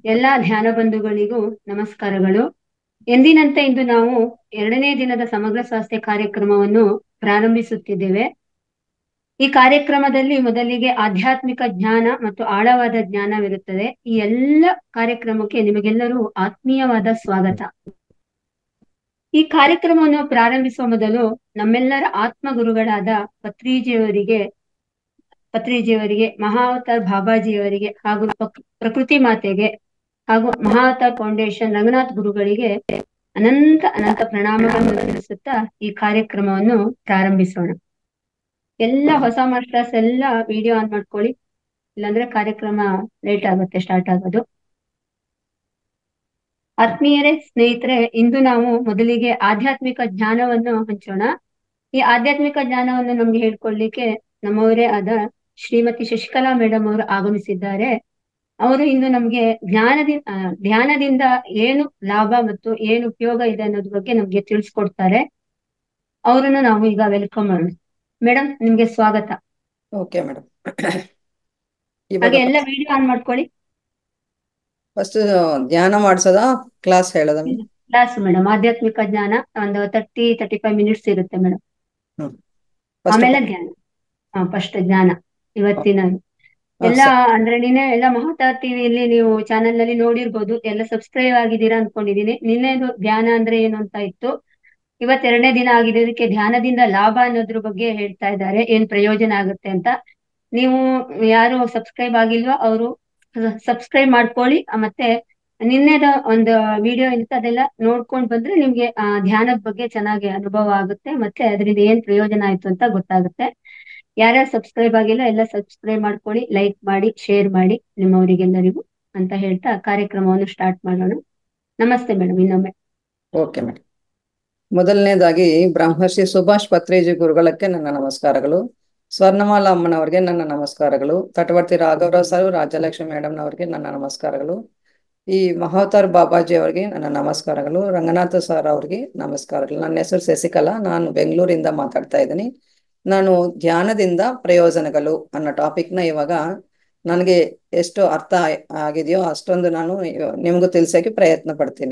ಎಲ್ಲ ಧ್ಯಾನ ಬಂಧುಗಳಿಗೂ ನಮಸ್ಕಾರಗಳು ಎಂದಿನಂತೆ ಇಂದು ನಾವು ಎರಡನೇ ದಿನದ ಸಮಗ್ರ ಸ್ವಾಸ್ಥ್ಯ ಕಾರ್ಯಕ್ರಮವನ್ನು ಪ್ರಾರಂಭಿಸುತ್ತಿದ್ದೇವೆ ಈ ಕಾರ್ಯಕ್ರಮದಲ್ಲಿ ಮೊದಲಿಗೆ ಆಧ್ಯಾತ್ಮಿಕ ಜ್ಞಾನ ಮತ್ತು ಆಳವಾದ ಜ್ಞಾನವಿರುತ್ತದೆ ಈ ಎಲ್ಲ ಕಾರ್ಯಕ್ರಮಕ್ಕೆ ನಿಮಗೆಲ್ಲರೂ ಆತ್ಮೀಯವಾದ ಸ್ವಾಗತ ಈ ಕಾರ್ಯಕ್ರಮವನ್ನು ಪ್ರಾರಂಭಿಸುವ ಮೊದಲು ನಮ್ಮೆಲ್ಲರ ಆತ್ಮ ಗುರುಗಳಾದ ಪತ್ರಿಜಿಯವರಿಗೆ ಪತ್ರಿಜಿಯವರಿಗೆ ಮಹಾವತಾರ್ ಬಾಬಾಜಿಯವರಿಗೆ ಹಾಗೂ ಪಕ್- ಪ್ರಕೃತಿ ಮಾತೆಗೆ ಹಾಗೂ ಮಹಾವತಾರ್ ಫೌಂಡೇಶನ್ ರಂಗನಾಥ್ ಗುರುಗಳಿಗೆ ಅನಂತ ಅನಂತ ಪ್ರಣಾಮಗಳನ್ನು ಸಲ್ಲಿಸುತ್ತಾ ಈ ಕಾರ್ಯಕ್ರಮವನ್ನು ಪ್ರಾರಂಭಿಸೋಣ ಎಲ್ಲ ಹೊಸ ಮಾಸ್ಟರ್ಸ್ ಎಲ್ಲ ವಿಡಿಯೋ ಆನ್ ಮಾಡ್ಕೊಳ್ಳಿ ಇಲ್ಲಾಂದ್ರೆ ಕಾರ್ಯಕ್ರಮ ಲೇಟ್ ಆಗುತ್ತೆ ಸ್ಟಾರ್ಟ್ ಆಗೋದು ಆತ್ಮೀಯರೇ ಸ್ನೇಹಿತರೆ ಇಂದು ನಾವು ಮೊದಲಿಗೆ ಆಧ್ಯಾತ್ಮಿಕ ಜ್ಞಾನವನ್ನು ಹಂಚೋಣ ಈ ಆಧ್ಯಾತ್ಮಿಕ ಜ್ಞಾನವನ್ನು ನಮ್ಗೆ ಹೇಳ್ಕೊಡ್ಲಿಕ್ಕೆ ನಮ್ಮವರೇ ಆದ ಶ್ರೀಮತಿ ಶಶಿಕಲಾ ಮೇಡಮ್ ಅವರು ಆಗಮಿಸಿದ್ದಾರೆ ಅವರು ಇಂದು ನಮ್ಗೆ ಜ್ಞಾನದಿಂದ ಆ, ಧ್ಯಾನದಿಂದ ಏನು ಲಾಭ ಮತ್ತು ಏನು ಉಪಯೋಗ ಇದೆ ಅನ್ನೋದ್ರ ಬಗ್ಗೆ ನಮ್ಗೆ ತಿಳಿಸ್ಕೊಡ್ತಾರೆ ಅವರನ್ನು ನಾವು ಈಗ ವೆಲ್ಕಮ್ ಮಾಡೋಣ ಮೇಡಮ್ ನಿಮ್ಗೆ ಸ್ವಾಗತ ಓಕೆ ಮೇಡಮ್ ಹಾಗೆ ಇವಾಗ ಎಲ್ಲ ವಿಡಿಯೋ ಆನ್ ಮಾಡ್ಕೊಳ್ಳಿ ಫಸ್ಟ್ ಧ್ಯಾನ ಮಾಡಿಸೋದಾ ಕ್ಲಾಸ್ ಹೇಳೋದ ಕ್ಲಾಸ್ ಮೇಡಮ್ ಆಧ್ಯಾತ್ಮಿಕ ಜ್ಞಾನ ಒಂದು ತರ್ಟಿ ತರ್ಟಿ ಫೈವ್ ಮಿನಿಟ್ಸ್ ಇರುತ್ತೆ ಮೇಡಮ್ ಫಸ್ಟ್ ಆಮೇಲೆ ಜ್ಞಾನ ಹಾ ಫಸ್ಟ್ ಜ್ಞಾನ ಇವತ್ತಿನ ಎಲ್ಲ ಅಂದ್ರೆ ನಿನ್ನೆ ಎಲ್ಲ ಮಹಾತಾರ್ ಟಿವಿಯಲ್ಲಿ ನೀವು ಚಾನೆಲ್ ನಲ್ಲಿ ನೋಡಿರ್ಬೋದು ಎಲ್ಲ ಸಬ್ಸ್ಕ್ರೈಬ್ ಆಗಿದ್ದೀರಾ ಅನ್ಕೊಂಡಿದೀನಿ ನಿನ್ನೆದು ಧ್ಯಾನ ಅಂದ್ರೆ ಏನು ಅಂತ ಇತ್ತು ಇವತ್ತೆರಡನೇ ದಿನ ಆಗಿದೆ ಇದಕ್ಕೆ ಧ್ಯಾನದಿಂದ ಲಾಭ ಅನ್ನೋದ್ರ ಬಗ್ಗೆ ಹೇಳ್ತಾ ಇದ್ದಾರೆ ಏನ್ ಪ್ರಯೋಜನ ಆಗುತ್ತೆ ಅಂತ ನೀವು ಯಾರು ಸಬ್ಸ್ಕ್ರೈಬ್ ಆಗಿಲ್ವೋ ಅವರು ಸಬ್ಸ್ಕ್ರೈಬ್ ಮಾಡ್ಕೊಳ್ಳಿ ಆ, ಮತ್ತೆ ನಿನ್ನೆದ ಒಂದು ವಿಡಿಯೋ ಇರುತ್ತೆ ಅದೆಲ್ಲ ನೋಡ್ಕೊಂಡ್ ಬಂದ್ರೆ ನಿಮ್ಗೆ ಆ ಧ್ಯಾನದ ಬಗ್ಗೆ ಚೆನ್ನಾಗಿ ಅನುಭವ ಆಗುತ್ತೆ ಮತ್ತೆ ಅದರಿಂದ ಏನ್ ಪ್ರಯೋಜನ ಆಯ್ತು ಅಂತ ಗೊತ್ತಾಗುತ್ತೆ ಯಾರ್ಯಾರು ಸಬ್ಸ್ಕ್ರೈಬ್ ಆಗಿಲ್ಲ ಎಲ್ಲ ಸಬ್ಸ್ಕ್ರೈಬ್ ಮಾಡ್ಕೊಳ್ಳಿ ಲೈಕ್ ಮಾಡಿ ಶೇರ್ ಮಾಡಿ ನಿಮ್ಮವರಿಗೆಲ್ಲರಿಗೂ ಅಂತ ಹೇಳ್ತಾ ಕಾರ್ಯಕ್ರಮವನ್ನು ಸ್ಟಾರ್ಟ್ ಮಾಡೋಣ ನಮಸ್ತೆ ಮೇಡಮ್ ಇನ್ನೊಮ್ಮೆ ಓಕೆ ಮೇಡಮ್ ಮೊದಲನೇದಾಗಿ ಬ್ರಹ್ಮರ್ಷಿ ಸುಭಾಷ್ ಪತ್ರೇಜಿ ಗುರುಗಳಕ್ಕೆ ನನ್ನ ನಮಸ್ಕಾರಗಳು ಸ್ವರ್ಣಮಾಲಾ ಅಮ್ಮನವರಿಗೆ ನನ್ನ ನಮಸ್ಕಾರಗಳು ತಟವರ್ತಿ ರಾಘವರಾವ್ ಸರ್ ರಾಜಲಕ್ಷ್ಮಿ ಮೇಡಮ್ನವರಿಗೆ ನನ್ನ ನಮಸ್ಕಾರಗಳು ಈ ಮಹಾವತಾರ್ ಬಾಬಾಜಿ ಅವರಿಗೆ ನನ್ನ ನಮಸ್ಕಾರಗಳು ರಂಗನಾಥ ಸರ್ ಅವರಿಗೆ ನಮಸ್ಕಾರಗಳು ನನ್ನ ಹೆಸರು ಶಶಿಕಲಾ ನಾನು ಬೆಂಗಳೂರಿಂದ ಮಾತಾಡ್ತಾ ಇದ್ದೀನಿ ನಾನು ಧ್ಯಾನದಿಂದ ಪ್ರಯೋಜನಗಳು ಅನ್ನೋ ಟಾಪಿಕ್ನ ಇವಾಗ ನನಗೆ ಎಷ್ಟು ಅರ್ಥ ಆಯ್- ಆಗಿದೆಯೋ ಅಷ್ಟೊಂದು ನಾನು ಇವ- ನಿಮಗೂ ತಿಳಿಸೋಕೆ ಪ್ರಯತ್ನ ಪಡ್ತೀನಿ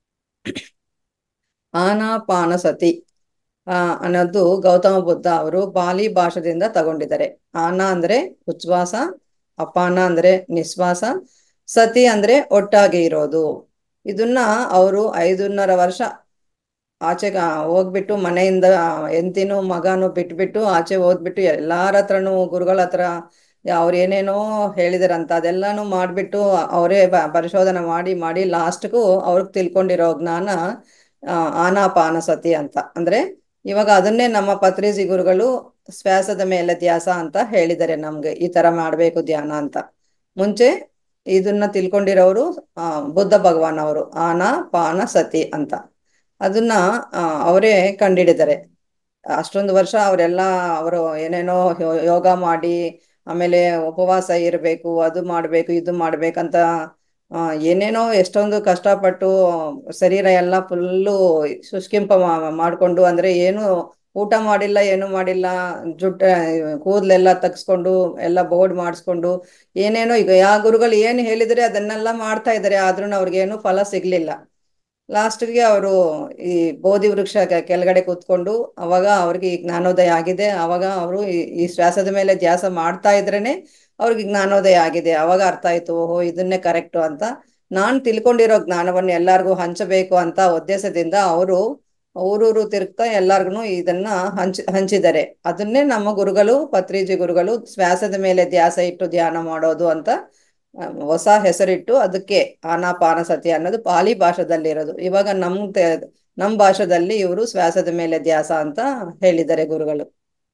ಆನಾಪಾನಸತಿ ಆ ಅನ್ನೋದು ಗೌತಮ ಬುದ್ಧ ಅವರು ಬಾಲಿ ಭಾಷೆದಿಂದ ತಗೊಂಡಿದ್ದಾರೆ ಆನ ಅಂದ್ರೆ ಉಚ್ಛ್ವಾಸ ಅಪಾನ ಅಂದ್ರೆ ನಿಶ್ವಾಸ ಸತಿ ಅಂದ್ರೆ ಒಟ್ಟಾಗಿ ಇರೋದು ಇದನ್ನ ಅವರು ಐದುನ್ನರ ವರ್ಷ ಆಚೆಗೆ ಹೋಗ್ಬಿಟ್ಟು ಮನೆಯಿಂದ ಎಂತಿನೂ ಮಗನು ಬಿಟ್ಬಿಟ್ಟು ಆಚೆ ಹೋಗ್ಬಿಟ್ಟು ಎಲ್ಲಾರ ಹತ್ರನೂ ಗುರುಗಳ ಹತ್ರ ಅವ್ರು ಏನೇನೋ ಹೇಳಿದಾರಂತ ಅದೆಲ್ಲಾನು ಮಾಡ್ಬಿಟ್ಟು ಅವರೇ ಪರಿಶೋಧನೆ ಮಾಡಿ ಮಾಡಿ ಲಾಸ್ಟ್ಗೂ ಅವ್ರಿಗೆ ತಿಳ್ಕೊಂಡಿರೋ ಜ್ಞಾನ ಆ, ಆನಾಪಾನಸತಿ ಅಂತ ಅಂದ್ರೆ ಇವಾಗ ಅದನ್ನೇ ನಮ್ಮ ಪತ್ರಿಜಿ ಗುರುಗಳು ಶ್ವಾಸದ ಮೇಲೆ ಧ್ಯಾಸ ಅಂತ ಹೇಳಿದ್ದಾರೆ ನಮ್ಗೆ ಈ ತರ ಮಾಡ್ಬೇಕು ಧ್ಯಾನ ಅಂತ ಮುಂಚೆ ಇದನ್ನ ತಿಳ್ಕೊಂಡಿರೋರು ಆ ಬುದ್ಧ ಭಗವಾನ್ ಅವರು ಆನಾಪಾನ ಸತಿ ಅಂತ ಅದನ್ನ ಆ, ಅವರೇ ಕಂಡಿಡಿದ್ದಾರೆ ಅಷ್ಟೊಂದು ವರ್ಷ ಅವರೆಲ್ಲ ಅವರು ಏನೇನೋ ಯೋ- ಯೋಗ ಮಾಡಿ ಆಮೇಲೆ ಉಪವಾಸ ಇರಬೇಕು ಅದು ಮಾಡ್ಬೇಕು ಇದು ಮಾಡ್ಬೇಕಂತ ಆ, ಏನೇನೋ ಎಷ್ಟೊಂದು ಕಷ್ಟಪಟ್ಟು ಶರೀರ ಎಲ್ಲ ಫುಲ್ಲು ಶುಷ್ಕಿಂಪ ಮಾ- ಮಾಡ್ಕೊಂಡು ಅಂದ್ರೆ ಏನು ಊಟ ಮಾಡಿಲ್ಲ ಏನು ಮಾಡಿಲ್ಲ ಜುಟ್ಟ ಕೂದಲೆಲ್ಲ ತಗ್ಸ್ಕೊಂಡು ಎಲ್ಲ ಬೋರ್ಡ್ ಮಾಡಿಸ್ಕೊಂಡು ಏನೇನೋ ಈಗ ಯಾವ ಗುರುಗಳು ಏನು ಹೇಳಿದ್ರೆ ಅದನ್ನೆಲ್ಲ ಮಾಡ್ತಾ ಇದ್ದಾರೆ ಆದ್ರೂ ಅವ್ರಿಗೇನು ಫಲ ಸಿಗ್ಲಿಲ್ಲ ಲಾಸ್ಟ್ಗೆ ಅವರು ಈ ಬೋಧಿ ವೃಕ್ಷ ಕೆ- ಕೆಳಗಡೆ ಕೂತ್ಕೊಂಡು ಅವಾಗ ಅವ್ರಿಗೆ ಈ ಜ್ಞಾನೋದಯ ಆಗಿದೆ ಅವಾಗ ಅವರು ಈ ಈ ಶ್ವಾಸದ ಮೇಲೆ ಧ್ಯಾಸ ಮಾಡ್ತಾ ಇದ್ರೇನೆ ಅವ್ರಿಗೆ ಜ್ಞಾನೋದಯ ಆಗಿದೆ ಅವಾಗ ಅರ್ಥ ಆಯ್ತು ಓಹೋ ಇದನ್ನೇ ಕರೆಕ್ಟು ಅಂತ ನಾನ್ ತಿಳ್ಕೊಂಡಿರೋ ಜ್ಞಾನವನ್ನು ಎಲ್ಲಾರ್ಗೂ ಹಂಚಬೇಕು ಅಂತ ಉದ್ದೇಶದಿಂದ ಅವರು ಊರೂರು ತಿರುಗ್ತಾ ಎಲ್ಲಾರ್ಗು ಇದನ್ನ ಹಂಚ್ ಹಂಚಿದ್ದಾರೆ ಅದನ್ನೇ ನಮ್ಮ ಗುರುಗಳು ಪತ್ರಿಜಿ ಗುರುಗಳು ಶ್ವಾಸದ ಮೇಲೆ ಧ್ಯಾಸ ಇಟ್ಟು ಧ್ಯಾನ ಮಾಡೋದು ಅಂತ ಆ, ಹೊಸ ಹೆಸರಿಟ್ಟು ಅದಕ್ಕೆ ಆನಾಪಾನಸತಿ ಅನ್ನೋದು ಪಾಲಿ ಭಾಷೆದಲ್ಲಿರೋದು ಇವಾಗ ನಮ್ ತೆ- ನಮ್ ಭಾಷೆದಲ್ಲಿ ಇವರು ಶ್ವಾಸದ ಮೇಲೆ ಧ್ಯಾಸ ಅಂತ ಹೇಳಿದ್ದಾರೆ ಗುರುಗಳು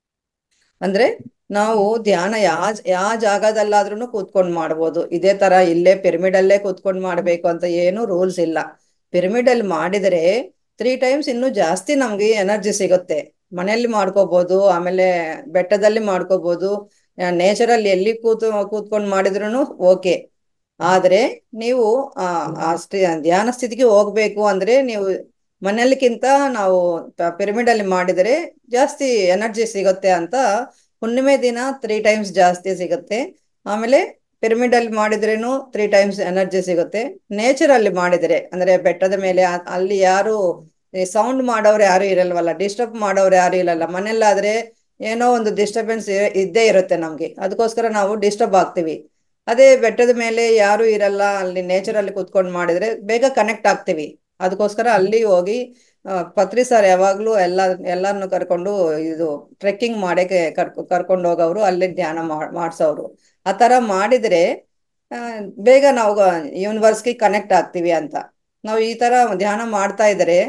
ಅಂದ್ರೆ ನಾವು ಧ್ಯಾನ ಯಾ ಯಾವ ಜಾಗದಲ್ಲಾದ್ರೂ ಕೂತ್ಕೊಂಡ್ ಮಾಡ್ಬೋದು ಇದೇ ತರ ಇಲ್ಲೇ ಪಿರಮಿಡ್ ಅಲ್ಲೇ ಕೂತ್ಕೊಂಡ್ ಮಾಡ್ಬೇಕು ಅಂತ ಏನು ರೂಲ್ಸ್ ಇಲ್ಲ ಪಿರಮಿಡ್ ಅಲ್ಲಿ ಮಾಡಿದರೆ ತ್ರೀ ಟೈಮ್ಸ್ ಇನ್ನೂ ಜಾಸ್ತಿ ನಮ್ಗೆ ಎನರ್ಜಿ ಸಿಗುತ್ತೆ ಮನೆಯಲ್ಲಿ ಮಾಡ್ಕೋಬಹುದು ಆಮೇಲೆ ಬೆಟ್ಟದಲ್ಲಿ ಮಾಡ್ಕೋಬಹುದು ನೇಚರಲ್ಲಿ ಎಲ್ಲಿ ಕೂತು ಕೂತ್ಕೊಂಡು ಮಾಡಿದ್ರು ಓಕೆ ಆದ್ರೆ ನೀವು ಆ ಆ ಸ್ಥಿ- ಧ್ಯಾನ ಸ್ಥಿತಿಗೆ ಹೋಗ್ಬೇಕು ಅಂದ್ರೆ ನೀವು ಮನೆಯಲ್ಲಿಕ್ಕಿಂತ ನಾವು ಪಿರಮಿಡ್ ಅಲ್ಲಿ ಮಾಡಿದರೆ ಜಾಸ್ತಿ ಎನರ್ಜಿ ಸಿಗುತ್ತೆ ಅಂತ ಹುಣ್ಣಿಮೆ ದಿನ ತ್ರೀ ಟೈಮ್ಸ್ ಜಾಸ್ತಿ ಸಿಗುತ್ತೆ ಆಮೇಲೆ ಪಿರಮಿಡ್ ಅಲ್ಲಿ ಮಾಡಿದ್ರೇನು ತ್ರೀ ಟೈಮ್ಸ್ ಎನರ್ಜಿ ಸಿಗುತ್ತೆ ನೇಚರ್ ಅಲ್ಲಿ ಮಾಡಿದ್ರೆ ಅಂದ್ರೆ ಬೆಟ್ಟದ ಮೇಲೆ ಆ- ಅಲ್ಲಿ ಯಾರು ಸೌಂಡ್ ಮಾಡೋರು ಯಾರು ಇರಲ್ವಲ್ಲ ಡಿಸ್ಟರ್ಬ್ ಮಾಡೋರು ಯಾರು ಇರಲ್ಲ ಮನೆಯಲ್ಲಾದ್ರೆ ಏನೋ ಒಂದು ಡಿಸ್ಟರ್ಬೆನ್ಸ್ ಇದ್ದೇ ಇರುತ್ತೆ ನಮ್ಗೆ ಅದಕ್ಕೋಸ್ಕರ ನಾವು ಡಿಸ್ಟರ್ಬ್ ಆಗ್ತೀವಿ ಅದೇ ಬೆಟ್ಟದ ಮೇಲೆ ಯಾರು ಇರಲ್ಲ ಅಲ್ಲಿ ನೇಚರ್ ಅಲ್ಲಿ ಕುತ್ಕೊಂಡು ಮಾಡಿದ್ರೆ ಬೇಗ ಕನೆಕ್ಟ್ ಆಗ್ತೀವಿ ಅದಕ್ಕೋಸ್ಕರ ಅಲ್ಲಿ ಹೋಗಿ ಆ, ಪತ್ರಿ ಸರ್ ಯಾವಾಗ್ಲೂ ಎಲ್ಲ ಎಲ್ಲಾರನ್ನು ಕರ್ಕೊಂಡು ಇದು ಟ್ರೆಕ್ಕಿಂಗ್ ಮಾಡಕ್ಕೆ ಕರ್ಕೊ ಕರ್ಕೊಂಡು ಹೋಗೋರು ಅಲ್ಲಿ ಧ್ಯಾನ ಮಾಡ್- ಮಾಡ್ಸೋರು ಆ ತರ ಮಾಡಿದ್ರೆ ಆ, ಬೇಗ ನಾವು ಯೂನಿವರ್ಸ್ಗೆ ಕನೆಕ್ಟ್ ಆಗ್ತೀವಿ ಅಂತ ನಾವು ಈ ತರ ಧ್ಯಾನ ಮಾಡ್ತಾ ಇದ್ರೆ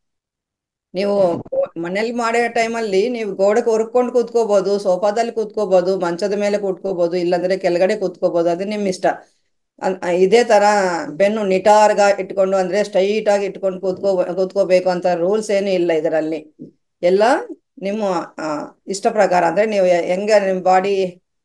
ನೀವು ಮನೇಲಿ ಮಾಡೋ ಟೈಮಲ್ಲಿ ನೀವು ಗೋಡೆಗೆ ಹೊರ್ಕೊಂಡು ಕೂತ್ಕೋಬಹುದು ಸೋಫಾದಲ್ಲಿ ಕೂತ್ಕೋಬಹುದು ಮಂಚದ ಮೇಲೆ ಕೂತ್ಕೋಬಹುದು ಇಲ್ಲಾಂದ್ರೆ ಕೆಳಗಡೆ ಕೂತ್ಕೋಬಹುದು ಅದು ನಿಮ್ ಇಷ್ಟ ಅನ್- ಇದೇ ತರ ಬೆನ್ನು ನಿಟಾರ್ಗ ಇಟ್ಕೊಂಡು ಅಂದ್ರೆ ಸ್ಟ್ರೈಟ್ ಆಗಿ ಇಟ್ಕೊಂಡು ಕೂತ್ಕೋ ಕೂತ್ಕೋಬೇಕು ಅಂತ ರೂಲ್ಸ್ ಏನು ಇಲ್ಲ ಇದರಲ್ಲಿ ಎಲ್ಲ ನಿಮ್ಮ ಆ, ಇಷ್ಟ ಪ್ರಕಾರ ಅಂದ್ರೆ ನೀವು ಹೆಂಗ ನಿಮ್ ಬಾಡಿ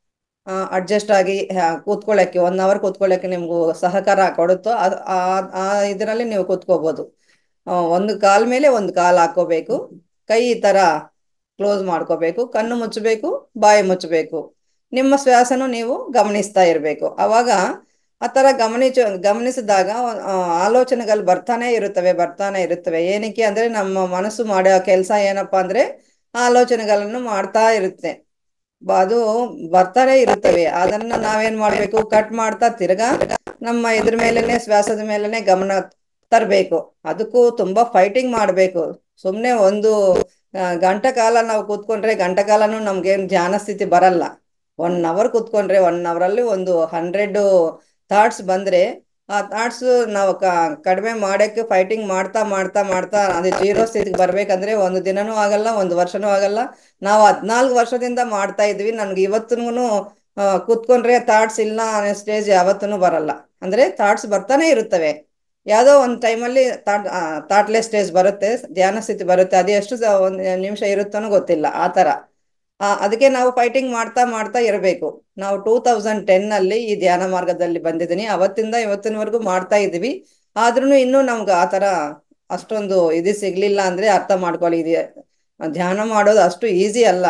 ಅಡ್ಜಸ್ಟ್ ಆಗಿ ಆ, ಕೂತ್ಕೊಳ್ಳಕ್ಕೆ ಒನ್ ಅವರ್ ಕೂತ್ಕೊಳ್ಳಕ್ಕೆ ನಿಮ್ಗೂ ಸಹಕಾರ ಕೊಡುತ್ತೋ ಅದ್- ಆ ಆ ಇದರಲ್ಲಿ ನೀವು ಕೂತ್ಕೋಬಹುದು ಆ, ಒಂದು ಕಾಲ್ ಮೇಲೆ ಒಂದು ಕಾಲ್ ಹಾಕೋಬೇಕು ಕೈ ಈ ತರ ಕ್ಲೋಸ್ ಮಾಡ್ಕೋಬೇಕು ಕಣ್ಣು ಮುಚ್ಚಬೇಕು ಬಾಯಿ ಮುಚ್ಚಬೇಕು ನಿಮ್ಮ ಶ್ವಾಸನು ನೀವು ಗಮನಿಸ್ತಾ ಇರಬೇಕು ಅವಾಗ ಆ ತರ ಗಮನಿಸ ಗಮನಿಸಿದಾಗ ಆ, ಆಲೋಚನೆಗಳು ಬರ್ತಾನೆ ಇರುತ್ತವೆ ಬರ್ತಾನೆ ಇರುತ್ತವೆ ಏನಕ್ಕೆ ಅಂದ್ರೆ ನಮ್ಮ ಮನಸ್ಸು ಮಾಡೋ ಕೆಲಸ ಏನಪ್ಪಾ ಅಂದ್ರೆ ಆಲೋಚನೆಗಳನ್ನು ಮಾಡ್ತಾ ಇರುತ್ತೆ ಬ- ಅದು ಬರ್ತಾನೆ ಇರುತ್ತವೆ ಅದನ್ನ ನಾವೇನ್ ಮಾಡ್ಬೇಕು ಕಟ್ ಮಾಡ್ತಾ ತಿರ್ಗಾ ನಮ್ಮ ಇದ್ರ ಮೇಲೆನೆ ಶ್ವಾಸದ ಮೇಲೆನೆ ಗಮನ ತರಬೇಕು ಅದಕ್ಕೂ ತುಂಬಾ ಫೈಟಿಂಗ್ ಮಾಡ್ಬೇಕು ಸುಮ್ನೆ ಒಂದು ಆ, ಗಂಟೆ ಕಾಲ ನಾವು ಕೂತ್ಕೊಂಡ್ರೆ ಗಂಟೆ ಕಾಲನು ನಮ್ಗೇನ್ ಧ್ಯಾನ ಸ್ಥಿತಿ ಬರಲ್ಲ ಒನ್ ಅವರ್ ಕೂತ್ಕೊಂಡ್ರೆ ಒನ್ ಅವರಲ್ಲಿ ಒಂದು ಹಂಡ್ರೆಡ್ ಥಾಟ್ಸ್ ಬಂದ್ರೆ ಆ ಥಾಟ್ಸ್ ನಾವು ಕ- ಕಡಿಮೆ ಮಾಡಕ್ಕೆ ಫೈಟಿಂಗ್ ಮಾಡ್ತಾ ಮಾಡ್ತಾ ಮಾಡ್ತಾ ಅದೇ ಜೀರೋ ಸ್ಥಿತಿಗೆ ಬರ್ಬೇಕಂದ್ರೆ ಒಂದು ದಿನನೂ ಆಗಲ್ಲ ಒಂದು ವರ್ಷನೂ ಆಗಲ್ಲ ನಾವು ಹದ್ನಾಲ್ಕು ವರ್ಷದಿಂದ ಮಾಡ್ತಾ ಇದ್ವಿ ನನ್ಗೆ ಇವತ್ತಿನೂ ಕೂತ್ಕೊಂಡ್ರೆ ಥಾಟ್ಸ್ ಇಲ್ಲ ಅನ್ನೋ ಸ್ಟೇಜ್ ಯಾವತ್ತೂ ಬರಲ್ಲ ಅಂದ್ರೆ ಥಾಟ್ಸ್ ಬರ್ತಾನೆ ಇರುತ್ತವೆ ಯಾವುದೋ ಒಂದು ಟೈಮಲ್ಲಿ ಥಾಟ್ ಥಾಟ್ಲೆಸ್ ಸ್ಟೇಜ್ ಬರುತ್ತೆ ಧ್ಯಾನ ಸ್ಥಿತಿ ಬರುತ್ತೆ ಅದು ಎಷ್ಟು ಸ- ಒಂದು ನಿಮಿಷ ಇರುತ್ತೋ ಗೊತ್ತಿಲ್ಲ ಆ ತರ ಆ, ಅದಕ್ಕೆ ನಾವು ಫೈಟಿಂಗ್ ಮಾಡ್ತಾ ಮಾಡ್ತಾ ಇರಬೇಕು ನಾವು ಟೂ ತೌಸಂಡ್ ಟೆನ್ ಅಲ್ಲಿ ಈ ಧ್ಯಾನ ಮಾರ್ಗದಲ್ಲಿ ಬಂದಿದ್ದೀನಿ ಅವತ್ತಿಂದ ಇವತ್ತಿನವರೆಗೂ ಮಾಡ್ತಾ ಇದ್ದೀವಿ ಆದ್ರೂ ಇನ್ನೂ ನಮ್ಗೆ ಆ ತರ ಅಷ್ಟೊಂದು ಇದು ಸಿಗ್ಲಿಲ್ಲ ಅಂದ್ರೆ ಅರ್ಥ ಮಾಡ್ಕೊಳ್ಳಿ ಇದು ಧ್ಯಾನ ಮಾಡೋದು ಅಷ್ಟು ಈಸಿ ಅಲ್ಲ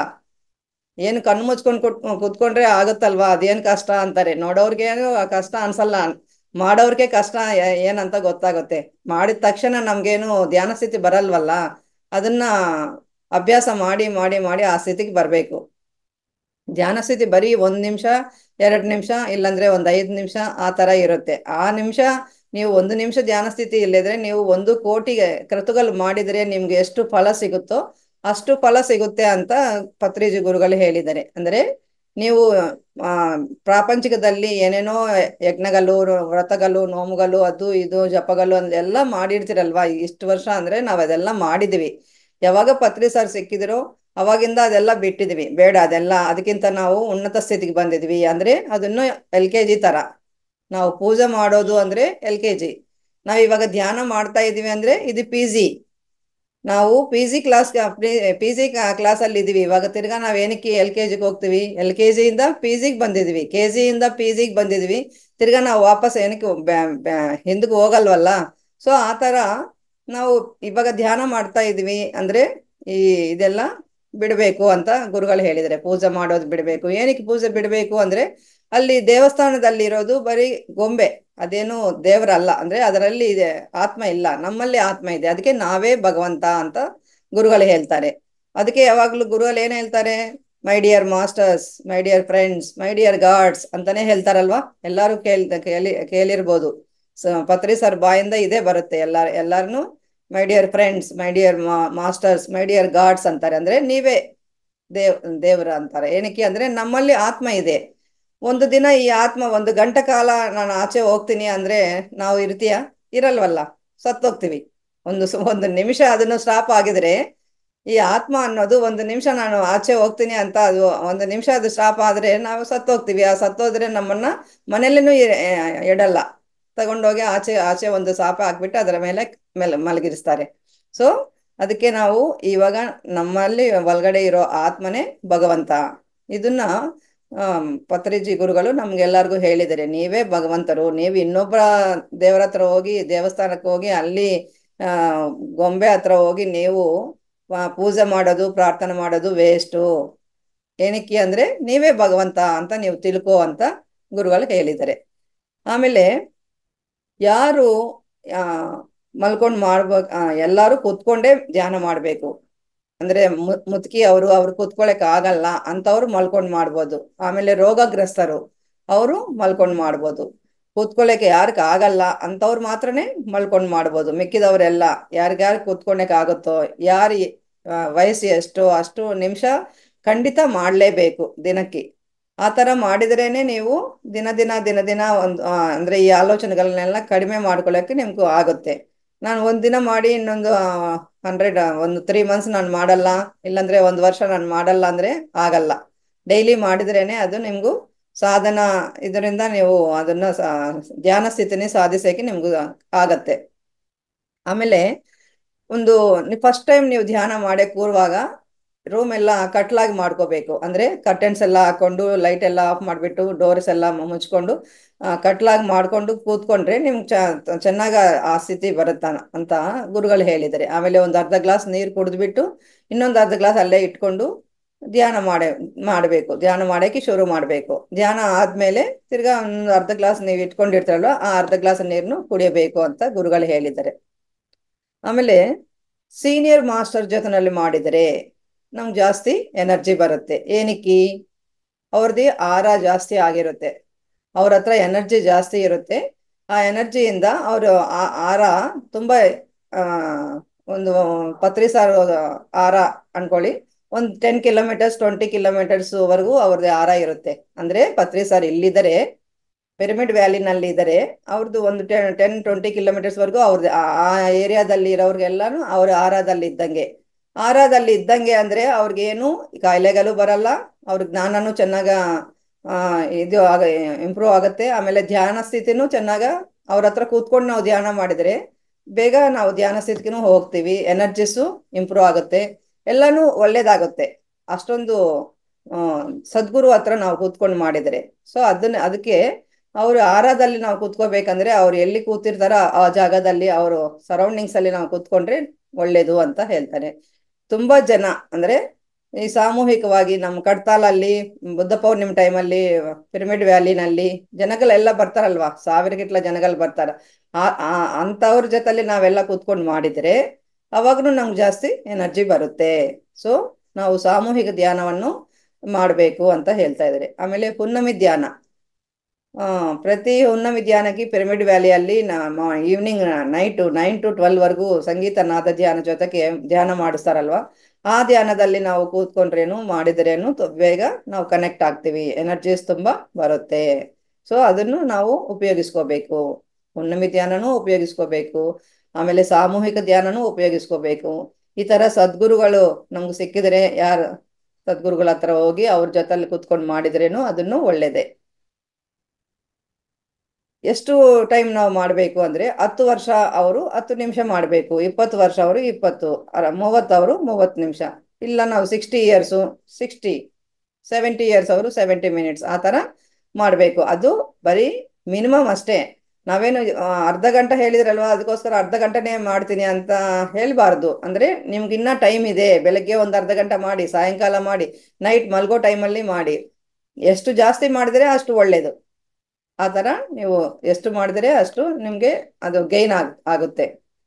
ಏನು ಕಣ್ಣು ಮುಚ್ಕೊಂಡು ಕುಟ್ ಕುತ್ಕೊಂಡ್ರೆ ಆಗುತ್ತಲ್ವಾ ಅದೇನ್ ಕಷ್ಟ ಅಂತಾರೆ ನೋಡೋರ್ಗೆ ಕಷ್ಟ ಅನ್ಸಲ್ಲ ಮಾಡೋರ್ಗೆ ಕಷ್ಟ ಏ- ಏನಂತ ಗೊತ್ತಾಗುತ್ತೆ ಮಾಡಿದ ತಕ್ಷಣ ನಮ್ಗೇನು ಧ್ಯಾನ ಸ್ಥಿತಿ ಬರಲ್ವಲ್ಲ ಅದನ್ನ ಅಭ್ಯಾಸ ಮಾಡಿ ಮಾಡಿ ಮಾಡಿ ಆ ಸ್ಥಿತಿಗೆ ಬರ್ಬೇಕು ಧ್ಯಾನ ಸ್ಥಿತಿ ಬರೀ ಒಂದ್ ನಿಮಿಷ ಎರಡ್ ನಿಮಿಷ ಇಲ್ಲಾಂದ್ರೆ ಒಂದ್ ಐದ್ ನಿಮಿಷ ಆ ತರ ಇರುತ್ತೆ ಆ ನಿಮಿಷ ನೀವು ಒಂದು ನಿಮಿಷ ಧ್ಯಾನ ಸ್ಥಿತಿ ಇಲ್ಲದ್ರೆ ನೀವು ಒಂದು ಕೋಟಿಗೆ ಕ್ರತುಗಳು ಮಾಡಿದ್ರೆ ನಿಮ್ಗೆ ಎಷ್ಟು ಫಲ ಸಿಗುತ್ತೋ ಅಷ್ಟು ಫಲ ಸಿಗುತ್ತೆ ಅಂತ ಪತ್ರಿಜಿ ಗುರುಗಳು ಹೇಳಿದ್ದಾರೆ ಅಂದ್ರೆ ನೀವು ಆ ಪ್ರಾಪಂಚಿಕದಲ್ಲಿ ಏನೇನೋ ಯಜ್ಞಗಳು ವ್ರತಗಳು ನೋಮುಗಳು ಅದು ಇದು ಜಪಗಳು ಎಲ್ಲ ಮಾಡಿರ್ತೀರಲ್ವಾ ಇಷ್ಟು ವರ್ಷ ಅಂದ್ರೆ ನಾವ್ ಅದೆಲ್ಲ ಮಾಡಿದೀವಿ ಯಾವಾಗ ಪತ್ರಿ ಸರ್ ಸಿಕ್ಕಿದ್ರು ಅವಾಗಿಂದ ಅದೆಲ್ಲ ಬಿಟ್ಟಿದ್ವಿ ಬೇಡ ಅದೆಲ್ಲ ಅದಕ್ಕಿಂತ ನಾವು ಉನ್ನತ ಸ್ಥಿತಿಗೆ ಬಂದಿದ್ವಿ ಅಂದ್ರೆ ಅದನ್ನು ಎಲ್ ಕೆ ಜಿ ತರ ನಾವು ಪೂಜೆ ಮಾಡೋದು ಅಂದ್ರೆ ಎಲ್ ಕೆ ಜಿ ನಾವ್ ಇವಾಗ ಧ್ಯಾನ ಮಾಡ್ತಾ ಇದೀವಿ ಅಂದ್ರೆ ಇದು ಪಿ ಜಿ ನಾವು P G class P G class ಅಲ್ಲಿ ಇದೀವಿ ಇವಾಗ ತಿರ್ಗಾ ನಾವ್ ಏನಕ್ಕೆ ಎಲ್ ಕೆ ಜಿಗೆ ಹೋಗ್ತೀವಿ ಎಲ್ ಕೆ ಜಿಯಿಂದ ಪಿ ಜಿಗೆ ಬಂದಿದ್ವಿ ಕೆ ಜಿಯಿಂದ ಪಿ ಜಿಗೆ ಬಂದಿದ್ವಿ ತಿರ್ಗಾ ನಾವು ವಾಪಸ್ ಏನಕ್ಕೆ ಬ್ಯಾ- ಬ್ಯಾ- ಹಿಂದಕ್ಕೆ ಹೋಗಲ್ವಲ್ಲ ಸೊ ಆ ತರ ನಾವು ಇವಾಗ ಧ್ಯಾನ ಮಾಡ್ತಾ ಇದೀವಿ ಅಂದ್ರೆ ಈ ಇದೆಲ್ಲ ಬಿಡಬೇಕು ಅಂತ ಗುರುಗಳು ಹೇಳಿದ್ದಾರೆ ಪೂಜೆ ಮಾಡೋದು ಬಿಡಬೇಕು ಏನಕ್ಕೆ ಪೂಜೆ ಬಿಡಬೇಕು ಅಂದ್ರೆ ಅಲ್ಲಿ ದೇವಸ್ಥಾನದಲ್ಲಿ ಇರೋದು ಬರೀ ಗೊಂಬೆ ಅದೇನು ದೇವರಲ್ಲ ಅಂದ್ರೆ ಅದರಲ್ಲಿ ಇದೆ ಆತ್ಮ ಇಲ್ಲ ನಮ್ಮಲ್ಲಿ ಆತ್ಮ ಇದೆ ಅದಕ್ಕೆ ನಾವೇ ಭಗವಂತ ಅಂತ ಗುರುಗಳು ಹೇಳ್ತಾರೆ ಅದಕ್ಕೆ ಯಾವಾಗ್ಲೂ ಗುರುಗಳು ಏನ್ ಹೇಳ್ತಾರೆ my dear masters my dear friends my dear gods ಅಂತಾನೆ ಹೇಳ್ತಾರಲ್ವಾ ಎಲ್ಲಾರು ಕೇಳ್ ಕೇಳಿ ಕೇಳಿರ್ಬೋದು ಸ- ಪತ್ರಿ ಸರ್ ಬಾಯಿಂದ ಇದೇ ಬರುತ್ತೆ ಎಲ್ಲಾರ ಎಲ್ಲಾರನು my dear friends my dear masters my dear gods ಅಂತಾರೆ ಅಂದ್ರೆ ನೀವೇ ದೇವ್ ದೇವ್ರ ಅಂತಾರೆ ಏನಕ್ಕೆ ಅಂದ್ರೆ ನಮ್ಮಲ್ಲಿ ಆತ್ಮ ಇದೆ ಒಂದು ದಿನ ಈ ಆತ್ಮ ಒಂದು ಗಂಟೆ ಕಾಲ ನಾನು ಆಚೆ ಹೋಗ್ತೀನಿ ಅಂದ್ರೆ ನಾವು ಇರ್ತೀಯ ಇರಲ್ವಲ್ಲ ಸತ್ತೋಗ್ತೀವಿ ಒಂದು ಸ- ಒಂದು ನಿಮಿಷ ಅದನ್ನು ಸ್ಟಾಪ್ ಆಗಿದ್ರೆ ಈ ಆತ್ಮ ಅನ್ನೋದು ಒಂದು ನಿಮಿಷ ನಾನು ಆಚೆ ಹೋಗ್ತೀನಿ ಅಂತ ಅದು ಒಂದು ನಿಮಿಷ ಅದು ಸ್ಟಾಪ್ ಆದ್ರೆ ನಾವು ಸತ್ತೋಗ್ತೀವಿ ಆ ಸತ್ತೋದ್ರೆ ನಮ್ಮನ್ನ ಮನೇಲಿನೂ ಇಡಲ್ಲ ತಗೊಂಡೋಗಿ ಆಚೆ ಆಚೆ ಒಂದು ಸಾಪ ಹಾಕ್ಬಿಟ್ಟು ಅದರ ಮೇಲೆ ಮೇಲೆ ಮಲಗಿರಿಸ್ತಾರೆ ಸೊ ಅದಕ್ಕೆ ನಾವು ಇವಾಗ ನಮ್ಮಲ್ಲಿ ಒಳಗಡೆ ಇರೋ ಆತ್ಮನೇ ಭಗವಂತ ಇದನ್ನ ಆಮ್, ಪತ್ರಿಜಿ ಗುರುಗಳು ನಮ್ಗೆಲ್ಲರಿಗೂ ಹೇಳಿದ್ದಾರೆ ನೀವೇ ಭಗವಂತರು ನೀವು ಇನ್ನೊಬ್ಬರ ದೇವರ ಹತ್ರ ಹೋಗಿ ದೇವಸ್ಥಾನಕ್ಕೆ ಹೋಗಿ ಅಲ್ಲಿ ಆ ಗೊಂಬೆ ಹತ್ರ ಹೋಗಿ ನೀವು ಆ, ಪೂಜೆ ಮಾಡೋದು ಪ್ರಾರ್ಥನೆ ಮಾಡೋದು ವೇಸ್ಟು ಏನಕ್ಕೆ ಅಂದ್ರೆ ನೀವೇ ಭಗವಂತ ಅಂತ ನೀವು ತಿಳ್ಕೋ ಅಂತ ಗುರುಗಳು ಹೇಳಿದ್ದಾರೆ ಆಮೇಲೆ ಯಾರು ಆ ಮಲ್ಕೊಂಡು ಮಾಡ್ಬೇಕು ಎಲ್ಲರೂ ಕೂತ್ಕೊಂಡೇ ಧ್ಯಾನ ಮಾಡ್ಬೇಕು ಅಂದ್ರೆ ಮು- ಮುದುಕಿ ಅವರು ಅವ್ರು ಕೂತ್ಕೊಳಕ್ ಆಗಲ್ಲ ಅಂತವ್ರು ಮಲ್ಕೊಂಡ್ ಮಾಡ್ಬೋದು ಆಮೇಲೆ ರೋಗಗ್ರಸ್ತರು ಅವರು ಮಲ್ಕೊಂಡ್ ಮಾಡ್ಬೋದು ಕೂತ್ಕೊಳ್ಳಕ್ಕೆ ಯಾರಿಗ ಆಗಲ್ಲ ಅಂತವ್ರು ಮಾತ್ರನೇ ಮಲ್ಕೊಂಡ್ ಮಾಡ್ಬೋದು ಮಿಕ್ಕಿದವರೆಲ್ಲ ಯಾರಿಗ್ಯಾರು ಕೂತ್ಕೊಳಕ್ ಆಗುತ್ತೋ ಯಾರು ವಯಸ್ಸು ಎಷ್ಟೋ ಅಷ್ಟು ನಿಮಿಷ ಖಂಡಿತ ಮಾಡ್ಲೇಬೇಕು ದಿನಕ್ಕೆ ಆ ತರ ಮಾಡಿದ್ರೇನೆ ನೀವು ದಿನ ದಿನ ದಿನ ದಿನ ಒಂದು ಆ, ಅಂದ್ರೆ ಈ ಆಲೋಚನೆಗಳನ್ನೆಲ್ಲ ಕಡಿಮೆ ಮಾಡ್ಕೊಳ್ಳೋಕೆ ನಿಮ್ಗೂ ಆಗುತ್ತೆ ನಾನು ಒಂದ್ ದಿನ ಮಾಡಿ ಇನ್ನೊಂದು ಹಂಡ್ರೆಡ್ ಒಂದು ತ್ರೀ ಮಂತ್ಸ್ ನಾನು ಮಾಡಲ್ಲ ಇಲ್ಲಾಂದ್ರೆ ಒಂದ್ ವರ್ಷ ನಾನು ಮಾಡಲ್ಲ ಅಂದ್ರೆ ಆಗಲ್ಲ ಡೈಲಿ ಮಾಡಿದ್ರೇನೆ ಅದು ನಿಮ್ಗೂ ಸಾಧನ ಇದರಿಂದ ನೀವು ಅದನ್ನ ಸಾ- ಧ್ಯಾನ ಸ್ಥಿತಿನಿ ಸಾಧಿಸಕ್ಕೆ ನಿಮ್ಗೂ ಆಗತ್ತೆ ಆಮೇಲೆ ಒಂದು ಫಸ್ಟ್ ಟೈಮ್ ನೀವು ಧ್ಯಾನ ಮಾಡಕ್ ಕೂರುವಾಗ ರೂಮ್ ಎಲ್ಲ ಕಟ್ಲಾಗಿ ಮಾಡ್ಕೋಬೇಕು ಅಂದ್ರೆ ಕರ್ಟನ್ಸ್ ಎಲ್ಲ ಹಾಕೊಂಡು ಲೈಟ್ ಎಲ್ಲ ಆಫ್ ಮಾಡ್ಬಿಟ್ಟು ಡೋರ್ಸ್ ಎಲ್ಲ ಮುಚ್ಕೊಂಡು ಆ, ಕಟ್ಲಾಗಿ ಮಾಡ್ಕೊಂಡು ಕೂತ್ಕೊಂಡ್ರೆ ನಿಮ್ಗೆ ಚ ಚೆನ್ನಾಗ ಆ ಸ್ಥಿತಿ ಬರುತ್ತ ಅಂತ ಗುರುಗಳು ಹೇಳಿದ್ದಾರೆ ಆಮೇಲೆ ಒಂದು ಅರ್ಧ ಗ್ಲಾಸ್ ನೀರು ಕುಡಿದ್ಬಿಟ್ಟು ಇನ್ನೊಂದು ಅರ್ಧ ಗ್ಲಾಸ್ ಅಲ್ಲೇ ಇಟ್ಕೊಂಡು ಧ್ಯಾನ ಮಾಡ ಮಾಡಬೇಕು ಧ್ಯಾನ ಮಾಡಕ್ಕೆ ಶುರು ಮಾಡಬೇಕು ಧ್ಯಾನ ಆದ್ಮೇಲೆ ತಿರ್ಗಾ ಒಂದು ಅರ್ಧ ಗ್ಲಾಸ್ ನೀವು ಇಟ್ಕೊಂಡಿರ್ತಾರಲ್ವ ಆ ಅರ್ಧ ಗ್ಲಾಸ್ ನೀರನ್ನು ಕುಡಿಯಬೇಕು ಅಂತ ಗುರುಗಳು ಹೇಳಿದ್ದಾರೆ ಆಮೇಲೆ ಸೀನಿಯರ್ ಮಾಸ್ಟರ್ ಜೊತೆನಲ್ಲಿ ಮಾಡಿದರೆ ನಮ್ಗೆ ಜಾಸ್ತಿ ಎನರ್ಜಿ ಬರುತ್ತೆ ಏನಕ್ಕೆ ಅವ್ರದ್ದು ಆರ ಜಾಸ್ತಿ ಆಗಿರುತ್ತೆ ಅವ್ರ ಹತ್ರ ಎನರ್ಜಿ ಜಾಸ್ತಿ ಇರುತ್ತೆ ಆ ಎನರ್ಜಿಯಿಂದ ಅವರು ಆ ಆರ ತುಂಬಾ ಆ ಒಂದು ಪತ್ರಿ ಸಾರು ಆರ ಅನ್ಕೊಳ್ಳಿ ಒಂದು ಟೆನ್ ಕಿಲೋಮೀಟರ್ಸ್ ಟ್ವೆಂಟಿ ಕಿಲೋಮೀಟರ್ಸ್ ವರೆಗೂ ಅವ್ರದ್ದು ಆರ ಇರುತ್ತೆ ಅಂದ್ರೆ ಪತ್ರಿ ಸಾರ್ ಇಲ್ಲಿದ್ದಾರೆ ಪಿರಮಿಡ್ ವ್ಯಾಲಿನಲ್ಲಿ ಇದ್ದಾರೆ ಅವ್ರದ್ದು ಒಂದು ಟೆನ್ ಟೆನ್ ಟ್ವೆಂಟಿ ಕಿಲೋಮೀಟರ್ಸ್ ವರೆಗೂ ಅವ್ರದ್ದು ಆ- ಆ ಏರಿಯಾದಲ್ಲಿ ಇರೋರ್ಗೆಲ್ಲಾನು ಅವ್ರ ಆರಾದಲ್ಲಿ ಇದ್ದಂಗೆ ಆರಾದಲ್ಲಿ ಇದ್ದಂಗೆ ಅಂದ್ರೆ ಅವ್ರಿಗೇನು ಕಾಯಿಲೆಗಳು ಬರಲ್ಲ ಅವ್ರ ಜ್ಞಾನನೂ ಚೆನ್ನಾಗ ಆ ಇದು ಆಗ ಇಂಪ್ರೂವ್ ಆಗುತ್ತೆ ಆಮೇಲೆ ಧ್ಯಾನ ಸ್ಥಿತಿನೂ ಚೆನ್ನಾಗ ಅವ್ರ ಹತ್ರ ಕೂತ್ಕೊಂಡು ನಾವು ಧ್ಯಾನ ಮಾಡಿದ್ರೆ ಬೇಗ ನಾವು ಧ್ಯಾನ ಸ್ಥಿತಿಗೂ ಹೋಗ್ತೀವಿ ಎನರ್ಜಿಸು ಇಂಪ್ರೂವ್ ಆಗುತ್ತೆ ಎಲ್ಲಾನು ಒಳ್ಳೇದಾಗುತ್ತೆ ಅಷ್ಟೊಂದು ಆ, ಸದ್ಗುರು ಹತ್ರ ನಾವು ಕೂತ್ಕೊಂಡು ಮಾಡಿದ್ರೆ ಸೊ ಅದನ್ನ ಅದಕ್ಕೆ ಅವರು ಆರಾದಲ್ಲಿ ನಾವು ಕೂತ್ಕೋಬೇಕಂದ್ರೆ ಅವ್ರು ಎಲ್ಲಿ ಕೂತಿರ್ತಾರ ಆ ಜಾಗದಲ್ಲಿ ಅವರು ಸರೌಂಡಿಂಗ್ಸ್ ಅಲ್ಲಿ ನಾವು ಕೂತ್ಕೊಂಡ್ರೆ ಒಳ್ಳೇದು ಅಂತ ಹೇಳ್ತಾರೆ ತುಂಬಾ ಜನ ಅಂದ್ರೆ ಈ ಸಾಮೂಹಿಕವಾಗಿ ನಮ್ಮ ಕಡ್ತಾಲಲ್ಲಿ ಬುದ್ಧ ಪೌರ್ಣಿಮೆ ಟೈಮಲ್ಲಿ ಪಿರಮಿಡ್ ವ್ಯಾಲಿನಲ್ಲಿ ಜನಗಳೆಲ್ಲ ಬರ್ತಾರಲ್ವಾ ಸಾವಿರಗಿಟ್ಲ ಜನಗಳು ಬರ್ತಾರ ಆ ಆ ಅಂತವ್ರ ಜೊತೆಲಿ ನಾವೆಲ್ಲ ಕೂತ್ಕೊಂಡು ಮಾಡಿದ್ರೆ ಅವಾಗ್ನು ನಮ್ಗೆ ಜಾಸ್ತಿ ಎನರ್ಜಿ ಬರುತ್ತೆ ಸೊ ನಾವು ಸಾಮೂಹಿಕ ಧ್ಯಾನವನ್ನು ಮಾಡಬೇಕು ಅಂತ ಹೇಳ್ತಾ ಇದ್ದಾರೆ ಆಮೇಲೆ ಹುನ್ನಮಿ ಧ್ಯಾನ ಆ ಪ್ರತಿ ಹುನ್ನಮಿ ಧ್ಯಾನಕ್ಕೆ ಪಿರಮಿಡ್ ವ್ಯಾಲಿಯಲ್ಲಿ evening night nine to twelve ವರೆಗೂ ಸಂಗೀತ ನಾದ ಧ್ಯಾನ ಜೊತೆಗೆ ಧ್ಯಾನ ಮಾಡಿಸ್ತಾರಲ್ವಾ ಆ ಧ್ಯಾನದಲ್ಲಿ ನಾವು ಕೂತ್ಕೊಂಡ್ರೇನು ಮಾಡಿದ್ರೇನು ತು- ಬೇಗ ನಾವು ಕನೆಕ್ಟ್ ಆಗ್ತೀವಿ ಎನರ್ಜೀಸ್ ತುಂಬಾ ಬರುತ್ತೆ ಸೊ ಅದನ್ನು ನಾವು ಉಪಯೋಗಿಸ್ಕೋಬೇಕು ಹುನ್ನಮಿ ಧ್ಯಾನನೂ ಉಪಯೋಗಿಸ್ಕೋಬೇಕು ಆಮೇಲೆ ಸಾಮೂಹಿಕ ಧ್ಯಾನನೂ ಉಪಯೋಗಿಸ್ಕೋಬೇಕು ಈ ತರ ಸದ್ಗುರುಗಳು ನಮ್ಗೆ ಸಿಕ್ಕಿದ್ರೆ ಯಾರು ಸದ್ಗುರುಗಳ ಹತ್ರ ಹೋಗಿ ಅವ್ರ ಜೊತೆಲಿ ಕೂತ್ಕೊಂಡು ಮಾಡಿದ್ರೇನು ಅದನ್ನು ಒಳ್ಳೇದೇ ಎಷ್ಟು ಟೈಮ್ ನಾವು ಮಾಡಬೇಕು ಅಂದ್ರೆ ಹತ್ತು ವರ್ಷ ಅವರು ಹತ್ತು ನಿಮಿಷ ಮಾಡಬೇಕು ಇಪ್ಪತ್ತು ವರ್ಷ ಅವರು ಇಪ್ಪತ್ತು ಅರ ಮೂವತ್ತು ಅವರು ಮೂವತ್ತು ನಿಮಿಷ ಇಲ್ಲ ನಾವು sixty years sixty seventy years ಅವರು ಸೆವೆಂಟಿ ಮಿನಿಟ್ಸ್ ಆ ಥರ ಮಾಡಬೇಕು ಅದು ಬರೀ ಮಿನಿಮಮ್ ಅಷ್ಟೇ ನಾವೇನು ಆ, ಅರ್ಧ ಗಂಟೆ ಹೇಳಿದ್ರಲ್ವಾ ಅದಕ್ಕೋಸ್ಕರ ಅರ್ಧ ಗಂಟೆನೇ ಮಾಡ್ತೀನಿ ಅಂತ ಹೇಳ್ಬಾರ್ದು ಅಂದ್ರೆ ನಿಮ್ಗೆ ಇನ್ನ ಟೈಮ್ ಇದೆ ಬೆಳಗ್ಗೆ ಒಂದು ಅರ್ಧ ಗಂಟೆ ಮಾಡಿ ಸಾಯಂಕಾಲ ಮಾಡಿ ನೈಟ್ ಮಲ್ಗೋ ಟೈಮಲ್ಲಿ ಮಾಡಿ ಎಷ್ಟು ಜಾಸ್ತಿ ಮಾಡಿದ್ರೆ ಅಷ್ಟು ಒಳ್ಳೇದು ಆ ತರ ನೀವು ಎಷ್ಟು ಮಾಡಿದ್ರೆ ಅಷ್ಟು ನಿಮ್ಗೆ ಅದು ಗೈನ್ ಆಗ್ ಆಗುತ್ತೆ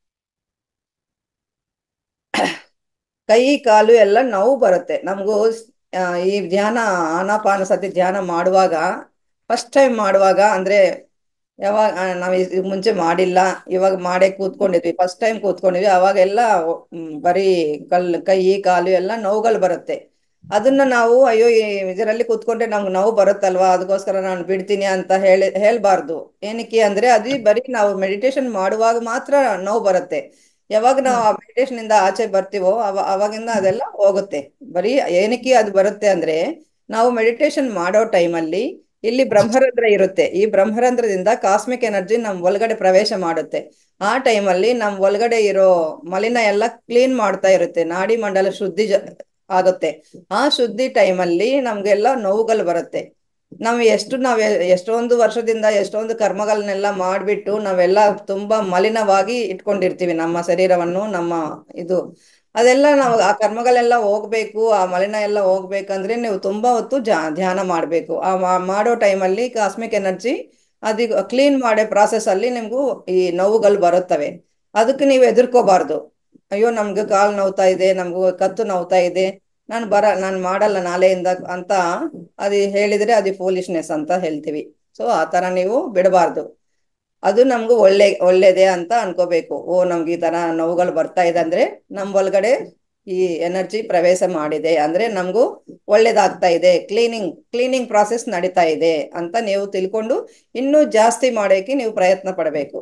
ಕೈ ಕಾಲು ಎಲ್ಲ ನೋವು ಬರುತ್ತೆ ನಮಗೂ ಆ, ಈ ಧ್ಯಾನ ಆನಾಪಾನಸತಿ ಧ್ಯಾನ ಮಾಡುವಾಗ ಫಸ್ಟ್ ಟೈಮ್ ಮಾಡುವಾಗ ಅಂದ್ರೆ ಯಾವಾಗ ಆ, ನಾವ್ ಇದ್- ಇದ್ ಮುಂಚೆ ಮಾಡಿಲ್ಲ ಇವಾಗ ಮಾಡೇ ಕೂತ್ಕೊಂಡಿದ್ವಿ ಫಸ್ಟ್ ಟೈಮ್ ಕೂತ್ಕೊಂಡಿದ್ವಿ ಅವಾಗೆಲ್ಲ ಮ್, ಬರೀ ಕಲ್ ಕೈ ಕಾಲು ಎಲ್ಲ ನೋವುಗಳು ಬರುತ್ತೆ ಅದನ್ನ ನಾವು ಅಯ್ಯೋ ಇದರಲ್ಲಿ ಕೂತ್ಕೊಂಡ್ರೆ ನಮ್ಗೆ ನೋವು ಬರುತ್ತಲ್ವಾ ಅದಕ್ಕೋಸ್ಕರ ನಾನು ಬಿಡ್ತೀನಿ ಅಂತ ಹೇಳಿ ಹೇಳ್ಬಾರ್ದು ಏನಕ್ಕೆ ಅಂದ್ರೆ ಅದು ಬರೀ ನಾವು ಮೆಡಿಟೇಷನ್ ಮಾಡುವಾಗ ಮಾತ್ರ ನೋವು ಬರುತ್ತೆ ಯಾವಾಗ ನಾವು ಆ ಮೆಡಿಟೇಷನ್ ಇಂದ ಆಚೆ ಬರ್ತೀವೋ ಅವ ಅವಾಗಿಂದ ಅದೆಲ್ಲ ಹೋಗುತ್ತೆ ಬರೀ ಏನಕ್ಕೆ ಅದು ಬರುತ್ತೆ ಅಂದ್ರೆ ನಾವು ಮೆಡಿಟೇಷನ್ ಮಾಡೋ ಟೈಮಲ್ಲಿ ಇಲ್ಲಿ ಬ್ರಹ್ಮರಂಧ್ರ ಇರುತ್ತೆ ಈ ಬ್ರಹ್ಮರಂಧ್ರದಿಂದ ಕಾಸ್ಮಿಕ್ ಎನರ್ಜಿ ನಮ್ ಒಳಗಡೆ ಪ್ರವೇಶ ಮಾಡುತ್ತೆ ಆ ಟೈಮಲ್ಲಿ ನಮ್ ಒಳಗಡೆ ಇರೋ ಮಲಿನ ಎಲ್ಲ ಕ್ಲೀನ್ ಮಾಡ್ತಾ ಇರುತ್ತೆ ನಾಡಿ ಮಂಡಲ ಶುದ್ಧಿ ಜ- ಆಗುತ್ತೆ ಆ ಶುದ್ಧಿ ಟೈಮಲ್ಲಿ ನಮ್ಗೆಲ್ಲ ನೋವುಗಳು ಬರುತ್ತೆ ನಾವ್ ಎಷ್ಟು ನಾವ್ ಎ- ಎಷ್ಟೊಂದು ವರ್ಷದಿಂದ ಎಷ್ಟೊಂದು ಕರ್ಮಗಳನ್ನೆಲ್ಲ ಮಾಡ್ಬಿಟ್ಟು ನಾವೆಲ್ಲ ತುಂಬಾ ಮಲಿನವಾಗಿ ಇಟ್ಕೊಂಡಿರ್ತೀವಿ ನಮ್ಮ ಶರೀರವನ್ನು ನಮ್ಮ ಇದು ಅದೆಲ್ಲ ನಾವು ಆ ಕರ್ಮಗಳೆಲ್ಲ ಹೋಗ್ಬೇಕು ಆ ಮಲಿನ ಎಲ್ಲ ಹೋಗ್ಬೇಕಂದ್ರೆ ನೀವು ತುಂಬಾ ಹೊತ್ತು ಜಾ ಧ್ಯಾನ ಮಾಡಬೇಕು ಆ ಮಾ- ಮಾಡೋ ಟೈಮಲ್ಲಿ ಕಾಸ್ಮಿಕ್ ಎನರ್ಜಿ ಅದೀಗ ಕ್ಲೀನ್ ಮಾಡೋ ಪ್ರಾಸೆಸ್ ಅಲ್ಲಿ ನಿಮ್ಗೂ ಈ ನೋವುಗಳು ಬರುತ್ತವೆ ಅದಕ್ಕೆ ನೀವು ಎದುರ್ಕೋಬಾರ್ದು ಅಯ್ಯೋ ನಮ್ಗೆ ಕಾಲು ನೋವ್ತಾ ಇದೆ ನಮ್ಗೂ ಕತ್ತು ನೋವ್ತಾ ಇದೆ ನಾನು ಬರ ನಾನು ಮಾಡಲ್ಲ ನಾಳೆಯಿಂದ ಅಂತ ಅದು ಹೇಳಿದ್ರೆ ಅದು ಫೂಲಿಶ್ನೆಸ್ ಅಂತ ಹೇಳ್ತೀವಿ ಸೊ ಆ ತರ ನೀವು ಬಿಡಬಾರ್ದು ಅದು ನಮ್ಗೂ ಒಳ್ಳೆ ಒಳ್ಳೇದೇ ಅಂತ ಅನ್ಕೋಬೇಕು ಓ ನಮ್ಗೆ ಈ ತರ ನೋವುಗಳು ಬರ್ತಾ ಇದೆ ಅಂದ್ರೆ ನಮ್ ಒಳಗಡೆ ಈ ಎನರ್ಜಿ ಪ್ರವೇಶ ಮಾಡಿದೆ ಅಂದ್ರೆ ನಮಗೂ ಒಳ್ಳೇದಾಗ್ತಾ ಇದೆ ಕ್ಲೀನಿಂಗ್ ಕ್ಲೀನಿಂಗ್ ಪ್ರಾಸೆಸ್ ನಡೀತಾ ಇದೆ ಅಂತ ನೀವು ತಿಳ್ಕೊಂಡು ಇನ್ನೂ ಜಾಸ್ತಿ ಮಾಡೋಕೆ ನೀವು ಪ್ರಯತ್ನ ಪಡಬೇಕು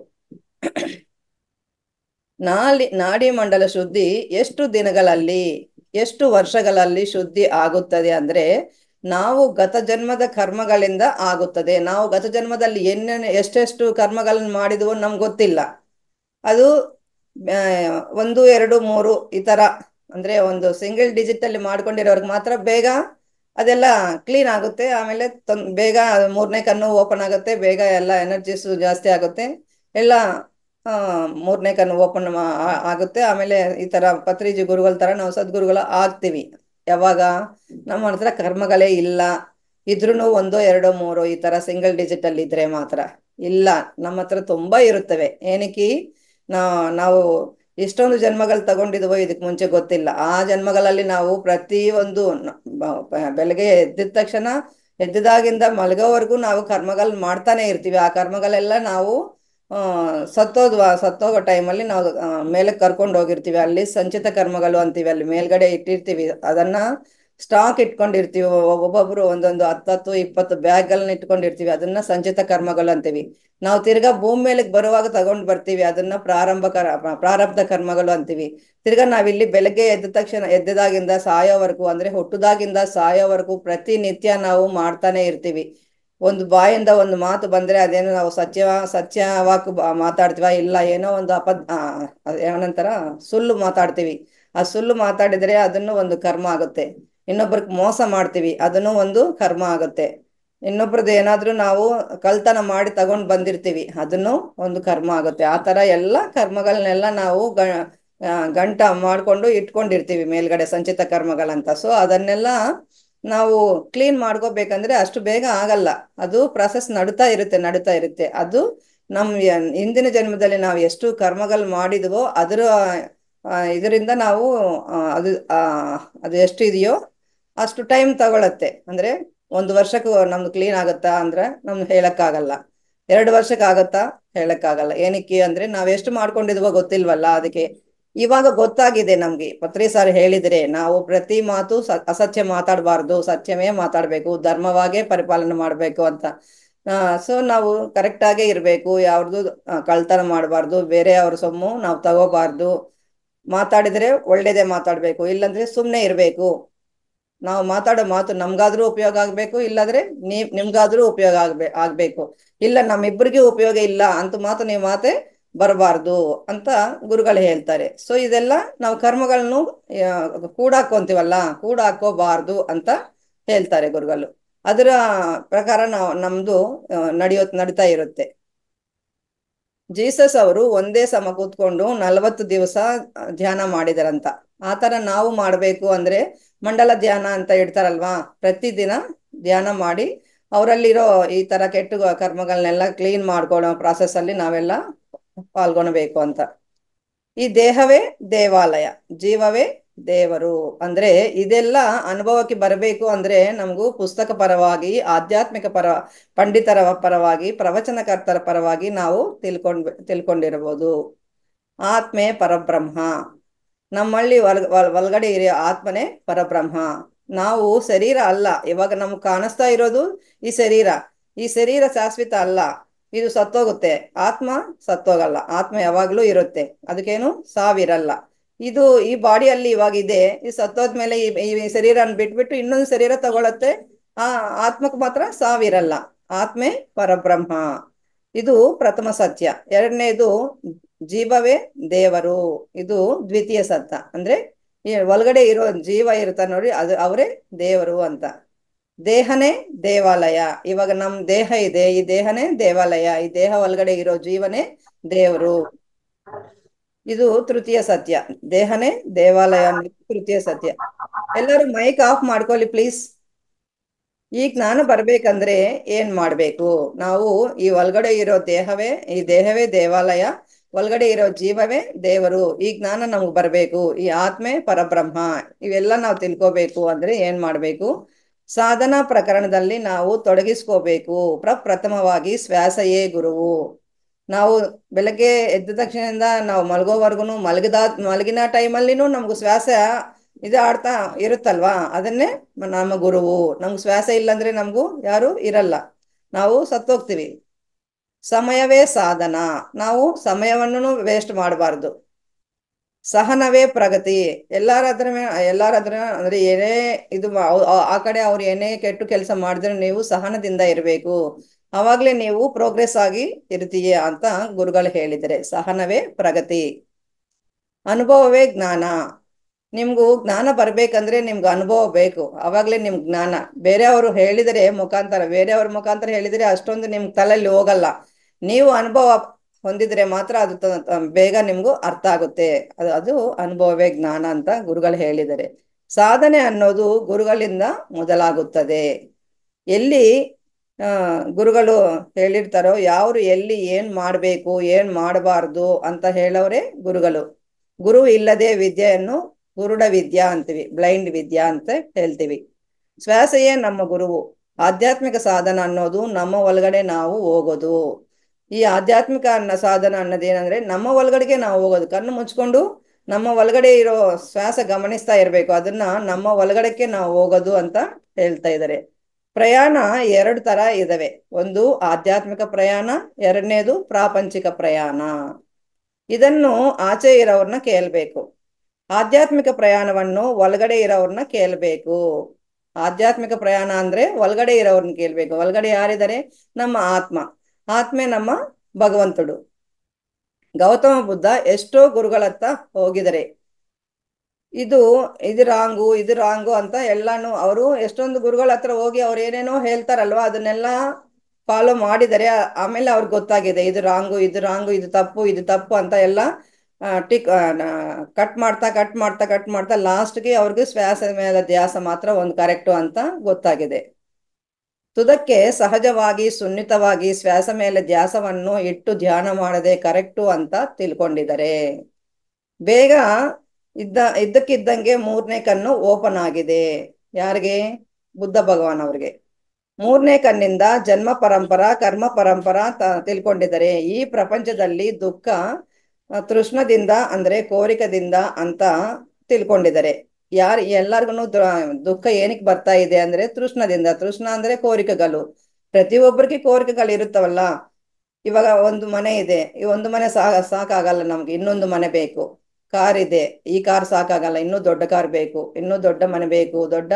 ನಾಡಿ ನಾಡಿ ಮಂಡಲ ಶುದ್ಧಿ ಎಷ್ಟು ದಿನಗಳಲ್ಲಿ ಎಷ್ಟು ವರ್ಷಗಳಲ್ಲಿ ಶುದ್ಧಿ ಆಗುತ್ತದೆ ಅಂದ್ರೆ ನಾವು ಗತ ಜನ್ಮದ ಕರ್ಮಗಳಿಂದ ಆಗುತ್ತದೆ ನಾವು ಗತ ಜನ್ಮದಲ್ಲಿ ಏನೇನು ಎಷ್ಟೆಷ್ಟು ಕರ್ಮಗಳನ್ನು ಮಾಡಿದ್ವೋ ನಮ್ಗೆ ಗೊತ್ತಿಲ್ಲ ಅದು ಆ, ಒಂದು ಎರಡು ಮೂರು ಈ ತರ ಅಂದ್ರೆ ಒಂದು ಸಿಂಗಲ್ ಡಿಜಿಟ್ ಅಲ್ಲಿ ಮಾಡ್ಕೊಂಡಿರೋರ್ಗೆ ಮಾತ್ರ ಬೇಗ ಅದೆಲ್ಲ ಕ್ಲೀನ್ ಆಗುತ್ತೆ ಆಮೇಲೆ ತೊನ್ ಬೇಗ ಮೂರನೇ ಕಣ್ಣು ಓಪನ್ ಆಗುತ್ತೆ ಬೇಗ ಎಲ್ಲ ಎನರ್ಜೀಸ್ ಜಾಸ್ತಿ ಆಗುತ್ತೆ ಎಲ್ಲ ಆ, ಮೂರನೇ ಕಣ್ಣು ಓಪನ್ ಆಗುತ್ತೆ ಆಮೇಲೆ ಈ ತರ ಪತ್ರಿಜಿ ಗುರುಗಳ ತರ ನಾವು ಸದ್ಗುರುಗಳ ಆಗ್ತೀವಿ ಯಾವಾಗ ನಮ್ಮ ಹತ್ರ ಕರ್ಮಗಳೇ ಇಲ್ಲ ಇದ್ರೂ ಒಂದೋ ಎರಡೋ ಮೂರೋ ಈ ತರ ಸಿಂಗಲ್ ಡಿಜಿಟ್ ಅಲ್ಲಿ ಇದ್ರೆ ಮಾತ್ರ ಇಲ್ಲ ನಮ್ಮ ಹತ್ರ ತುಂಬಾ ಇರುತ್ತವೆ ಏನಕ್ಕೆ ನಾ ನಾವು ಎಷ್ಟೊಂದು ಜನ್ಮಗಳು ತಗೊಂಡಿದ್ವೋ ಇದಕ್ ಮುಂಚೆ ಗೊತ್ತಿಲ್ಲ ಆ ಜನ್ಮಗಳಲ್ಲಿ ನಾವು ಪ್ರತಿ ಒಂದು ನ- ಬ- ಬ- ಬೆಳಗ್ಗೆ ಎದ್ದಿದ ತಕ್ಷಣ ಎದ್ದಿದಾಗಿಂದ ಮಲಗೋವರೆಗೂ ನಾವು ಕರ್ಮಗಳು ಮಾಡ್ತಾನೆ ಇರ್ತೀವಿ ಆ ಕರ್ಮಗಳೆಲ್ಲ ನಾವು ಆ ಸತ್ತೋದ್ವ ಸತ್ತೋಗೋ ಟೈಮಲ್ಲಿ ನಾವು ಆ, ಮೇಲಕ್ಕೆ ಕರ್ಕೊಂಡು ಹೋಗಿರ್ತೀವಿ ಅಲ್ಲಿ ಸಂಚಿತ ಕರ್ಮಗಳು ಅಂತೀವಿ ಅಲ್ಲಿ ಮೇಲ್ಗಡೆ ಇಟ್ಟಿರ್ತೀವಿ ಅದನ್ನ ಸ್ಟಾಕ್ ಇಟ್ಕೊಂಡಿರ್ತೀವಿ ಒಬ್ಬ- ಒಬ್ಬೊಬ್ರು ಒಂದೊಂದು ಹತ್ತತ್ತು ಇಪ್ಪತ್ತು ಬ್ಯಾಗ್ಗಳನ್ನ ಇಟ್ಕೊಂಡಿರ್ತೀವಿ ಅದನ್ನ ಸಂಚಿತ ಕರ್ಮಗಳು ಅಂತೀವಿ ನಾವು ತಿರ್ಗಾ ಭೂಮಿ ಮೇಲಕ್ಕೆ ಬರುವಾಗ ತಗೊಂಡ್ ಬರ್ತೀವಿ ಅದನ್ನ ಪ್ರಾರಂಭ ಕರ ಪ್ರಾರಬ್ಧ ಕರ್ಮಗಳು ಅಂತೀವಿ ತಿರ್ಗಾ ನಾವಿಲ್ಲಿ ಬೆಳಗ್ಗೆ ಎದ್ದ ತಕ್ಷಣ ಎದ್ದದಾಗಿಂದ ಸಾಯೋವರೆಗೂ ಅಂದ್ರೆ ಹುಟ್ಟುದಾಗಿಂದ ಸಾಯೋವರೆಗೂ ಪ್ರತಿನಿತ್ಯ ನಾವು ಮಾಡ್ತಾನೆ ಇರ್ತೀವಿ ಒಂದು ಬಾಯಿಂದ ಒಂದು ಮಾತು ಬಂದ್ರೆ ಅದೇನೋ ನಾವು ಸತ್ಯ ಸತ್ಯವಾಕ್ ಮಾತಾಡ್ತೀವ ಇಲ್ಲ ಏನೋ ಒಂದು ಅಪದ್ ಆ, ಅದ್ ಏನಂತಾರ ಸುಳ್ಳು ಮಾತಾಡ್ತೀವಿ ಆ ಸುಳ್ಳು ಮಾತಾಡಿದ್ರೆ ಅದನ್ನು ಒಂದು ಕರ್ಮ ಆಗುತ್ತೆ ಇನ್ನೊಬ್ರಿಗೆ ಮೋಸ ಮಾಡ್ತೀವಿ ಅದನ್ನು ಒಂದು ಕರ್ಮ ಆಗುತ್ತೆ ಇನ್ನೊಬ್ರದ್ದು ಏನಾದ್ರೂ ನಾವು ಕಳ್ತನ ಮಾಡಿ ತಗೊಂಡ್ ಬಂದಿರ್ತೀವಿ ಅದನ್ನು ಒಂದು ಕರ್ಮ ಆಗುತ್ತೆ ಆ ತರ ಎಲ್ಲ ಕರ್ಮಗಳನ್ನೆಲ್ಲ ನಾವು ಗ ಆ, ಗಂಟ ಮಾಡ್ಕೊಂಡು ಇಟ್ಕೊಂಡಿರ್ತೀವಿ ಮೇಲ್ಗಡೆ ಸಂಚಿತ ಕರ್ಮಗಳಂತ ಸೊ ಅದನ್ನೆಲ್ಲ ನಾವು ಕ್ಲೀನ್ ಮಾಡ್ಕೋಬೇಕಂದ್ರೆ ಅಷ್ಟು ಬೇಗ ಆಗಲ್ಲ ಅದು ಪ್ರಾಸೆಸ್ ನಡುತ್ತಾ ಇರುತ್ತೆ ನಡುತ್ತಾ ಇರುತ್ತೆ ಅದು ನಮ್ ಯ- ಹಿಂದಿನ ಜನ್ಮದಲ್ಲಿ ನಾವು ಎಷ್ಟು ಕರ್ಮಗಳು ಮಾಡಿದ್ವೋ ಅದರ ಆ, ಇದರಿಂದ ನಾವು ಆ, ಅದು ಆ, ಅದು ಎಷ್ಟು ಇದೆಯೋ ಅಷ್ಟು ಟೈಮ್ ತಗೊಳತ್ತೆ ಅಂದ್ರೆ ಒಂದು ವರ್ಷಕ್ಕೆ ನಮ್ದು ಕ್ಲೀನ್ ಆಗುತ್ತಾ ಅಂದ್ರೆ ನಮ್ದು ಹೇಳಕ್ಕಾಗಲ್ಲ ಎರಡು ವರ್ಷಕ್ಕೆ ಆಗತ್ತಾ ಹೇಳಕ್ಕಾಗಲ್ಲ ಏನಕ್ಕೆ ಅಂದ್ರೆ ನಾವ್ ಎಷ್ಟು ಮಾಡ್ಕೊಂಡಿದ್ವೋ ಗೊತ್ತಿಲ್ವಲ್ಲ ಅದಕ್ಕೆ ಇವಾಗ ಗೊತ್ತಾಗಿದೆ ನಮ್ಗೆ ಪತ್ರಿ ಸರ್ ಹೇಳಿದ್ರೆ ನಾವು ಪ್ರತಿ ಮಾತು ಸ- ಅಸತ್ಯ ಮಾತಾಡಬಾರ್ದು ಸತ್ಯವೇ ಮಾತಾಡ್ಬೇಕು ಧರ್ಮವಾಗೇ ಪರಿಪಾಲನೆ ಮಾಡ್ಬೇಕು ಅಂತ ಆ ಸೊ ನಾವು ಕರೆಕ್ಟ್ ಆಗೇ ಇರ್ಬೇಕು ಯಾವ್ದು ಕಳ್ತನ ಮಾಡಬಾರ್ದು ಬೇರೆ ಅವ್ರ ಸೊಮ್ಮು ನಾವು ತಗೋಬಾರ್ದು ಮಾತಾಡಿದ್ರೆ ಒಳ್ಳೇದೇ ಮಾತಾಡ್ಬೇಕು ಇಲ್ಲಂದ್ರೆ ಸುಮ್ನೆ ಇರ್ಬೇಕು ನಾವು ಮಾತಾಡೋ ಮಾತು ನಮ್ಗಾದ್ರೂ ಉಪಯೋಗ ಆಗ್ಬೇಕು ಇಲ್ಲಾಂದ್ರೆ ನೀವ್ ನಿಮ್ಗಾದ್ರೂ ಉಪಯೋಗ ಆಗ್ಬೇ ಆಗ್ಬೇಕು ಇಲ್ಲ ನಮ್ಮಿಬ್ಬರಿಗೂ ಉಪಯೋಗ ಇಲ್ಲ ಅಂತ ಮಾತು ನೀವು ಮಾತೆ ಬರಬಾರ್ದು ಅಂತ ಗುರುಗಳು ಹೇಳ್ತಾರೆ ಸೊ ಇದೆಲ್ಲ ನಾವು ಕರ್ಮಗಳನ್ನು ಆ, ಕೂಡಾಕೊಂತೀವಲ್ಲ ಕೂಡಾಕೋಬಾರ್ದು ಅಂತ ಹೇಳ್ತಾರೆ ಗುರುಗಳು ಅದರ ಪ್ರಕಾರ ನಾವು ನಮ್ದು ಆ, ನಡೆಯೋ ನಡೀತಾ ಇರುತ್ತೆ ಜೀಸಸ್ ಅವರು ಒಂದೇ ಸಮ ಕೂತ್ಕೊಂಡು ನಲವತ್ತು ದಿವಸ ಧ್ಯಾನ ಮಾಡಿದಾರಂತ ಆ ತರ ನಾವು ಮಾಡ್ಬೇಕು ಅಂದ್ರೆ ಮಂಡಲ ಧ್ಯಾನ ಅಂತ ಇಡ್ತಾರಲ್ವಾ ಪ್ರತಿದಿನ ಧ್ಯಾನ ಮಾಡಿ ಅವರಲ್ಲಿರೋ ಈ ತರ ಕೆಟ್ಟ ಕರ್ಮಗಳನ್ನೆಲ್ಲ ಕ್ಲೀನ್ ಮಾಡ್ಕೊಳ್ಳೋ ಪ್ರಾಸೆಸ್ ಅಲ್ಲಿ ನಾವೆಲ್ಲ ಪಾಲ್ಗೊಳ್ಬೇಕು ಅಂತ ಈ ದೇಹವೇ ದೇವಾಲಯ ಜೀವವೇ ದೇವರು ಅಂದ್ರೆ ಇದೆಲ್ಲ ಅನುಭವಕ್ಕೆ ಬರಬೇಕು ಅಂದ್ರೆ ನಮಗೂ ಪುಸ್ತಕ ಪರವಾಗಿ ಆಧ್ಯಾತ್ಮಿಕ ಪರ ಪಂಡಿತರ ಪರವಾಗಿ ಪ್ರವಚನಕರ್ತರ ಪರವಾಗಿ ನಾವು ತಿಳ್ಕೊಂಡ್ ತಿಳ್ಕೊಂಡಿರ್ಬೋದು ಆತ್ಮೆ ಪರಬ್ರಹ್ಮ ನಮ್ಮಲ್ಲಿ ಒಲ್ ಒಲ್- ಒಳಗಡೆ ಇರೋ ಆತ್ಮನೇ ಪರಬ್ರಹ್ಮ ನಾವು ಶರೀರ ಅಲ್ಲ ಇವಾಗ ನಮ್ಗೆ ಕಾಣಿಸ್ತಾ ಇರೋದು ಈ ಶರೀರ ಈ ಶರೀರ ಶಾಶ್ವತ ಅಲ್ಲ ಇದು ಸತ್ತೋಗುತ್ತೆ ಆತ್ಮ ಸತ್ತೋಗಲ್ಲ ಆತ್ಮ ಯಾವಾಗ್ಲೂ ಇರುತ್ತೆ ಅದಕ್ಕೇನು ಸಾವಿರಲ್ಲ ಇದು ಈ ಬಾಡಿಯಲ್ಲಿ ಇವಾಗ ಇದೆ ಈ ಸತ್ತೋದ್ಮೇಲೆ ಈ ಈ ಶರೀರನ ಬಿಟ್ಬಿಟ್ಟು ಇನ್ನೊಂದು ಶರೀರ ತಗೊಳತ್ತೆ ಆ ಆತ್ಮಕ್ ಮಾತ್ರ ಸಾವಿರಲ್ಲ ಆತ್ಮೆ ಪರಬ್ರಹ್ಮ ಇದು ಪ್ರಥಮ ಸತ್ಯ ಎರಡನೇದು ಜೀವವೇ ದೇವರು ಇದು ದ್ವಿತೀಯ ಸತ್ಯ ಅಂದ್ರೆ ಈ ಒಳಗಡೆ ಇರೋ ಜೀವ ಇರ್ತ ನೋಡಿ ಅದು ಅವರೇ ದೇವರು ಅಂತ ದೇಹನೇ ದೇವಾಲಯ ಇವಾಗ ನಮ್ ದೇಹ ಇದೆ ಈ ದೇಹನೇ ದೇವಾಲಯ ಈ ದೇಹ ಒಳಗಡೆ ಇರೋ ಜೀವನೇ ದೇವರು ಇದು ತೃತೀಯ ಸತ್ಯ ದೇಹನೇ ದೇವಾಲಯ ಅನ್ನೋದು ತೃತೀಯ ಸತ್ಯ ಎಲ್ಲರೂ ಮೈಕ್ ಆಫ್ ಮಾಡ್ಕೊಳ್ಳಿ ಪ್ಲೀಸ್ ಈ ಜ್ಞಾನ ಬರ್ಬೇಕಂದ್ರೆ ಏನ್ ಮಾಡ್ಬೇಕು ನಾವು ಈ ಒಳಗಡೆ ಇರೋ ದೇಹವೇ ಈ ದೇಹವೇ ದೇವಾಲಯ ಒಳಗಡೆ ಇರೋ ಜೀವವೇ ದೇವರು ಈ ಜ್ಞಾನ ನಮ್ಗೆ ಬರ್ಬೇಕು ಈ ಆತ್ಮೆ ಪರಬ್ರಹ್ಮ ಇವೆಲ್ಲ ನಾವು ತಿಳ್ಕೋಬೇಕು ಅಂದ್ರೆ ಏನ್ ಮಾಡ್ಬೇಕು ಸಾಧನಾ ಪ್ರಕರಣದಲ್ಲಿ ನಾವು ತೊಡಗಿಸ್ಕೋಬೇಕು ಪ್ರಪ್ರಥಮವಾಗಿ ಶ್ವಾಸಯೇ ಗುರುವು ನಾವು ಬೆಳಗ್ಗೆ ಎದ್ದ ತಕ್ಷಣದಿಂದ ನಾವು ಮಲಗೋವರೆಗೂ ಮಲಗಿದ ಮಲಗಿನ ಟೈಮಲ್ಲಿನೂ ನಮ್ಗೆ ಶ್ವಾಸ ಇದು ಆಡ್ತಾ ಇರುತ್ತಲ್ವಾ ಅದನ್ನೇ ನಮ್ಮ ಗುರುವು ನಮ್ಗೆ ಶ್ವಾಸ ಇಲ್ಲಂದ್ರೆ ನಮಗೂ ಯಾರು ಇರಲ್ಲ ನಾವು ಸತ್ತೋಗ್ತೀವಿ ಸಮಯವೇ ಸಾಧನ ನಾವು ಸಮಯವನ್ನು ವೇಸ್ಟ್ ಮಾಡಬಾರ್ದು ಸಹನವೇ ಪ್ರಗತಿ ಎಲ್ಲಾರ ಹತ್ರ ಎಲ್ಲಾರ ಹತ್ರ ಅಂದ್ರೆ ಏನೇ ಇದು ಆ ಕಡೆ ಅವ್ರು ಏನೇ ಕೆಟ್ಟು ಕೆಲಸ ಮಾಡಿದ್ರೆ ನೀವು ಸಹನದಿಂದ ಇರಬೇಕು ಅವಾಗ್ಲೇ ನೀವು ಪ್ರೋಗ್ರೆಸ್ ಆಗಿ ಇರ್ತೀಯ ಅಂತ ಗುರುಗಳು ಹೇಳಿದರೆ ಸಹನವೇ ಪ್ರಗತಿ ಅನುಭವವೇ ಜ್ಞಾನ ನಿಮ್ಗೂ ಜ್ಞಾನ ಬರ್ಬೇಕಂದ್ರೆ ನಿಮ್ಗೆ ಅನುಭವ ಬೇಕು ಅವಾಗ್ಲೇ ನಿಮ್ ಜ್ಞಾನ ಬೇರೆಯವರು ಹೇಳಿದರೆ ಮುಖಾಂತರ ಬೇರೆಯವ್ರ ಮುಖಾಂತರ ಹೇಳಿದರೆ ಅಷ್ಟೊಂದು ನಿಮ್ ತಲೆಯಲ್ಲಿ ಹೋಗಲ್ಲ ನೀವು ಅನುಭವ ಹೊಂದಿದ್ರೆ ಮಾತ್ರ ಅದು ಬೇಗ ನಿಮ್ಗೂ ಅರ್ಥ ಆಗುತ್ತೆ ಅದು ಅದು ಅನುಭವವೇ ಜ್ಞಾನ ಅಂತ ಗುರುಗಳು ಹೇಳಿದ್ದಾರೆ ಸಾಧನೆ ಅನ್ನೋದು ಗುರುಗಳಿಂದ ಮೊದಲಾಗುತ್ತದೆ ಎಲ್ಲಿ ಆ ಗುರುಗಳು ಹೇಳಿರ್ತಾರೋ ಯಾರು ಎಲ್ಲಿ ಏನ್ ಮಾಡ್ಬೇಕು ಏನ್ ಮಾಡಬಾರ್ದು ಅಂತ ಹೇಳೋರೆ ಗುರುಗಳು ಗುರು ಇಲ್ಲದೆ ವಿದ್ಯೆಯನ್ನು ಕುರುಡ ವಿದ್ಯಾ ಅಂತೀವಿ ಬ್ಲೈಂಡ್ ವಿದ್ಯಾ ಅಂತ ಹೇಳ್ತೀವಿ ಶ್ವಾಸೆಯೇ ನಮ್ಮ ಗುರುವು ಆಧ್ಯಾತ್ಮಿಕ ಸಾಧನ ಅನ್ನೋದು ನಮ್ಮ ಒಳಗಡೆ ನಾವು ಹೋಗೋದು ಈ ಆಧ್ಯಾತ್ಮಿಕ ಅನ್ನ ಸಾಧನ ಅನ್ನೋದೇನಂದ್ರೆ ನಮ್ಮ ಒಳಗಡೆಗೆ ನಾವು ಹೋಗೋದು ಕಣ್ಣು ಮುಚ್ಕೊಂಡು ನಮ್ಮ ಒಳಗಡೆ ಇರೋ ಶ್ವಾಸ ಗಮನಿಸ್ತಾ ಇರ್ಬೇಕು ಅದನ್ನ ನಮ್ಮ ಒಳಗಡೆಗೆ ನಾವು ಹೋಗೋದು ಅಂತ ಹೇಳ್ತಾ ಇದ್ದಾರೆ ಪ್ರಯಾಣ ಎರಡು ತರ ಇದಾವೆ ಒಂದು ಆಧ್ಯಾತ್ಮಿಕ ಪ್ರಯಾಣ ಎರಡನೇದು ಪ್ರಾಪಂಚಿಕ ಪ್ರಯಾಣ ಇದನ್ನು ಆಚೆ ಇರೋರ್ನ ಕೇಳ್ಬೇಕು ಆಧ್ಯಾತ್ಮಿಕ ಪ್ರಯಾಣವನ್ನು ಒಳಗಡೆ ಇರೋರ್ನ ಕೇಳ್ಬೇಕು ಆಧ್ಯಾತ್ಮಿಕ ಪ್ರಯಾಣ ಅಂದ್ರೆ ಒಳಗಡೆ ಇರೋರ್ನ ಕೇಳ್ಬೇಕು ಒಳಗಡೆ ಯಾರಿದ್ದಾರೆ ನಮ್ಮ ಆತ್ಮ ಆತ್ಮೆ ನಮ್ಮ ಭಗವಂತುಡು ಗೌತಮ ಬುದ್ಧ ಎಷ್ಟೋ ಗುರುಗಳತ್ತ ಹೋಗಿದ್ದಾರೆ ಇದು ಇದು ರಾಂಗು ಇದು ರಾಂಗು ಅಂತ ಎಲ್ಲಾನು ಅವರು ಎಷ್ಟೊಂದು ಗುರುಗಳ ಹತ್ರ ಹೋಗಿ ಅವ್ರು ಏನೇನೋ ಹೇಳ್ತಾರಲ್ವಾ ಅದನ್ನೆಲ್ಲ ಫಾಲೋ ಮಾಡಿದರೆ ಆಮೇಲೆ ಅವ್ರಿಗೆ ಗೊತ್ತಾಗಿದೆ ಇದು ರಾಂಗು ಇದು ರಾಂಗು ಇದು ತಪ್ಪು ಇದು ತಪ್ಪು ಅಂತ ಎಲ್ಲ ಟಿಕ್ ಕಟ್ ಮಾಡ್ತಾ ಕಟ್ ಮಾಡ್ತಾ ಕಟ್ ಮಾಡ್ತಾ ಲಾಸ್ಟ್ಗೆ ಅವ್ರಿಗೆ ಶ್ವಾಸ ಮೇಲೆ ಧ್ಯಾಸ ಮಾತ್ರ ಒಂದು ಕರೆಕ್ಟು ಅಂತ ಗೊತ್ತಾಗಿದೆ ತುದಕ್ಕೆ ಸಹಜವಾಗಿ ಸುನ್ನಿತವಾಗಿ ಶ್ವಾಸ ಮೇಲೆ ಧ್ಯಾಸವನ್ನು ಇಟ್ಟು ಧ್ಯಾನ ಮಾಡದೆ ಕರೆಕ್ಟು ಅಂತ ತಿಳ್ಕೊಂಡಿದ್ದಾರೆ ಬೇಗ ಇದ್ದ ಇದ್ದಕ್ಕಿದ್ದಂಗೆ ಮೂರನೇ ಕಣ್ಣು ಓಪನ್ ಆಗಿದೆ ಯಾರಿಗೆ ಬುದ್ಧ ಭಗವಾನ್ ಅವ್ರಿಗೆ ಮೂರನೇ ಕಣ್ಣಿಂದ ಜನ್ಮ ಪರಂಪರ ಕರ್ಮ ಪರಂಪರ ತಿಳ್ಕೊಂಡಿದ್ದಾರೆ ಈ ಪ್ರಪಂಚದಲ್ಲಿ ದುಃಖ ತೃಷ್ಣದಿಂದ ಅಂದ್ರೆ ಕೋರಿಕದಿಂದ ಅಂತ ತಿಳ್ಕೊಂಡಿದ್ದಾರೆ ಯಾರು ಎಲ್ಲಾರ್ಗು ದುಃಖ ಏನಕ್ಕೆ ಬರ್ತಾ ಇದೆ ಅಂದ್ರೆ ತೃಷ್ಣದಿಂದ ತೃಷ್ಣ ಅಂದ್ರೆ ಕೋರಿಕೆಗಳು ಪ್ರತಿಯೊಬ್ಬರಿಗೆ ಕೋರಿಕೆಗಳು ಇರುತ್ತವಲ್ಲ ಇವಾಗ ಒಂದು ಮನೆ ಇದೆ ಈ ಒಂದು ಮನೆ ಸಾ ಸಾಕಾಗಲ್ಲ ನಮ್ಗೆ ಇನ್ನೊಂದು ಮನೆ ಬೇಕು ಕಾರ್ ಇದೆ ಈ ಕಾರ್ ಸಾಕಾಗಲ್ಲ ಇನ್ನೂ ದೊಡ್ಡ ಕಾರ್ ಬೇಕು ಇನ್ನೂ ದೊಡ್ಡ ಮನೆ ಬೇಕು ದೊಡ್ಡ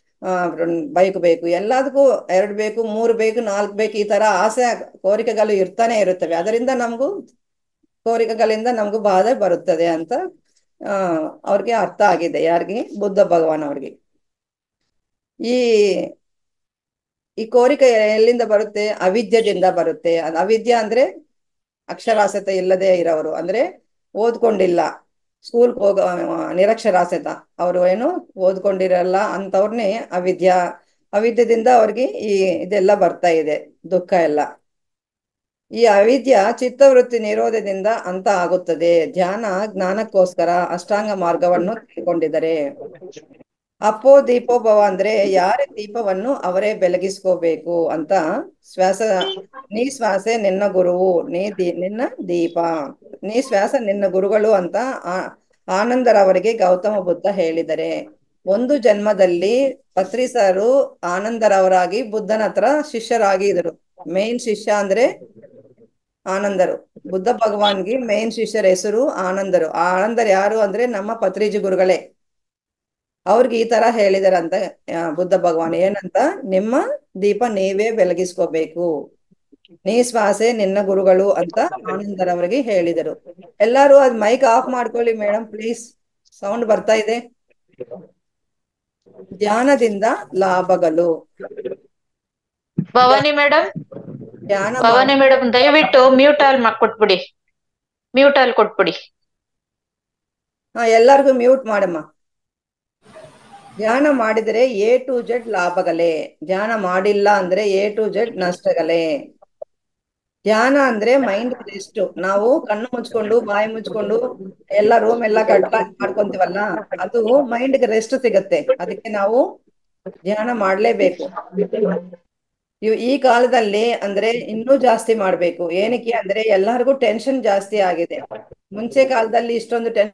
ಬೈಕ್ ಬೇಕು ಎಲ್ಲದಕ್ಕೂ ಎರಡು ಬೇಕು ಮೂರು ಬೇಕು ನಾಲ್ಕು ಬೇಕು ಈ ತರ ಆಸೆ ಕೋರಿಕೆಗಳು ಇರ್ತಾನೆ ಇರುತ್ತವೆ ಅದರಿಂದ ನಮಗೂ ಕೋರಿಕೆಗಳಿಂದ ನಮಗೂ ಬಾಧೆ ಬರುತ್ತದೆ ಅಂತ ಆ ಅವ್ರಿಗೆ ಅರ್ಥ ಆಗಿದೆ ಯಾರಿಗೆ ಬುದ್ಧ ಭಗವಾನ್ ಅವ್ರಿಗೆ ಈ ಈ ಕೋರಿಕೆ ಎಲ್ಲಿಂದ ಬರುತ್ತೆ ಅವಿದ್ಯದಿಂದ ಬರುತ್ತೆ ಅದು ಅವಿದ್ಯ ಅಂದ್ರೆ ಅಕ್ಷರಾಸ್ಯತೆ ಇಲ್ಲದೆ ಇರೋರು ಅಂದ್ರೆ ಓದ್ಕೊಂಡಿಲ್ಲ ಸ್ಕೂಲ್ ಹೋಗ ನಿರಕ್ಷರಾಸ್ಯತ ಅವರು ಏನು ಓದ್ಕೊಂಡಿರಲ್ಲ ಅಂತವ್ರನ್ನೇ ಅವಿದ್ಯಾ ಅವಿದ್ಯದಿಂದ ಅವ್ರಿಗೆ ಈ ಇದೆಲ್ಲ ಬರ್ತಾ ಇದೆ ದುಃಖ ಎಲ್ಲ ಈ ಅವಿದ್ಯ ಚಿತ್ತವೃತ್ತಿ ನಿರೋಧದಿಂದ ಅಂತ ಆಗುತ್ತದೆ ಧ್ಯಾನ ಜ್ಞಾನಕ್ಕೋಸ್ಕರ ಅಷ್ಟಾಂಗ ಮಾರ್ಗವನ್ನು ತಿಳ್ಕೊಂಡಿದ್ದಾರೆ ಅಪ್ಪೋ ದೀಪೋಭವ ಅಂದ್ರೆ ಯಾರ ದೀಪವನ್ನು ಅವರೇ ಬೆಳಗಿಸ್ಕೋಬೇಕು ಅಂತ ಶ್ವಾಸ ನೀ ಶ್ವಾಸೆ ನಿನ್ನ ಗುರುವು ನೀ ದೀ ನಿನ್ನ ದೀಪ ನೀ ಶ್ವಾಸ ನಿನ್ನ ಗುರುಗಳು ಅಂತ ಆ ಆನಂದರವರಿಗೆ ಗೌತಮ ಬುದ್ಧ ಹೇಳಿದರೆ ಒಂದು ಜನ್ಮದಲ್ಲಿ ಪತ್ರಿಸರು ಆನಂದರವರಾಗಿ ಬುದ್ಧನ ಹತ್ರ ಶಿಷ್ಯರಾಗಿ ಇದ್ರು ಮೇನ್ ಶಿಷ್ಯ ಅಂದ್ರೆ ಆನಂದರು ಬುದ್ಧ ಭಗವಾನ್ಗೆ ಮೇನ್ ಶಿಷ್ಯರ ಹೆಸರು ಆನಂದರು ಆ ಆನಂದರ್ ಯಾರು ಅಂದ್ರೆ ನಮ್ಮ ಪತ್ರಿಜಿ ಗುರುಗಳೇ ಅವ್ರಿಗೆ ಈ ತರ ಹೇಳಿದಾರಂತ ಬುದ್ಧ ಭಗವಾನ್ ಏನಂತ ನಿಮ್ಮ ದೀಪ ನೀವೇ ಬೆಳಗಿಸ್ಕೋಬೇಕು ನೀ ಶ್ವಾಸೆ ನಿನ್ನ ಗುರುಗಳು ಅಂತ ಆನಂದರವರಿಗೆ ಹೇಳಿದರು ಎಲ್ಲಾರು ಅದ್ ಮೈಕ್ ಆಫ್ ಮಾಡ್ಕೊಳ್ಳಿ ಮೇಡಮ್ ಪ್ಲೀಸ್ ಸೌಂಡ್ ಬರ್ತಾ ಇದೆ ಧ್ಯಾನದಿಂದ ಲಾಭಗಳು ಭವಾನಿ ಮೇಡಮ್ ಧ್ಯಾನ ಭವಾನಿ ಮೇಡಮ್ ದಯವಿಟ್ಟು ಮ್ಯೂಟ್ ಅಲ್ಲಿ ಕೊಟ್ಬಿಡಿ ಮ್ಯೂಟ್ ಅಲ್ಲಿ ಕೊಟ್ಬಿಡಿ ಹಾ ಎಲ್ಲರಿಗೂ ಮ್ಯೂಟ್ ಮಾಡಮ್ಮ ಧ್ಯಾನ ಮಾಡಿದರೆ ಎ ಟು ಜೆಡ್ ಲಾಭಗಳೇ ಧ್ಯಾನ ಮಾಡಿಲ್ಲ ಅಂದ್ರೆ ಎ ಟು ಜೆಡ್ ನಷ್ಟಗಳೇ ಧ್ಯಾನ ಅಂದ್ರೆ ಮೈಂಡ್ ರೆಸ್ಟ್ ನಾವು ಕಣ್ಣು ಮುಚ್ಕೊಂಡು ಬಾಯಿ ಮುಚ್ಕೊಂಡು ಎಲ್ಲ ರೂಮ್ ಎಲ್ಲ ಕಟ್ಲಾಕ್ ಮಾಡ್ಕೊಂತೀವಲ್ಲ ಅದು ಮೈಂಡ್ಗೆ ರೆಸ್ಟ್ ಸಿಗತ್ತೆ ಅದಕ್ಕೆ ನಾವು ಧ್ಯಾನ ಮಾಡ್ಲೇಬೇಕು ಇವ್ ಈ ಕಾಲದಲ್ಲಿ ಅಂದ್ರೆ ಇನ್ನೂ ಜಾಸ್ತಿ ಮಾಡ್ಬೇಕು ಏನಕ್ಕೆ ಅಂದ್ರೆ ಎಲ್ಲರಿಗೂ ಟೆನ್ಷನ್ ಜಾಸ್ತಿ ಆಗಿದೆ ಮುಂಚೆ ಕಾಲದಲ್ಲಿ ಇಷ್ಟೊಂದು ಟೆನ್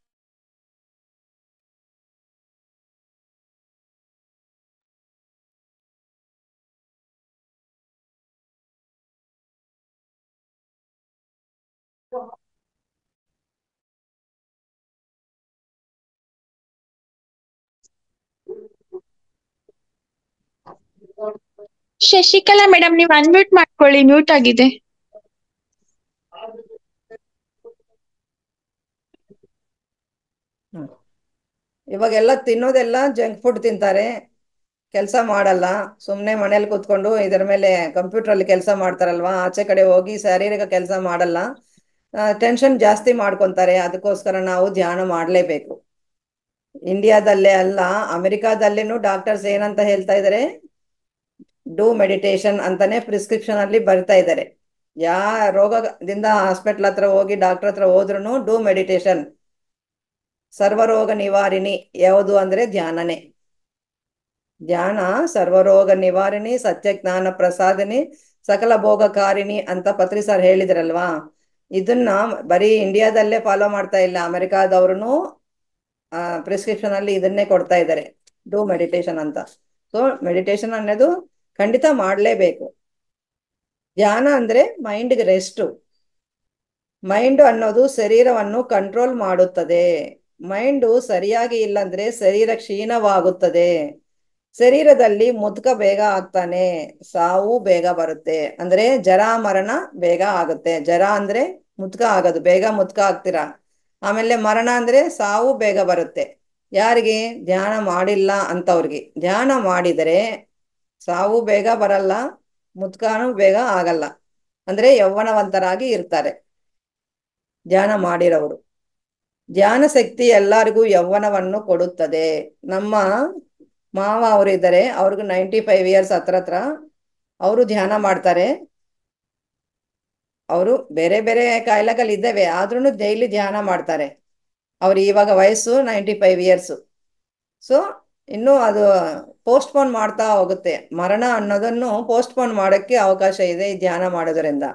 ಶಶಿಕಲಾ ಮೇಡಮ್ ನೀವು ಅನ್ಮ್ಯೂಟ್ ಮಾಡ್ಕೊಳ್ಳಿ ಮ್ಯೂಟ್ ಆಗಿದೆ ಇವಾಗೆಲ್ಲ ತಿನ್ನೋದೆಲ್ಲ ಜಂಕ್ ಫುಡ್ ತಿಂತಾರೆ ಕೆಲಸ ಮಾಡಲ್ಲ ಸುಮ್ಮನೆ ಮನೇಲಿ ಕೂತ್ಕೊಂಡು ಇದರ ಮೇಲೆ ಕಂಪ್ಯೂಟರ್ ಅಲ್ಲಿ ಕೆಲಸ ಮಾಡ್ತಾರಲ್ವಾ ಆಚೆ ಕಡೆ ಹೋಗಿ ಶಾರೀರಿಕ ಕೆಲಸ ಮಾಡಲ್ಲ ಟೆನ್ಷನ್ ಜಾಸ್ತಿ ಮಾಡ್ಕೊಂತಾರೆ ಅದಕ್ಕೋಸ್ಕರ ನಾವು ಧ್ಯಾನ ಮಾಡಲೇಬೇಕು ಇಂಡಿಯಾದಲ್ಲೇ ಅಲ್ಲ ಅಮೆರಿಕಾದಲ್ಲೇನು ಡಾಕ್ಟರ್ಸ್ ಏನಂತ ಹೇಳ್ತಾ ಇದ್ದಾರೆ ಡೂ ಮೆಡಿಟೇಷನ್ ಅಂತಾನೆ ಪ್ರಿಸ್ಕ್ರಿಪ್ಷನ್ ಅಲ್ಲಿ ಬರ್ತಾ ಇದ್ದಾರೆ ಯಾ ರೋಗದಿಂದ ಹಾಸ್ಪಿಟ್ಲ್ ಹತ್ರ ಹೋಗಿ ಡಾಕ್ಟರ್ ಹತ್ರ ಹೋದ್ರು ಡೂ ಮೆಡಿಟೇಷನ್ ಸರ್ವರೋಗ ನಿವಾರಿಣಿ ಯಾವುದು ಅಂದ್ರೆ ಧ್ಯಾನನೇ ಧ್ಯಾನ ಸರ್ವರೋಗ ನಿವಾರಿಣಿ ಸತ್ಯ ಜ್ಞಾನ ಪ್ರಸಾದಿನಿ ಸಕಲ ಭೋಗಕಾರಿಣಿ ಅಂತ ಪತ್ರಿ ಸರ್ ಹೇಳಿದ್ರಲ್ವಾ ಇದನ್ನ ಬರೀ ಇಂಡಿಯಾದಲ್ಲೇ ಫಾಲೋ ಮಾಡ್ತಾ ಇಲ್ಲ ಅಮೆರಿಕಾದವ್ರು ಪ್ರಿಸ್ಕ್ರಿಪ್ಷನ್ ಅಲ್ಲಿ ಇದನ್ನೇ ಕೊಡ್ತಾ ಇದ್ದಾರೆ ಡೂ ಮೆಡಿಟೇಷನ್ ಅಂತ ಸೊ ಮೆಡಿಟೇಷನ್ ಅನ್ನೋದು ಖಂಡಿತ ಮಾಡಲೇಬೇಕು ಧ್ಯಾನ ಅಂದ್ರೆ ಮೈಂಡ್ಗೆ ರೆಸ್ಟ್ ಮೈಂಡ್ ಅನ್ನೋದು ಶರೀರವನ್ನು ಕಂಟ್ರೋಲ್ ಮಾಡುತ್ತದೆ ಮೈಂಡು ಸರಿಯಾಗಿ ಇಲ್ಲಂದ್ರೆ ಶರೀರ ಕ್ಷೀಣವಾಗುತ್ತದೆ ಶರೀರದಲ್ಲಿ ಮುದುಕ ಬೇಗ ಆಗ್ತಾನೆ ಸಾವು ಬೇಗ ಬರುತ್ತೆ ಅಂದ್ರೆ ಜರ ಮರಣ ಬೇಗ ಆಗುತ್ತೆ ಜರ ಅಂದ್ರೆ ಮುದ್ಕ ಆಗೋದು ಬೇಗ ಮುದ್ಕ ಆಗ್ತೀರಾ ಆಮೇಲೆ ಮರಣ ಅಂದ್ರೆ ಸಾವು ಬೇಗ ಬರುತ್ತೆ ಯಾರಿಗೆ ಧ್ಯಾನ ಮಾಡಿಲ್ಲ ಅಂತವ್ರಿಗೆ ಧ್ಯಾನ ಮಾಡಿದರೆ ಸಾವು ಬೇಗ ಬರಲ್ಲ ಮುದ್ಕಾನು ಬೇಗ ಆಗಲ್ಲ ಅಂದ್ರೆ ಯೌವನವಂತರಾಗಿ ಇರ್ತಾರೆ ಧ್ಯಾನ ಮಾಡಿರೋರು ಧ್ಯಾನ ಶಕ್ತಿ ಎಲ್ಲರಿಗೂ ಯೌವನವನ್ನು ಕೊಡುತ್ತದೆ ನಮ್ಮ ಮಾವ ಅವರು ಇದ್ದಾರೆ ಅವ್ರಿಗೂ ನೈಂಟಿ ಫೈವ್ ಇಯರ್ಸ್ ಹತ್ರ ಹತ್ರ ಅವರು ಧ್ಯಾನ ಮಾಡ್ತಾರೆ ಅವರು ಬೇರೆ ಬೇರೆ ಕಾಯಿಲೆಗಳಿದ್ದಾವೆ ಆದ್ರೂ ಡೈಲಿ ಧ್ಯಾನ ಮಾಡ್ತಾರೆ ಅವ್ರು ಇವಾಗ ವಯಸ್ಸು ನೈಂಟಿ ಫೈವ್ ಇಯರ್ಸು ಸೊ ಇನ್ನೂ ಅದು ಪೋಸ್ಟ್ಪೋನ್ ಮಾಡ್ತಾ ಹೋಗುತ್ತೆ ಮರಣ ಅನ್ನೋದನ್ನು ಪೋಸ್ಟ್ಪೋನ್ ಮಾಡೋಕ್ಕೆ ಅವಕಾಶ ಇದೆ ಈ ಧ್ಯಾನ ಮಾಡೋದ್ರಿಂದ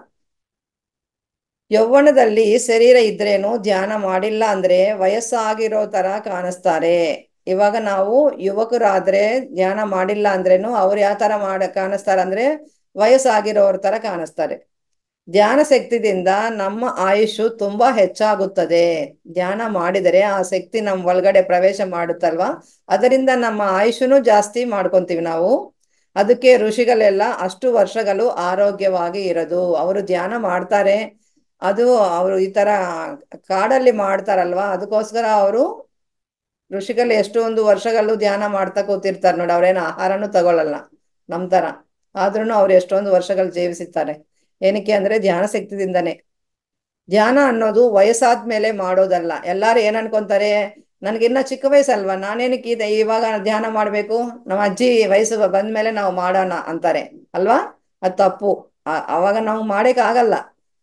ಯೌವನದಲ್ಲಿ ಶರೀರ ಇದ್ರೇನು ಧ್ಯಾನ ಮಾಡಿಲ್ಲ ಅಂದ್ರೆ ವಯಸ್ಸಾಗಿರೋ ತರ ಕಾಣಿಸ್ತಾರೆ ಇವಾಗ ನಾವು ಯುವಕರಾದ್ರೆ ಧ್ಯಾನ ಮಾಡಿಲ್ಲ ಅಂದ್ರೇನು ಅವ್ರು ಯಾವ ತರ ಮಾಡ ಕಾಣಿಸ್ತಾರೆ ಅಂದ್ರೆ ವಯಸ್ಸಾಗಿರೋರ ತರ ಕಾಣಿಸ್ತಾರೆ ಧ್ಯಾನ ಶಕ್ತಿದಿಂದ ನಮ್ಮ ಆಯುಷು ತುಂಬಾ ಹೆಚ್ಚಾಗುತ್ತದೆ ಧ್ಯಾನ ಮಾಡಿದರೆ ಆ ಶಕ್ತಿ ನಮ್ ಒಳಗಡೆ ಪ್ರವೇಶ ಮಾಡುತ್ತಲ್ವಾ ಅದರಿಂದ ನಮ್ಮ ಆಯುಷನು ಜಾಸ್ತಿ ಮಾಡ್ಕೊಂತೀವಿ ನಾವು ಅದಕ್ಕೆ ಋಷಿಗಳೆಲ್ಲ ಅಷ್ಟು ವರ್ಷಗಳು ಆರೋಗ್ಯವಾಗಿ ಇರೋದು ಅವರು ಧ್ಯಾನ ಮಾಡ್ತಾರೆ ಅದು ಅವರು ಈ ತರ ಕಾಡಲ್ಲಿ ಮಾಡ್ತಾರಲ್ವಾ ಅದಕ್ಕೋಸ್ಕರ ಅವರು ಋಷಿಗಳು ಎಷ್ಟೊಂದು ವರ್ಷಗಳು ಧ್ಯಾನ ಮಾಡ್ತಾ ಕೂತಿರ್ತಾರೆ ನೋಡಿ ಅವ್ರೇನು ಆಹಾರನೂ ತಗೊಳ್ಳಲ್ಲ ನಮ್ ತರ ಆದ್ರೂ ಅವ್ರು ಎಷ್ಟೊಂದು ವರ್ಷಗಳು ಜೀವಿಸಿರ್ತಾರೆ ಏನಕ್ಕೆ ಅಂದ್ರೆ ಧ್ಯಾನ ಶಕ್ತಿದಿಂದನೇ ಧ್ಯಾನ ಅನ್ನೋದು ವಯಸ್ಸಾದ್ಮೇಲೆ ಮಾಡೋದಲ್ಲ ಎಲ್ಲಾರು ಏನ್ ಅನ್ಕೊಂತಾರೆ ನನ್ಗಿನ್ನ ಚಿಕ್ಕ ವಯಸ್ಸಲ್ವಾ ನಾನೇನಕ್ಕೆ ಇದೆ ಇವಾಗ ಧ್ಯಾನ ಮಾಡ್ಬೇಕು ನಮ್ಮ ಅಜ್ಜಿ ವಯಸ್ಸು ಬಂದ್ಮೇಲೆ ನಾವು ಮಾಡೋಣ ಅಂತಾರೆ ಅಲ್ವಾ ಅದು ತಪ್ಪು ಅವಾಗ ನಾವು ಮಾಡಕ್ ಆಗಲ್ಲ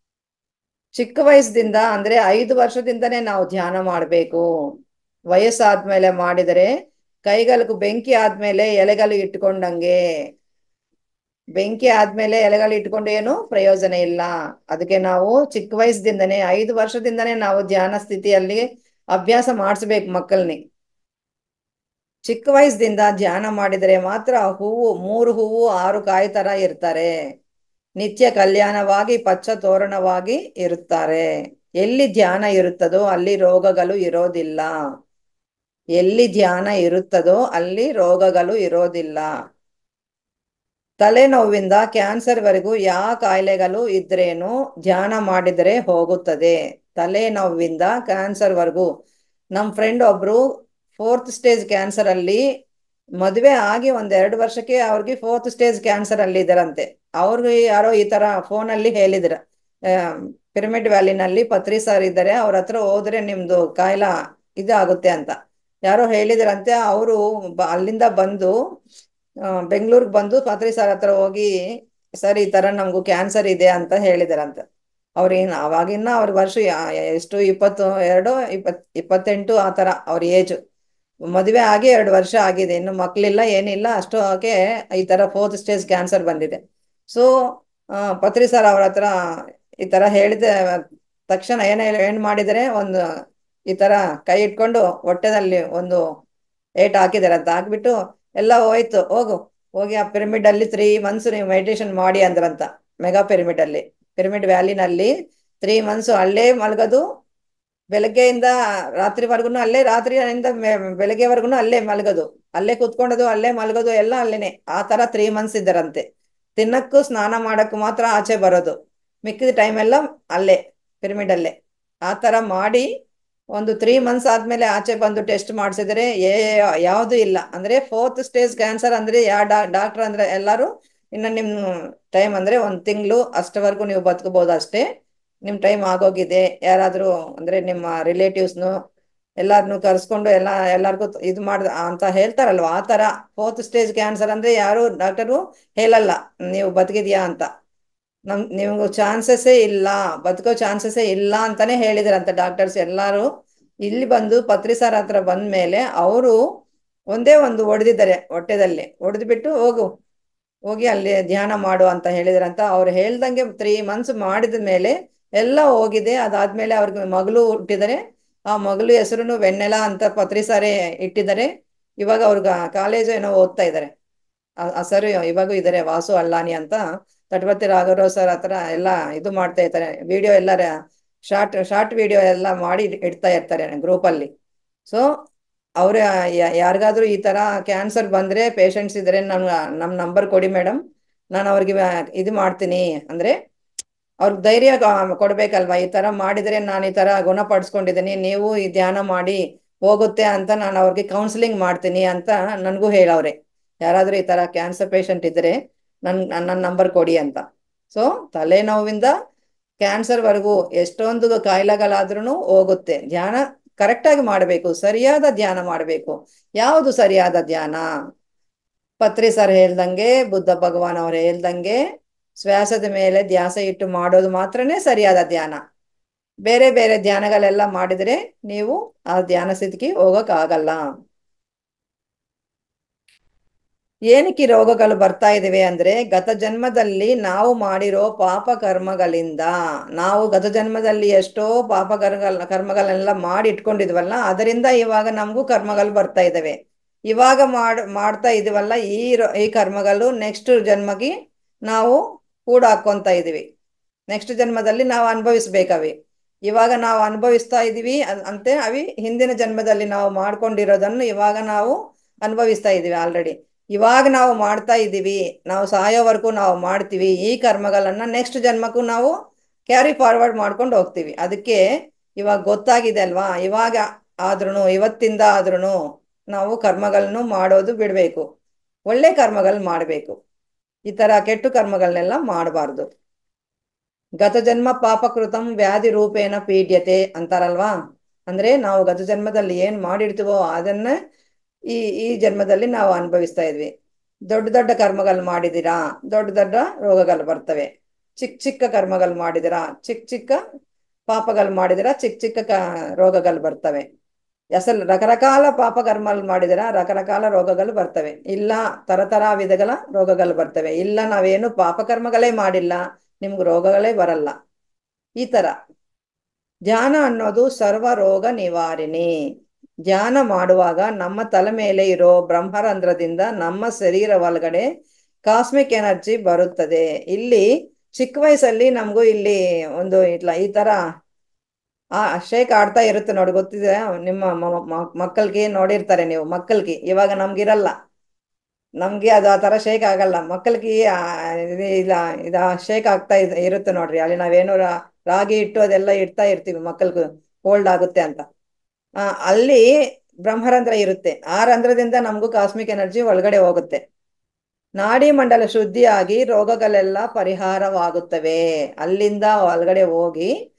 ಚಿಕ್ಕ ವಯಸ್ಸದಿಂದ ಅಂದ್ರೆ ಐದು ವರ್ಷದಿಂದನೇ ನಾವು ಧ್ಯಾನ ಮಾಡ್ಬೇಕು ವಯಸ್ಸಾದ್ಮೇಲೆ ಮಾಡಿದರೆ ಕೈಗಲ್ಕು ಬೆಂಕಿ ಆದ್ಮೇಲೆ ಎಲೆಗಳು ಇಟ್ಕೊಂಡಂಗೆ ಬೆಂಕಿ ಆದ್ಮೇಲೆ ಎಲೆಗಳು ಇಟ್ಕೊಂಡು ಏನು ಪ್ರಯೋಜನ ಇಲ್ಲ ಅದಕ್ಕೆ ನಾವು ಚಿಕ್ಕ ವಯಸ್ಸದಿಂದನೇ ಐದು ವರ್ಷದಿಂದನೇ ನಾವು ಧ್ಯಾನ ಸ್ಥಿತಿಯಲ್ಲಿ ಅಭ್ಯಾಸ ಮಾಡಿಸ್ಬೇಕು ಮಕ್ಕಳನ್ನಿ ಚಿಕ್ಕ ವಯಸ್ಸದಿಂದ ಧ್ಯಾನ ಮಾಡಿದರೆ ಮಾತ್ರ ಹೂವು ಮೂರು ಹೂವು ಆರು ಕಾಯಿ ತರ ಇರ್ತಾರೆ ನಿತ್ಯ ಕಲ್ಯಾಣವಾಗಿ ಪಚ್ಚ ತೋರಣವಾಗಿ ಇರುತ್ತಾರೆ ಎಲ್ಲಿ ಧ್ಯಾನ ಇರುತ್ತದೋ ಅಲ್ಲಿ ರೋಗಗಳು ಇರೋದಿಲ್ಲ ಎಲ್ಲಿ ಧ್ಯಾನ ಇರುತ್ತದೋ ಅಲ್ಲಿ ರೋಗಗಳು ಇರೋದಿಲ್ಲ ತಲೆನೋವಿಂದ ಕ್ಯಾನ್ಸರ್ ವರೆಗೂ ಯಾವ ಕಾಯಿಲೆಗಳು ಇದ್ರೇನು ಧ್ಯಾನ ಮಾಡಿದರೆ ಹೋಗುತ್ತದೆ ತಲೆನೋವಿಂದ ಕ್ಯಾನ್ಸರ್ ವರೆಗೂ ನಮ್ ಫ್ರೆಂಡ್ ಒಬ್ರು ಫೋರ್ತ್ ಸ್ಟೇಜ್ ಕ್ಯಾನ್ಸರ್ ಅಲ್ಲಿ ಮದುವೆ ಆಗಿ ಒಂದೆರಡು ವರ್ಷಕ್ಕೆ ಅವ್ರಿಗೆ ಫೋರ್ತ್ ಸ್ಟೇಜ್ ಕ್ಯಾನ್ಸರ್ ಅಲ್ಲಿ ಇದಾರಂತೆ ಅವ್ರಿಗೆ ಯಾರೋ ಈ ತರ ಫೋನ್ ಅಲ್ಲಿ ಹೇಳಿದ್ರ ಪಿರಮಿಡ್ ವ್ಯಾಲಿನಲ್ಲಿ ಪತ್ರಿ ಸರ್ ಇದ್ದಾರೆ ಅವ್ರ ಹತ್ರ ಹೋದ್ರೆ ನಿಮ್ದು ಕಾಯಿಲ ಇದಾಗುತ್ತೆ ಅಂತ ಯಾರೋ ಹೇಳಿದ್ರಂತೆ ಅವರು ಅಲ್ಲಿಂದ ಬಂದು ಬೆಂಗಳೂರಿಗೆ ಬಂದು ಪಾತ್ರಿ ಸರ್ ಹತ್ರ ಹೋಗಿ ಸರ್ ಈ ತರ ನಮಗೂ ಕ್ಯಾನ್ಸರ್ ಇದೆ ಅಂತ ಹೇಳಿದಾರಂತೆ ಅವ್ರೇನು ಅವಾಗಿನ್ನ ಅವ್ರ ವರ್ಷ ಯಾ- ಎಷ್ಟು ಇಪ್ಪತ್ತು ಎರಡು ಇಪ್ಪತ್ ಇಪ್ಪತ್ತೆಂಟು ಆ ಥರ ಅವ್ರ ಏಜು ಮದುವೆ ಆಗಿ ಎರಡು ವರ್ಷ ಆಗಿದೆ ಇನ್ನು ಮಕ್ಕಳಿಲ್ಲ ಏನಿಲ್ಲ ಅಷ್ಟು ಆಕೆ ಈ ಥರ ಫೋರ್ತ್ ಸ್ಟೇಜ್ ಕ್ಯಾನ್ಸರ್ ಬಂದಿದೆ ಸೊ ಪತ್ರಿ ಸರ್ ಅವ್ರ ಹತ್ರ ಈ ಥರ ಹೇಳಿದ ತಕ್ಷಣ ಏನ ಏನ್ ಮಾಡಿದರೆ ಒಂದು ಈ ತರ ಕೈ ಇಟ್ಕೊಂಡು ಹೊಟ್ಟೆದಲ್ಲಿ ಒಂದು ಏಟ್ ಹಾಕಿದಾರೆ ಅಂತ ಹಾಕ್ಬಿಟ್ಟು ಎಲ್ಲ ಹೋಯ್ತು ಹೋಗು ಹೋಗಿ ಆ ಪಿರಮಿಡ್ ಅಲ್ಲಿ ತ್ರೀ ಮಂತ್ಸ್ ನೀವು ಮೆಡಿಟೇಷನ್ ಮಾಡಿ ಅಂದ್ರಂತ ಮೆಗಾ ಪಿರಮಿಡ್ ಅಲ್ಲಿ ಪಿರಮಿಡ್ ವ್ಯಾಲಿನಲ್ಲಿ ತ್ರೀ ಮಂತ್ಸ್ ಅಲ್ಲೇ ಮಲಗೋದು ಬೆಳಗ್ಗೆಯಿಂದ ರಾತ್ರಿವರೆಗೂ ಅಲ್ಲೇ ರಾತ್ರಿಯಿಂದ ಮೆ- ಬೆಳಗ್ಗೆವರೆಗೂ ಅಲ್ಲೇ ಮಲಗೋದು ಅಲ್ಲೇ ಕುತ್ಕೊಂಡದು ಅಲ್ಲೇ ಮಲಗೋದು ಎಲ್ಲ ಅಲ್ಲೇನೆ ಆ ತರ ತ್ರೀ ಮಂತ್ಸ್ ಇದ್ದಾರಂತೆ ತಿನ್ನಕ್ಕೂ ಸ್ನಾನ ಮಾಡಕ್ಕೂ ಮಾತ್ರ ಆಚೆ ಬರೋದು ಮಿಕ್ಕಿದ ಟೈಮ್ ಎಲ್ಲ ಅಲ್ಲೇ ಪಿರಮಿಡ್ ಅಲ್ಲೇ ಆ ತರ ಮಾಡಿ ಒಂದು ತ್ರೀ ಮಂತ್ಸ್ ಆದ್ಮೇಲೆ ಆಚೆ ಬಂದು ಟೆಸ್ಟ್ ಮಾಡಿಸಿದ್ರೆ ಏ ಯಾವುದು ಇಲ್ಲ ಅಂದ್ರೆ ಫೋರ್ತ್ ಸ್ಟೇಜ್ ಕ್ಯಾನ್ಸರ್ ಅಂದ್ರೆ ಯಾ ಡಾಕ್ಟರ್ ಅಂದ್ರೆ ಎಲ್ಲರೂ ಇನ್ನು ನಿಮ್ ಟೈಮ್ ಅಂದ್ರೆ ಒಂದ್ ತಿಂಗಳು ಅಷ್ಟವರೆಗೂ ನೀವು ಬದುಕಬಹುದು ಅಷ್ಟೇ ನಿಮ್ ಟೈಮ್ ಆಗೋಗಿದೆ ಯಾರಾದ್ರೂ ಅಂದ್ರೆ ನಿಮ್ಮ ರಿಲೇಟಿವ್ಸ್ನು ಎಲ್ಲಾರ್ನು ಕರ್ಸ್ಕೊಂಡು ಎಲ್ಲ ಎಲ್ಲಾರ್ಗು ಇದು ಮಾಡ ಅಂತ ಹೇಳ್ತಾರಲ್ವಾ ಆ ತರ ಫೋರ್ತ್ ಸ್ಟೇಜ್ ಕ್ಯಾನ್ಸರ್ ಅಂದ್ರೆ ಯಾರು ಡಾಕ್ಟರು ಹೇಳಲ್ಲ ನೀವು ಬದುಕಿದ್ಯಾ ಅಂತ ನಮ್ ನೀವು ಚಾನ್ಸಸ್ಸೇ ಇಲ್ಲ ಬದುಕೋ ಚಾನ್ಸಸ್ಸೇ ಇಲ್ಲ ಅಂತಾನೆ ಹೇಳಿದ್ರಂತೆ ಡಾಕ್ಟರ್ಸ್ ಎಲ್ಲಾರು ಇಲ್ಲಿ ಬಂದು ಪತ್ರಿ ಸರ್ ಹತ್ರ ಬಂದ ಮೇಲೆ ಅವರು ಒಂದೇ ಒಂದು ಹೊಡೆದಿದ್ದಾರೆ ಹೊಟ್ಟೆದಲ್ಲಿ ಹೊಡೆದ್ಬಿಟ್ಟು ಹೋಗು ಹೋಗಿ ಅಲ್ಲಿ ಧ್ಯಾನ ಮಾಡು ಅಂತ ಹೇಳಿದ್ರಂತ ಅವ್ರು ಹೇಳ್ದಂಗೆ ತ್ರೀ ಮಂತ್ಸ್ ಮಾಡಿದ ಮೇಲೆ ಎಲ್ಲ ಹೋಗಿದೆ ಅದಾದ್ಮೇಲೆ ಅವ್ರಿಗೆ ಮಗಳು ಹುಟ್ಟಿದರೆ ಆ ಮಗಳು ಹೆಸರುನು ವೆಣ್ಣೆಲ ಅಂತ ಪತ್ರಿ ಸಾರೇ ಇಟ್ಟಿದ್ದಾರೆ ಇವಾಗ ಅವ್ರಿಗೆ ಕಾಲೇಜು ಏನೋ ಓದ್ತಾ ಇದ್ದಾರೆ ಆ ಸರ್ ಇವಾಗೂ ಇದ್ದಾರೆ ವಾಸು ಅಲ್ಲಾನಿ ಅಂತ ತಟವರ್ತಿ ರಾಘವರಾವ್ ಸರ್ ಹತ್ರ ಎಲ್ಲ ಇದು ಮಾಡ್ತಾ ಇರ್ತಾರೆ ವಿಡಿಯೋ ಎಲ್ಲ ಶಾರ್ಟ್ ಶಾರ್ಟ್ ವಿಡಿಯೋ ಎಲ್ಲ ಮಾಡಿ ಇಡ್ತಾ ಇರ್ತಾರೆ ಗ್ರೂಪ್ ಅಲ್ಲಿ ಸೊ ಅವ್ರ ಯಾರಿಗಾದ್ರೂ ಈ ತರ ಕ್ಯಾನ್ಸರ್ ಬಂದ್ರೆ ಪೇಷಂಟ್ಸ್ ಇದ್ರೆ ನನ್ ನಮ್ ನಂಬರ್ ಕೊಡಿ ಮೇಡಮ್ ನಾನು ಅವ್ರಿಗೆ ಇದು ಮಾಡ್ತೀನಿ ಅಂದ್ರೆ ಅವ್ರಿಗೆ ಧೈರ್ಯ ಗ- ಕೊಡ್ಬೇಕಲ್ವಾ ಈ ತರ ಮಾಡಿದ್ರೆ ನಾನು ಈ ತರ ಗುಣಪಡಿಸ್ಕೊಂಡಿದ್ದೀನಿ ನೀವು ಈ ಧ್ಯಾನ ಮಾಡಿ ಹೋಗುತ್ತೆ ಅಂತ ನಾನು ಅವ್ರಿಗೆ ಕೌನ್ಸಿಲಿಂಗ್ ಮಾಡ್ತೀನಿ ಅಂತ ನನಗೂ ಹೇಳವ್ರೆ ಯಾರಾದ್ರೂ ಈ ತರ ಕ್ಯಾನ್ಸರ್ ಪೇಷಂಟ್ ಇದ್ರೆ ನನ್ ನನ್ನ ನಂಬರ್ ಕೊಡಿ ಅಂತ ಸೊ ತಲೆನೋವಿಂದ ಕ್ಯಾನ್ಸರ್ ವರೆಗೂ ಎಷ್ಟೊಂದು ಕಾಯಿಲೆಗಳಾದ್ರೂ ಹೋಗುತ್ತೆ ಧ್ಯಾನ ಕರೆಕ್ಟ್ ಆಗಿ ಮಾಡಬೇಕು ಸರಿಯಾದ ಧ್ಯಾನ ಮಾಡಬೇಕು ಯಾವುದು ಸರಿಯಾದ ಧ್ಯಾನ ಪತ್ರಿ ಸರ್ ಹೇಳ್ದಂಗೆ ಬುದ್ಧ ಭಗವಾನ್ ಅವ್ರು ಹೇಳ್ದಂಗೆ ಶ್ವಾಸದ ಮೇಲೆ ಧ್ಯಾಸ ಇಟ್ಟು ಮಾಡೋದು ಮಾತ್ರನೇ ಸರಿಯಾದ ಧ್ಯಾನ ಬೇರೆ ಬೇರೆ ಧ್ಯಾನಗಳೆಲ್ಲ ಮಾಡಿದ್ರೆ ನೀವು ಆ ಧ್ಯಾನ ಸ್ಥಿತಿಗೆ ಹೋಗಕ್ ಆಗಲ್ಲ ಏನಕ್ಕೆ ಈ ರೋಗಗಳು ಬರ್ತಾ ಇದಾವೆ ಅಂದ್ರೆ ಗತ ಜನ್ಮದಲ್ಲಿ ನಾವು ಮಾಡಿರೋ ಪಾಪ ಕರ್ಮಗಳಿಂದ ನಾವು ಗತ ಜನ್ಮದಲ್ಲಿ ಎಷ್ಟೋ ಪಾಪ ಕರ್ಮಗಳ ಕರ್ಮಗಳನ್ನೆಲ್ಲ ಮಾಡಿ ಇಟ್ಕೊಂಡಿದ್ವಲ್ಲ ಅದರಿಂದ ಇವಾಗ ನಮಗೂ ಕರ್ಮಗಳು ಬರ್ತಾ ಇದಾವೆ ಇವಾಗ ಮಾಡ್ ಮಾಡ್ತಾ ಇದೀವಲ್ಲ ಈ ರ- ಈ ಕರ್ಮಗಳು ನೆಕ್ಸ್ಟ್ ಜನ್ಮಗೆ ನಾವು ಕೂಡ ಹಾಕೊಂತ ಇದೀವಿ ನೆಕ್ಸ್ಟ್ ಜನ್ಮದಲ್ಲಿ ನಾವು ಅನುಭವಿಸ್ಬೇಕವಿ ಇವಾಗ ನಾವು ಅನುಭವಿಸ್ತಾ ಇದೀವಿ ಅ- ಅಂತೆ ಅವಿ ಹಿಂದಿನ ಜನ್ಮದಲ್ಲಿ ನಾವು ಮಾಡ್ಕೊಂಡಿರೋದನ್ನು ಇವಾಗ ನಾವು ಅನುಭವಿಸ್ತಾ ಇದೀವಿ ಆಲ್ರೆಡಿ ಇವಾಗ ನಾವು ಮಾಡ್ತಾ ಇದ್ದೀವಿ ನಾವು ಸಾಯೋವರೆಗೂ ನಾವು ಮಾಡ್ತೀವಿ ಈ ಕರ್ಮಗಳನ್ನ ನೆಕ್ಸ್ಟ್ ಜನ್ಮಕ್ಕೂ ನಾವು ಕ್ಯಾರಿ ಫಾರ್ವರ್ಡ್ ಮಾಡ್ಕೊಂಡು ಹೋಗ್ತೀವಿ ಅದಕ್ಕೆ ಇವಾಗ ಗೊತ್ತಾಗಿದೆ ಅಲ್ವಾ ಇವಾಗ ಆದ್ರೂ ಇವತ್ತಿಂದ ಆದ್ರೂ ನಾವು ಕರ್ಮಗಳನ್ನು ಮಾಡೋದು ಬಿಡ್ಬೇಕು ಒಳ್ಳೆ ಕರ್ಮಗಳು ಮಾಡಬೇಕು ಈ ತರ ಕೆಟ್ಟ ಕರ್ಮಗಳನ್ನೆಲ್ಲ ಮಾಡಬಾರ್ದು ಗತ ಜನ್ಮ ಪಾಪಕೃತಂ ವ್ಯಾಧಿ ರೂಪೇಣ ಪೀಡ್ಯತೆ ಅಂತಾರಲ್ವಾ ಅಂದ್ರೆ ನಾವು ಗತ ಜನ್ಮದಲ್ಲಿ ಏನ್ ಮಾಡಿರ್ತೀವೋ ಅದನ್ನ ಈ ಈ ಜನ್ಮದಲ್ಲಿ ನಾವು ಅನುಭವಿಸ್ತಾ ಇದ್ವಿ ದೊಡ್ಡ ದೊಡ್ಡ ಕರ್ಮಗಳು ಮಾಡಿದಿರಾ ದೊಡ್ಡ ದೊಡ್ಡ ರೋಗಗಳು ಬರ್ತವೆ ಚಿಕ್ಕ ಚಿಕ್ಕ ಕರ್ಮಗಳು ಮಾಡಿದಿರಾ ಚಿಕ್ಕ ಚಿಕ್ಕ ಪಾಪಗಳು ಮಾಡಿದಿರಾ ಚಿಕ್ಕ ಚಿಕ್ಕ ಕ ರೋಗಗಳು ಬರ್ತವೆ ಅಸಲ್ ರಕರಕಾಲ ಪಾಪ ಕರ್ಮಗಳು ಮಾಡಿದಿರಾ ರಕರಕಾಲ ರೋಗಗಳು ಬರ್ತವೆ ಇಲ್ಲ ತರತರ ವಿಧಗಳ ರೋಗಗಳು ಬರ್ತವೆ ಇಲ್ಲ ನಾವೇನು ಪಾಪ ಕರ್ಮಗಳೇ ಮಾಡಿಲ್ಲ ನಿಮ್ಗೆ ರೋಗಗಳೇ ಬರಲ್ಲ ಈ ತರ ಧ್ಯಾನ ಅನ್ನೋದು ಸರ್ವ ರೋಗ ನಿವಾರಣೆ ಧ್ಯಾನ ಮಾಡುವಾಗ ನಮ್ಮ ತಲೆ ಮೇಲೆ ಇರೋ ಬ್ರಹ್ಮರಂಧ್ರದಿಂದ ನಮ್ಮ ಶರೀರ ಒಳಗಡೆ ಕಾಸ್ಮಿಕ್ ಎನರ್ಜಿ ಬರುತ್ತದೆ ಇಲ್ಲಿ ಚಿಕ್ಕ ವಯಸ್ಸಲ್ಲಿ ನಮಗೂ ಇಲ್ಲಿ ಒಂದು ಇಟ್ಲ ಈ ತರ ಆ ಶೇಕ್ ಆಡ್ತಾ ಇರುತ್ತೆ ನೋಡಿ ಗೊತ್ತಿದೆ ನಿಮ್ಮ ಮ- ಮ- ಮಕ್ಕಳಿಗೆ ನೋಡಿರ್ತಾರೆ ನೀವು ಮಕ್ಕಳಿಗೆ ಇವಾಗ ನಮ್ಗಿರಲ್ಲ ನಮ್ಗೆ ಅದು ಆ ತರ ಶೇಕ್ ಆಗಲ್ಲ ಮಕ್ಕಳಿಗೆ ಆ ಇದು ಇಲ್ಲ ಇದ ಶೇಕ್ ಆಗ್ತಾ ಇದ್ ಇರುತ್ತೆ ನೋಡ್ರಿ ಅಲ್ಲಿ ನಾವೇನು ರಾ- ರಾಗಿ ಇಟ್ಟು ಅದೆಲ್ಲ ಇಡ್ತಾ ಇರ್ತೀವಿ ಮಕ್ಕಳಿಗೆ ಕೋಲ್ಡ್ ಆಗುತ್ತೆ ಅಂತ ಆ ಅಲ್ಲಿ ಬ್ರಹ್ಮರಂಧ್ರ ಇರುತ್ತೆ ಆ ರಂಧ್ರದಿಂದ ನಮಗೂ ಕಾಸ್ಮಿಕ್ ಎನರ್ಜಿ ಒಳಗಡೆ ಹೋಗುತ್ತೆ ನಾಡಿ ಮಂಡಲ ಶುದ್ಧಿಯಾಗಿ ರೋಗಗಳೆಲ್ಲ ಪರಿಹಾರವಾಗುತ್ತವೆ ಅಲ್ಲಿಂದ ಒಳಗಡೆ ಹೋಗಿ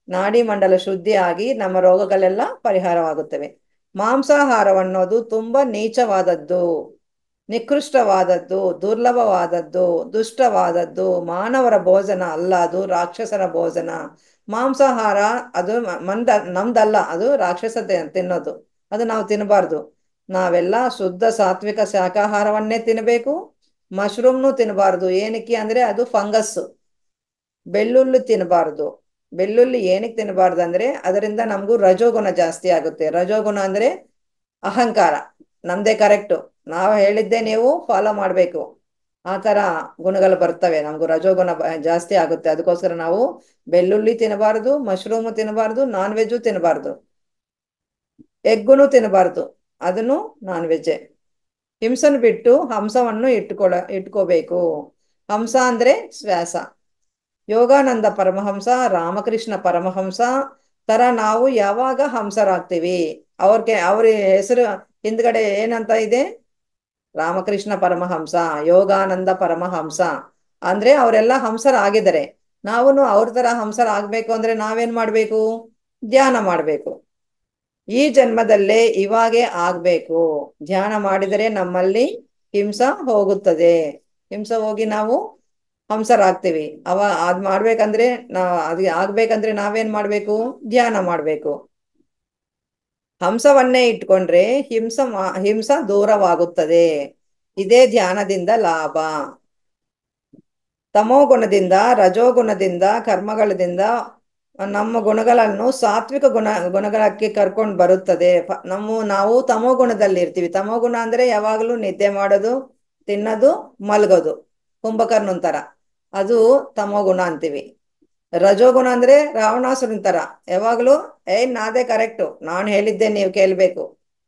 ನಾಡಿ ಮಂಡಲ ಶುದ್ಧಿ ಆಗಿ ನಮ್ಮ ರೋಗಗಳೆಲ್ಲ ಪರಿಹಾರವಾಗುತ್ತವೆ ಮಾಂಸಾಹಾರವನ್ನೋದು ತುಂಬಾ ನೀಚವಾದದ್ದು ನಿಕೃಷ್ಟವಾದದ್ದು ದುರ್ಲಭವಾದದ್ದು ದುಷ್ಟವಾದದ್ದು ಮಾನವರ ಭೋಜನ ಅಲ್ಲ ಅದು ರಾಕ್ಷಸರ ಭೋಜನ ಮಾಂಸಾಹಾರ ಅದು ಮ- ಮಂದ ನಮ್ದಲ್ಲ ಅದು ರಾಕ್ಷಸ ತಿ- ತಿನ್ನೋದು ಅದು ನಾವು ತಿನ್ನಬಾರ್ದು ನಾವೆಲ್ಲ ಶುದ್ಧ ಸಾತ್ವಿಕ ಶಾಕಾಹಾರವನ್ನೇ ತಿನ್ನಬೇಕು ಮಶ್ರೂಮ್ನು ತಿನ್ನಬಾರ್ದು ಏನಕ್ಕೆ ಅಂದ್ರೆ ಅದು ಫಂಗಸ್ ಬೆಳ್ಳುಳ್ಳಿ ತಿನ್ನಬಾರ್ದು ಬೆಳ್ಳುಳ್ಳಿ ಏನಕ್ಕೆ ತಿನ್ನಬಾರ್ದು ಅಂದ್ರೆ ಅದರಿಂದ ನಮಗೂ ರಜೋಗುಣ ಜಾಸ್ತಿ ಆಗುತ್ತೆ ರಜೋಗುಣ ಅಂದ್ರೆ ಅಹಂಕಾರ ನಮ್ದೇ ಕರೆಕ್ಟು ನಾವು ಹೇಳಿದ್ದೆ ನೀವು ಫಾಲೋ ಮಾಡಬೇಕು ಆ ತರ ಗುಣಗಳು ಬರ್ತವೆ ನಮಗೂ ರಜೋಗುಣ ಬ- ಜಾಸ್ತಿ ಆಗುತ್ತೆ ಅದಕ್ಕೋಸ್ಕರ ನಾವು ಬೆಳ್ಳುಳ್ಳಿ ತಿನ್ನಬಾರ್ದು ಮಶ್ರೂಮ್ ತಿನ್ನಬಾರ್ದು ನಾನ್ ವೆಜ್ಜು ತಿನ್ನಬಾರ್ದು ಎಗ್ಗುನು ತಿನ್ನಬಾರ್ದು ಅದನ್ನು ನಾನ್ ವೆಜ್ಜೆ ಹಿಂಸನ್ ಬಿಟ್ಟು ಹಂಸವನ್ನು ಇಟ್ಕೊಳ ಇಟ್ಕೋಬೇಕು ಹಂಸ ಅಂದ್ರೆ ಶ್ವಾಸ ಯೋಗಾನಂದ ಪರಮಹಂಸ ರಾಮಕೃಷ್ಣ ಪರಮಹಂಸ ತರ ನಾವು ಯಾವಾಗ ಹಂಸರಾಗ್ತೀವಿ ಅವ್ರಿಗೆ ಅವ್ರ ಹೆಸರು ಹಿಂದ್ಗಡೆ ಏನಂತ ಇದೆ ರಾಮಕೃಷ್ಣ ಪರಮಹಂಸ ಯೋಗಾನಂದ ಪರಮಹಂಸ ಅಂದ್ರೆ ಅವರೆಲ್ಲ ಹಂಸರಾಗಿದ್ದಾರೆ ನಾವು ಅವ್ರ ತರ ಹಂಸರಾಗ್ಬೇಕು ಅಂದ್ರೆ ನಾವೇನ್ ಮಾಡ್ಬೇಕು ಧ್ಯಾನ ಮಾಡ್ಬೇಕು ಈ ಜನ್ಮದಲ್ಲೇ ಇವಾಗೆ ಆಗ್ಬೇಕು ಧ್ಯಾನ ಮಾಡಿದರೆ ನಮ್ಮಲ್ಲಿ ಹಿಂಸ ಹೋಗುತ್ತದೆ ಹಿಂಸ ಹೋಗಿ ನಾವು ಹಂಸರಾಗ್ತೀವಿ ಅವ ಅದ್ ಮಾಡ್ಬೇಕಂದ್ರೆ ನಾ ಅದ್ ಆಗ್ಬೇಕಂದ್ರೆ ನಾವೇನ್ ಮಾಡ್ಬೇಕು ಧ್ಯಾನ ಮಾಡ್ಬೇಕು ಹಂಸವನ್ನೇ ಇಟ್ಕೊಂಡ್ರೆ ಹಿಂಸ ಮಾ- ಹಿಂಸ ದೂರವಾಗುತ್ತದೆ ಇದೇ ಧ್ಯಾನದಿಂದ ಲಾಭ ತಮೋಗುಣದಿಂದ ರಜೋಗುಣದಿಂದ ಕರ್ಮಗಳದಿಂದ ನಮ್ಮ ಗುಣಗಳನ್ನು ಸಾತ್ವಿಕ ಗುಣ ಗುಣಗಳಕ್ಕೆ ಕರ್ಕೊಂಡು ಬರುತ್ತದೆ ಪ- ನಮ್ಮ ನಾವು ತಮೋ ಗುಣದಲ್ಲಿ ಇರ್ತೀವಿ ತಮೋ ಗುಣ ಅಂದ್ರೆ ಯಾವಾಗಲೂ ನಿದ್ದೆ ಮಾಡೋದು ತಿನ್ನೋದು ಮಲ್ಗೋದು ಕುಂಭಕರ್ಣನ್ ತರ ಅದು ತಮೋ ಗುಣ ಅಂತೀವಿ ರಜೋಗುಣ ಅಂದ್ರೆ ರಾವಣಾಸುರನ್ ತರ ಯಾವಾಗ್ಲೂ ಏಯ್ ನಾದೇ ಕರೆಕ್ಟು ನಾನು ಹೇಳಿದ್ದೆ ನೀವು ಕೇಳ್ಬೇಕು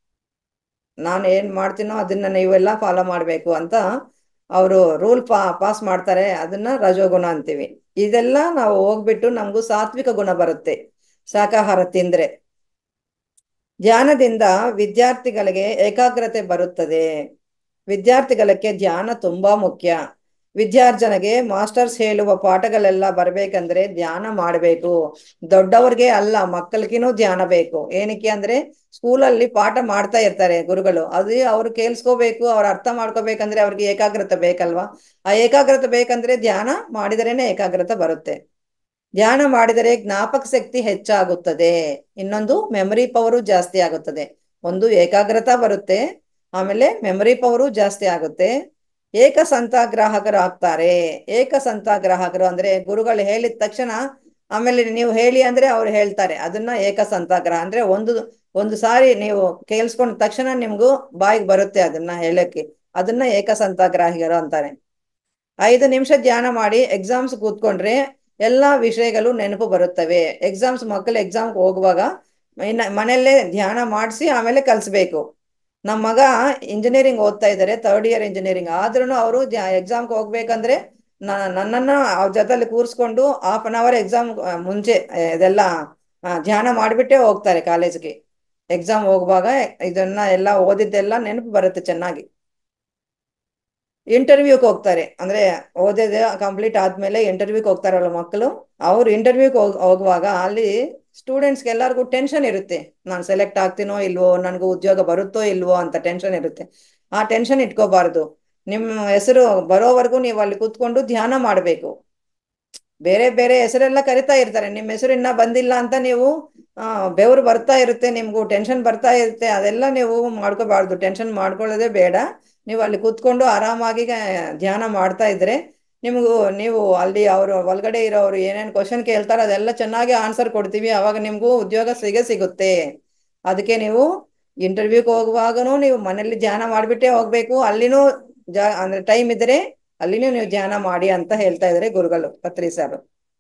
ನಾನು ಏನ್ ಮಾಡ್ತೀನೋ ಅದನ್ನ ನೀವೆಲ್ಲ ಫಾಲೋ ಮಾಡ್ಬೇಕು ಅಂತ ಅವರು ರೂಲ್ ಪಾ ಪಾಸ್ ಮಾಡ್ತಾರೆ ಅದನ್ನ ರಜೋಗುಣ ಅಂತೀವಿ ಇದೆಲ್ಲ ನಾವು ಹೋಗ್ಬಿಟ್ಟು ನಮಗೂ ಸಾತ್ವಿಕ ಗುಣ ಬರುತ್ತೆ ಶಾಕಾಹಾರ ತಿಂದ್ರೆ ಧ್ಯಾನದಿಂದ ವಿದ್ಯಾರ್ಥಿಗಳಿಗೆ ಏಕಾಗ್ರತೆ ಬರುತ್ತದೆ ವಿದ್ಯಾರ್ಥಿಗಳಿಗೆ ಧ್ಯಾನ ತುಂಬಾ ಮುಖ್ಯ ವಿದ್ಯಾರ್ಜನೆಗೆ ಮಾಸ್ಟರ್ಸ್ ಹೇಳುವ ಪಾಠಗಳೆಲ್ಲ ಬರ್ಬೇಕಂದ್ರೆ ಧ್ಯಾನ ಮಾಡಬೇಕು ದೊಡ್ಡವ್ರಿಗೆ ಅಲ್ಲ ಮಕ್ಕಳಿಗಿನೂ ಧ್ಯಾನ ಬೇಕು ಏನಕ್ಕೆ ಅಂದ್ರೆ ಸ್ಕೂಲಲ್ಲಿ ಪಾಠ ಮಾಡ್ತಾ ಇರ್ತಾರೆ ಗುರುಗಳು ಅದು ಅವ್ರು ಕೇಳಿಸ್ಕೋಬೇಕು ಅವ್ರು ಅರ್ಥ ಮಾಡ್ಕೋಬೇಕಂದ್ರೆ ಅವ್ರಿಗೆ ಏಕಾಗ್ರತೆ ಬೇಕಲ್ವಾ ಆ ಏಕಾಗ್ರತೆ ಬೇಕಂದ್ರೆ ಧ್ಯಾನ ಮಾಡಿದರೇನೆ ಏಕಾಗ್ರತೆ ಬರುತ್ತೆ ಧ್ಯಾನ ಮಾಡಿದರೆ ಜ್ಞಾಪಕ ಶಕ್ತಿ ಹೆಚ್ಚಾಗುತ್ತದೆ ಇನ್ನೊಂದು ಮೆಮರಿ ಪವರು ಜಾಸ್ತಿ ಆಗುತ್ತದೆ ಒಂದು ಏಕಾಗ್ರತಾ ಬರುತ್ತೆ ಆಮೇಲೆ ಮೆಮರಿ ಪವರು ಜಾಸ್ತಿ ಆಗುತ್ತೆ ಏಕ ಸಂತಾಗ್ರಾಹಕರು ಆಗ್ತಾರೆ ಏಕ ಸಂತಾಗ್ರಾಹಕರು ಅಂದ್ರೆ ಗುರುಗಳು ಹೇಳಿದ ತಕ್ಷಣ ಆಮೇಲೆ ನೀವು ಹೇಳಿ ಅಂದ್ರೆ ಅವ್ರು ಹೇಳ್ತಾರೆ ಅದನ್ನ ಏಕ ಸಂತಾಗ್ರಹ ಅಂದ್ರೆ ಒಂದು ಒಂದು ಸಾರಿ ನೀವು ಕೇಳಿಸ್ಕೊಂಡ ತಕ್ಷಣ ನಿಮ್ಗೂ ಬಾಯಿಗೆ ಬರುತ್ತೆ ಅದನ್ನ ಹೇಳಕ್ಕೆ ಅದನ್ನ ಏಕ ಸಂತಾಗ್ರಾಹಿಗರು ಅಂತಾರೆ ಐದು ನಿಮಿಷ ಧ್ಯಾನ ಮಾಡಿ ಎಕ್ಸಾಮ್ಸ್ ಕೂತ್ಕೊಂಡ್ರೆ ಎಲ್ಲಾ ವಿಷಯಗಳು ನೆನಪು ಬರುತ್ತವೆ ಎಕ್ಸಾಮ್ಸ್ ಮಕ್ಕಳು ಎಕ್ಸಾಮ್ಗೆ ಹೋಗುವಾಗ ಇನ್ನ ಮನೆಯಲ್ಲೇ ಧ್ಯಾನ ಮಾಡಿಸಿ ಆಮೇಲೆ ಕಲಿಸ್ಬೇಕು ನಮ್ಮ ಮಗ ಇಂಜಿನಿಯರಿಂಗ್ ಓದ್ತಾ ಇದ್ದಾರೆ ಥರ್ಡ್ ಇಯರ್ ಇಂಜಿನಿಯರಿಂಗ್ ಆದ್ರೂ ಅವರು ಎಕ್ಸಾಮ್ಗೆ ಹೋಗ್ಬೇಕಂದ್ರೆ ನ- ನನ್ನನ್ನ ಅವ್ರ ಜೊತೆಲಿ ಕೂರಿಸ್ಕೊಂಡು ಹಾಫ್ ಅನ್ ಅವರ್ ಎಕ್ಸಾಮ್ ಮುಂಚೆ ಆ, ಇದೆಲ್ಲ ಆ, ಧ್ಯಾನ ಮಾಡಿಬಿಟ್ಟೆ ಹೋಗ್ತಾರೆ ಕಾಲೇಜ್ಗೆ ಎಕ್ಸಾಮ್ ಹೋಗುವಾಗ ಇದನ್ನ ಎಲ್ಲ ಓದಿದ್ದೆಲ್ಲ ನೆನಪು ಬರುತ್ತೆ ಚೆನ್ನಾಗಿ ಇಂಟರ್ವ್ಯೂಗೆ ಹೋಗ್ತಾರೆ ಅಂದ್ರೆ ಓದಿದ ಕಂಪ್ಲೀಟ್ ಆದ್ಮೇಲೆ ಇಂಟರ್ವ್ಯೂಗೆ ಹೋಗ್ತಾರಲ್ಲ ಮಕ್ಕಳು ಅವ್ರು ಇಂಟರ್ವ್ಯೂಗೆ ಹೋಗ್ ಹೋಗುವಾಗ ಅಲ್ಲಿ ಸ್ಟೂಡೆಂಟ್ಸ್ಗೆ ಎಲ್ಲರಿಗೂ ಟೆನ್ಷನ್ ಇರುತ್ತೆ ನಾನು ಸೆಲೆಕ್ಟ್ ಆಗ್ತೀನೋ ಇಲ್ವೋ ನನಗೂ ಉದ್ಯೋಗ ಬರುತ್ತೋ ಇಲ್ವೋ ಅಂತ ಟೆನ್ಷನ್ ಇರುತ್ತೆ ಆ ಟೆನ್ಷನ್ ಇಟ್ಕೋಬಾರ್ದು ನಿಮ್ಮ ಹೆಸರು ಬರೋವರೆಗೂ ನೀವು ಅಲ್ಲಿ ಕೂತ್ಕೊಂಡು ಧ್ಯಾನ ಮಾಡಬೇಕು ಬೇರೆ ಬೇರೆ ಹೆಸರೆಲ್ಲ ಕರಿತಾ ಇರ್ತಾರೆ ನಿಮ್ಮ ಹೆಸರು ಇನ್ನ ಬಂದಿಲ್ಲ ಅಂತ ನೀವು ಆ ಬೆವರು ಬರ್ತಾ ಇರುತ್ತೆ ನಿಮ್ಗೂ ಟೆನ್ಷನ್ ಬರ್ತಾ ಇರುತ್ತೆ ಅದೆಲ್ಲ ನೀವು ಮಾಡ್ಕೋಬಾರ್ದು ಟೆನ್ಷನ್ ಮಾಡ್ಕೊಳ್ಳೋದೇ ಬೇಡ ನೀವು ಅಲ್ಲಿ ಕೂತ್ಕೊಂಡು ಆರಾಮಾಗಿ ಆ, ಧ್ಯಾನ ಮಾಡ್ತಾ ಇದ್ರೆ ನಿಮಗೂ ನೀವು ಅಲ್ಲಿ ಅವರು ಒಳಗಡೆ ಇರೋರು ಏನೇನು ಕ್ವಶನ್ ಕೇಳ್ತಾರೋ ಅದೆಲ್ಲ ಚೆನ್ನಾಗಿ ಆನ್ಸರ್ ಕೊಡ್ತೀವಿ ಅವಾಗ ನಿಮ್ಗೂ ಉದ್ಯೋಗ ಸಿಗೇ ಸಿಗುತ್ತೆ ಅದಕ್ಕೆ ನೀವು ಇಂಟರ್ವ್ಯೂಗೆ ಹೋಗುವಾಗನೂ ನೀವು ಮನೇಲಿ ಧ್ಯಾನ ಮಾಡಿಬಿಟ್ಟೇ ಹೋಗ್ಬೇಕು ಅಲ್ಲಿನೂ ಜಾ ಅಂದ್ರೆ ಟೈಮ್ ಇದ್ರೆ ಅಲ್ಲಿನೂ ನೀವು ಧ್ಯಾನ ಮಾಡಿ ಅಂತ ಹೇಳ್ತಾ ಇದಾರೆ ಗುರುಗಳು ಪತ್ರಿ ಸರ್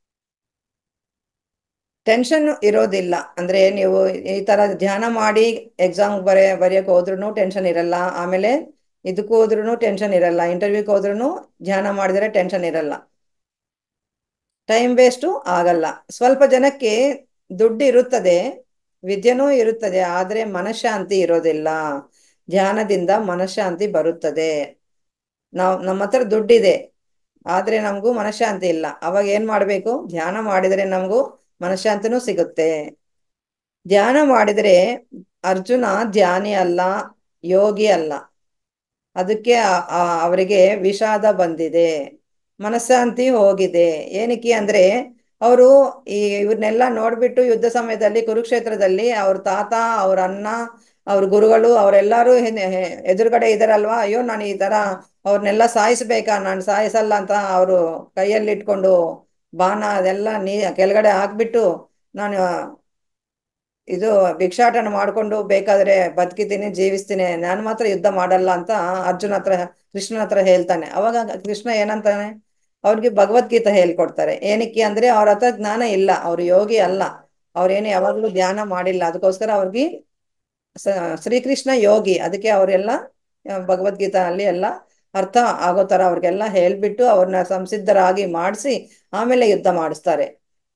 ಟೆನ್ಷನ್ ಇರೋದಿಲ್ಲ ಅಂದ್ರೆ ನೀವು ಈ ತರ ಧ್ಯಾನ ಮಾಡಿ ಎಕ್ಸಾಮ್ ಬರೆ ಬರೆಯಕ್ ಹೋದ್ರೂ ಟೆನ್ಷನ್ ಇರಲ್ಲ ಆಮೇಲೆ ಇದಕ್ಕೂ ಹೋದ್ರೂ ಟೆನ್ಷನ್ ಇರಲ್ಲ ಇಂಟರ್ವ್ಯೂಗೆ ಹೋದ್ರೂ ಧ್ಯಾನ ಮಾಡಿದ್ರೆ ಟೆನ್ಷನ್ ಇರಲ್ಲ ಟೈಮ್ ವೇಸ್ಟು ಆಗಲ್ಲ ಸ್ವಲ್ಪ ಜನಕ್ಕೆ ದುಡ್ಡು ಇರುತ್ತದೆ ವಿದ್ಯೆನೂ ಇರುತ್ತದೆ ಆದ್ರೆ ಮನಃಶಾಂತಿ ಇರೋದಿಲ್ಲ ಧ್ಯಾನದಿಂದ ಮನಃಶಾಂತಿ ಬರುತ್ತದೆ ನಾವು ನಮ್ಮ ಹತ್ರ ದುಡ್ಡಿದೆ ಆದ್ರೆ ನಮಗೂ ಮನಃಶಾಂತಿ ಇಲ್ಲ ಅವಾಗ ಏನ್ ಮಾಡ್ಬೇಕು ಧ್ಯಾನ ಮಾಡಿದ್ರೆ ನಮಗೂ ಮನಃಶಾಂತಿನೂ ಸಿಗುತ್ತೆ ಧ್ಯಾನ ಮಾಡಿದರೆ ಅರ್ಜುನ ಧ್ಯಾನಿ ಅಲ್ಲ ಯೋಗಿ ಅಲ್ಲ ಅದಕ್ಕೆ ಆ- ಆ- ಅವರಿಗೆ ವಿಷಾದ ಬಂದಿದೆ ಮನಃಶಾಂತಿ ಹೋಗಿದೆ ಏನಕ್ಕೆ ಅಂದ್ರೆ ಅವರು ಈ ಇವ್ರನ್ನೆಲ್ಲ ನೋಡ್ಬಿಟ್ಟು ಯುದ್ಧ ಸಮಯದಲ್ಲಿ ಕುರುಕ್ಷೇತ್ರದಲ್ಲಿ ಅವ್ರ ತಾತ ಅವ್ರ ಅಣ್ಣ ಅವ್ರ ಗುರುಗಳು ಅವರೆಲ್ಲರೂ ಎದುರುಗಡೆ ಇದಾರಲ್ವಾ ಅಯ್ಯೋ ನಾನು ಈ ತರ ಅವ್ರನ್ನೆಲ್ಲ ಸಾಯಿಸ್ಬೇಕಾ ನಾನು ಸಾಯಿಸಲ್ಲ ಅಂತ ಅವರು ಕೈಯಲ್ಲಿ ಇಟ್ಕೊಂಡು ಬಾಣ ಅದೆಲ್ಲ ನೀ ಕೆಳಗಡೆ ಹಾಕ್ಬಿಟ್ಟು ನಾನು ಇದು ಭಿಕ್ಷಾಟನ ಮಾಡ್ಕೊಂಡು ಬೇಕಾದ್ರೆ ಬದುಕಿದ್ದೀನಿ ಜೀವಿಸ್ತೀನಿ ನಾನು ಮಾತ್ರ ಯುದ್ಧ ಮಾಡಲ್ಲ ಅಂತ ಅರ್ಜುನ ಹತ್ರ ಕೃಷ್ಣನ ಹತ್ರ ಹೇಳ್ತಾನೆ ಅವಾಗ ಕೃಷ್ಣ ಏನಂತಾನೆ ಅವ್ರಿಗೆ ಭಗವದ್ಗೀತೆ ಹೇಳ್ಕೊಡ್ತಾರೆ ಏನಕ್ಕೆ ಅಂದ್ರೆ ಅವ್ರ ಹತ್ರ ಜ್ಞಾನ ಇಲ್ಲ ಅವ್ರು ಯೋಗಿ ಅಲ್ಲ ಅವ್ರೇನು ಯಾವಾಗ್ಲೂ ಧ್ಯಾನ ಮಾಡಿಲ್ಲ ಅದಕ್ಕೋಸ್ಕರ ಅವ್ರಿಗೆ ಸ- ಶ್ರೀಕೃಷ್ಣ ಯೋಗಿ ಅದಕ್ಕೆ ಅವರೆಲ್ಲ ಭಗವದ್ಗೀತಾ ಅಲ್ಲಿ ಎಲ್ಲ ಅರ್ಥ ಆಗೋ ತರ ಅವ್ರಿಗೆಲ್ಲ ಹೇಳ್ಬಿಟ್ಟು ಅವ್ರನ್ನ ಸಂಸಿದ್ಧರಾಗಿ ಮಾಡಿಸಿ ಆಮೇಲೆ ಯುದ್ಧ ಮಾಡಿಸ್ತಾರೆ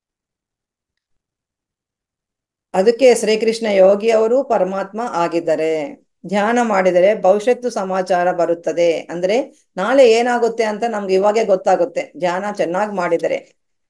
ಅದಕ್ಕೆ ಶ್ರೀಕೃಷ್ಣ ಯೋಗಿ ಅವರು ಪರಮಾತ್ಮ ಆಗಿದ್ದಾರೆ ಧ್ಯಾನ ಮಾಡಿದರೆ ಭವಿಷ್ಯತ್ತು ಸಮಾಚಾರ ಬರುತ್ತದೆ ಅಂದ್ರೆ ನಾಳೆ ಏನಾಗುತ್ತೆ ಅಂತ ನಮ್ಗೆ ಇವಾಗೆ ಗೊತ್ತಾಗುತ್ತೆ ಧ್ಯಾನ ಚೆನ್ನಾಗಿ ಮಾಡಿದರೆ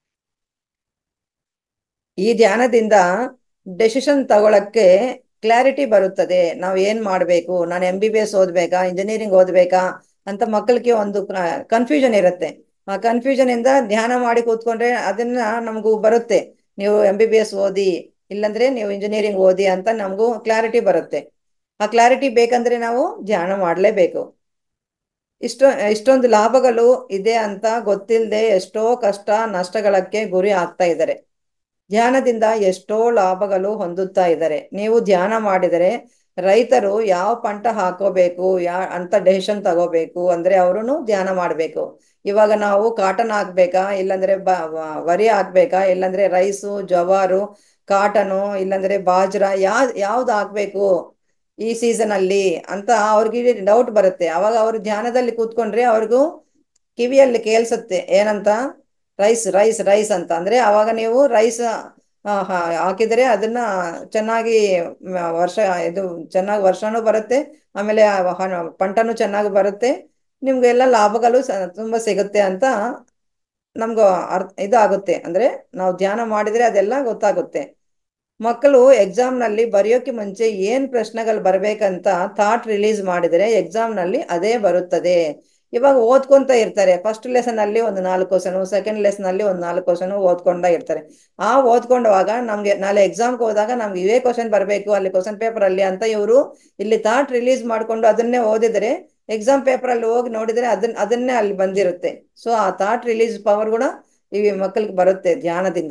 ಈ ಧ್ಯಾನದಿಂದ ಡೆಸಿಷನ್ ತಗೊಳಕ್ಕೆ ಕ್ಲಾರಿಟಿ ಬರುತ್ತದೆ ನಾವ್ ಏನ್ ಮಾಡ್ಬೇಕು ನಾನು ಎಂ ಬಿ ಬಿ ಎಸ್ ಓದ್ಬೇಕಾ ಇಂಜಿನಿಯರಿಂಗ್ ಓದ್ಬೇಕಾ ಅಂತ ಮಕ್ಕಳಿಗೆ ಒಂದು ಕನ್ಫ್ಯೂಷನ್ ಇರುತ್ತೆ ಆ ಕನ್ಫ್ಯೂಷನ್ ಇಂದ ಧ್ಯಾನ ಮಾಡಿ ಕೂತ್ಕೊಂಡ್ರೆ ಅದನ್ನ ನಮಗೂ ಬರುತ್ತೆ ನೀವು ಎಂ ಬಿ ಬಿ ಎಸ್ ಓದಿ ಇಲ್ಲಂದ್ರೆ ನೀವು ಇಂಜಿನಿಯರಿಂಗ್ ಓದಿ ಅಂತ ನಮಗೂ ಕ್ಲಾರಿಟಿ ಬರುತ್ತೆ ಆ ಕ್ಲಾರಿಟಿ ಬೇಕಂದ್ರೆ ನಾವು ಧ್ಯಾನ ಮಾಡ್ಲೇಬೇಕು ಇಷ್ಟೊ ಇಷ್ಟೊಂದು ಲಾಭಗಳು ಇದೆ ಅಂತ ಗೊತ್ತಿಲ್ಲದೆ ಎಷ್ಟೋ ಕಷ್ಟ ನಷ್ಟಗಳಕ್ಕೆ ಗುರಿ ಆಗ್ತಾ ಇದ್ದಾರೆ ಧ್ಯಾನದಿಂದ ಎಷ್ಟೋ ಲಾಭಗಳು ಹೊಂದುತ್ತಾ ಇದ್ದಾರೆ ನೀವು ಧ್ಯಾನ ಮಾಡಿದರೆ ರೈತರು ಯಾವ ಪಂಟ ಹಾಕೋಬೇಕು ಯಾ ಅಂತ ಡೆಸಿಷನ್ ತಗೋಬೇಕು ಅಂದ್ರೆ ಅವರು ಧ್ಯಾನ ಮಾಡ್ಬೇಕು ಇವಾಗ ನಾವು ಕಾಟನ್ ಹಾಕ್ಬೇಕಾ ಇಲ್ಲಾಂದ್ರೆ ಬ ವ- ವರಿ ಹಾಕ್ಬೇಕಾ ಇಲ್ಲಾಂದ್ರೆ ರೈಸು ಜವಾರು ಕಾಟನು ಇಲ್ಲಾಂದ್ರೆ ಬಾಜ್ರಾ ಯಾ ಯಾವ್ದು ಹಾಕ್ಬೇಕು ಈ ಸೀಸನ್ ಅಲ್ಲಿ ಅಂತ ಅವ್ರಿಗೆ ಡೌಟ್ ಬರುತ್ತೆ ಅವಾಗ ಅವ್ರು ಧ್ಯಾನದಲ್ಲಿ ಕೂತ್ಕೊಂಡ್ರೆ ಅವ್ರಿಗೂ ಕಿವಿಯಲ್ಲಿ ಕೇಳಿಸುತ್ತೆ ಏನಂತ ರೈಸ್ ರೈಸ್ ರೈಸ್ ಅಂತ ಅಂದ್ರೆ ಅವಾಗ ನೀವು ರೈಸ್ ಹಾಕಿದರೆ ಅದನ್ನ ಚೆನ್ನಾಗಿ ಮ, ವರ್ಷ ಇದು ಚೆನ್ನಾಗಿ ವರ್ಷನೂ ಬರುತ್ತೆ ಆಮೇಲೆ ಆ ಹ- ಪಂಟನೂ ಚೆನ್ನಾಗಿ ಬರುತ್ತೆ ನಿಮ್ಗೆಲ್ಲ ಲಾಭಗಳು ಸ- ತುಂಬಾ ಸಿಗುತ್ತೆ ಅಂತ ನಮ್ಗೆ ಅರ್ಥ ಇದಾಗುತ್ತೆ ಅಂದ್ರೆ ನಾವು ಧ್ಯಾನ ಮಾಡಿದ್ರೆ ಅದೆಲ್ಲ ಗೊತ್ತಾಗುತ್ತೆ ಮಕ್ಕಳು ಎಕ್ಸಾಮ್ ನಲ್ಲಿ ಬರೆಯೋಕೆ ಮುಂಚೆ ಏನ್ ಪ್ರಶ್ನೆಗಳು ಬರ್ಬೇಕಂತ ಥಾಟ್ ರಿಲೀಸ್ ಮಾಡಿದ್ರೆ ಎಕ್ಸಾಮ್ ನಲ್ಲಿ ಅದೇ ಬರುತ್ತದೆ ಇವಾಗ ಓದ್ಕೊಂತ ಇರ್ತಾರೆ ಫಸ್ಟ್ ಲೆಸನ್ ಅಲ್ಲಿ ಒಂದು ನಾಲ್ಕು ಕ್ವಶನ್ ಸೆಕೆಂಡ್ ಲೆಸನ್ ಅಲ್ಲಿ ಒಂದು ನಾಲ್ಕು ಕ್ವಶನ್ ಓದ್ಕೊಂಡ ಇರ್ತಾರೆ ಆ ಓದ್ಕೊಂಡವಾಗ ನಮ್ಗೆ ನಾಳೆ ಎಕ್ಸಾಮ್ಗೆ ಹೋದಾಗ ನಮ್ಗೆ ಇವೇ ಕ್ವಶನ್ ಬರಬೇಕು ಅಲ್ಲಿ ಕ್ವಶನ್ ಪೇಪರ್ ಅಲ್ಲಿ ಅಂತ ಇವರು ಇಲ್ಲಿ ಥಾಟ್ ರಿಲೀಸ್ ಮಾಡ್ಕೊಂಡು ಅದನ್ನೇ ಓದಿದ್ರೆ ಎಕ್ಸಾಮ್ ಪೇಪರ್ ಅಲ್ಲಿ ಹೋಗಿ ನೋಡಿದ್ರೆ ಅದನ್ನ ಅದನ್ನೇ ಅಲ್ಲಿ ಬಂದಿರುತ್ತೆ ಸೊ ಆ ಥಾಟ್ ರಿಲೀಸ್ ಪವರ್ ಕೂಡ ಈ ಮಕ್ಕಳಿಗೆ ಬರುತ್ತೆ ಧ್ಯಾನದಿಂದ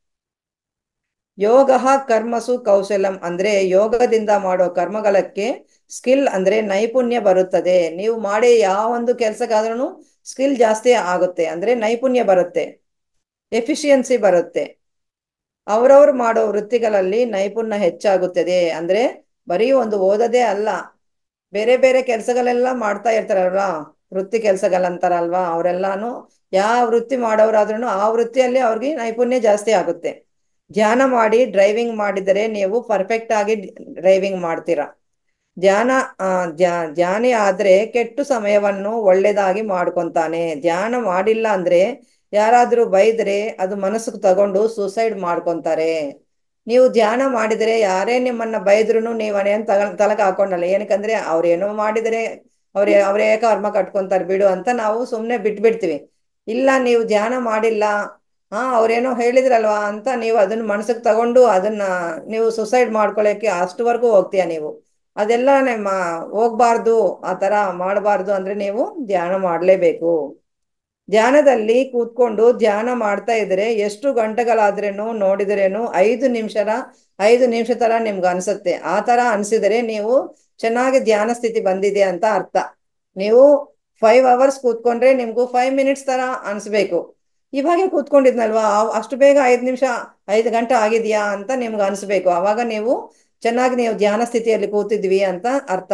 ಯೋಗ ಕರ್ಮಸು ಕೌಶಲಂ ಅಂದ್ರೆ ಯೋಗದಿಂದ ಮಾಡೋ ಕರ್ಮಗಳಕ್ಕೆ ಸ್ಕಿಲ್ ಅಂದ್ರೆ ನೈಪುಣ್ಯ ಬರುತ್ತದೆ ನೀವು ಮಾಡಿ ಯಾವ ಒಂದು ಕೆಲಸಕ್ಕಾದ್ರೂ ಸ್ಕಿಲ್ ಜಾಸ್ತಿ ಆಗುತ್ತೆ ಅಂದ್ರೆ ನೈಪುಣ್ಯ ಬರುತ್ತೆ ಎಫಿಷಿಯನ್ಸಿ ಬರುತ್ತೆ ಅವರವ್ರು ಮಾಡೋ ವೃತ್ತಿಗಳಲ್ಲಿ ನೈಪುಣ್ಯ ಹೆಚ್ಚಾಗುತ್ತದೆ ಅಂದ್ರೆ ಬರೀ ಒಂದು ಓದೋದೇ ಅಲ್ಲ ಬೇರೆ ಬೇರೆ ಕೆಲಸಗಳೆಲ್ಲ ಮಾಡ್ತಾ ಇರ್ತಾರಲ್ವಾ ವೃತ್ತಿ ಕೆಲಸಗಳಂತಾರಲ್ವಾ ಅವರೆಲ್ಲಾನು ಯಾವ ವೃತ್ತಿ ಮಾಡೋರಾದ್ರೂ ಆ ವೃತ್ತಿಯಲ್ಲಿ ಅವ್ರಿಗೆ ನೈಪುಣ್ಯ ಜಾಸ್ತಿ ಆಗುತ್ತೆ ಧ್ಯಾನ ಮಾಡಿ ಡ್ರೈವಿಂಗ್ ಮಾಡಿದರೆ ನೀವು ಪರ್ಫೆಕ್ಟ್ ಆಗಿ ಡ್ರೈವಿಂಗ್ ಮಾಡ್ತೀರಾ ಧ್ಯಾನ ಆ, ಧ್ಯ- ಧ್ಯಾನಿ ಆದ್ರೆ ಕೆಟ್ಟು ಸಮಯವನ್ನು ಒಳ್ಳೇದಾಗಿ ಮಾಡ್ಕೊಂತಾನೆ ಧ್ಯಾನ ಮಾಡಿಲ್ಲ ಅಂದ್ರೆ ಯಾರಾದ್ರೂ ಬೈದ್ರೆ ಅದು ಮನಸ್ಸಿಗೆ ತಗೊಂಡು ಸೂಸೈಡ್ ಮಾಡ್ಕೊಂತಾರೆ ನೀವು ಧ್ಯಾನ ಮಾಡಿದರೆ ಯಾರೇ ನಿಮ್ಮನ್ನ ಬೈದ್ರು ನೀವು ಅದೇನ್ ತಗ ತಲಕ ಹಾಕೊಂಡಲ್ಲ ಏನಕ್ಕಂದ್ರೆ ಅವ್ರೇನೋ ಮಾಡಿದರೆ ಅವ್ರೇ ಅವರೇ ಕರ್ಮ ಕಟ್ಕೊಂತಾರೆ ಬಿಡು ಅಂತ ನಾವು ಸುಮ್ನೆ ಬಿಟ್ಬಿಡ್ತೀವಿ ಇಲ್ಲ ನೀವು ಧ್ಯಾನ ಮಾಡಿಲ್ಲ ಹಾ ಅವ್ರೇನೋ ಹೇಳಿದ್ರಲ್ವಾ ಅಂತ ನೀವು ಅದನ್ನ ಮನಸ್ಸಿಗೆ ತಗೊಂಡು ಅದನ್ನ ನೀವು ಸುಸೈಡ್ ಮಾಡ್ಕೊಳಕ್ಕೆ ಅಷ್ಟುವರೆಗೂ ಹೋಗ್ತೀಯ ನೀವು ಅದೆಲ್ಲ ನಿಮ್ಮ ಹೋಗ್ಬಾರ್ದು ಆ ತರ ಮಾಡಬಾರ್ದು ಅಂದ್ರೆ ನೀವು ಧ್ಯಾನ ಮಾಡ್ಲೇಬೇಕು ಧ್ಯಾನದಲ್ಲಿ ಕೂತ್ಕೊಂಡು ಧ್ಯಾನ ಮಾಡ್ತಾ ಇದ್ರೆ ಎಷ್ಟು ಗಂಟೆಗಳಾದ್ರೇನು ನೋಡಿದ್ರೇನು ಐದು ನಿಮಿಷದ ಐದು ನಿಮಿಷ ತರ ನಿಮ್ಗೆ ಅನ್ಸುತ್ತೆ ಆ ತರ ಅನ್ಸಿದರೆ ನೀವು ಚೆನ್ನಾಗಿ ಧ್ಯಾನ ಸ್ಥಿತಿ ಬಂದಿದೆ ಅಂತ ಅರ್ಥ ನೀವು ಫೈವ್ ಅವರ್ಸ್ ಕೂತ್ಕೊಂಡ್ರೆ ನಿಮ್ಗೂ ಫೈವ್ ಮಿನಿಟ್ಸ್ ತರ ಅನ್ಸ್ಬೇಕು ಇವಾಗೆ ಕೂತ್ಕೊಂಡಿದ್ನಲ್ವಾ ಆ- ಅಷ್ಟು ಬೇಗ ಐದ್ ನಿಮಿಷ ಐದು ಗಂಟೆ ಆಗಿದ್ಯಾ ಅಂತ ನಿಮ್ಗೆ ಅನ್ಸ್ಬೇಕು ಅವಾಗ ನೀವು ಚೆನ್ನಾಗಿ ನೀವು ಧ್ಯಾನ ಸ್ಥಿತಿಯಲ್ಲಿ ಕೂತಿದ್ವಿ ಅಂತ ಅರ್ಥ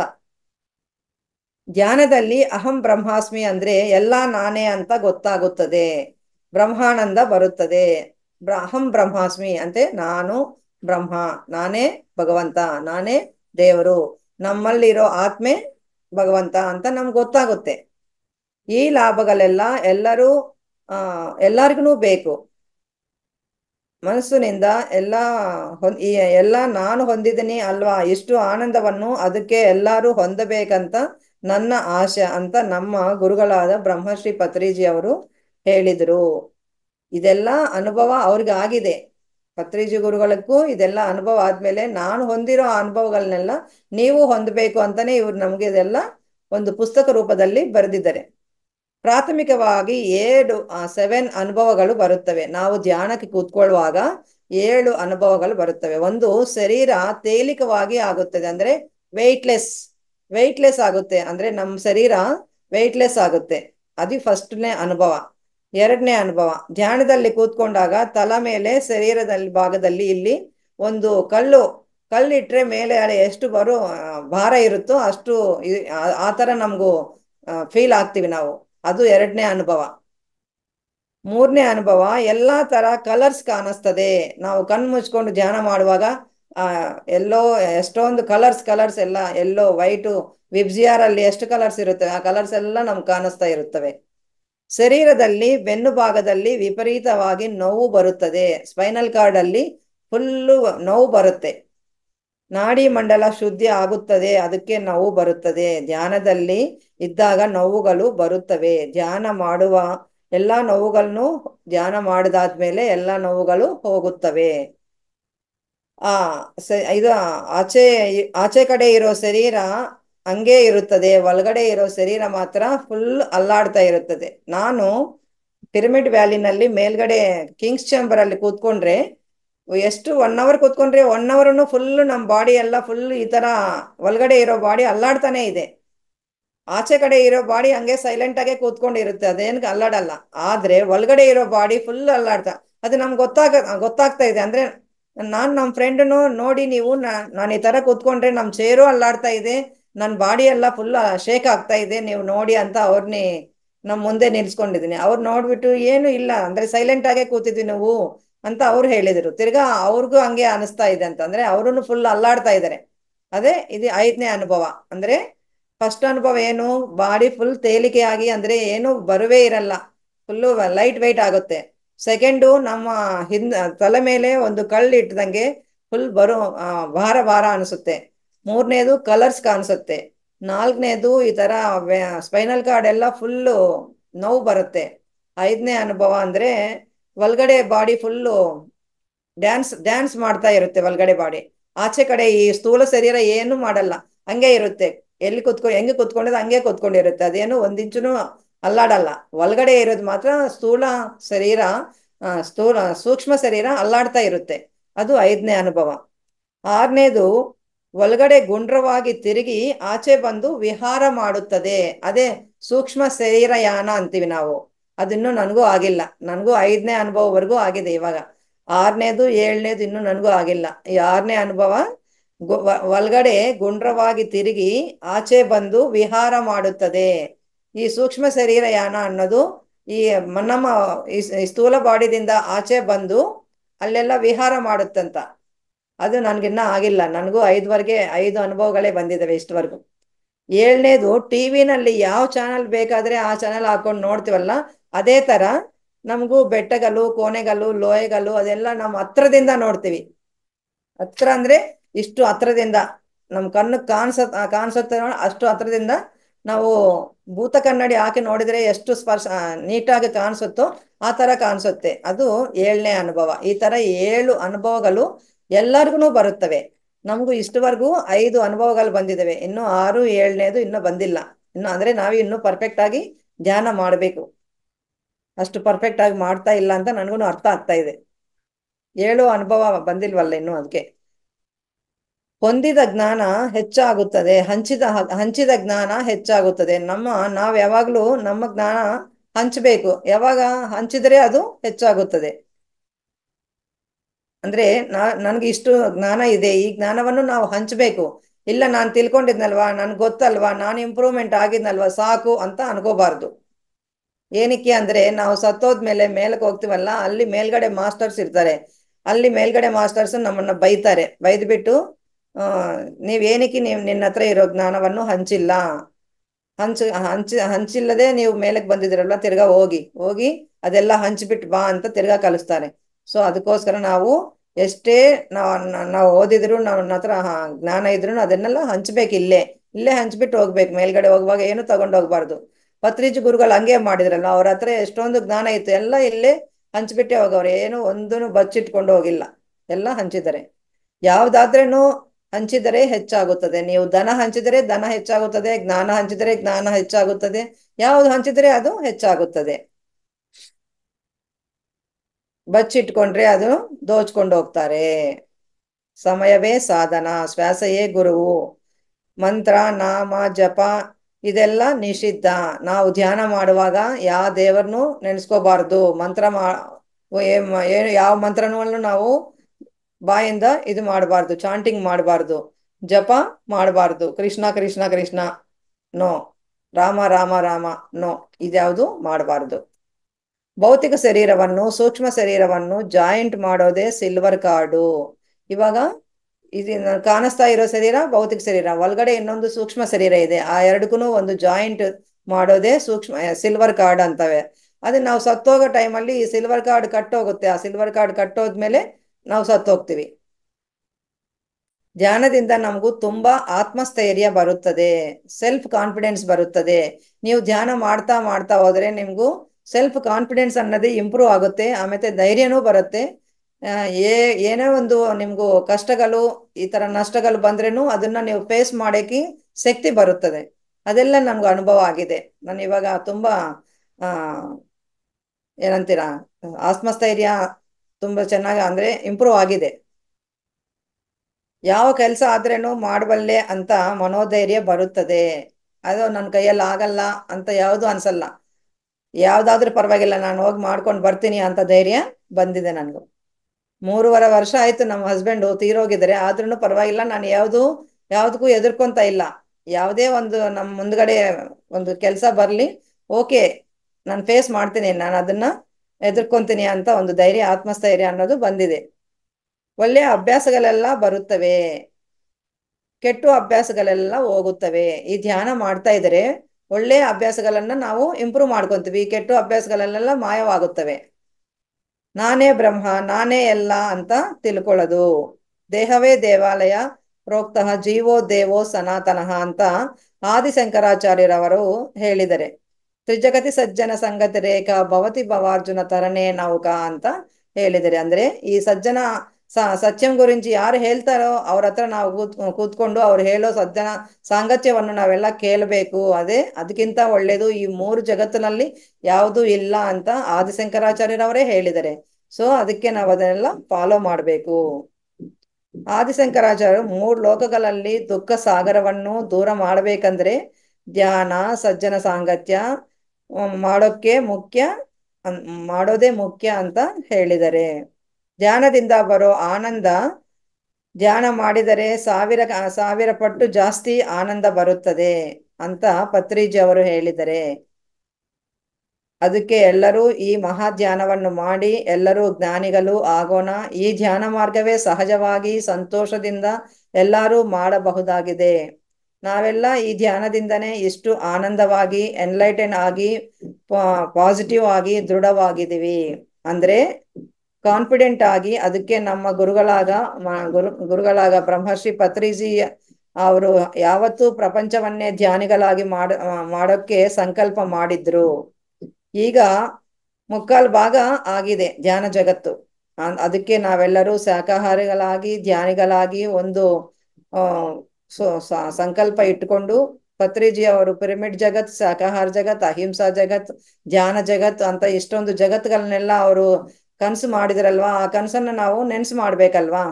ಧ್ಯಾನದಲ್ಲಿ ಅಹಂ ಬ್ರಹ್ಮಾಸ್ಮಿ ಅಂದ್ರೆ ಎಲ್ಲ ನಾನೇ ಅಂತ ಗೊತ್ತಾಗುತ್ತದೆ ಬ್ರಹ್ಮಾನಂದ ಬರುತ್ತದೆ ಬ್ರ- ಅಹಂ ಬ್ರಹ್ಮಾಸ್ಮಿ ಅಂತೆ ನಾನು ಬ್ರಹ್ಮ ನಾನೇ ಭಗವಂತ ನಾನೇ ದೇವರು ನಮ್ಮಲ್ಲಿರೋ ಆತ್ಮೆ ಭಗವಂತ ಅಂತ ನಮ್ಗೆ ಗೊತ್ತಾಗುತ್ತೆ ಈ ಲಾಭಗಳೆಲ್ಲ ಎಲ್ಲರೂ ಆ ಎಲ್ಲರಿಗೂ ಬೇಕು ಮನಸ್ಸಿನಿಂದ ಎಲ್ಲ ಹೊಂ ಈ ಎಲ್ಲ ನಾನು ಹೊಂದಿದ್ದೀನಿ ಅಲ್ವಾ ಇಷ್ಟು ಆನಂದವನ್ನು ಅದಕ್ಕೆ ಎಲ್ಲರೂ ಹೊಂದಬೇಕಂತ ನನ್ನ ಆಶೆ ಅಂತ ನಮ್ಮ ಗುರುಗಳಾದ ಬ್ರಹ್ಮಶ್ರೀ ಪತ್ರಿಜಿ ಅವರು ಹೇಳಿದರು ಇದೆಲ್ಲ ಅನುಭವ ಅವ್ರಿಗೆ ಆಗಿದೆ ಪತ್ರಿಜಿ ಗುರುಗಳಿಗೂ ಇದೆಲ್ಲ ಅನುಭವ ಆದ್ಮೇಲೆ ನಾನು ಹೊಂದಿರೋ ಅನುಭವಗಳನ್ನೆಲ್ಲ ನೀವು ಹೊಂದಬೇಕು ಅಂತಾನೆ ಇವ್ರು ನಮ್ಗೆ ಇದೆಲ್ಲ ಒಂದು ಪುಸ್ತಕ ರೂಪದಲ್ಲಿ ಬರೆದಿದ್ದಾರೆ ಪ್ರಾಥಮಿಕವಾಗಿ ಏಳು ಸೆವೆನ್ ಅನುಭವಗಳು ಬರುತ್ತವೆ ನಾವು ಧ್ಯಾನಕ್ಕೆ ಕೂತ್ಕೊಳ್ಳುವಾಗ ಏಳು ಅನುಭವಗಳು ಬರುತ್ತವೆ ಒಂದು ಶರೀರ ತೇಲಿಕವಾಗಿ ಆಗುತ್ತದೆ ಅಂದ್ರೆ ವೆಯ್ಟ್ಲೆಸ್ ವೆಯ್ಟ್ಲೆಸ್ ಆಗುತ್ತೆ ಅಂದ್ರೆ ನಮ್ಮ ಶರೀರ ವೆಯ್ಟ್ಲೆಸ್ ಆಗುತ್ತೆ ಅದು ಫಸ್ಟ್ನೇ ಅನುಭವ ಎರಡನೇ ಅನುಭವ ಧ್ಯಾನದಲ್ಲಿ ಕೂತ್ಕೊಂಡಾಗ ತಲ ಮೇಲೆ ಶರೀರದಲ್ಲಿ ಭಾಗದಲ್ಲಿ ಇಲ್ಲಿ ಒಂದು ಕಲ್ಲು ಕಲ್ಲಿಟ್ರೆ ಮೇಲೆ ಅಲ್ಲಿ ಎಷ್ಟು ಬರೋ ಆ, ಭಾರ ಇರುತ್ತೋ ಅಷ್ಟು ಇ- ಆ- ಆ ತರ ನಮಗೂ ಫೀಲ್ ಆಗ್ತೀವಿ ನಾವು ಅದು ಎರಡನೇ ಅನುಭವ ಮೂರನೇ ಅನುಭವ ಎಲ್ಲಾ ತರ ಕಲರ್ಸ್ ಕಾಣಿಸ್ತದೆ ನಾವು ಕಣ್ಣು ಮುಚ್ಕೊಂಡು ಧ್ಯಾನ ಮಾಡುವಾಗ ಆ ಎಲ್ಲೋ ಎಷ್ಟೊಂದು ಕಲರ್ಸ್ ಕಲರ್ಸ್ ಎಲ್ಲ ಎಲ್ಲೋ ವೈಟು ವಿಬ್ಜಿಯಾರ್ ಅಲ್ಲಿ ಎಷ್ಟು ಕಲರ್ಸ್ ಇರುತ್ತವೆ ಆ ಕಲರ್ಸ್ ಎಲ್ಲ ನಮ್ಗೆ ಕಾಣಿಸ್ತಾ ಇರುತ್ತವೆ ಶರೀರದಲ್ಲಿ ಬೆನ್ನು ಭಾಗದಲ್ಲಿ ವಿಪರೀತವಾಗಿ ನೋವು ಬರುತ್ತದೆ ಸ್ಪೈನಲ್ ಕಾರ್ಡ್ ಅಲ್ಲಿ ಫುಲ್ಲು ನೋವು ಬರುತ್ತೆ ನಾಡಿ ಮಂಡಲ ಶುದ್ಧಿ ಆಗುತ್ತದೆ ಅದಕ್ಕೆ ನೋವು ಬರುತ್ತದೆ ಧ್ಯಾನದಲ್ಲಿ ಇದ್ದಾಗ ನೋವುಗಳು ಬರುತ್ತವೆ ಧ್ಯಾನ ಮಾಡುವ ಎಲ್ಲಾ ನೋವುಗಳನ್ನು ಧ್ಯಾನ ಮಾಡಿದಾದ್ಮೇಲೆ ಎಲ್ಲಾ ನೋವುಗಳು ಹೋಗುತ್ತವೆ ಆ ಸ- ಇದು ಆಚೆ ಆಚೆ ಕಡೆ ಇರೋ ಶರೀರ ಹಂಗೆ ಇರುತ್ತದೆ ಒಳಗಡೆ ಇರೋ ಶರೀರ ಮಾತ್ರ ಫುಲ್ ಅಲ್ಲಾಡ್ತಾ ಇರುತ್ತದೆ ನಾನು ಪಿರಮಿಡ್ ವ್ಯಾಲಿನಲ್ಲಿ ಮೇಲ್ಗಡೆ ಕಿಂಗ್ಸ್ ಚೇಂಬರ್ ಅಲ್ಲಿ ಕೂತ್ಕೊಂಡ್ರೆ ಎಷ್ಟು ಒನ್ ಅವರ್ ಕೂತ್ಕೊಂಡ್ರೆ ಒನ್ ಅವರ್ನು ಫುಲ್ ನಮ್ಮ ಬಾಡಿ ಎಲ್ಲ ಫುಲ್ ಈ ತರ ಒಳಗಡೆ ಇರೋ ಬಾಡಿ ಅಲ್ಲಾಡ್ತಾನೆ ಇದೆ ಆಚೆ ಕಡೆ ಇರೋ ಬಾಡಿ ಹಂಗೆ ಸೈಲೆಂಟ್ ಆಗೇ ಕೂತ್ಕೊಂಡಿರುತ್ತೆ ಅದೇನ್ ಅಲ್ಲಾಡಲ್ಲ ಆದ್ರೆ ಒಳಗಡೆ ಇರೋ ಬಾಡಿ ಫುಲ್ ಅಲ್ಲಾಡ್ತಾ ಅದು ನಮ್ಗೆ ಗೊತ್ತಾಗ ಗೊತ್ತಾಗ್ತಾ ಇದೆ ಅಂದ್ರೆ ನಾನ್ ನಮ್ಮ ಫ್ರೆಂಡ್ನು ನೋಡಿ ನೀವು ನಾನು ಈ ತರ ಕೂತ್ಕೊಂಡ್ರೆ ನಮ್ ಚೇರು ಅಲ್ಲಾಡ್ತಾ ಇದೆ ನನ್ನ ಬಾಡಿ ಎಲ್ಲ ಫುಲ್ ಶೇಕ್ ಆಗ್ತಾ ಇದೆ ನೀವು ನೋಡಿ ಅಂತ ಅವ್ರನ್ನೇ ನಮ್ ಮುಂದೆ ನಿಲ್ಸ್ಕೊಂಡಿದೀನಿ ಅವ್ರು ನೋಡ್ಬಿಟ್ಟು ಏನು ಇಲ್ಲ ಅಂದ್ರೆ ಸೈಲೆಂಟ್ ಆಗೇ ಕೂತಿದ್ವಿ ನಾವು ಅಂತ ಅವ್ರು ಹೇಳಿದ್ರು ತಿರ್ಗಾ ಅವ್ರಿಗೂ ಹಂಗೆ ಅನಿಸ್ತಾ ಇದೆ ಅಂತ ಅಂದ್ರೆ ಅವ್ರು ಫುಲ್ ಅಲ್ಲಾಡ್ತಾ ಇದ್ದಾರೆ ಅದೇ ಇದು ಐದನೇ ಅನುಭವ ಅಂದ್ರೆ ಫಸ್ಟ್ ಅನುಭವ ಏನು ಬಾಡಿ ಫುಲ್ ತೇಲಿಕೆಯಾಗಿ ಅಂದ್ರೆ ಏನು ಬರುವೇ ಇರಲ್ಲ ಫುಲ್ಲು ಲೈಟ್ ವೈಟ್ ಆಗುತ್ತೆ ಸೆಕೆಂಡು ನಮ್ಮ ಹಿಂದ ತಲೆ ಮೇಲೆ ಒಂದು ಕಳ್ಳು ಇಟ್ಟದಂಗೆ ಫುಲ್ ಬರೋ ಆ, ಭಾರ ಭಾರ ಅನಿಸುತ್ತೆ ಮೂರನೇದು ಕಲರ್ಸ್ ಕಾಣಿಸುತ್ತೆ ನಾಲ್ಕನೇದು ಈ ತರ ಸ್ಪೈನಲ್ ಕಾರ್ಡ್ ಎಲ್ಲ ಫುಲ್ಲು ನೋವು ಬರುತ್ತೆ ಐದನೇ ಅನುಭವ ಅಂದ್ರೆ ಒಳಗಡೆ ಬಾಡಿ ಫುಲ್ಲು ಡ್ಯಾನ್ಸ್ ಡ್ಯಾನ್ಸ್ ಮಾಡ್ತಾ ಇರುತ್ತೆ ಒಳಗಡೆ ಬಾಡಿ ಆಚೆ ಕಡೆ ಈ ಸ್ಥೂಲ ಶರೀರ ಏನು ಮಾಡಲ್ಲ ಹಂಗೆ ಇರುತ್ತೆ ಎಲ್ಲಿ ಕುತ್ಕೊ ಹೆಂಗೆ ಕುತ್ಕೊಂಡಿದೆ ಹಂಗೆ ಕುತ್ಕೊಂಡಿರುತ್ತೆ ಅದೇನು ಒಂದ್ ಇಂಚುನು ಅಲ್ಲಾಡಲ್ಲ ಒಳಗಡೆ ಇರೋದು ಮಾತ್ರ ಸ್ಥೂಲ ಶರೀರ ಆ, ಸ್ಥೂಲ ಸೂಕ್ಷ್ಮ ಶರೀರ ಅಲ್ಲಾಡ್ತಾ ಇರುತ್ತೆ ಅದು ಐದನೇ ಅನುಭವ ಆರನೇದು ಒಳಗಡೆ ಗುಂಡ್ರವಾಗಿ ತಿರುಗಿ ಆಚೆ ಬಂದು ವಿಹಾರ ಮಾಡುತ್ತದೆ ಅದೇ ಸೂಕ್ಷ್ಮ ಶರೀರ ಯಾನ ಅಂತೀವಿ ನಾವು ಅದಿನ್ನೂ ನನಗೂ ಆಗಿಲ್ಲ ನನಗೂ ಐದನೇ ಅನುಭವವರೆಗೂ ಆಗಿದೆ ಇವಾಗ ಆರನೇದು ಏಳನೇದು ಇನ್ನೂ ನನಗೂ ಆಗಿಲ್ಲ ಈ ಆರನೇ ಅನುಭವ ಗು- ವ- ಒಳಗಡೆ ಗುಂಡ್ರವಾಗಿ ತಿರುಗಿ ಆಚೆ ಬಂದು ವಿಹಾರ ಮಾಡುತ್ತದೆ ಈ ಸೂಕ್ಷ್ಮ ಶರೀರ ಯಾನ ಅನ್ನೋದು ಈ ಮ- ನಮ್ಮ ಈ ಸ್- ಈ ಸ್ಥೂಲ ಬಾಡಿದಿಂದ ಆಚೆ ಬಂದು ಅಲ್ಲೆಲ್ಲ ವಿಹಾರ ಮಾಡುತ್ತಂತ ಅದು ನನ್ಗಿನ್ನ ಆಗಿಲ್ಲ ನನಗೂ ಐದುವರೆಗೆ ಐದು ಅನುಭವಗಳೇ ಬಂದಿದ್ದಾವೆ ಇಷ್ಟವರೆಗೂ ಏಳನೇದು ಟಿವಿನಲ್ಲಿ ಯಾವ ಚಾನಲ್ ಬೇಕಾದ್ರೆ ಆ ಚಾನಲ್ ಹಾಕೊಂಡು ನೋಡ್ತೀವಲ್ಲ ಅದೇ ತರ ನಮಗೂ ಬೆಟ್ಟಗಳು ಕೋಣೆಗಳು ಲೋಯಗಳು ಅದೆಲ್ಲ ನಮ್ಮ ಹತ್ರದಿಂದ ನೋಡ್ತೀವಿ ಹತ್ರ ಅಂದ್ರೆ ಇಷ್ಟು ಹತ್ರದಿಂದ ನಮ್ ಕಣ್ಣು ಕಾಣಿಸ ಕಾಣಿಸುತ್ತೆ ನೋಡ್ ಅಷ್ಟು ಹತ್ರದಿಂದ ನಾವು ಭೂತ ಕನ್ನಡಿ ಹಾಕಿ ನೋಡಿದ್ರೆ ಎಷ್ಟು ಸ್ಪರ್ಶ ಆ, ನೀಟಾಗಿ ಕಾಣಿಸುತ್ತೋ ಆ ತರ ಕಾಣಿಸುತ್ತೆ ಅದು ಏಳನೇ ಅನುಭವ ಈ ತರ ಏಳು ಅನುಭವಗಳು ಎಲ್ಲರಿಗೂ ಬರುತ್ತವೆ ನಮಗೂ ಇಷ್ಟವರೆಗೂ ಐದು ಅನುಭವಗಳು ಬಂದಿದ್ದಾವೆ ಇನ್ನು ಆರು ಏಳನೇದು ಇನ್ನೂ ಬಂದಿಲ್ಲ ಇನ್ನು ಅಂದ್ರೆ ನಾವು ಇನ್ನು ಪರ್ಫೆಕ್ಟ್ ಆಗಿ ಧ್ಯಾನ ಮಾಡಬೇಕು ಅಷ್ಟು ಪರ್ಫೆಕ್ಟ್ ಆಗಿ ಮಾಡ್ತಾ ಇಲ್ಲ ಅಂತ ನನಗೂ ಅರ್ಥ ಆಗ್ತಾ ಇದೆ ಏಳು ಅನುಭವ ಬಂದಿಲ್ವಲ್ಲ ಇನ್ನು ಅದಕ್ಕೆ ಹೊಂದಿದ ಜ್ಞಾನ ಹೆಚ್ಚಾಗುತ್ತದೆ ಹಂಚಿದ ಹಂಚಿದ ಜ್ಞಾನ ಹೆಚ್ಚಾಗುತ್ತದೆ ನಮ್ಮ ನಾವ್ ಯಾವಾಗ್ಲೂ ನಮ್ಮ ಜ್ಞಾನ ಹಂಚಬೇಕು ಯಾವಾಗ ಹಂಚಿದ್ರೆ ಅದು ಹೆಚ್ಚಾಗುತ್ತದೆ ಅಂದ್ರೆ ನಾ ನನ್ಗೆ ಇಷ್ಟು ಜ್ಞಾನ ಇದೆ ಈ ಜ್ಞಾನವನ್ನು ನಾವು ಹಂಚಬೇಕು ಇಲ್ಲ ನಾನ್ ತಿಳ್ಕೊಂಡಿದ್ನಲ್ವಾ ನನ್ಗೆ ಗೊತ್ತಲ್ವಾ ನಾನು ಇಂಪ್ರೂವ್ಮೆಂಟ್ ಆಗಿದ್ನಲ್ವಾ ಸಾಕು ಅಂತ ಅನ್ಕೋಬಾರ್ದು ಏನಕ್ಕೆ ಅಂದ್ರೆ ನಾವು ಸತ್ತೋದ್ಮೇಲೆ ಮೇಲಕ್ಕೆ ಹೋಗ್ತೀವಲ್ಲ ಅಲ್ಲಿ ಮೇಲ್ಗಡೆ ಮಾಸ್ಟರ್ಸ್ ಇರ್ತಾರೆ ಅಲ್ಲಿ ಮೇಲ್ಗಡೆ ಮಾಸ್ಟರ್ಸ್ ನಮ್ಮನ್ನ ಬೈತಾರೆ ಬೈದ್ಬಿಟ್ಟು ಆ ನೀವ್ ಏನಕ್ಕೆ ನೀವು ನಿನ್ನ ಹತ್ರ ಇರೋ ಜ್ಞಾನವನ್ನು ಹಂಚಿಲ್ಲ ಹಂಚ ಹಂಚಿ ಹಂಚಿಲ್ಲದೆ ನೀವು ಮೇಲಕ್ಕೆ ಬಂದಿದ್ದೀರಲ್ವ ತಿರ್ಗಾ ಹೋಗಿ ಹೋಗಿ ಅದೆಲ್ಲ ಹಂಚ್ಬಿಟ್ಟು ಬಾ ಅಂತ ತಿರ್ಗಾ ಕಲಿಸ್ತಾರೆ ಸೊ ಅದಕ್ಕೋಸ್ಕರ ನಾವು ಎಷ್ಟೇ ನಾವು ನಾವು ಓದಿದ್ರು ನಮ್ಮ ಹತ್ರ ಹ, ಜ್ಞಾನ ಇದ್ರು ಅದನ್ನೆಲ್ಲ ಹಂಚ್ಬೇಕು ಇಲ್ಲೇ ಇಲ್ಲೇ ಹಂಚ್ಬಿಟ್ಟು ಹೋಗ್ಬೇಕು ಮೇಲ್ಗಡೆ ಹೋಗುವಾಗ ಏನು ತಗೊಂಡು ಹೋಗ್ಬಾರ್ದು ಪತ್ರಿಜಿ ಗುರುಗಳು ಹಂಗೆ ಮಾಡಿದ್ರಲ್ಲ ಅವ್ರ ಹತ್ರ ಎಷ್ಟೊಂದು ಜ್ಞಾನ ಇತ್ತು ಎಲ್ಲ ಇಲ್ಲೇ ಹಂಚ್ಬಿಟ್ಟೆ ಹೋಗವ್ರೆ ಏನು ಒಂದೂ ಬಚ್ಚಿಟ್ಕೊಂಡು ಹೋಗಿಲ್ಲ ಎಲ್ಲ ಹಂಚಿದ್ದಾರೆ ಯಾವ್ದಾದ್ರೇನು ಹಂಚಿದರೆ ಹೆಚ್ಚಾಗುತ್ತದೆ ನೀವು ದನ ಹಂಚಿದರೆ ದನ ಹೆಚ್ಚಾಗುತ್ತದೆ ಜ್ಞಾನ ಹಂಚಿದರೆ ಜ್ಞಾನ ಹೆಚ್ಚಾಗುತ್ತದೆ ಯಾವುದು ಹಂಚಿದರೆ ಅದು ಹೆಚ್ಚಾಗುತ್ತದೆ ಬಚ್ಚಿಟ್ಕೊಂಡ್ರೆ ಅದು ದೋಚ್ಕೊಂಡು ಹೋಗ್ತಾರೆ ಸಮಯವೇ ಸಾಧನ ಶ್ವಾಸಯೇ ಗುರುವು ಮಂತ್ರ ನಾಮ ಜಪ ಇದೆಲ್ಲ ನಿಷಿದ್ಧ ನಾವು ಧ್ಯಾನ ಮಾಡುವಾಗ ಯಾವ ದೇವರನ್ನು ನೆನೆಸ್ಕೋಬಾರ್ದು ಮಂತ್ರ ಮಾ ಏನ್- ಏನು ಯಾವ ಮಂತ್ರನೂ ನಾವು ಬಾಯಿಂದ ಇದು ಮಾಡಬಾರ್ದು ಚಾಂಟಿಂಗ್ ಮಾಡಬಾರ್ದು ಜಪ ಮಾಡಬಾರ್ದು ಕೃಷ್ಣ ಕೃಷ್ಣ ಕೃಷ್ಣ ನೋ ರಾಮ ರಾಮ ರಾಮ ನೋ ಇದ್ಯಾವುದು ಮಾಡಬಾರ್ದು ಭೌತಿಕ ಶರೀರವನ್ನು ಸೂಕ್ಷ್ಮ ಶರೀರವನ್ನು ಜಾಯಿಂಟ್ ಮಾಡೋದೇ ಸಿಲ್ವರ್ ಕಾರ್ಡು ಇವಾಗ ಇದು ನ- ಕಾಣಿಸ್ತಾ ಇರೋ ಶರೀರ ಭೌತಿಕ ಶರೀರ ಒಳಗಡೆ ಇನ್ನೊಂದು ಸೂಕ್ಷ್ಮ ಶರೀರ ಇದೆ ಆ ಎರಡಕ್ಕೂ ಒಂದು ಜಾಯಿಂಟ್ ಮಾಡೋದೇ ಸೂಕ್ಷ್ಮ ಸಿಲ್ವರ್ ಕಾರ್ಡ್ ಅಂತವೆ ಅದನ್ನ ನಾವು ಸತ್ತೋಗೋ ಟೈಮಲ್ಲಿ ಈ ಸಿಲ್ವರ್ ಕಾರ್ಡ್ ಕಟ್ಟೋಗುತ್ತೆ ಆ ಸಿಲ್ವರ್ ಕಾರ್ಡ್ ಕಟ್ಟೋದ್ಮೇಲೆ ನಾವು ಸತ್ತೋಗ್ತೀವಿ ಧ್ಯಾನದಿಂದ ನಮಗೂ ತುಂಬಾ ಆತ್ಮಸ್ಥೈರ್ಯ ಬರುತ್ತದೆ ಸೆಲ್ಫ್ ಕಾನ್ಫಿಡೆನ್ಸ್ ಬರುತ್ತದೆ ನೀವು ಧ್ಯಾನ ಮಾಡ್ತಾ ಮಾಡ್ತಾ ಹೋದ್ರೆ ನಿಮ್ಗೂ ಸೆಲ್ಫ್ ಕಾನ್ಫಿಡೆನ್ಸ್ ಅನ್ನೋದೇ ಇಂಪ್ರೂವ್ ಆಗುತ್ತೆ ಆಮೇಲೆ ಧೈರ್ಯನೂ ಬರುತ್ತೆ ಆ, ಏ ಏನೇ ಒಂದು ನಿಮ್ಗೂ ಕಷ್ಟಗಳು ಈ ತರ ನಷ್ಟಗಳು ಬಂದ್ರೇನು ಅದನ್ನ ನೀವು ಫೇಸ್ ಮಾಡಕ್ಕೆ ಶಕ್ತಿ ಬರುತ್ತದೆ ಅದೆಲ್ಲ ನನ್ಗೆ ಅನುಭವ ಆಗಿದೆ ನಾನು ಇವಾಗ ತುಂಬಾ ಆ ಏನಂತೀರಾ ಆತ್ಮಸ್ಥೈರ್ಯ ತುಂಬಾ ಚೆನ್ನಾಗಿ ಅಂದ್ರೆ ಇಂಪ್ರೂವ್ ಆಗಿದೆ ಯಾವ ಕೆಲಸ ಆದ್ರೇನು ಮಾಡಬಲ್ಲೆ ಅಂತ ಮನೋಧೈರ್ಯ ಬರುತ್ತದೆ ಅದು ನನ್ನ ಕೈಯಲ್ಲಿ ಆಗಲ್ಲ ಅಂತ ಯಾವುದು ಅನ್ಸಲ್ಲ ಯಾವ್ದಾದ್ರೂ ಪರವಾಗಿಲ್ಲ ನಾನು ಹೋಗಿ ಮಾಡ್ಕೊಂಡು ಬರ್ತೀನಿ ಅಂತ ಧೈರ್ಯ ಬಂದಿದೆ ನನಗೂ ಮೂರುವರೆ ವರ್ಷ ಆಯ್ತು ನಮ್ಮ ಹಸ್ಬೆಂಡ್ ತೀರೋಗಿದ್ದಾರೆ ಆದ್ರೂ ಪರವಾಗಿಲ್ಲ ನಾನು ಯಾವುದು ಯಾವ್ದಕ್ಕೂ ಎದುರ್ಕೊಂತ ಇಲ್ಲ ಯಾವುದೇ ಒಂದು ನಮ್ಮ ಮುಂದ್ಗಡೆ ಒಂದು ಕೆಲಸ ಬರ್ಲಿ ಓಕೆ ನಾನು ಫೇಸ್ ಮಾಡ್ತೀನಿ ನಾನು ಅದನ್ನ ಎದುರ್ಕೊಂತೀನಿ ಅಂತ ಒಂದು ಧೈರ್ಯ ಆತ್ಮಸ್ಥೈರ್ಯ ಅನ್ನೋದು ಬಂದಿದೆ ಒಳ್ಳೆಯ ಅಭ್ಯಾಸಗಳೆಲ್ಲ ಬರುತ್ತವೆ ಕೆಟ್ಟು ಅಭ್ಯಾಸಗಳೆಲ್ಲ ಹೋಗುತ್ತವೆ ಈ ಧ್ಯಾನ ಮಾಡ್ತಾ ಇದ್ರೆ ಒಳ್ಳೆಯ ಅಭ್ಯಾಸಗಳನ್ನ ನಾವು ಇಂಪ್ರೂವ್ ಮಾಡ್ಕೊಂತೀವಿ ಈ ಕೆಟ್ಟು ಅಭ್ಯಾಸಗಳೆಲ್ಲ ಮಾಯವಾಗುತ್ತವೆ ನಾನೇ ಬ್ರಹ್ಮ ನಾನೇ ಎಲ್ಲ ಅಂತ ತಿಳ್ಕೊಳ್ಳೋದು ದೇಹವೇ ದೇವಾಲಯ ಪ್ರೋಕ್ತಃ ಜೀವೋ ದೇವೋ ಸನಾತನಃ ಅಂತ ಆದಿಶಂಕರಾಚಾರ್ಯರವರು ಹೇಳಿದರೆ ತ್ರಿಜಗತಿ ಸಜ್ಜನ ಸಂಗತಿ ರೇಖಾ ಭವತಿ ಭವಾರ್ಜುನ ತರಣೇ ನೌಕ ಅಂತ ಹೇಳಿದರೆ ಅಂದ್ರೆ ಈ ಸಜ್ಜನ ಸ- ಸತ್ಯಂ ಗುరించి ಯಾರು ಹೇಳ್ತಾರೋ ಅವ್ರ ಹತ್ರ ನಾವು ಕೂತ್ ಕೂತ್ಕೊಂಡು ಅವ್ರು ಹೇಳೋ ಸಜ್ಜನ ಸಾಂಗತ್ಯವನ್ನು ನಾವೆಲ್ಲ ಕೇಳಬೇಕು ಅದೇ ಅದಕ್ಕಿಂತ ಒಳ್ಳೇದು ಈ ಮೂರು ಜಗತ್ತಿನಲ್ಲಿ ಯಾವುದು ಇಲ್ಲ ಅಂತ ಆದಿಶಂಕರಾಚಾರ್ಯರವರೇ ಹೇಳಿದ್ದಾರೆ ಸೊ ಅದಕ್ಕೆ ನಾವು ಅದನ್ನೆಲ್ಲ ಫಾಲೋ ಮಾಡಬೇಕು ಆದಿಶಂಕರಾಚಾರ್ಯರು ಮೂರು ಲೋಕಗಳಲ್ಲಿ ದುಃಖ ಸಾಗರವನ್ನು ದೂರ ಮಾಡಬೇಕಂದ್ರೆ ಧ್ಯಾನ ಸಜ್ಜನ ಸಾಂಗತ್ಯ ಹ್ಮ್, ಮಾಡೋಕ್ಕೆ ಮುಖ್ಯ ಅನ್- ಮಾಡೋದೇ ಮುಖ್ಯ ಅಂತ ಹೇಳಿದ್ದಾರೆ ಧ್ಯಾನದಿಂದ ಬರೋ ಆನಂದ ಧ್ಯಾನ ಮಾಡಿದರೆ ಸಾವಿರ ಸಾವಿರ ಪಟ್ಟು ಜಾಸ್ತಿ ಆನಂದ ಬರುತ್ತದೆ ಅಂತ ಪತ್ರಿಜಿ ಅವರು ಹೇಳಿದ್ದಾರೆ ಅದಕ್ಕೆ ಎಲ್ಲರೂ ಈ ಮಹಾ ಧ್ಯಾನವನ್ನು ಮಾಡಿ ಎಲ್ಲರೂ ಜ್ಞಾನಿಗಳು ಆಗೋಣ ಈ ಧ್ಯಾನ ಮಾರ್ಗವೇ ಸಹಜವಾಗಿ ಸಂತೋಷದಿಂದ ಎಲ್ಲರೂ ಮಾಡಬಹುದಾಗಿದೆ ನಾವೆಲ್ಲ ಈ ಧ್ಯಾನದಿಂದನೇ ಇಷ್ಟು ಆನಂದವಾಗಿ ಎನ್ಲೈಟನ್ ಆಗಿ ಪಾಸಿಟಿವ್ ಆಗಿ ದೃಢವಾಗಿದ್ದೀವಿ ಅಂದ್ರೆ ಕಾನ್ಫಿಡೆಂಟ್ ಆಗಿ ಅದಕ್ಕೆ ನಮ್ಮ ಗುರುಗಳಾಗ ಮ- ಗುರು ಗುರುಗಳಾಗ ಬ್ರಹ್ಮರ್ಷಿ ಪತ್ರಿಜಿ ಅವರು ಯಾವತ್ತೂ ಪ್ರಪಂಚವನ್ನೇ ಧ್ಯಾನಿಗಳಾಗಿ ಮಾಡ ಮಾಡೋಕ್ಕೆ ಸಂಕಲ್ಪ ಮಾಡಿದ್ರು ಈಗ ಮುಕ್ಕಾಲ್ ಭಾಗ ಆಗಿದೆ ಧ್ಯಾನ ಜಗತ್ತು ಅ- ಅದಕ್ಕೆ ನಾವೆಲ್ಲರೂ ಶಾಕಾಹಾರಿಗಳಾಗಿ ಧ್ಯಾನಿಗಳಾಗಿ ಒಂದು ಆ ಸೊ- ಸ- ಸಂಕಲ್ಪ ಇಟ್ಕೊಂಡು ಪತ್ರಿಜಿ ಅವರು ಪಿರಮಿಡ್ ಜಗತ್ ಶಾಕಾಹಾರ ಜಗತ್ ಅಹಿಂಸಾ ಜಗತ್ ಧ್ಯಾನ ಜಗತ್ ಅಂತ ಇಷ್ಟೊಂದು ಜಗತ್ಗಳನ್ನೆಲ್ಲ ಅವರು ಕನಸು ಮಾಡಿದ್ರಲ್ವಾ ಆ ಕನಸನ್ನ ನಾವು ನೆನ್ಸು ಮಾಡ್ಬೇಕಲ್ವಾ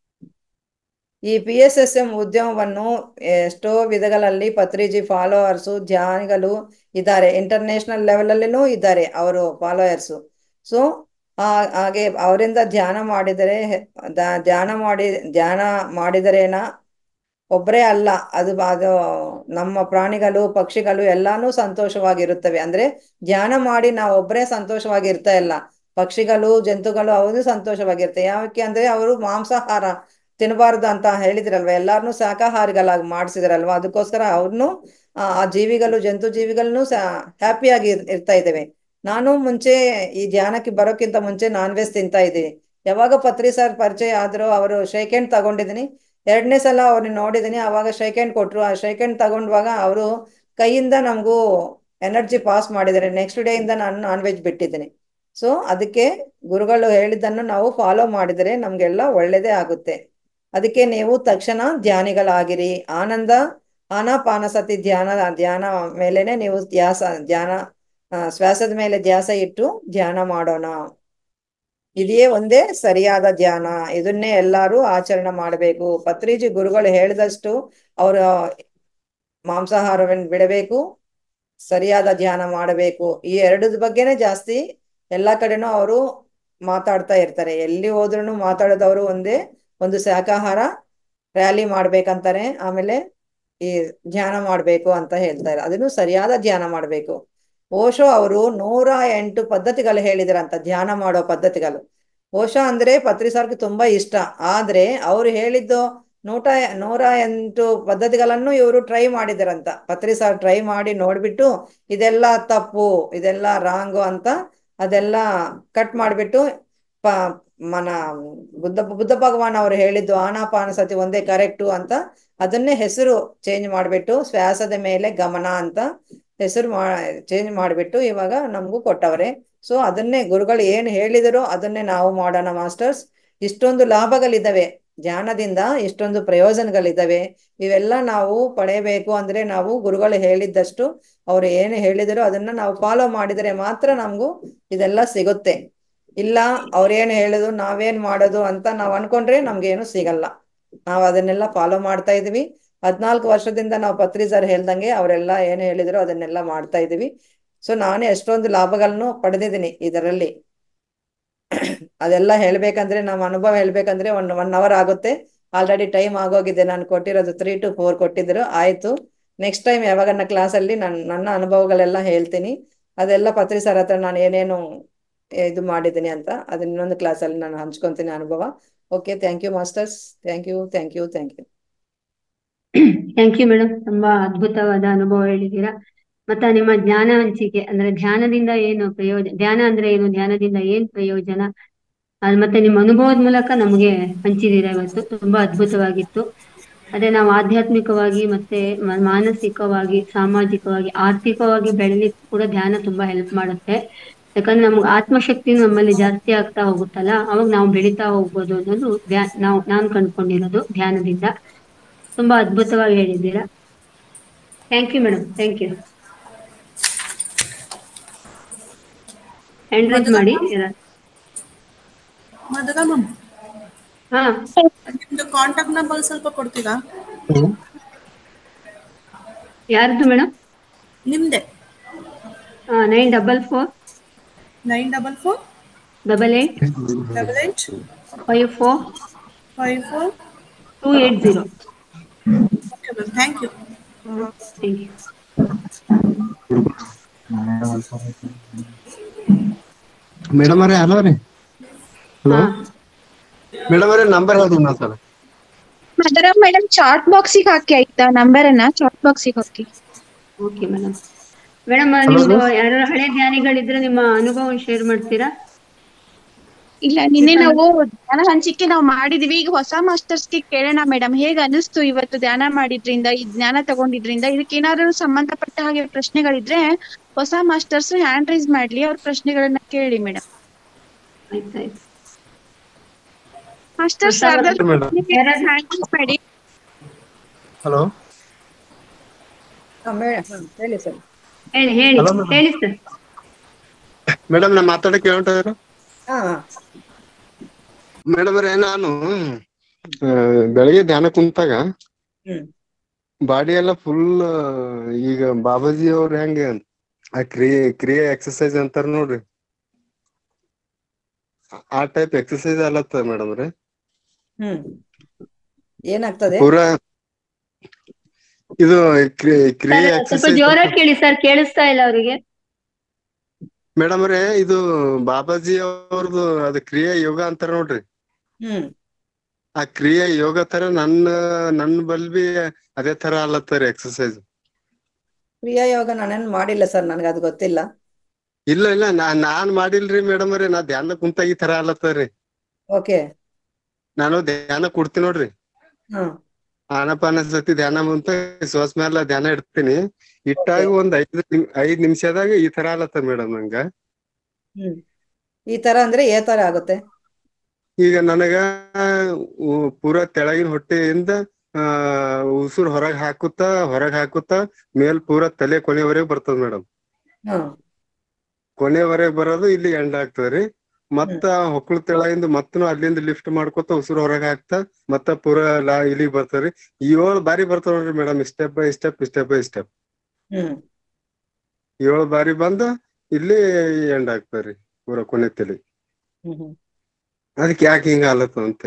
ಈ ಪಿ ಎಸ್ ಎಸ್ ಎಂ ಉದ್ಯಮವನ್ನು ಎಷ್ಟೋ ವಿಧಗಳಲ್ಲಿ ಪತ್ರಿಜಿ ಫಾಲೋವರ್ಸು ಧ್ಯಾನಿಗಳು ಇದ್ದಾರೆ ಇಂಟರ್ನ್ಯಾಷನಲ್ ಲೆವೆಲ್ ಅಲ್ಲಿನೂ ಇದ್ದಾರೆ ಅವರು ಫಾಲೋವರ್ಸು ಸೊ ಹಾಗೆ ಅವರಿಂದ ಧ್ಯಾನ ಮಾಡಿದರೆ ದ- ಧ್ಯಾನ ಮಾಡಿ ಧ್ಯಾನ ಮಾಡಿದರೇನ ಒಬ್ಬರೇ ಅಲ್ಲ ಅದು ಅದು ನಮ್ಮ ಪ್ರಾಣಿಗಳು ಪಕ್ಷಿಗಳು ಎಲ್ಲಾನು ಸಂತೋಷವಾಗಿರುತ್ತವೆ ಅಂದ್ರೆ ಧ್ಯಾನ ಮಾಡಿ ನಾವು ಒಬ್ಬರೇ ಸಂತೋಷವಾಗಿ ಇರ್ತಾ ಇಲ್ಲ ಪಕ್ಷಿಗಳು ಜಂತುಗಳು ಅವು ಸಂತೋಷವಾಗಿರುತ್ತೆ ಯಾಕೆ ಅಂದ್ರೆ ಅವರು ಮಾಂಸಾಹಾರ ತಿನ್ನಬಾರ್ದು ಅಂತ ಹೇಳಿದ್ರಲ್ವ ಎಲ್ಲಾರನು ಶಾಕಾಹಾರಿಗಳಾಗಿ ಮಾಡಿಸಿದ್ರಲ್ವ ಅದಕ್ಕೋಸ್ಕರ ಅವ್ರನ್ನು ಆ ಆ ಜೀವಿಗಳು ಜಂತು ಜೀವಿಗಳನ್ನು ಹ್ಯಾಪಿಯಾಗಿ ಇರ್ತಾ ಇದ್ದೇವೆ ನಾನು ಮುಂಚೆ ಈ ಧ್ಯಾನಕ್ಕೆ ಬರೋಕ್ಕಿಂತ ಮುಂಚೆ ನಾನ್ ವೆಜ್ ತಿಂತಾ ಇದ್ದೀನಿ ಯಾವಾಗ ಪತ್ರಿ ಸರ್ ಪರಿಚಯ ಆದ್ರು ಅವರು ಶೇಕ್ ಹ್ಯಾಂಡ್ ತಗೊಂಡಿದ್ದೀನಿ ಎರಡನೇ ಸಲ ಅವ್ರನ್ನ ನೋಡಿದ್ದೀನಿ ಅವಾಗ ಶೇಕ್ ಹ್ಯಾಂಡ್ ಕೊಟ್ರು ಆ ಶೇಕ್ ಹ್ಯಾಂಡ್ ತಗೊಂಡವಾಗ ಅವರು ಕೈಯಿಂದ ನಮಗೂ ಎನರ್ಜಿ ಪಾಸ್ ಮಾಡಿದ್ದಾರೆ ನೆಕ್ಸ್ಟ್ ಡೇ ಇಂದ ನಾನು ನಾನ್ ವೆಜ್ ಬಿಟ್ಟಿದ್ದೀನಿ ಸೊ ಅದಕ್ಕೆ ಗುರುಗಳು ಹೇಳಿದ್ದನ್ನು ನಾವು ಫಾಲೋ ಮಾಡಿದರೆ ನಮ್ಗೆಲ್ಲ ಒಳ್ಳೇದೇ ಆಗುತ್ತೆ ಅದಕ್ಕೆ ನೀವು ತಕ್ಷಣ ಧ್ಯಾನಿಗಳಾಗಿರಿ ಆನಂದ ಆನಾಪಾನಸತಿ ಧ್ಯಾನ ಧ್ಯಾನ ಮೇಲೆನೆ ನೀವು ಧ್ಯಾಸ ಧ್ಯಾನ ಆ, ಶ್ವಾಸದ ಮೇಲೆ ಧ್ಯಾಸ ಇಟ್ಟು ಧ್ಯಾನ ಮಾಡೋಣ ಇದೇ ಒಂದೇ ಸರಿಯಾದ ಧ್ಯಾನ ಇದನ್ನೇ ಎಲ್ಲರೂ ಆಚರಣೆ ಮಾಡಬೇಕು ಪತ್ರಿಜಿ ಗುರುಗಳು ಹೇಳಿದಷ್ಟು ಅವರ ಮಾಂಸಾಹಾರವನ್ನು ಬಿಡಬೇಕು ಸರಿಯಾದ ಧ್ಯಾನ ಮಾಡಬೇಕು ಈ ಎರಡದ ಬಗ್ಗೆನೇ ಜಾಸ್ತಿ ಎಲ್ಲಾ ಕಡೆನೂ ಅವರು ಮಾತಾಡ್ತಾ ಇರ್ತಾರೆ ಎಲ್ಲಿ ಹೋದ್ರೂ ಮಾತಾಡೋದವರು ಒಂದೇ ಒಂದು ಶಾಕಾಹಾರ ರ್ಯಾಲಿ ಮಾಡ್ಬೇಕಂತಾರೆ ಆಮೇಲೆ ಈ ಧ್ಯಾನ ಮಾಡ್ಬೇಕು ಅಂತ ಹೇಳ್ತಾರೆ ಅದನ್ನು ಸರಿಯಾದ ಧ್ಯಾನ ಮಾಡ್ಬೇಕು ಓಶೋ ಅವರು ನೂರ ಎಂಟು ಪದ್ಧತಿಗಳು ಹೇಳಿದ್ರಂತ ಧ್ಯಾನ ಮಾಡೋ ಪದ್ಧತಿಗಳು ಓಶೋ ಅಂದ್ರೆ ಪತ್ರಿ ಸರ್ಗೆ ತುಂಬಾ ಇಷ್ಟ ಆದ್ರೆ ಅವ್ರು ಹೇಳಿದ್ದು ನೂಟ ನೂರ ಎಂಟು ಪದ್ಧತಿಗಳನ್ನು ಇವರು ಟ್ರೈ ಮಾಡಿದಾರಂತ ಪತ್ರಿ ಸರ್ ಟ್ರೈ ಮಾಡಿ ನೋಡ್ಬಿಟ್ಟು ಇದೆಲ್ಲ ತಪ್ಪು ಇದೆಲ್ಲ ರಾಂಗು ಅಂತ ಅದೆಲ್ಲ ಕಟ್ ಮಾಡ್ಬಿಟ್ಟು ಪ ಮನ ಬುದ್ಧ ಬುದ್ಧ ಭಗವಾನ್ ಅವರು ಹೇಳಿದ್ದು ಆನಾಪಾನಸತಿ ಒಂದೇ ಕರೆಕ್ಟು ಅಂತ ಅದನ್ನೇ ಹೆಸರು ಚೇಂಜ್ ಮಾಡ್ಬಿಟ್ಟು ಶ್ವಾಸದ ಮೇಲೆ ಗಮನ ಅಂತ ಹೆಸರು ಮಾ ಚೇಂಜ್ ಮಾಡಿಬಿಟ್ಟು ಇವಾಗ ನಮಗೂ ಕೊಟ್ಟವ್ರೆ ಸೊ ಅದನ್ನೇ ಗುರುಗಳು ಏನು ಹೇಳಿದರೋ ಅದನ್ನೇ ನಾವು ಮಾಡೋಣ ಮಾಸ್ಟರ್ಸ್ ಇಷ್ಟೊಂದು ಲಾಭಗಳಿದ್ದಾವೆ ಧ್ಯಾನದಿಂದ ಇಷ್ಟೊಂದು ಪ್ರಯೋಜನಗಳಿದ್ದಾವೆ ಇವೆಲ್ಲ ನಾವು ಪಡೆಯಬೇಕು ಅಂದ್ರೆ ನಾವು ಗುರುಗಳು ಹೇಳಿದ್ದಷ್ಟು ಅವ್ರು ಏನು ಹೇಳಿದರೋ ಅದನ್ನ ನಾವು ಫಾಲೋ ಮಾಡಿದರೆ ಮಾತ್ರ ನಮಗೂ ಇದೆಲ್ಲ ಸಿಗುತ್ತೆ ಇಲ್ಲ ಅವ್ರೇನು ಹೇಳಿದ್ರು ನಾವೇನ್ ಮಾಡೋದು ಅಂತ ನಾವ್ ಅನ್ಕೊಂಡ್ರೆ ನಮ್ಗೇನು ಸಿಗಲ್ಲ ನಾವ್ ಅದನ್ನೆಲ್ಲ ಫಾಲೋ ಮಾಡ್ತಾ ಇದೀವಿ ಹದ್ನಾಲ್ಕು ವರ್ಷದಿಂದ ನಾವು ಪತ್ರಿ ಸರ್ ಹೇಳ್ದಂಗೆ ಅವರೆಲ್ಲ ಏನು ಹೇಳಿದ್ರು ಅದನ್ನೆಲ್ಲ ಮಾಡ್ತಾ ಇದೀವಿ ಸೊ ನಾನು ಎಷ್ಟೊಂದು ಲಾಭಗಳನ್ನು ಪಡೆದಿದ್ದೀನಿ ಇದರಲ್ಲಿ ಅದೆಲ್ಲ ಹೇಳ್ಬೇಕಂದ್ರೆ ನಮ್ಮ ಅನುಭವ ಹೇಳ್ಬೇಕಂದ್ರೆ ಒನ್ ಒನ್ ಅವರ್ ಆಗುತ್ತೆ ಆಲ್ರೆಡಿ ಟೈಮ್ ಆಗೋಗಿದೆ ನಾನು ಕೊಟ್ಟಿರೋದು ತ್ರೀ ಟು ಫೋರ್ ಕೊಟ್ಟಿದ್ರು ಆಯ್ತು ನೆಕ್ಸ್ಟ್ ಟೈಮ್ ಯಾವಾಗನ್ನ ಕ್ಲಾಸಲ್ಲಿ ನನ್ ನನ್ನ ಅನುಭವಗಳೆಲ್ಲ ಹೇಳ್ತೀನಿ ಅದೆಲ್ಲ ಪತ್ರಿ ಸರ್ ಹತ್ರ ನಾನು ಏನೇನು ಇದು ಮಾಡಿದ್ದೀನಿ ಅಂತ ಅದನ್ನ ಇನ್ನೊಂದು ಕ್ಲಾಸಲ್ಲಿ ನಾನು ಹಂಚ್ಕೊಂತೀನಿ ಅನುಭವ okay thank you masters thank you thank you thank you thank you madam ತುಂಬಾ ಅದ್ಭುತವಾದ ಅನುಭವ ಹೇಳಿದ್ದೀರಾ ಮತ್ತೆ ನಿಮ್ಮ ಜ್ಞಾನ ಹಂಚಿಕೆ ಅಂದ್ರೆ ಧ್ಯಾನದಿಂದ ಏನು ಪ್ರಯೋಜನ ಧ್ಯಾನ ಅಂದ್ರೆ ಏನು ಧ್ಯಾನದಿಂದ ಏನ್ ಪ್ರಯೋಜನ ಅದ್ ಮತ್ತೆ ನಿಮ್ಮ ಅನುಭವದ ಮೂಲಕ ನಮಗೆ ಹಂಚಿದ್ದೀರಾ ಇವತ್ತು ತುಂಬಾ ಅದ್ಭುತವಾಗಿತ್ತು ಅದೇ ನಾವು ಆಧ್ಯಾತ್ಮಿಕವಾಗಿ ಮತ್ತೆ ಮ- ಮಾನಸಿಕವಾಗಿ ಸಾಮಾಜಿಕವಾಗಿ ಆರ್ಥಿಕವಾಗಿ ಬೆಳಿಲಿಕ್ಕೆ ಕೂಡ ಧ್ಯಾನ ತುಂಬಾ ಹೆಲ್ಪ್ ಮಾಡುತ್ತೆ ಯಾಕಂದ್ರೆ ನಮ್ಗೆ ಆತ್ಮಶಕ್ತಿ ನಮ್ಮಲ್ಲಿ ಜಾಸ್ತಿ ಆಗ್ತಾ ಹೋಗುತ್ತಲ್ಲ ಅವಾಗ ನಾವು ಬೆಳಿತಾ ಹೋಗ್ಬೋದು ಅನ್ನೋದು ಧ್ಯಾನ ನಾವು ನಾನು ಕಂಡ್ಕೊಂಡಿರೋದು ಧ್ಯಾನದಿಂದ ತುಂಬಾ ಅದ್ಭುತವಾಗಿ ಹೇಳಿದ್ದೀರಾ thank you madam thank you hand raise ಮಾಡಿ ಮಧುರಾ ಮ್ಯಾಮ್ ಹಾ ನಿಮ್ದು ಕಾಂಟ್ಯಾಕ್ಟ್ ನಂಬರ್ ಸ್ವಲ್ಪ ಕೊಡ್ತೀರಾ ಯಾರ್ದು ಮೇಡಮ್ ನಿಮ್ದೆ nine double four nine double four double eight double eight five four five four two eight zero okay ma'am thank you thank you madam ಅವರೇ hello ರೀ hello ಹಾ ಮೇಡಮ್ ಅವರೇ ನಂಬರ್ ಹೇಳ್ರಿ ಇನ್ನೊಂದ್ಸಲ ಅದರ ಮೇಡಮ್ ಚಾಟ್ ಬಾಕ್ಸಿಗೆ ಹಾಕಿ ಆಯ್ತಾ ನಂಬರ್ ಅನ್ನ ಚಾಟ್ ಬಾಕ್ಸಿಗೆ ಹಾಕಿ ಓಕೆ ಮೇಡಮ್ ಮೇಡಮ್ ನಿಮ್ದು ಯಾರು ಹಳೆ ಧ್ಯಾನಿಗಳಿದ್ರೆ ನಿಮ್ಮ ಅನುಭವ ಶೇರ್ ಮಾಡ್ತೀರಾ ಇಲ್ಲ ನಿನ್ನೆ ನಾವು ಧ್ಯಾನ ಹಂಚಿಕೆ ನಾವು ಮಾಡಿದ್ವಿ ಈಗ ಹೊಸ ಮಾಸ್ಟರ್ಸ್ಗೆ ಕೇಳೋಣ ಮೇಡಮ್ ಹೇಗ್ ಅನಿಸ್ತು ಇವತ್ತು ಧ್ಯಾನ ಮಾಡಿದ್ರಿಂದ ಈ ಜ್ಞಾನ ತಗೊಂಡಿದ್ರಿಂದ ಇದಕ್ಕೆ ಏನಾದ್ರು ಸಂಬಂಧಪಟ್ಟ ಹಾಗೆ ಪ್ರಶ್ನೆಗಳಿದ್ರೆ ಹೊಸ ಮಾಸ್ಟರ್ಸ್ ಹ್ಯಾಂಡ್ ರೈಸ್ ಮಾಡ್ಲಿ ಅವ್ರ ಪ್ರಶ್ನೆಗಳನ್ನ ಕೇಳಿ ಮೇಡಮ್ ಆಯ್ತಾಯ್ತು ಮಾಸ್ಟರ್ಸ್ ಹೊಸ ಮೇಡಮ್ ಹ್ಯಾಂಡ್ ರೈಸ್ ಮಾಡಿ ಹಲೋ ಹೇಳಿ ಸರ್ ಹೇಳಿ ಹೇಳಿ Hello, madam. ಹೇಳಿ ಸರ್ ಮೇಡಮ್ ನಾ ಮಾತಾಡಕ್ ಕೇಳ್ತಾ ಹಾ ಮೇಡಮ್ ಅವರೇ ನಾನು ಆ, ಬೆಳಗ್ಗೆ ಧ್ಯಾನ ಕುಂತಾಗ ಹ್ಮ್ ಬಾಡಿ ಎಲ್ಲ ಫುಲ್ ಈಗ ಬಾಬಾಜಿ ಅವ್ರ ಹೆಂಗ ಆ ಕ್ರಿಯೆ ಕ್ರಿಯೆ ಎಕ್ಸರ್ಸೈಸ್ ಅಂತಾರ ನೋಡ್ರಿ ಆ- ಆ ಟೈಪ್ ಎಕ್ಸರ್ಸೈಸ್ ಅಲ್ಲತ್ತ ಮೇಡಮ್ ರೀ ಹ್ಮ್ ಏನಾಗ್ತದೆ ಪೂರಾ ಇದು ಕ್ರಿ- ಕ್ರಿಯೆ ಸ್ವಲ್ಪ ಎಕ್ಸರ್ಸೈಸ್ ಜೋರಾಗಿ ಕೇಳಿ ಸರ್ ಕೇಳಿಸ್ತಾ ಇಲ್ಲ ಅವರಿಗೆ ಮೇಡಮ್ ಅವರೇ ಇದು ಬಾಬಾಜಿ ಅವ್ರದ್ದು ಅದು ಕ್ರಿಯೆ ಯೋಗ ಅಂತಾರ ನೋಡ್ರಿ ಹ್ಮ್ ಆ ಕ್ರಿಯೆ ಯೋಗ ತರ ನನ್ನ ನನ್ನ ಬಲ್ ಬಿ ಅದೇ ತರ ಅಲ್ಲತ್ತಾರ ಎಕ್ಸರ್ಸೈಸ್ ಕ್ರಿಯಾ ಯೋಗ ನಾನೇನು ಮಾಡಿಲ್ಲ ಸರ್ ನನಗೆ ಅದು ಗೊತ್ತಿಲ್ಲ ಇಲ್ಲ ಇಲ್ಲ ನಾ ನಾನ್ ಮಾಡಿಲ್ರಿ ಮೇಡಮ್ ರೀ ನಾ ಧ್ಯಾನ ಕುಂತಾಗ ಈ ತರ ಆಲತ್ತರಿ ಓಕೆ ನಾನು ಧ್ಯಾನ ಕೊಡ್ತೀನಿ ನೋಡ್ರಿ ಹ್ಮ್ ಆನಪಾನ ಸತಿ ಧ್ಯಾನ ಮುಂತ ಶ್ವಾಸ ಮ್ಯಾಲ ಧ್ಯಾನ ಇಡ್ತೀನಿ ಇಟ್ಟಾಗ ಒಂದ್ ಐದ್ ನಿಮ್- ಐದ್ ನಿಮಿಷದಾಗ ಈ ತರ ಆಲತ್ತ ಮೇಡಮ್ ನಂಗ ಹ್ಮ್ ಈ ತರ ಅಂದ್ರೆ ಏ ತರ ಆಗುತ್ತೆ ಈಗ ನನಗ ಉ- ಪೂರಾ ತೆಳಗಿನ ಹೊಟ್ಟೆಯಿಂದ ಆ ಉಸುರು ಹೊರಗ್ ಹಾಕುತ್ತಾ ಹೊರಗ್ ಹಾಕುತ್ತಾ ಮೇಲ್ ಪೂರಾ ತಲೆ ಕೊನೆವರೆಗೆ ಬರ್ತದ ಮೇಡಮ್ ಹ್ಮ್ ಕೊನೆವರೆಗೆ ಬರೋದು ಇಲ್ಲಿ ಎಂಡ್ ಆಗ್ತದ್ರಿ ಮತ್ತ ಹೊಕ್ಕಳ ತೆಳಗಿಂದ ಮತ್ತನು ಅಲ್ಲಿಂದ ಲಿಫ್ಟ್ ಮಾಡ್ಕೊತ ಉಸಿರು ಹೊರಗ್ ಹಾಕ್ತಾ ಮತ್ತ ಪೂರಾ ಲಾ ಇಲ್ಲಿಗ್ ಬರ್ತದ್ರಿ ಏಳ್ ಬಾರಿ ಬರ್ತಾವ ನೋಡ್ರಿ madam step by step step by step ಹ್ಮ್ ಏಳ್ ಬಾರಿ ಬಂದ ಇಲ್ಲಿ ಎಂಡ್ ಆಗ್ತದ್ರಿ ಪೂರಾ ಕೊನೆ ತಲೆ ಹ್ಮ್ ಹ್ಮ್ ಅದಕ್ಕೆ ಯಾಕೆ ಹಿಂಗ ಆಲತ್ತ ಅಂತ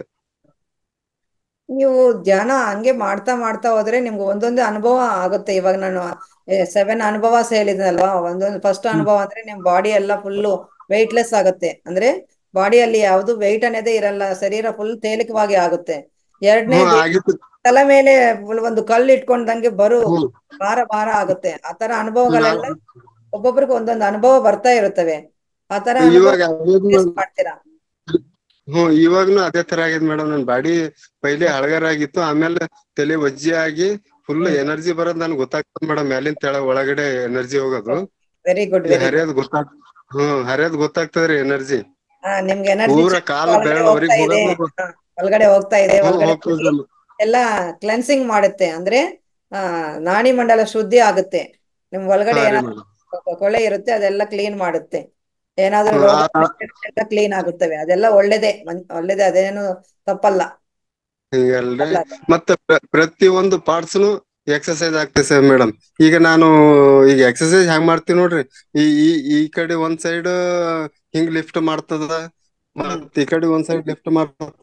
ನೀವು ಧ್ಯಾನ ಹಂಗೆ ಮಾಡ್ತಾ ಮಾಡ್ತಾ ಹೋದ್ರೆ ನಿಮ್ಗೆ ಒಂದೊಂದು ಅನುಭವ ಆಗುತ್ತೆ ಇವಾಗ ನಾನು ಸೆವೆನ್ ಅನುಭವಸ್ ಹೇಳಿದ್ನಲ್ವಾ ಒಂದೊಂದು ಫಸ್ಟ್ ಅನುಭವ ಅಂದ್ರೆ ನಿಮ್ ಬಾಡಿ ಎಲ್ಲ ಫುಲ್ಲು ವೆಯ್ಟ್ಲೆಸ್ ಆಗುತ್ತೆ ಅಂದ್ರೆ ಬಾಡಿಯಲ್ಲಿ ಯಾವ್ದು ವೆಯ್ಟ್ ಅನ್ನೋದೇ ಇರಲ್ಲ ಶರೀರ ಫುಲ್ ತೇಲಿಕವಾಗಿ ಆಗುತ್ತೆ ಹ್ಮ್ ಎರಡನೇದು ಆಗಿತ್ತು ತಲೆ ಮೇಲೆ full ಒಂದು ಕಲ್ಲು ಇಟ್ಕೊಂಡಂಗೆ ಬರು ಹ್ಮ್ ಭಾರ ಭಾರ ಆಗುತ್ತೆ ಆ ತರ ಅನುಭವಗಳೆಲ್ಲ ಒಬ್ಬೊಬ್ರಿಗೆ ಒಂದೊಂದು ಅನುಭವ ಬರ್ತಾ ಇರುತ್ತವೆ ಆ ತರ ಅನುಭವ ಇವಾಗ ಆಗೇದ್ face ಮೇಡಮ್. ಮಾಡ್ತೀರಾ ಹ್ಮ್ ಇವಾಗ್ನು ಅದೇ ತರ ಆಗ್ಯದ ಮೇಡಮ್ ನನ್ ಬಾಡಿ ಪೈಲೆ ಹಳಗರ ಆಗಿತ್ತು ಆಮೇಲೆ ತಲೆ ವಜ್ಜಿ ಆಗಿ ಫುಲ್ ಹ್ಮ್. ಎನರ್ಜಿ ಬರೋದ್ ನನ್ಗೆ ಗೊತ್ತಾಗ್ತದ ಮೇಡಮ್ ಮ್ಯಾಲಿನ ತೆಳ ಒಳಗಡೆ ಎನರ್ಜಿ ಹೋಗೋದು ವೆರಿ ಗುಡ್ ಈ ವೆರಿ ಗುಡ್ ಹರಿಯೋದ್ ಗೊತ್ತಾಗ್ ಹ್ಮ್ ಹರಿಯೋದ್ ಗೊತ್ತಾಗ್ತದ್ರಿ ಎನರ್ಜಿ ಹಾ ನಿಮ್ಗೆ ಎನರ್ಜಿ ಪೂರ ಕಾಲು ಒಳಗಡೆ ಬೆರಳು ಹೋಗ್ತಾ ಅವ್ರಿಗೆ ಇದೆ ಹೋಗೋದು ಹಾ, ಒಳಗಡೆ ಹೋಗ್ತಾ ಇದೆ ಹ್ಮ್ ಒಳಗಡೆ ಹೋಗ್ತದ್ರಿ ಹೋಗಿ ಎಲ್ಲ ಕ್ಲೆನ್ಸಿಂಗ್ ಮಾಡುತ್ತೆ ಅಂದ್ರೆ ಆ ನಾಡಿ ಮಂಡಲ ಶುದ್ಧಿ ಆಗುತ್ತೆ ನಿಮ್ ಒಳಗಡೆ ಹಾ ರೀ ಏನಾದ್ರು ಮೇಡಮ್ ಕೊಳೆ ಇರುತ್ತೆ ಅದೆಲ್ಲ ಕ್ಲೀನ್ ಮಾಡುತ್ತೆ ಏನಾದ್ರೂ ಹ್ಮ್, ರೋಗ ಆ- ಆ- ಎಲ್ಲ ಕ್ಲೀನ್ ಆಗುತ್ತವೆ ಅದೆಲ್ಲ ಒಳ್ಳೇದೇ ಮನ್- ಒಳ್ಳೇದೇ ಅದೇನು ತಪ್ಪಲ್ಲ ಹಿಂಗಲ್ರಿ ಅಲ್ಲ ಮತ್ತೆ ಪ್ರ- ಪ್ರತಿ ಒಂದು ಪಾರ್ಟ್ಸ್ನು ಎಕ್ಸರ್ಸೈಸ್ ಆಗ್ತದೆ ಸರ್ ಮೇಡಮ್ ಈಗ ನಾನು ಈಗ ಎಕ್ಸರ್ಸೈಸ್ ಹೆಂಗ್ ಮಾಡ್ತೀನಿ ನೋಡ್ರಿ ಈ ಈ ಈ ಕಡೆ ಒಂದ್ ಸೈಡ್ ಹಿಂಗ್ ಲಿಫ್ಟ್ ಮಾಡ್ತದ ಮತ್ ಈ ಕಡೆ ಒಂದ್ ಸೈಡ್ ಲಿಫ್ಟ್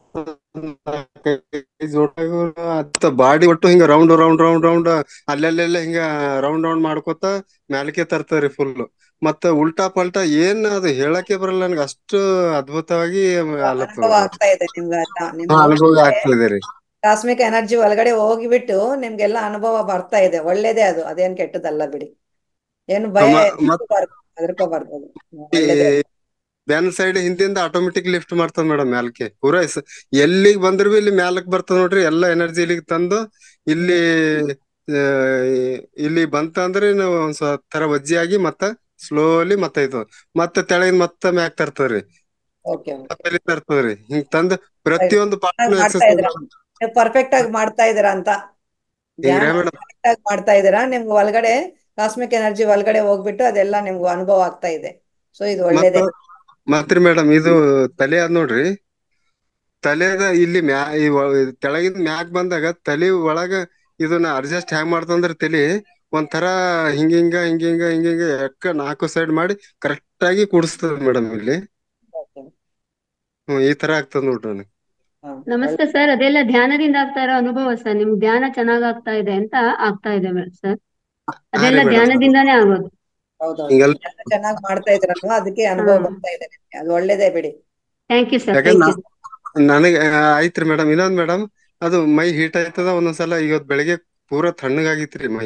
ಮಾಡ್ತದ ಬಾಡಿ ಒಟ್ಟು ಹಿಂಗ ರೌಂಡ್ ರೌಂಡ್ ರೌಂಡ್ ರೌಂಡ್ ಅಲ್ಲೆಲ್ಲೆಲ್ಲ ಹಿಂಗ ರೌಂಡ್ ರೌಂಡ್ ಮಾಡ್ಕೊತ ಮ್ಯಾಲಕ್ಕೆ ತರ್ತದ್ರಿ ಫುಲ್ ಮತ್ತ ಉಲ್ಟಾ ಪಲ್ಟಾ ಏನ್ ಅದು ಹೇಳಕ್ಕೆ ಬರಲ್ಲ ನನ್ಗೆ ಅಷ್ಟು ಅದ್ಭುತವಾಗಿ ಆಲತ್ತದ ಅನುಭವ ಆಗ್ತಾ ಇದೆ ನಿಮ್ಗೆ ಆಯ್ತಾ? ನಿಮ್ ಹಾ ಅನುಭವ ಒಳಗಡೆ ಆಗ್ತದೆ ರೀ ಕಾಸ್ಮಿಕ್ ಎನರ್ಜಿ ಒಳಗಡೆ ಹೋಗಿಬಿಟ್ಟು ನಿಮ್ಗೆಲ್ಲ ಅನುಭವ ಬರ್ತಾ ಇದೆ ಒಳ್ಳೇದೇ ಅದು ಅದೇನ್ ಕೆಟ್ಟದಲ್ಲ ಬಿಡಿ ಏನು ಭಯ ಮ- ಮತ್- ಹೆದರ್ಕೋಬಾರ್ದು ಹೆದರ್ಕೋಬಾರ್ದು ಅದು. ಒಳ್ಳೇದೇ ಅದು. ಬ್ಯಾನ್ ಸೈಡ್ ಹಿಂದಿಂದ ಆಟೋಮೆಟಿಕ್ ಲಿಫ್ಟ್ ಮಾಡ್ತದ ಮೇಡಮ್ ಮ್ಯಾಲ್ಕೆ ಪೂರಾ ಸ- ಎಲ್ಲಿಗ್ ಬಂದ್ರು ಬಿ ಇಲ್ಲಿ ಮ್ಯಾಲಕ್ ಬರ್ತದ ನೋಡ್ರಿ ಎಲ್ಲಾ ಎನರ್ಜಿ ಇಲ್ಲಿಗೆ ತಂದು ಇಲ್ಲಿ ಆ, ಇಲ್ಲಿ ಬಂತಂದ್ರೆ ನಾವು ಒಂದ್ ಸ್ವಲ್ಪ ತರ ವಜ್ಜಿ ಆಗಿ ಮತ್ತ ಸ್ಲೋಲಿ ಮತ್ತ ಇದು ಮತ್ತೆ ತೆಳಗಿನ ಮತ್ತ ಮ್ಯಾಕ್ ತರ್ತದ್ರಿ ಓಕೆ ಮತ್ತೆ ಇಲ್ಲಿ ತರ್ತದ್ರಿ ಹಿಂಗ್ ತಂದ್ ಪ್ರತಿಯೊಂದು ಪಾರ್ಟ್ ಮಾಡ್ತಾ ಎಕ್ಸರ್ಸೈಸ್ ಇದ್ರ ನೀವು ಪರ್ಫೆಕ್ಟ್ ಆಗಿ ಮಾಡ್ತಾ ಇದೀರಾ ಅಂತ ಧ್ಯಾನ ಹಿಂಗ್ರಿ ಮೇಡಮ್ ಕರೆಕ್ಟ್ ಆಗಿ ಮಾಡ್ತಾ ಇದೀರಾ ನಿಮ್ಗೆ ಒಳಗಡೆ ಕಾಸ್ಮಿಕ್ ಎನರ್ಜಿ ಒಳಗಡೆ ಹೋಗ್ಬಿಟ್ಟು ಅದೆಲ್ಲ ನಿಮ್ಗೆ ಅನುಭವ ಆಗ್ತಾ ಇದೆ ಸೊ ಇದು ಮತ್ತ ಒಳ್ಳೇದೇ ಮತ್ರಿ ಮೇಡಮ್ ಇದು ತಲೆ ಅದ್ ನೋಡ್ರಿ ತಲೆದ ಇಲ್ಲಿ ಮ್ಯಾ ಈ ಒ- ತೆಳಗಿಂದ ಮ್ಯಾಕ್ ಬಂದಾಗ ತಲೆ ಒಳಗ ಇದನ್ನ ಅಡ್ಜಸ್ಟ್ ಹ್ಯಾಂಗ್ ಮಾಡ್ತಂದ್ರ ತಲಿ ಒಂಥರ ಹಿಂಗ ಹಿಂಗ ಹಿಂಗ ಹಿಂಗ ಹಿಂಗ ಹಿಂಗ ಎಕ್ಕ ನಾಲ್ಕು ಸೈಡ್ ಮಾಡಿ ಕರೆಕ್ಟ್ ಆಗಿ ಕೂಡಿಸ್ತದ ಮೇಡಮ್ ಇಲ್ಲಿ Okay. ಹ್ಮ್ ಈ ತರ ಆಗ್ತದ ನೋಡ್ರಿ ನನಗೆ ಹಾ, ನಮಸ್ತೆ ಸರ್ ಅದೆಲ್ಲ ಧ್ಯಾನದಿಂದ ಆಗ್ತಾ ಇರೋ ಅನುಭವ ಸರ್ ನಿಮ್ಗೆ ಧ್ಯಾನ ಚೆನ್ನಾಗ್ ಆಗ್ತಾ ಇದೆ ಅಂತ ಆಗ್ತಾ ಇದೆ ಸರ್ ಅದೆಲ್ಲ madam. ಧ್ಯಾನದಿಂದಾನೇ ಆಗೋದು ಹೌದೌದು ಹಿಂಗೆಲ್ಲ ಚೆನ್ನಾಗಿ ಮಾಡ್ತಾ ಇದ್ರಲ್ವಾ ಅದಕ್ಕೆ ಅನುಭವ ಹಾ. ಬರ್ತಾ ಇದೆ ನಿಮ್ಗೆ. ಅದು ಒಳ್ಳೇದೇ ಬಿಡಿ ಥ್ಯಾಂಕ್ ಯು ಸರ್ ಯಾಕಂದ್ರೆ ಥ್ಯಾಂಕ್ ಯು ನನಗೆ ಆಯ್ತ್ರಿ ಮೇಡಮ್ ಇನ್ನೊಂದ್ ಮೇಡಮ್ ಅದು ಮೈ ಹೀಟ್ ಆಯ್ತದ ಒಂದೊಂದ್ಸಲ ಇವತ್ ಬೆಳಿಗ್ಗೆ ಪೂರಾ ತಣ್ಣಗಾಗಿತ್ರಿ ಮೈ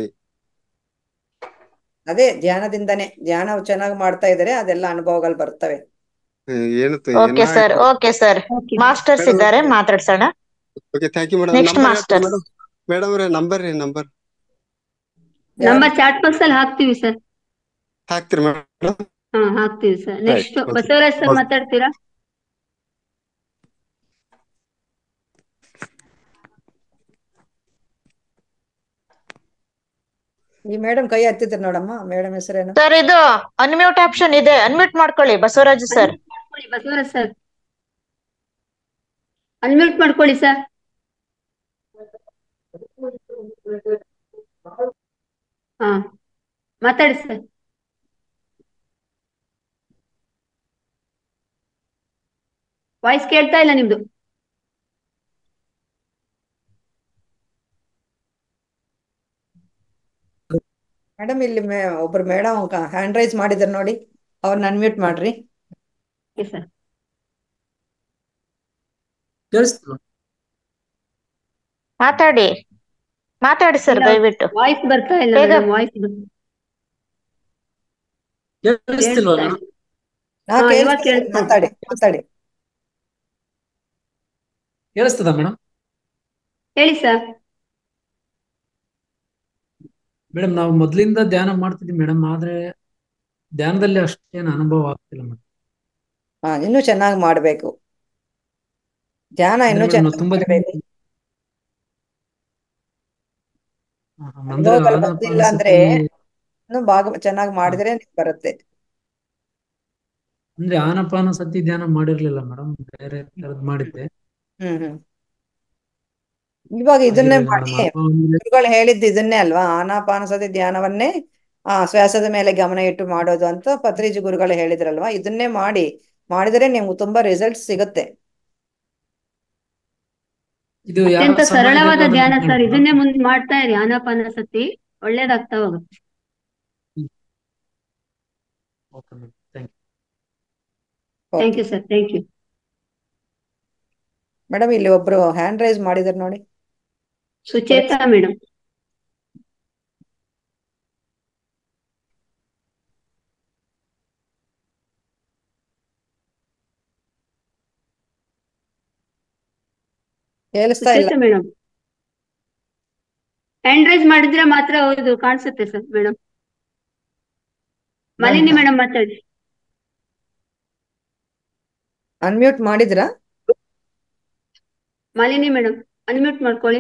ಅದೇ ಧ್ಯಾನದಿಂದನೇ ಧ್ಯಾನ ಚೆನ್ನಾಗಿ ಮಾಡ್ತಾ ಇದಾರೆ ಅದೆಲ್ಲ ಅನುಭವಗಳು ಬರ್ತವೆ ಹ್ಮ್, ಏನು okay sir okay sir okay masters ಇದ್ದಾರೆ ಮಾತಾಡ್ಸೋಣ okay thank you madam Next master. Madam madam ಅವ್ರೆ ನಂಬರ್ ರೀ ನಂಬರ್ ನಂಬರ್ ಚಾಟ್ ಬಾಕ್ಸ್ ಅಲ್ಲಿ ಹಾಕ್ತೀವಿ ಸರ್ ಹಾಕ್ತಿರಿ ಮೇಡಮ್ ಹಾ ಹಾಕ್ತೀವಿ sir next okay. Basavaraj sir Okay. ಮಾತಾಡ್ತೀರಾ ಈ ಮೇಡಮ್ ಕೈ ಹತ್ತಿದ್ರು ನೋಡಮ್ಮ ಮೇಡಮ್ ಹೆಸರೇನು ಸರ್ ಇದು ಅನ್ಮ್ಯೂಟ್ ಆಪ್ಷನ್ ಇದೆ ಅನ್ಮ್ಯೂಟ್ ಮಾಡ್ಕೊಳ್ಳಿ ಬಸವರಾಜ್ ಸರ್ ಮಾಡ್ಕೊಳ್ಳಿ ಬಸವರಾಜ್ ಸರ್ ಅನ್ಮ್ಯೂಟ್ ಮಾಡ್ಕೊಳ್ಳಿ ಸರ್ ಹಾ ಮಾತಾಡಿ ಸರ್ ವಾಯ್ಸ್ ಕೇಳ್ತಾ ಇಲ್ಲ ನಿಮ್ದು ಮೇಡಮ್ ಇಲ್ಲಿ ಮೇ ಒಬ್ರು ಮೇಡಮ್ ಹ್ಯಾಂಡ್ ರೈಸ್ ಮಾಡಿದ್ರು ನೋಡಿ ಅವ್ರನ್ನ ಅನ್ಮ್ಯೂಟ್ ಮಾಡ್ರಿ ಓಕೆ ಸರ್ ಮಾತಾಡಿ ಮಾತಾಡಿ ಸರ್ ಇಲ್ಲ. ದಯವಿಟ್ಟು ವಾಯ್ಸ್ ಬರ್ತಾ ಇಲ್ಲ ಬೇಗ. ಮೇಡಮ್ ವಾಯ್ಸ್ ಕೇಳಿಸ್ತಿಲ್ವಾ ಕೇಳಿಸ್ತಾ ಮೇಡಮ್ ಇದೆ. ನಾ ಹಾ, ಇವಾಗ ಕೇಳಿಸ್ತಿದೆ ಕೇಳಿಸ್ತಾ ಇದೆ. ಮಾತಾಡಿ ಮಾತಾಡಿ ಕೇಳಿಸ್ತದ ಮೇಡಮ್ ಹೇಳಿ ಸರ್ ಮೇಡಮ್ ನಾವು ಮೊದ್ಲಿಂದ ಧ್ಯಾನ ಮಾಡ್ತಿದ್ವಿ ಮೇಡಮ್ ಆದ್ರೆ ಧ್ಯಾನದಲ್ಲಿ ಅಷ್ಟೇನು ಅನುಭವ ಆಗ್ತಿಲ್ಲ ಮೇಡಮ್ ಹಾ ಇನ್ನೂ ಚೆನ್ನಾಗಿ ಮಾಡ್ಬೇಕು ಧ್ಯಾನ ಇನ್ನೂ ಅಂದ್ರೆ ಮೇಡಮ್ ಚೆನ್ನಾಗಿ ನಾವು ತುಂಬಾ ದಿನ ಮಾಡ್ಬೇಕು ಹಾ, ಹಾ, ಅಂದ್ರೆ ಅನುಭವಗಳು ಆನಾಪಾನ ಬಂದಿಲ್ಲ ಅಂದ್ರೆ ಸತಿ ಇನ್ನೂ ಭಾಗ ಚೆನ್ನಾಗಿ ಮಾಡಿದ್ರೆ ನಿಮ್ಗೆ ಬರುತ್ತೆ ಅಂದ್ರೆ ಆನಪಾನ ಸತಿ ಧ್ಯಾನ ಮಾಡಿರ್ಲಿಲ್ಲ ಮೇಡಮ್ ಬೇರೆ ತರದ್ ಮಾಡಿದ್ದೆ ಹ್ಮ್ ಹ್ಮ್ ಇವಾಗ ಇದನ್ನೇ ಆಗಿರ್ಲಿಲ್ಲ ಮಾಡಿ ಮೇಡಮ್ ಅಥವಾ ಅಂದ್ರೆ ಗುರುಗಳು ಹೇಳಿದ್ದು ಇದನ್ನೇ ಅಲ್ವಾ ಆನಾಪಾನಸತಿ ಧ್ಯಾನವನ್ನೇ ಆ ಶ್ವಾಸದ ಮೇಲೆ ಗಮನ ಇಟ್ಟು ಮಾಡೋದು ಅಂತ ಪತ್ರಿಜಿ ಗುರುಗಳು ಹೇಳಿದ್ರಲ್ವಾ ಇದನ್ನೇ ಮಾಡಿ ಮಾಡಿದರೆ ನಿಮ್ಗೆ ತುಂಬಾ ರಿಸಲ್ಟ್ ಸಿಗುತ್ತೆ ಇದು ಯಾರು ಅತ್ಯಂತ ಸಮಾಜ ಸರಳವಾದ ಬೇಕಾದ್ರೆ ಧ್ಯಾನ ಸರ್ ಮಾಡ್ಬೋದಾ? ಇದನ್ನೇ ಮುಂದ್ ಮಾಡ್ತಾ ಇರಿ ಆನಾಪಾನ ಸತಿ ಒಳ್ಳೇದಾಗ್ತಾ ಹೋಗುತ್ತೆ Okay, madam. Thank you. Thank you sir thank you madam ಇಲ್ಲಿ ಒಬ್ರು ಹ್ಯಾಂಡ್ ರೈಸ್ ಮಾಡಿದಾರೆ ನೋಡಿ ಸುಚೇತಾ ಮೇಡಮ್ ಕೇಳಿಸ್ತಾ ಇಲ್ಲ ಸುಚೇತಾ ಮೇಡಮ್ ಹ್ಯಾಂಡ್ ರೈಸ್ ಮಾಡಿದ್ರೆ ಮಾತ್ರ ಹೌದು ಕಾಣಿಸುತ್ತೆ ಸರ್ ಮೇಡಮ್ ಮಾಲಿನಿ ಮೇಡಮ್ ಮಾತಾಡಿ ಅನ್ಮ್ಯೂಟ್ ಮಾಡಿದ್ರಾ ಮಾಲಿನಿ ಮೇಡಮ್ ಅನ್ಮ್ಯೂಟ್ ಮಾಡ್ಕೊಳ್ಳಿ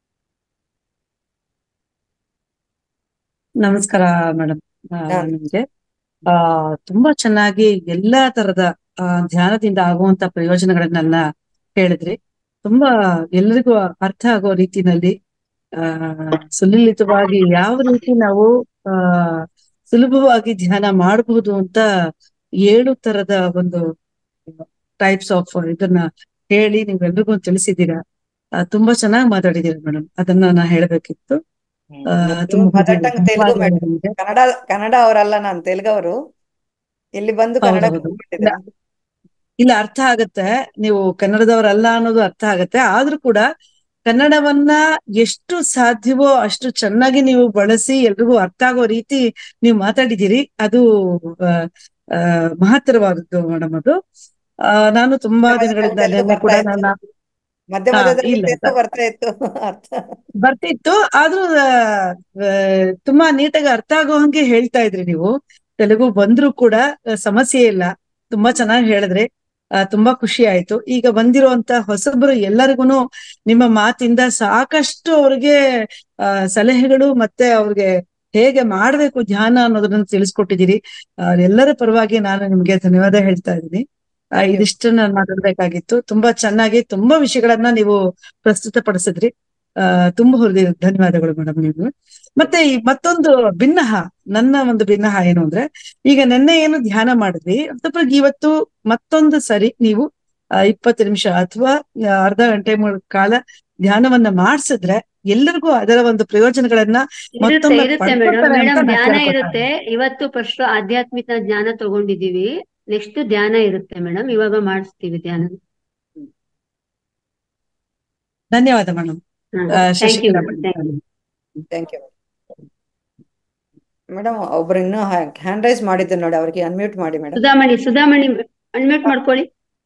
ನಮಸ್ಕಾರ ಮೇಡಮ್ ಹಾ. ನಿಮ್ಗೆ ಆ ತುಂಬಾ ಚೆನ್ನಾಗಿ ಎಲ್ಲಾ ತರದ ಆ, ಧ್ಯಾನದಿಂದ ಆಗುವಂತ ಪ್ರಯೋಜನಗಳನ್ನೆಲ್ಲ ಹೇಳಿದ್ರಿ ತುಂಬಾ ಎಲ್ರಿಗೂ ಅರ್ಥ ಆಗೋ ರೀತಿನಲ್ಲಿ ಆ ಸುಲಲಿತವಾಗಿ ಯಾವ ರೀತಿ ನಾವು ಆ ಸುಲಭವಾಗಿ ಧ್ಯಾನ ಮಾಡಬಹುದು ಅಂತ ಏಳು ತರದ ಒಂದು ಟೈಪ್ಸ್ ಆಫ್ ಇದನ್ನ ಹೇಳಿ ನೀವೆಲ್ರಿಗೂ ತಿಳಿಸಿದ್ದೀರಾ ಆ, ತುಂಬಾ ಚೆನ್ನಾಗಿ ಮಾತಾಡಿದ್ದೀರಿ ಮೇಡಮ್ ಅದನ್ನ ನಾ ಹೇಳ್ಬೇಕಿತ್ತು ಆ, ತುಂಬಾ ಮದರ್ ಟಂಗ್ ತೆಲುಗು ಧನ್ಯವಾದಗಳು ಮೇಡಮ್ ನಿಮ್ಗೆ. ಕನ್ನಡ ಕನ್ನಡ ಅವರಲ್ಲ ನಾನು ತೆಲುಗವರು ಇಲ್ಲಿ ಬಂದು ಕನ್ನಡ ಹೌದು, ಹೌದು. ಕಲ್ತ್ಕೊಂಡಿದ್ದೀನಿ. ಇಲ್ಲ ಅರ್ಥ ಆಗತ್ತೆ ನೀವು ಕನ್ನಡದವರಲ್ಲ ಅನ್ನೋದು ಅರ್ಥ ಆಗತ್ತೆ ಆದ್ರೂ ಕೂಡ ಕನ್ನಡವನ್ನ ಎಷ್ಟು ಸಾಧ್ಯವೋ ಅಷ್ಟು ಚೆನ್ನಾಗಿ ನೀವು ಬಳಸಿ ಎಲ್ರಿಗೂ ಅರ್ಥ ಆಗೋ ರೀತಿ ನೀವು ಮಾತಾಡಿದ್ದೀರಿ ಅದು ಆ, ಆ, ಮಹತ್ತರವಾದದ್ದು ಮೇಡಮ್ ಅದು ಆ, ನಾನು ತುಂಬಾ ಮಧ್ಯ ದಿನಗಳಿಂದ ಮಧ್ಯದಲ್ಲಿ ನಿನ್ನೆ ಕೂಡ ಬರ್ತಾ ಇತ್ತು. ನನ್ನ ಮಧ್ಯ ಹಾ, ಮಧ್ಯದಲ್ಲಿ ಇಲ್ಲ, ಇತ್ತು, ಬರ್ತಾ ಇತ್ತು ಅರ್ಥ ಬರ್ತಿತ್ತು ಆದ್ರೂ ಆ, ಆ, ತುಂಬಾ ನೀಟಾಗಿ ಅರ್ಥ ಆಗೋ ಹಂಗೆ ಹೇಳ್ತಾ ಇದ್ರಿ ನೀವು ತೆಲುಗು ಬಂದ್ರೂ ಕೂಡ ಆ, ಸಮಸ್ಯೆ ಇಲ್ಲ ತುಂಬಾ ಚೆನ್ನಾಗಿ ಹೇಳಿದ್ರಿ ಆ, ತುಂಬಾ ಖುಷಿ ಆಯ್ತು ಈಗ ಬಂದಿರುವಂತ ಹೊಸಬರು ಎಲ್ಲರಿಗೂ ನಿಮ್ಮ ಮಾತಿಂದ ಸಾಕಷ್ಟು ಅವ್ರಿಗೆ ಆ, ಸಲಹೆಗಳು ಮತ್ತೆ ಅವ್ರಿಗೆ ಹೇಗೆ ಮಾಡ್ಬೇಕು ಧ್ಯಾನ ಅನ್ನೋದನ್ನ ತಿಳಿಸ್ಕೊಟ್ಟಿದ್ದೀರಿ ಆ, ಎಲ್ಲರ ಪರವಾಗಿ ನಾನು ನಿಮ್ಗೆ ಧನ್ಯವಾದ ಹೇಳ್ತಾ ಇದ್ದೀನಿ ಆ, Thank you. ಇದಿಷ್ಟು ನಾನು ಮಾತಾಡ್ಬೇಕಾಗಿತ್ತು ತುಂಬಾ ಚೆನ್ನಾಗಿ ತುಂಬಾ ವಿಷಯಗಳನ್ನ ನೀವು ಪ್ರಸ್ತುತಪಡಿಸಿದ್ರಿ ಆ ತುಂಬಾ ಹೃದಯ ಧನ್ಯವಾದಗಳು ಮೇಡಮ್ ನೀವು ಮತ್ತೆ ಈ ಮತ್ತೊಂದು ಭಿನ್ನಹ ನನ್ನ ಒಂದು ಭಿನ್ನಹ ಏನು ಅಂದ್ರೆ ಈಗ ನಿನ್ನೆ ಏನು ಧ್ಯಾನ ಮಾಡಿದ್ವಿ ಅದ್ರ ಇವತ್ತು ಮತ್ತೊಂದು ಸರಿ ನೀವು ಆ, ಇಪ್ಪತ್ತು ನಿಮಿಷ ಅಥವಾ ಆ, ಅರ್ಧ ಗಂಟೆ ಮು- ಕಾಲ ಧ್ಯಾನವನ್ನ ಮಾಡಿಸಿದ್ರೆ ಎಲ್ಲರಿಗೂ ಅದರ ಒಂದು ಪ್ರಯೋಜನಗಳನ್ನ ಇರುತ್ತೆ ಮತ್ತೊಮ್ಮೆ ಇರುತ್ತೆ ಮೇಡಮ್ ಪಡ್ಕೊತಾರೆ ಅಂತ ಮೇಡಮ್ ನಾನು ಧ್ಯಾನ ಕೇಳ್ಕೊತಾ ಇರುತ್ತೆ ಇವತ್ತು ಫಸ್ಟ್ ಆಧ್ಯಾತ್ಮಿಕ ಜ್ಞಾನ ತಗೊಂಡಿದೀವಿ ನೆಕ್ಸ್ಟ್ ಧ್ಯಾನ ಇರುತ್ತೆ ಮೇಡಮ್ ಇವಾಗ ಮಾಡಿಸ್ತೀವಿ ಧ್ಯಾನ ಧನ್ಯವಾದ madam thank you Shashikala madam thank you thank you madam ಒಬ್ರು ಇನ್ನೂ ಹ್ಯಾಂಡ್ ರೈಸ್ ಮಾಡಿದ್ದೆ ನೋಡಿ ಅವ್ರಿಗೆ ಅನ್ಮ್ಯೂಟ್ ಮಾಡಿ ಮೇಡಮ್ ಸುಧಾಮಣಿ ಸುಧಾಮಣಿ ಅನ್ಮ್ಯೂಟ್ ಮಾಡ್ಕೊಳ್ಳಿ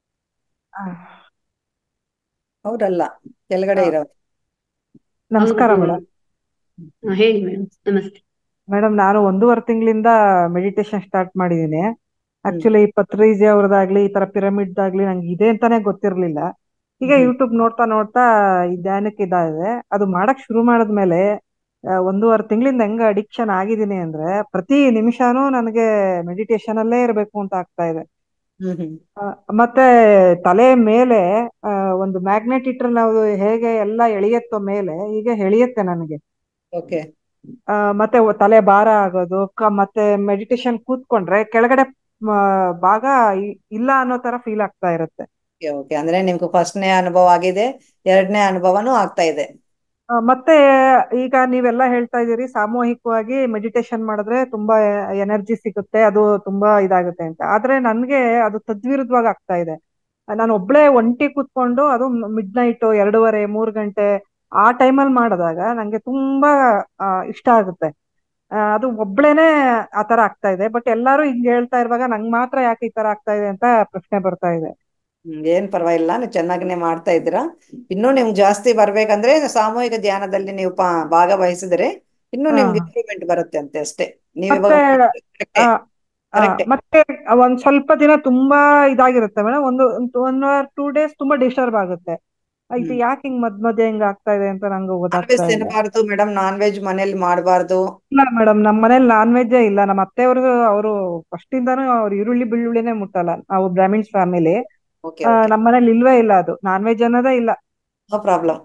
ಅವರಲ್ಲ ಕೆಳಗಡೆ ಹಾ. ಇರೋ ನಮಸ್ಕಾರ ಹೌದು. ಮೇಡಮ್ ಹಾ, ಹೇಳಿ ಮೇಡಮ್ ನಮಸ್ತೆ ಮೇಡಮ್ ನಾನು ಒಂದೂವರೆ ತಿಂಗಳಿಂದ ಮೆಡಿಟೇಷನ್ ಸ್ಟಾರ್ಟ್ ಮಾಡಿದ್ದೀನಿ ಆಕ್ಚುಲಿ ಪತ್ರಿಜಿ ಅವ್ರದ್ದಾಗ್ಲಿ ಈ ತರ ಪಿರಮಿಡ್ ಆಗ್ಲಿ ನಂಗೆ ಇದೆ ಅಂತಾನೆ ಗೊತ್ತಿರ್ಲಿಲ್ಲ ಈಗ ಹ್ಮ್. ಯೂಟ್ಯೂಬ್ ನೋಡ್ತಾ ನೋಡ್ತಾ ಈ ಧ್ಯಾನಕ್ಕೆ ಇದಾಗಿದೆ ಅದು ಮಾಡಕ್ ಶುರು ಮಾಡಿದ್ಮೇಲೆ ಆ, ಒಂದೂವರೆ ತಿಂಗಳಿಂದ ಹೆಂಗ ಅಡಿಕ್ಷನ್ ಆಗಿದ್ದೀನಿ ಅಂದ್ರೆ ಪ್ರತಿ ನಿಮಿಷನೂ ನನಗೆ ಮೆಡಿಟೇಷನ್ ಅಲ್ಲೇ ಇರ್ಬೇಕು ಅಂತ ಆಗ್ತಾ ಇದೆ ಹ್ಮ್ ಹ್ಮ್ ಆ, ಮತ್ತೆ ತಲೆ ಮೇಲೆ ಆ, ಒಂದು ಮ್ಯಾಗ್ನೆಟ್ ಇಟ್ರೆ ನಾವು ಹೇಗೆ ಎಲ್ಲ ಎಳೆಯತ್ತೋ ಮೇಲೆ ಈಗ ಎಳೆಯುತ್ತೆ ನನಗೆ ಓಕೆ ಆ, ಮತ್ತೆ ಒ- ತಲೆ ಭಾರ ಆಗೋದು ಕ- ಮತ್ತೆ ಮೆಡಿಟೇಷನ್ ಕೂತ್ಕೊಂಡ್ರೆ ಕೆಳಗಡೆ ಮ, ಭಾಗ ಇ- ಇಲ್ಲ ಅನ್ನೋ ತರ ಫೀಲ್ ಆಗ್ತಾ ಇರುತ್ತೆ ಓಕೆ ಓಕೆ ಅಂದ್ರೆ ನಿಮ್ಗೆ ಫಸ್ಟ್ನೇ ಅನುಭವ ಆಗಿದೆ ಎರಡನೇ ಅನುಭವನೂ ಆಗ್ತಾ ಇದೆ ಆ, ಮತ್ತೆ ಈಗ ನೀವೆಲ್ಲ ಹೇಳ್ತಾ ಇದ್ದೀರಿ ಸಾಮೂಹಿಕವಾಗಿ ಮೆಡಿಟೇಷನ್ ಮಾಡಿದ್ರೆ ತುಂಬಾ ಎನರ್ಜಿ ಸಿಗುತ್ತೆ ಅದು ತುಂಬಾ ಇದಾಗುತ್ತೆ ಅಂತ ಆದ್ರೆ ನನ್ಗೆ ಅದು ತದ್ವಿರುದ್ಧವಾಗಿ ಆಗ್ತಾ ಇದೆ ನಾನು ಒಬ್ಳೆ ಒಂಟಿ ಕೂತ್ಕೊಂಡು ಅದು ಮಿಡ್ ನೈಟ್ ಎರಡೂವರೆ ಮೂರ್ ಗಂಟೆ ಆ ಟೈಮಲ್ಲಿ ಮಾಡಿದಾಗ ನಂಗೆ ತುಂಬಾ ಆ, ಇಷ್ಟ ಆಗುತ್ತೆ ಆ, ಅದು ಒಬ್ಳೇನೆ ಆ ತರ ಆಗ್ತಾ ಇದೆ ಬಟ್ ಎಲ್ಲಾರು ಹಿಂಗ್ ಹೇಳ್ತಾ ಇರುವಾಗ ನಂಗ್ ಮಾತ್ರ ಯಾಕೆ ಈ ತರ ಆಗ್ತಾ ಇದೆ ಅಂತ ಪ್ರಶ್ನೆ ಬರ್ತಾ ಇದೆ ಹ್ಮ್, ಏನ್ ಪರವಾಗಿಲ್ಲ ನೀವು ಚೆನ್ನಾಗಿನೇ ಮಾಡ್ತಾ ಇದ್ದೀರಾ ಇನ್ನೂ ನಿಮ್ಗೆ ಜಾಸ್ತಿ ಬರ್ಬೇಕಂದ್ರೆ ಸಾಮೂಹಿಕ ಧ್ಯಾನದಲ್ಲಿ ನೀವು ಪಾ ಭಾಗವಹಿಸಿದ್ರೆ ಇನ್ನೂ ಹಾ. ನಿಮ್ಗೆ ಇಂಪ್ರೂವ್ಮೆಂಟ್ ಬರುತ್ತೆ ಅಂತೆ ಅಷ್ಟೇ ನೀವು ಮತ್ತೆ ಇವಾಗ ಆ, ಆ, Correct. ಮತ್ತೆ ಒಂದ್ ಸ್ವಲ್ಪ ದಿನ ತುಂಬಾ ಇದಾಗಿರುತ್ತೆ ಮೇಡಮ್ ಒಂದು ಒನ್ ಆರ್ ಟೂ ಡೇಸ್ ತುಂಬಾ ಡಿಸ್ಟರ್ಬ್ ಆಗುತ್ತೆ ಇದು ಹ್ಮ್. ಯಾಕೆ ಹಿಂಗ್ ಮಧ್ಯ ಮಧ್ಯೆ ಹಿಂಗ್ ಆಗ್ತಾ ಇದೆ ಅಂತ ನಂಗೆ ನಾನ್ ವೆಜ್ ಗೊತ್ತಾಗ್ತಾ ಇಲ್ಲ ತಿನ್ನಬಾರ್ದು ಮೇಡಮ್ ನಾನ್ ವೆಜ್ ಮನೇಲಿ ಮಾಡಬಾರ್ದು ಇಲ್ಲ ಮೇಡಮ್ ನಮ್ಮ ಮನೇಲಿ ನಾನ್ ವೆಜ್ಜೇ ಇಲ್ಲ ನಮ್ಮ ಅತ್ತೆಯವರು ಅವರು ಫಸ್ಟ್ ಇಂದಾನು ಅವ್ರು ಈರುಳ್ಳಿ ಬೆಳ್ಳುಳ್ಳಿನೇ ಮುಟ್ಟಲ್ಲ ನಾವು ಬ್ರಾಹ್ಮಿನ್ಸ್ ಫ್ಯಾಮಿಲಿ ಓಕೆ ನಮ್ಮ ಮನೇಲಿ ಇಲ್ವೇ ಇಲ್ಲ ಅದು ನಾನ್ ವೆಜ್ ಅನ್ನೋದೇ ಇಲ್ಲ ನೋ ಪ್ರಾಬ್ಲಮ್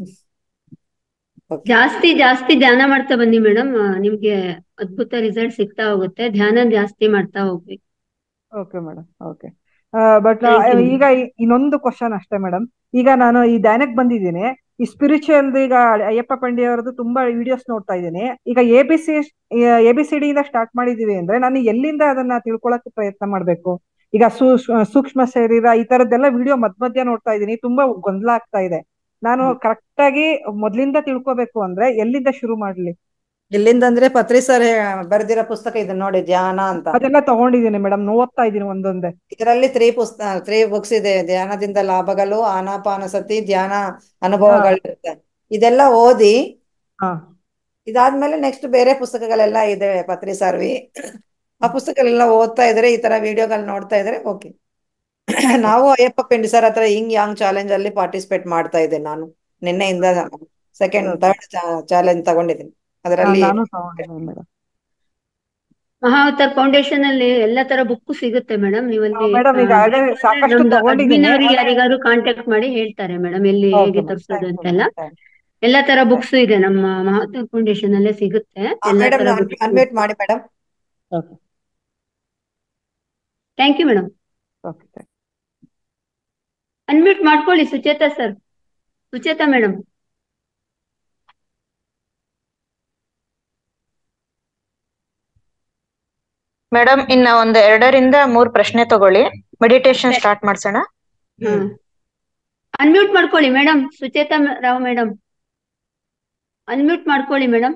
ಜಾಸ್ತಿ ಜಾಸ್ತಿ ಧ್ಯಾನ ಮಾಡ್ತಾ ಬನ್ನಿ ಮೇಡಮ್ ನಿಮ್ಗೆ ಅದ್ಭುತ ರಿಸಲ್ಟ್ ಸಿಗ್ತಾ ಹೋಗುತ್ತೆ ಧ್ಯಾನ ಜಾಸ್ತಿ ಮಾಡ್ತಾ ಹೋಗ್ಬೇಕು okay madam okay but Thank you. ಈಗ ಇ- ಇನ್ನೊಂದು ಕ್ವಶನ್ ಅಷ್ಟೇ ಮೇಡಮ್ ಈಗ ನಾನು ಈ ಧ್ಯಾನಕ್ಕೆ ಬಂದಿದ್ದೀನಿ ಈ ಸ್ಪಿರಿಚುವಲ್ ಈಗ ಅಯ್ಯಪ್ಪ ಪಂಡಿ ಅವರದ್ದು ತುಂಬಾ ವಿಡಿಯೋಸ್ ನೋಡ್ತಾ ಇದ್ದೀನಿ ಈಗ A B C A B C D ಇಂದ ಸ್ಟಾರ್ಟ್ ಮಾಡಿದೀವಿ ಅಂದ್ರೆ ನಾನು ಎಲ್ಲಿಂದ ಅದನ್ನ ತಿಳ್ಕೊಳಕ್ಕೆ ಪ್ರಯತ್ನ ಮಾಡ್ಬೇಕು ಈಗ ಸೂ ಸೂಕ್ಷ್ಮ ಶರೀರ ಈ ತರದ್ದೆಲ್ಲ ವಿಡಿಯೋ ಮಧ್ಯ ಮಧ್ಯ ನೋಡ್ತಾ ಇದ್ದೀನಿ ತುಂಬಾ ಗೊಂದಲ ಆಗ್ತಾ ಇದೆ ನಾನು ಕರೆಕ್ಟ್ ಆಗಿ ಮೊದ್ಲಿಂದ ತಿಳ್ಕೊಬೇಕು ಅಂದ್ರೆ ಎಲ್ಲಿಂದ ಶುರು ಮಾಡ್ಲಿ ಇಲ್ಲಿಂದ ಅಂದ್ರೆ ಪತ್ರಿ ಸರ್ ಬರೆದಿರೋ ಪುಸ್ತಕ ಇದೆ ನೋಡಿ ಧ್ಯಾನ ಅಂತ ಅದೆಲ್ಲ ತಗೊಂಡಿದ್ದೀನಿ ಮೇಡಮ್ ಓದ್ತಾ ಇದ್ದೀನಿ ಒಂದೊಂದೇ ಇದರಲ್ಲಿ ತ್ರೀ ಪುಸ್ತಕ ತ್ರೀ ಬುಕ್ಸ್ ಇದೆ ಧ್ಯಾನದಿಂದ ಲಾಭಗಳು ಆನಾಪಾನಸತಿ ಧ್ಯಾನ ಅನುಭವಗಳು ಇರುತ್ತೆ ಇದೆಲ್ಲ ಓದಿ ಹಾ ಇದಾದ್ಮೇಲೆ ನೆಕ್ಸ್ಟ್ ಬೇರೆ ಪುಸ್ತಕಗಳೆಲ್ಲ ಇದೆ ಪತ್ರಿ ಸರ್ವಿ ಆ ಪುಸ್ತಕಗಳೆಲ್ಲ ಓದ್ತಾ ಇದ್ರೆ ಈ ತರ ವಿಡಿಯೋಗಳು ನೋಡ್ತಾ ಇದ್ರೆ ಓಕೆ ನಾವು ಅಯ್ಯಪ್ಪ ಪಿಂಡಿ ಸರ್ ಹತ್ರ ಹಿಂಗ್ ಯಾಂಗ್ ಚಾಲೆಂಜ್ ಅಲ್ಲಿ ಪಾರ್ಟಿಸಿಪೇಟ್ ಮಾಡ್ತಾ ಇದ್ದೆ ನಾನು ನಿನ್ನೆಯಿಂದ ಸೆಕೆಂಡ್ ಥರ್ಡ್ ಚಾಲೆಂಜ್ ತಗೊಂಡಿದ್ದೀನಿ ಅದರಲ್ಲಿ ನಾನು ತಗೊಂಡಿದ್ದೀನಿ ಮೇಡಮ್ ಮಹಾವತಾರ್ ಫೌಂಡೇಶನ್ ಅಲ್ಲಿ ಎಲ್ಲಾ ತರ ಬುಕ್ ಸಿಗುತ್ತೆ ಮೇಡಮ್ ನೀವಲ್ಲಿ ಮೇಡಮ್ ಈಗ ಆ, ಆಗಲೇ ಸಾಕಷ್ಟು ನಮ್ದು ತಗೊಂಡಿದ್ದೀನಿ admin ಅವ್ರಿಗೆ ಯಾರಿಗಾದ್ರು ಕಾಂಟ್ಯಾಕ್ಟ್ ಮಾಡಿ ಹೇಳ್ತಾರೆ ಮೇಡಮ್ ಎಲ್ಲಿ Okay, ಹೇಗೆ madam. ತರ್ಸೋದು Thank you, ಅಂತೆಲ್ಲ madam. ಎಲ್ಲಾ ತರ ಬುಕ್ಸ್ ಇದೆ ನಮ್ಮ ಮಹಾವತಾರ್ ಫೌಂಡೇಶನ್ ಅಲ್ಲೇ ಸಿಗುತ್ತೆ ಎಲ್ಲಾ ಮೇಡಮ್ ತರ ಬುಕ್ಸ್ ಅನ್ಮ್ಯೂಟ್ ಮಾಡಿ madam Okay, thank you madam okay, thank you. Unmute ಮಾಡ್ಕೊಳ್ಳಿ Sucheta sir Sucheta madam madam ಇನ್ನ ಒಂದ್ ಎರಡರಿಂದ ಮೂರ್ ಪ್ರಶ್ನೆ ತಗೊಳ್ಳಿ ಮೆಡಿಟೇಷನ್ ಸ್ಟಾರ್ಟ್ ಮಾಡ್ಸೋಣ ಹ್ಮ್ ಅನ್ಮ್ಯೂಟ್ ಮಾಡ್ಕೊಳ್ಳಿ ಮೇಡಮ್ ಸುಚೇತಾ ಮ- ರಾವ್ ಮೇಡಮ್ ಅನ್ಮ್ಯೂಟ್ ಮಾಡ್ಕೊಳ್ಳಿ ಮೇಡಮ್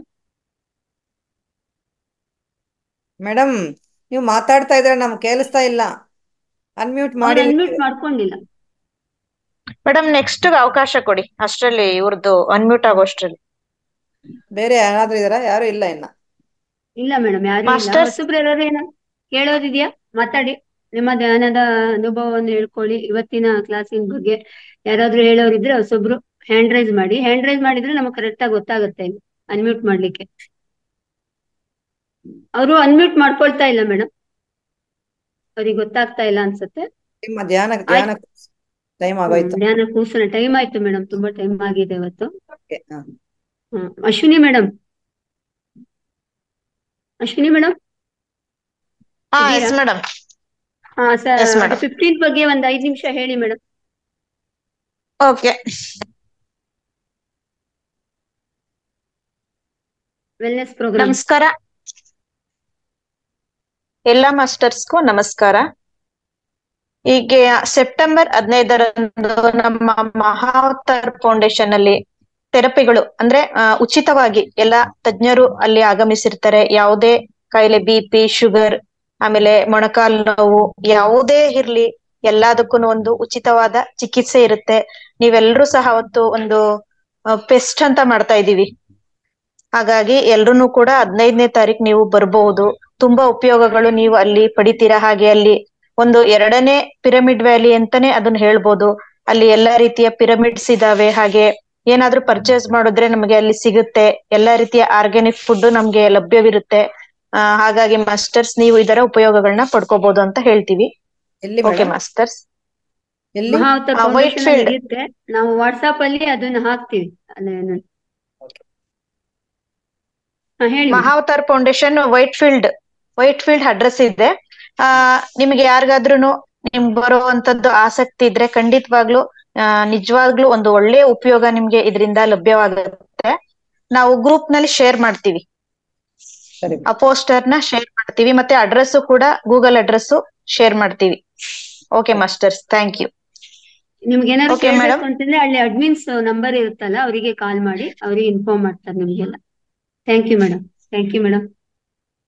ಮೇಡಮ್ ನೀವು ಮಾತಾಡ್ತಾ ಇದ್ರೆ ನಮ್ಗೆ ಕೇಳಿಸ್ತಾ ಇಲ್ಲ ಅನ್ಮ್ಯೂಟ್ ಅವ್ರು ಮಾಡಿ ಅನ್ಮ್ಯೂಟ್ ಮಾಡ್ಕೊಂಡಿಲ್ಲ ಮೇಡಮ್ ನೆಕ್ಸ್ಟ್ ಅವಕಾಶ ಕೊಡಿ ಅಷ್ಟ್ರಲ್ಲಿ ಇವ್ರದ್ದು ಅನ್ಮ್ಯೂಟ್ ಆಗೋಷ್ಟ್ರಲ್ಲಿ ಬೇರೆ ಯಾರಾದ್ರೂ ಇದಾರಾ ಯಾರು ಇಲ್ಲ ಇನ್ನ ಇಲ್ಲ ಮೇಡಮ್ ಯಾರು ಇಲ್ಲ Masters? ಹೊಸಬ್ರು ಯಾರು ಏನ ಕೇಳೋದಿದ್ಯಾ ಮಾತಾಡಿ ನಿಮ್ಮ ಧ್ಯಾನದ ಅನುಭವವನ್ನು ಹೇಳ್ಕೊಳ್ಳಿ ಇವತ್ತಿನ ಕ್ಲಾಸಿನ ಬಗ್ಗೆ ಯಾರಾದ್ರೂ ಹೇಳೋರಿದ್ರೆ ಹೊಸಬ್ರು ಹ್ಯಾಂಡ್ ರೈಸ್ ಮಾಡಿ ಹ್ಯಾಂಡ್ ರೈಸ್ ಮಾಡಿದ್ರೆ ನಮಗೆ ಕರೆಕ್ಟ್ ಆಗಿ ಗೊತ್ತಾಗುತ್ತೆ ಅನ್ಮ್ಯೂಟ್ ಮಾಡ್ಲಿಕ್ಕೆ ಅವರು ಅನ್ಮ್ಯೂಟ್ ಮಾಡ್ಕೊಳ್ತಾ ಇಲ್ಲ ಮೇಡಮ್ ಅವ್ರಿಗೆ ಗೊತ್ತಾಗ್ತಾ ಇಲ್ಲ ಅನ್ಸುತ್ತೆ ನಿಮ್ಮ ಧ್ಯಾನ ಧ್ಯಾನ ಟೈಮ್ ಆಗೋಯ್ತು ಧ್ಯಾನ ಕೂರ್ಸೋಣ ಟೈಮ್ ಆಯ್ತು ಮೇಡಮ್ ತುಂಬಾ ಟೈಮ್ ಆಗಿದೆ ಇವತ್ತು Okay, ಹ. ಹ್ಮ್ ಅಶ್ವಿನಿ ಮೇಡಮ್ ಅಶ್ವಿನಿ ಮೇಡಮ್ ಹಾ ಇದೀರಾ? ಎಸ್ ಮೇಡಮ್ ಹಾ ಸರ್ Yes, madam. ಫಿಫ್ಟೀನ್ ಬಗ್ಗೆ ಒಂದ್ ಐದ್ ನಿಮಿಷ ಹೇಳಿ ಮೇಡಮ್ ಓಕೆ ವೆಲ್ನೆಸ್ ಪ್ರೋಗ್ರಾಮ್ ನಮಸ್ಕಾರ ಎಲ್ಲಾ ಮಾಸ್ಟರ್ಸ್ಗೂ ನಮಸ್ಕಾರ ಈಗ ಸೆಪ್ಟೆಂಬರ್ ಹದಿನೈದರಂದು ನಮ್ಮ ಮಹಾವತಾರ್ ಫೌಂಡೇಶನ್ ಅಲ್ಲಿ ಥೆರಪಿಗಳು ಅಂದ್ರೆ ಆ, ಉಚಿತವಾಗಿ ಎಲ್ಲಾ ತಜ್ಞರು ಅಲ್ಲಿ ಆಗಮಿಸಿರ್ತಾರೆ ಯಾವುದೇ ಕಾಯಿಲೆ ಬಿ ಪಿ ಶುಗರ್ ಆಮೇಲೆ ಮೊಣಕಾಲು ನೋವು ಯಾವುದೇ ಇರ್ಲಿ ಎಲ್ಲದಕ್ಕೂ ಒಂದು ಉಚಿತವಾದ ಚಿಕಿತ್ಸೆ ಇರುತ್ತೆ ನೀವೆಲ್ಲರೂ ಸಹ ಅವತ್ತು ಒಂದು ಪೆಸ್ಟ್ ಅಂತ ಮಾಡ್ತಾ ಇದೀವಿ ಹಾಗಾಗಿ ಎಲ್ರು ಕೂಡ ಹದಿನೈದನೇ ತಾರೀಕು ನೀವು ಬರ್ಬಹುದು ತುಂಬಾ ಉಪಯೋಗಗಳು ನೀವು ಅಲ್ಲಿ ಪಡಿತೀರಾ ಹಾಗೆ ಅಲ್ಲಿ ಒಂದು ಎರಡನೇ ಪಿರಮಿಡ್ ವ್ಯಾಲಿ ಅಂತಾನೆ ಅದನ್ನ ಹೇಳ್ಬೋದು ಅಲ್ಲಿ ಎಲ್ಲಾ ರೀತಿಯ ಪಿರಮಿಡ್ಸ್ ಇದಾವೆ ಹಾಗೆ ಏನಾದ್ರೂ ಪರ್ಚೇಸ್ ಮಾಡಿದ್ರೆ ನಮಗೆ ಅಲ್ಲಿ ಸಿಗುತ್ತೆ ಎಲ್ಲಾ ರೀತಿಯ ಆರ್ಗ್ಯಾನಿಕ್ ಫುಡ್ ನಮ್ಗೆ ಲಭ್ಯವಿರುತ್ತೆ ಆ, ಹಾಗಾಗಿ ಮಾಸ್ಟರ್ಸ್ ನೀವು ಇದರ ಉಪಯೋಗಗಳನ್ನ ಪಡ್ಕೋಬಹುದು ಅಂತ ಹೇಳ್ತೀವಿ ಎಲ್ಲಿ ಓಕೆ ಮೇಡಮ್ ಮಾಸ್ಟರ್ಸ್ ಎಲ್ಲಿ ಮಹಾವತಾರ್ ಆ, ಫೌಂಡೇಶನ್ Whitefield. ಅಲ್ಲಿ ಇರುತ್ತೆ ನಾವು ವಾಟ್ಸ್ಆಪ್ ಅಲ್ಲಿ ಅದನ್ನ ಹಾಕ್ತಿವಿ ಅದೇನು ಹಾ ಹೇಳಿ madam. Mahavatar foundation Whitefield Whitefield address ಇದೆ ಆ ನಿಮ್ಗೆ ಯಾರಿಗಾದ್ರೂ ನಿಮ್ಗೆ ಬರುವಂತದ್ದು ಆಸಕ್ತಿ ಇದ್ರೆ ಖಂಡಿತವಾಗ್ಲು ಆ, ನಿಜವಾಗ್ಲೂ ಒಂದು ಒಳ್ಳೆ ಉಪಯೋಗ ನಿಮ್ಗೆ ಇದರಿಂದ ಲಭ್ಯವಾಗುತ್ತೆ ನಾವು ಗ್ರೂಪ್ ನಲ್ಲಿ ಶೇರ್ ಮಾಡ್ತೀವಿ ಸರಿ ಆ ಪೋಸ್ಟರ್ ನ ಶೇರ್ ಮಾಡ್ತೀವಿ ಮತ್ತೆ ಅಡ್ರೆಸ್ ಕೂಡ ಗೂಗಲ್ ಅಡ್ರೆಸ್ ಶೇರ್ ಮಾಡ್ತೀವಿ ಓಕೆ ಮಾಸ್ಟರ್ಸ್ ಥ್ಯಾಂಕ್ ಯು ನಿಮ್ಗೆ ಏನಾದ್ರು Okay, madam. ಕೇಳ್ಬೇಕು ಅಂತಂದ್ರೆ ಅಲ್ಲಿ ಅಡ್ಮಿನ್ಸ್ ನಂಬರ್ ಇರುತ್ತಲ್ಲ ಅವರಿಗೆ ಕಾಲ್ ಮಾಡಿ ಅವ್ರಿಗೆ ಇನ್ಫಾರ್ಮ್ ಮಾಡ್ತಾರೆ ನಿಮ್ಗೆಲ್ಲ thank you madam thank you madam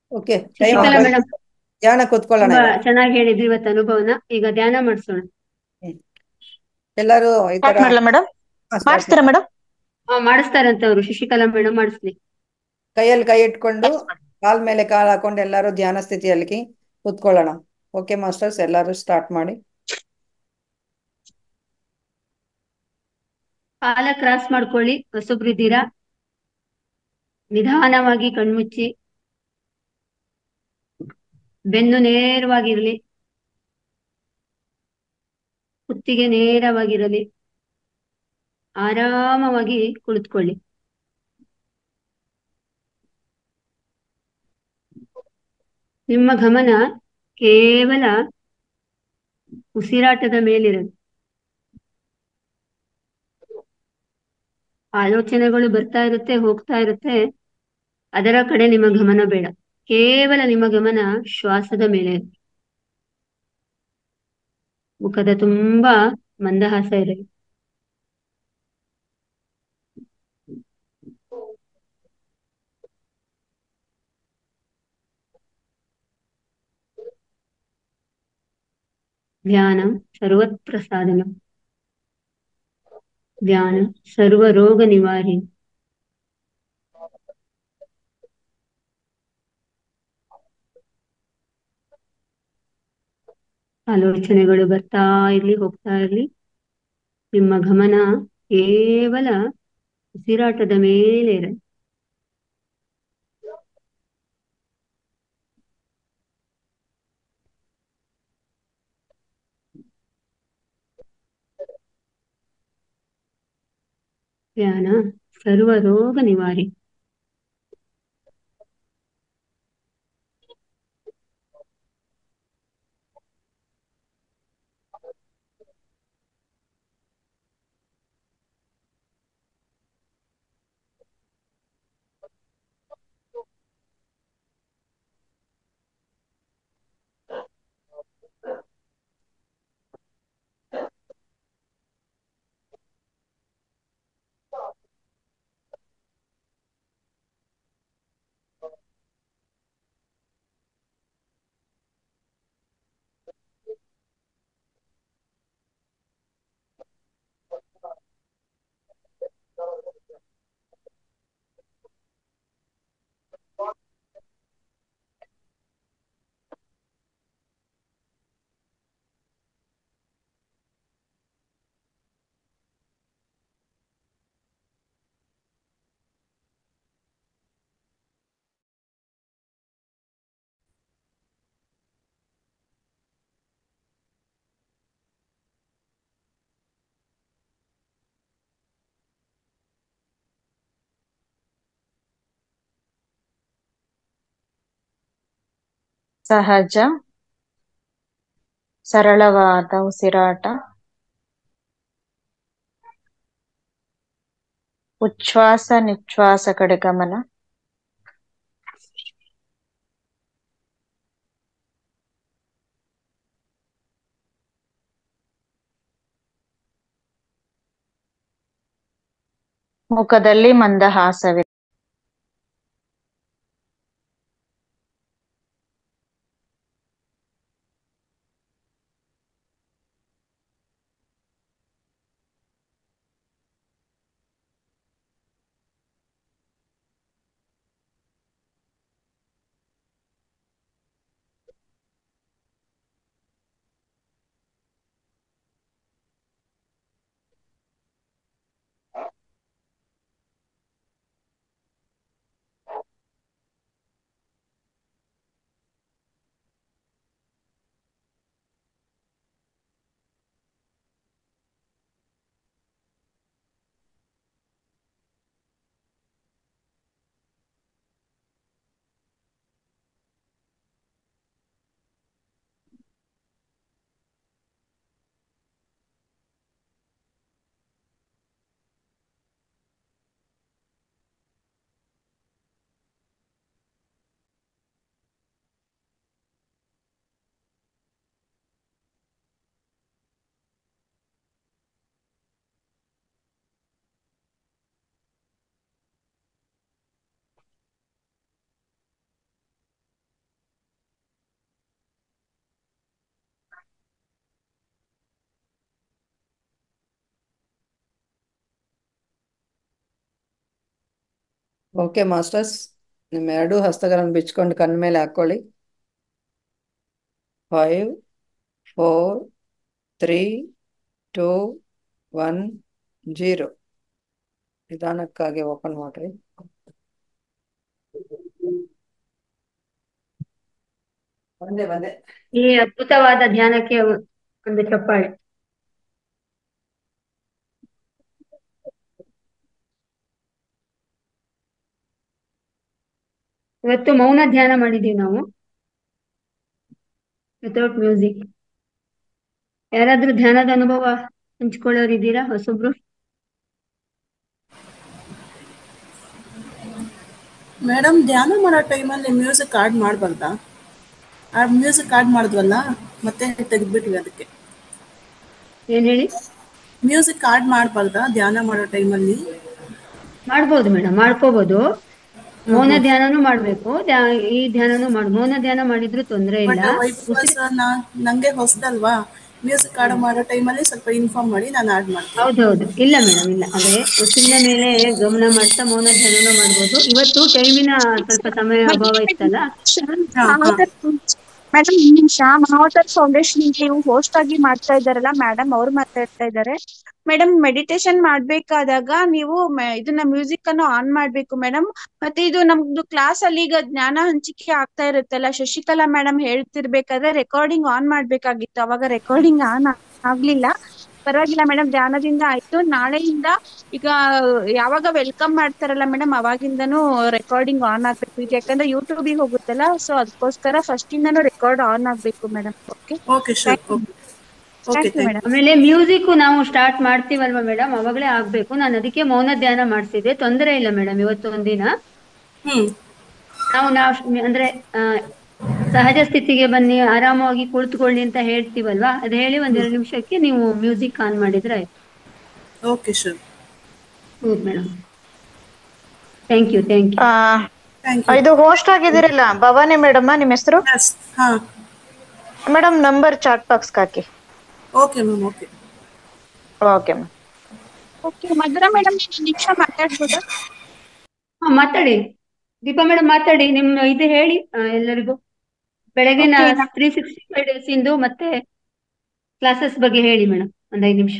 okay time Shashikala madam ಧ್ಯಾನ ಕೂತ್ಕೊಳ್ಳೋಣ ತುಂಬಾ ಇವಾಗ. ಚೆನ್ನಾಗಿ ಹೇಳಿದ್ವಿ ಇವತ್ತು ಅನುಭವನ ಈಗ ಧ್ಯಾನ ಮಾಡಿಸೋಣ ಎಲ್ಲರೂ ಈ ತರ ಸ್ಟಾರ್ಟ್ ಮಾಡ್ಲಾ ಮೇಡಮ್ ಹಾ, start ಮಾಡಿಸ್ತೀರಾ ಮೇಡಮ್ ಹಾ ಮಾಡಿಸ್ತಾರಂತ ಅವರು ಶಶಿಕಲಾ ಮೇಡಮ್ ಮಾಡಿಸ್ಲಿ ಕೈಯಲ್ಲಿ ಕೈ ಇಟ್ಕೊಂಡು ಕಾಲ್ ಮೇಲೆ ಕಾಲ್ ಹಾಕೊಂಡು ಎಲ್ಲರೂ ಧ್ಯಾನ ಸ್ಥಿತಿಯಲ್ಲಿ ಕೂತ್ಕೊಳ್ಳೋಣ ಓಕೆ ಮಾಸ್ಟರ್ಸ್ ಎಲ್ಲರೂ ಸ್ಟಾರ್ಟ್ ಮಾಡಿ ಕಾಲ ಕ್ರಾಸ್ ಮಾಡ್ಕೊಳ್ಳಿ ಹೊಸಬ್ರಿದ್ದೀರಾ ನಿಧಾನವಾಗಿ ಕಣ್ಮುಚ್ಚಿ ಬೆನ್ನು ನೇರವಾಗಿರ್ಲಿ ಕುತ್ತಿಗೆ ನೇರವಾಗಿರಲಿ ಆರಾಮವಾಗಿ ಕುಳಿತುಕೊಳ್ಳಿ ನಿಮ್ಮ ಗಮನ ಕೇವಲ ಉಸಿರಾಟದ ಮೇಲಿರಲಿ ಆಲೋಚನೆಗಳು ಬರ್ತಾ ಇರುತ್ತೆ ಹೋಗ್ತಾ ಇರುತ್ತೆ ಅದರ ಕಡೆ ನಿಮ್ಮ ಗಮನ ಬೇಡ ಕೇವಲ ನಿಮ್ಮ ಗಮನ ಶ್ವಾಸದ ಮೇಲೆ ಇರಲಿ. ಮುಖದ ತುಂಬಾ ಮಂದಹಾಸ ಇರಲಿ ಧ್ಯಾನ ಸರ್ವತ್ರ ಸಾಧನ ಧ್ಯಾನ ಸರ್ವ ರೋಗ ನಿವಾರಿ ಆಲೋಚನೆಗಳು ಬರ್ತಾ ಇರ್ಲಿ ಹೋಗ್ತಾ ಇರ್ಲಿ ನಿಮ್ಮ ಗಮನ ಕೇವಲ ಉಸಿರಾಟದ ಮೇಲೆ ಇರಲಿ ಧ್ಯಾನ ಸರ್ವ ರೋಗ ನಿವಾರಿ ಸಹಜ ಸರಳವಾದ ಉಸಿರಾಟ ಉಚ್ಛ್ವಾಸ ನಿಶ್ವಾಸ ಕಡೆ ಗಮನ ಮುಖದಲ್ಲಿ ಮಂದಹಾಸವಿದೆ ಓಕೆ ಮಾಸ್ಟರ್ಸ್ ನಿಮ್ಮ ಎರಡೂ ಹಸ್ತಗಳನ್ನು ಬಿಚ್ಕೊಂಡು ಕಣ್ಣ ಮೇಲೆ ಹಾಕೊಳ್ಳಿ five four three two one zero ನಿಧಾನಕ್ಕಾಗಿ ಓಪನ್ ಮಾಡ್ರಿ ಬಂದೆ ಬಂದೆ ಈ ಅದ್ಭುತವಾದ ಧ್ಯಾನಕ್ಕೆ ಒಂದು ಚಪ್ಪಾಳೆ ಇವತ್ತು ಮೌನ ಧ್ಯಾನ ಮಾಡಿದೀವಿ ನಾವು ವಿತೌಟ್ ಮ್ಯೂಸಿಕ್ ಯಾರಾದ್ರೂ ಧ್ಯಾನದ ಅನುಭವ ಹಂಚ್ಕೊಳ್ಳೋರು ಇದ್ದೀರಾ ಹೊಸಬ್ರು ಮೇಡಮ್ ಧ್ಯಾನ ಮಾಡೋ ಟೈಮಲ್ಲಿ ಮ್ಯೂಸಿಕ್ ಆಡ್ ಮಾಡಬಾರ್ದಾ ಆ ಮ್ಯೂಸಿಕ್ ಆಡ್ ಮಾಡಿದ್ವಲ್ಲ ಮತ್ತೆ ತೆಗೆದ್ಬಿಟ್ವಿ ಅದಕ್ಕೆ ಏನ್ ಹೇಳಿ ಮ್ಯೂಸಿಕ್ ಆಡ್ ಮಾಡಬಾರ್ದಾ ಧ್ಯಾನ ಮಾಡೋ ಟೈಮಲ್ಲಿ ಮಾಡ್ಬೋದು ಮೇಡಮ್ ಮಾಡ್ಕೋಬಹುದು ಮೌನ ಧ್ಯಾನನೂ ಮಾಡ್ಬೇಕು ಧ್ಯ- ಈ ಧ್ಯಾನನೂ ಮಾಡ್ ಮೌನ ಧ್ಯಾನ ಮಾಡಿದ್ರು ತೊಂದ್ರೆ ಬಟ್ ಇಲ್ಲ ವೈಫಸ್ ನಂಗೆ ಹೊಸದಲ್ವಾ ಮ್ಯೂಸಿಕ್ ಆಡ್ ಮಾಡೋ ಟೈಮಲ್ಲಿ ಸ್ವಲ್ಪ ಇನ್ಫಾರ್ಮ್ ಮಾಡಿ ನಾನು ಆಡ್ ಮಾಡ್ತೀನಿ ಹೌದೌದು ಇಲ್ಲ ಮೇಡಮ್ ಇಲ್ಲ ಅದೇ ಉಸಿರಿನ ಮೇಲೆ ಗಮನ ಮಾಡ್ತಾ ಮೌನ ಧ್ಯಾನನೂ ಮಾಡ್ಬೋದು ಇವತ್ತು ಟೈಮಿನ ಸ್ವಲ್ಪ ಸಮಯ ಅಭಾವ ಇತ್ತಲ್ಲ ಮೇಡಮ್ ಒಂದ್ ನಿಮಿಷ ಮಹಾವತಾರ್ ಫೌಂಡೇಶನ್ ನೀವು ಹೋಸ್ಟ್ ಆಗಿ ಮಾಡ್ತಾ ಇದ್ದಾರಲ್ಲ ಮೇಡಮ್ ಅವ್ರು ಮಾತಾಡ್ತಾ ಇದ್ದಾರೆ ಮೇಡಮ್ ಮೆಡಿಟೇಷನ್ ಮಾಡ್ಬೇಕಾದಾಗ ನೀವು ಮ- ಇದನ್ನ ಮ್ಯೂಸಿಕ್ ಅನ್ನು ಆನ್ ಮಾಡ್ಬೇಕು ಮೇಡಮ್ ಮತ್ತೆ ಇದು ನಮ್ದು ಕ್ಲಾಸ್ ಅಲ್ಲಿ ಈಗ ಜ್ಞಾನ ಹಂಚಿಕೆ ಆಗ್ತಾ ಇರುತ್ತಲ್ಲ ಶಶಿಕಲಾ ಮೇಡಮ್ ಹೇಳ್ತಿರ್ಬೇಕಾದ್ರೆ ರೆಕಾರ್ಡಿಂಗ್ ಆನ್ ಮಾಡ್ಬೇಕಾಗಿತ್ತು ಅವಾಗ ರೆಕಾರ್ಡಿಂಗ್ ಆನ್ ಆಗ್ಲಿಲ್ಲ ಪರವಾಗಿಲ್ಲ ಮೇಡಮ್ ಧ್ಯಾನದಿಂದ ಆಯ್ತು ನಾಳೆಯಿಂದ ಈಗ ಯಾವಾಗ ವೆಲ್ಕಮ್ ಮಾಡ್ತಾರಲ್ಲ ಮೇಡಮ್ ಅವಾಗಿಂದನೂ ರೆಕಾರ್ಡಿಂಗ್ ಆನ್ ಆಗ್ಬೇಕು ಈಗ ಯಾಕಂದ್ರೆ ಯೂಟ್ಯೂಬಿಗೆ ಹೋಗುತ್ತಲ್ಲ ಸೊ ಅದಕ್ಕೋಸ್ಕರ ಫಸ್ಟ್ ಇಂದನೂ ರೆಕಾರ್ಡ್ ಆನ್ ಆಗ್ಬೇಕು madam okay okay sure okay okay thank you madam ಆಮೇಲೆ ಮ್ಯೂಸಿಕ್ ನಾವು ಸ್ಟಾರ್ಟ್ ಮಾಡ್ತೀವಲ್ವಾ ಮೇಡಮ್ ಅವಾಗಲೇ ಆಗ್ಬೇಕು ನಾನು ಅದಕ್ಕೆ ಮೌನ ಧ್ಯಾನ ಮಾಡಿಸಿದೆ ತೊಂದರೆ ಇಲ್ಲ ಮೇಡಮ್ ಇವತ್ತು ಒಂದಿನ ಹ್ಮ್ ನಾವು ನಾವು ಅಂದ್ರೆ ಆ, ಸಹಜ ಸ್ಥಿತಿಗೆ ಬನ್ನಿ ಆರಾಮವಾಗಿ ಕುಳಿತುಕೊಳ್ಳಿ ಅಂತ ಹೇಳ್ತೀವಲ್ವಾ ಅದು ಹೇಳಿ ಒಂದ್ ಎರಡು ನಿಮಿಷಕ್ಕೆ ನೀವು ಮ್ಯೂಸಿಕ್ ಆನ್ ಮಾಡಿದ್ರೆ ಆಯ್ತು ಓಕೆ ಶೋರ್ ಹೌದು madam thank you thank you ಆ, ಥ್ಯಾಂಕ್ ಯು ಇದು ಹೋಸ್ಟ್ ಆಗಿದಿರಲ್ಲ ಭವಾನಿ ಮೇಡಮ್ ನಿಮ್ಮ ಹೆಸರು ಎಸ್ ಹಾ ಮೇಡಮ್ ನಂಬರ್ ಚಾಟ್ ಬಾಕ್ಸ್ ಹಾಕಿ okay ma'am okay okay ma'am okay Madhura madam ನಿಮಿಷ ಮಾತಾಡ್ಬೋದಾ ಹಾ ಮಾತಾಡಿ ದೀಪಾ ಮೇಡಮ್ ಮಾತಾಡಿ ನಿಮ್ ಇದು ಹೇಳಿ ಆ, ಎಲ್ಲರಿಗೂ ಬೆಳಗ್ಗೆ Okay, ನಾ- ತ್ರೀ ಸಿಕ್ಸ್ಟಿ ಫೈವ್ ಡೇಸ್ ಇಂದು ಮತ್ತೆ ಕ್ಲಾಸಸ್ ಬಗ್ಗೆ ಹೇಳಿ ಮೇಡಮ್ ಒಂದ್ ಐದು ನಿಮಿಷ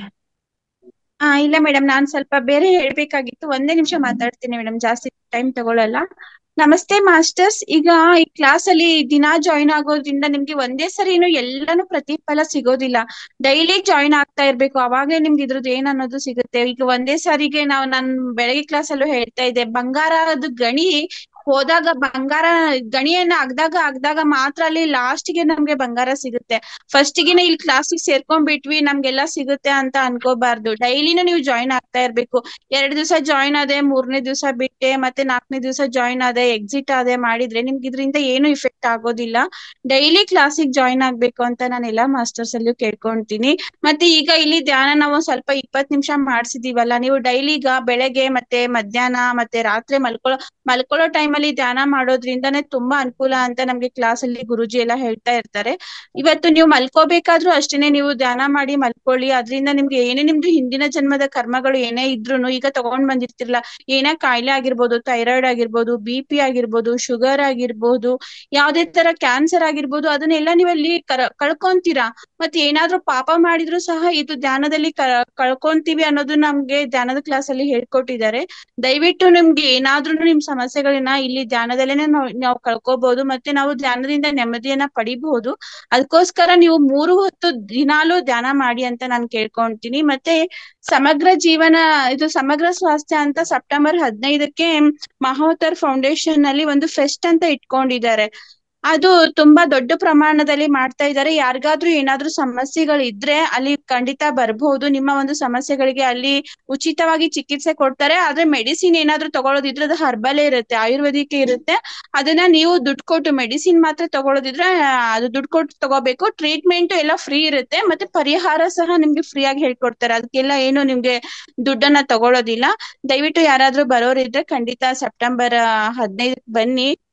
ಹಾ ಇಲ್ಲ ಮೇಡಮ್ ನಾನ್ ಸ್ವಲ್ಪ ಬೇರೆ ಹೇಳ್ಬೇಕಾಗಿತ್ತು ಒಂದೇ ನಿಮಿಷ ಮಾತಾಡ್ತೀನಿ ಮೇಡಮ್ ಜಾಸ್ತಿ ಟೈಮ್ ತಗೊಳಲ್ಲ ನಮಸ್ತೆ ಮಾಸ್ಟರ್ಸ್ ಈಗ ಈ ಕ್ಲಾಸ್ ಅಲ್ಲಿ ದಿನಾ ಜಾಯಿನ್ ಆಗೋದ್ರಿಂದ ನಿಮ್ಗೆ ಒಂದೇ ಸರಿನು ಎಲ್ಲಾನು ಪ್ರತಿಫಲ ಸಿಗೋದಿಲ್ಲ ಡೈಲಿ ಜಾಯಿನ್ ಆಗ್ತಾ ಇರ್ಬೇಕು ಅವಾಗ್ಲೇ ನಿಮ್ಗೆ ಇದ್ರದ್ದು ಏನ್ ಅನ್ನೋದು ಸಿಗುತ್ತೆ ಈಗ ಒಂದೇ ಸಾರಿಗೆ ನಾವು ನಾನ್ ಬೆಳಗ್ಗೆ ಕ್ಲಾಸ್ ಅಲ್ಲೂ ಹೇಳ್ತಾ ಇದ್ದೆ ಬಂಗಾರದ ಗಣಿ ಹೋದಾಗ ಬಂಗಾರ ಗಣಿಯನ್ನ ಅಗ್ದಾಗ ಅಗ್ದಾಗ ಮಾತ್ರ ಅಲ್ಲಿ ಲಾಸ್ಟ್ ಗೆ ನಮ್ಗೆ ಬಂಗಾರ ಸಿಗುತ್ತೆ ಫಸ್ಟ್ ಗೆನೆ ಇಲ್ಲಿ ಕ್ಲಾಸಿಗೆ ಸೇರ್ಕೊಂಡ್ಬಿಟ್ವಿ ನಮ್ಗೆಲ್ಲ ಸಿಗುತ್ತೆ ಅಂತ ಅನ್ಕೋಬಾರ್ದು ಡೈಲಿನೂ ನೀವು ಜಾಯಿನ್ ಆಗ್ತಾ ಇರ್ಬೇಕು ಎರಡ್ ದಿವಸ ಜಾಯಿನ್ ಆದೆ ಮೂರನೇ ದಿವಸ ಬಿಟ್ಟೆ ಮತ್ತೆ ನಾಲ್ಕನೇ ದಿವಸ ಜಾಯಿನ್ ಆದೆ ಎಕ್ಸಿಟ್ ಆದೆ ಮಾಡಿದ್ರೆ ನಿಮ್ಗೆ ಇದರಿಂದ ಏನು ಇಫೆಕ್ಟ್ ಆಗೋದಿಲ್ಲ ಡೈಲಿ ಕ್ಲಾಸಿಗೆ ಜಾಯಿನ್ ಆಗ್ಬೇಕು ಅಂತ ನಾನು ಎಲ್ಲಾ ಮಾಸ್ಟರ್ಸ್ ಅಲ್ಲೂ ಕೇಳ್ಕೊಂತೀನಿ ಮತ್ತೆ ಈಗ ಇಲ್ಲಿ ಧ್ಯಾನ ನಾವು ಸ್ವಲ್ಪ ಇಪ್ಪತ್ ನಿಮಿಷ ಮಾಡ್ಸಿದೀವಲ್ಲ ನೀವು ಡೈಲಿ ಈಗ ಬೆಳಗ್ಗೆ ಮತ್ತೆ ಮಧ್ಯಾಹ್ನ ಮತ್ತೆ ರಾತ್ರಿ ಮಲ್ಕೊಳ್ಳೋ ಮಲ್ಕೊಳ್ಳೋ time ಅಲ್ಲಿ ಧ್ಯಾನ ಮಾಡೋದ್ರಿಂದಾನೇ ತುಂಬಾ ಅನುಕೂಲ ಅಂತ ನಮ್ಗೆ ಕ್ಲಾಸ್ ಅಲ್ಲಿ ಗುರುಜಿ ಎಲ್ಲ ಹೇಳ್ತಾ ಇರ್ತಾರೆ ಇವತ್ತು ನೀವು ಮಲ್ಕೋಬೇಕಾದ್ರೂ ಅಷ್ಟೇನೆ ನೀವು ಧ್ಯಾನ ಮಾಡಿ ಮಲ್ಕೊಳ್ಳಿ ಅದ್ರಿಂದ ನಿಮ್ಗೆ ಏನೇ ನಿಮ್ದು ಹಿಂದಿನ ಜನ್ಮದ ಕರ್ಮಗಳು ಏನೇ ಇದ್ರೂನು ಈಗ ತಗೊಂಡ್ ಬಂದಿರ್ತಿರ್ಲ ಏನೇ ಕಾಯಿಲೆ ಆಗಿರ್ಬೋದು ಥೈರಾಯ್ಡ್ ಆಗಿರ್ಬೋದು ಬಿ ಪಿ ಆಗಿರ್ಬೋದು ಶುಗರ್ ಆಗಿರ್ಬೋದು ಯಾವ್ದೇ ತರ ಕ್ಯಾನ್ಸರ್ ಆಗಿರ್ಬೋದು ಅದನ್ನೆಲ್ಲ ನೀವಲ್ಲಿ ಕರ ಕಳ್ಕೊಂತೀರಾ ಮತ್ತೆ ಏನಾದ್ರೂ ಪಾಪ ಮಾಡಿದ್ರು ಸಹ ಇದು ಧ್ಯಾನದಲ್ಲಿ ಕ ಕಳ್ಕೊಂತೀವಿ ಅನ್ನೋದು ನಮ್ಗೆ ಧ್ಯಾನದ ಕ್ಲಾಸ್ ಅಲ್ಲಿ ಹೇಳ್ಕೊಟ್ಟಿದ್ದಾರೆ ದಯವಿಟ್ಟು ನಿಮ್ಗೆ ಏನಾದ್ರೂ ನಿಮ್ ಸಮಸ್ಯೆಗಳನ್ನ ಇಲ್ಲಿ ಧ್ಯಾನದಲ್ಲೇನೆ ನಾವು ನಾವು ಕಳ್ಕೊಬಹುದು ಮತ್ತೆ ನಾವು ಧ್ಯಾನದಿಂದ ನೆಮ್ಮದಿಯನ್ನ ಪಡಿಬಹುದು ಅದಕ್ಕೋಸ್ಕರ ನೀವು ಮೂರು ಹೊತ್ತು ದಿನಾಲೂ ಧ್ಯಾನ ಮಾಡಿ ಅಂತ ನಾನು ಕೇಳ್ಕೊಂತೀನಿ ಮತ್ತೆ ಸಮಗ್ರ ಜೀವನ ಇದು ಸಮಗ್ರ ಸ್ವಾಸ್ಥ್ಯ ಅಂತ ಸೆಪ್ಟೆಂಬರ್ ಹದಿನೈದಕ್ಕೆ ಮಹಾವತಾರ್ ಫೌಂಡೇಶನ್ ನಲ್ಲಿ ಒಂದು ಫೆಸ್ಟ್ ಅಂತ ಇಟ್ಕೊಂಡಿದ್ದಾರೆ ಅದು ತುಂಬಾ ದೊಡ್ಡ ಪ್ರಮಾಣದಲ್ಲಿ ಮಾಡ್ತಾ ಇದ್ದಾರೆ ಯಾರಿಗಾದ್ರೂ ಏನಾದ್ರೂ ಸಮಸ್ಯೆಗಳಿದ್ರೆ ಅಲ್ಲಿ ಖಂಡಿತ ಬರ್ಬಹುದು ನಿಮ್ಮ ಒಂದು ಸಮಸ್ಯೆಗಳಿಗೆ ಅಲ್ಲಿ ಉಚಿತವಾಗಿ ಚಿಕಿತ್ಸೆ ಕೊಡ್ತಾರೆ ಆದ್ರೆ ಮೆಡಿಸಿನ್ ಏನಾದ್ರೂ ತಗೊಳ್ಳೋದಿದ್ರೆ ಅದು ಹರ್ಬಲೇ ಇರುತ್ತೆ ಆಯುರ್ವೇದಿಕ್ ಇರುತ್ತೆ ಅದನ್ನ ನೀವು ದುಡ್ಡು ಕೊಟ್ಟು ಮೆಡಿಸಿನ್ ಮಾತ್ರ ತಗೊಳ್ಳೋದಿದ್ರೆ ಆ, ಅದು ದುಡ್ಡು ಕೊಟ್ಟು ತಗೋಬೇಕು ಟ್ರೀಟ್ಮೆಂಟ್ ಎಲ್ಲ ಫ್ರೀ ಇರುತ್ತೆ ಮತ್ತೆ ಪರಿಹಾರ ಸಹ ನಿಮ್ಗೆ ಫ್ರೀ ಆಗಿ ಹೇಳ್ಕೊಡ್ತಾರೆ ಅದಕ್ಕೆಲ್ಲ ಏನು ನಿಮ್ಗೆ ದುಡ್ಡನ್ನ ತಗೊಳ್ಳೋದಿಲ್ಲ ದಯವಿಟ್ಟು ಯಾರಾದ್ರೂ ಬರೋರಿದ್ರೆ ಖಂಡಿತ ಸೆಪ್ಟೆಂಬರ್ ಹದಿನೈದಕ್ಕೆ ಬನ್ನಿ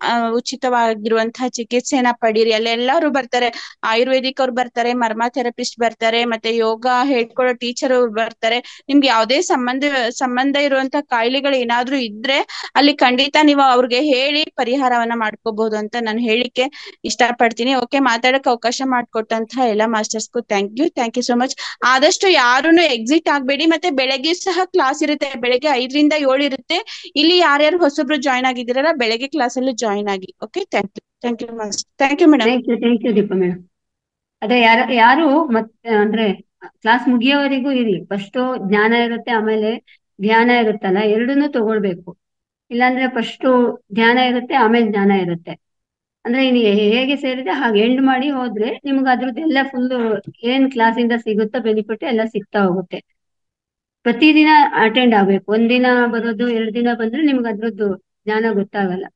ಆ, ಉಚಿತವಾಗಿರುವಂತಹ ಚಿಕಿತ್ಸೆನ ಪಡೀರಿ ಅಲ್ಲಿ ಎಲ್ಲರೂ ಬರ್ತಾರೆ ಆಯುರ್ವೇದಿಕ್ ಅವ್ರು ಬರ್ತಾರೆ ಮರ್ಮಾ ಥೆರಪಿಸ್ಟ್ ಬರ್ತಾರೆ ಮತ್ತೆ ಯೋಗ ಹೇಳ್ಕೊಡೋ ಟೀಚರ್ ಬರ್ತಾರೆ ನಿಮ್ಗೆ ಯಾವುದೇ ಸಂಬಂಧ ಸಂಬಂಧ ಇರುವಂತಹ ಕಾಯಿಲೆಗಳು ಏನಾದ್ರೂ ಇದ್ರೆ ಅಲ್ಲಿ ಖಂಡಿತ ನೀವು ಅವ್ರಿಗೆ ಹೇಳಿ ಪರಿಹಾರವನ್ನ ಮಾಡ್ಕೋಬಹುದು ಅಂತ ನಾನು ಹೇಳಿಕ್ಕೆ ಇಷ್ಟಪಡ್ತೀನಿ ಓಕೆ ಮಾತಾಡಕ್ ಅವಕಾಶ ಮಾಡಿಕೊಟ್ಟಂತಹ ಎಲ್ಲ ಮಾಸ್ಟರ್ಸ್ಗೂ thank you thank you so much ಆದಷ್ಟು ಯಾರುನು ಎಕ್ಸಿಟ್ ಆಗ್ಬೇಡಿ ಮತ್ತೆ ಬೆಳಗ್ಗೆ ಸಹ ಕ್ಲಾಸ್ ಇರುತ್ತೆ ಬೆಳಗ್ಗೆ ಐದರಿಂದ ಏಳು ಇರುತ್ತೆ ಇಲ್ಲಿ ಯಾರ್ಯಾರು ಹೊಸಬ್ರು ಜಾಯ್ನ್ ಆಗಿದ್ದೀರಲ್ಲ ಬೆಳಗ್ಗೆ ಕ್ಲಾಸ್ ಅಲ್ಲಿ ಜಾಯ್ನ್ ಆಗಿ okay thank you thank you master thank you madam thank you thank you Deepa madam ಅದೇ ಯಾರ ಯಾರು ಮತ್ತೆ ಅಂದ್ರೆ ಕ್ಲಾಸ್ ಮುಗಿಯೋವರೆಗೂ ಇರಿ ಫಸ್ಟ್ ಜ್ಞಾನ ಇರುತ್ತೆ ಆಮೇಲೆ ಧ್ಯಾನ ಇರುತ್ತಲ್ಲ ಎರಡನ್ನೂ ತಗೊಳ್ಬೇಕು ಇಲ್ಲಾಂದ್ರೆ ಫಸ್ಟ್ ಧ್ಯಾನ ಇರುತ್ತೆ ಆಮೇಲೆ ಜ್ಞಾನ ಇರುತ್ತೆ ಅಂದ್ರೆ ನೀವು ಹೇಗೆ ಸೇರಿದೆ ಹಾಗೆ ಎಂಡ್ ಮಾಡಿ ಹೋದ್ರೆ ನಿಮ್ಗೆ ಅದ್ರದ್ದು ಎಲ್ಲ ಫುಲ್ ಏನ್ ಕ್ಲಾಸಿಂದ ಸಿಗುತ್ತೋ ಬೆನಿಫಿಟ್ ಎಲ್ಲ ಸಿಗ್ತಾ ಹೋಗುತ್ತೆ ಪ್ರತಿದಿನ ಅಟೆಂಡ್ ಆಗ್ಬೇಕು ಒಂದಿನ ಬರೋದು ಎರಡು ದಿನ ಬಂದ್ರೆ ನಿಮ್ಗೆ ಅದ್ರದ್ದು ಜ್ಞಾನ ಗೊತ್ತಾಗಲ್ಲ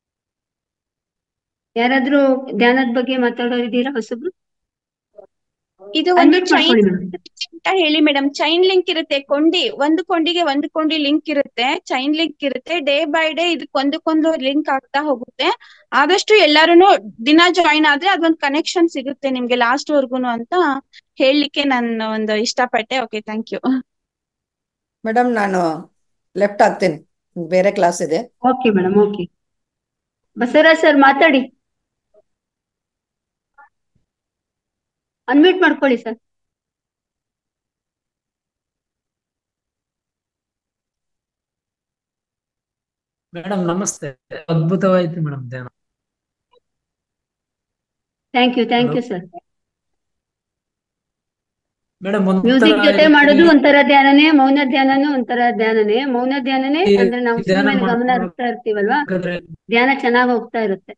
ಯಾರಾದ್ರೂ ಧ್ಯಾನದ ಬಗ್ಗೆ ಮಾತಾಡೋರು ಇದ್ದೀರಾ ಹೊಸಬ್ರು ಇದು ಒಂದು Unmute ಚೈನ್ ಮಾಡ್ಕೊಳ್ಳಿ ಮೇಡಮ್ ಅಂತ ಹೇಳಿ ಮೇಡಮ್ ಚೈನ್ ಲಿಂಕ್ ಇರುತ್ತೆ ಕೊಂಡಿ ಒಂದು ಕೊಂಡಿಗೆ ಒಂದು ಕೊಂಡಿ ಲಿಂಕ್ ಇರುತ್ತೆ ಚೈನ್ ಲಿಂಕ್ ಇರುತ್ತೆ ಡೇ ಬೈ ಡೇ ಇದಕ್ಕೆ ಒಂದಕ್ಕೊಂದು ಲಿಂಕ್ ಆಗ್ತಾ ಹೋಗುತ್ತೆ ಆದಷ್ಟು ಎಲ್ಲಾರುನು ದಿನ ಜಾಯಿನ್ ಆದ್ರೆ ಅದೊಂದು ಕನೆಕ್ಷನ್ ಸಿಗುತ್ತೆ ನಿಮ್ಗೆ ಲಾಸ್ಟ್ ವರ್ಗುನು ಅಂತ ಹೇಳಲಿಕ್ಕೆ ನಾನು ಒಂದು ಇಷ್ಟಪಟ್ಟೆ ಓಕೆ ಥ್ಯಾಂಕ್ ಯು ಮೇಡಮ್ ನಾನು ಲೆಫ್ಟ್ ಆಗ್ತೀನಿ ಬೇರೆ ಕ್ಲಾಸ್ ಇದೆ okay madam okay Basavaraj sir ಮಾತಾಡಿ ಅನ್ಮ್ಯೂಟ್ ಮಾಡ್ಕೊಳ್ಳಿ ಸರ್ ಮೇಡಮ್ ನಮಸ್ತೆ ಅದ್ಭುತವಾಯ್ತು ಮೇಡಮ್ ಧ್ಯಾನ thank you thank you sir madam music ಜೊತೆ ಮಾಡೋದು ಒಂಥರ ಧ್ಯಾನನೇ ಮೌನ ಧ್ಯಾನನೂ ಒಂಥರ ಧ್ಯಾನನೇ ಮೌನ ಧ್ಯಾನನೇ ಈ- ಅಂದ್ರೆ ನಾವು ಈ ಧ್ಯಾನ ಸುಮ್ಮನೆ ಗಮನ ಮಾಡ್ಕೊಂಡು ಹರಿಸ್ತಾ ಇರ್ತೀವಲ್ವಾ ಬೇಕಾದ್ರೆ ಧ್ಯಾನ ಚೆನ್ನಾಗಿ ಹೋಗ್ತಾ ಇರುತ್ತೆ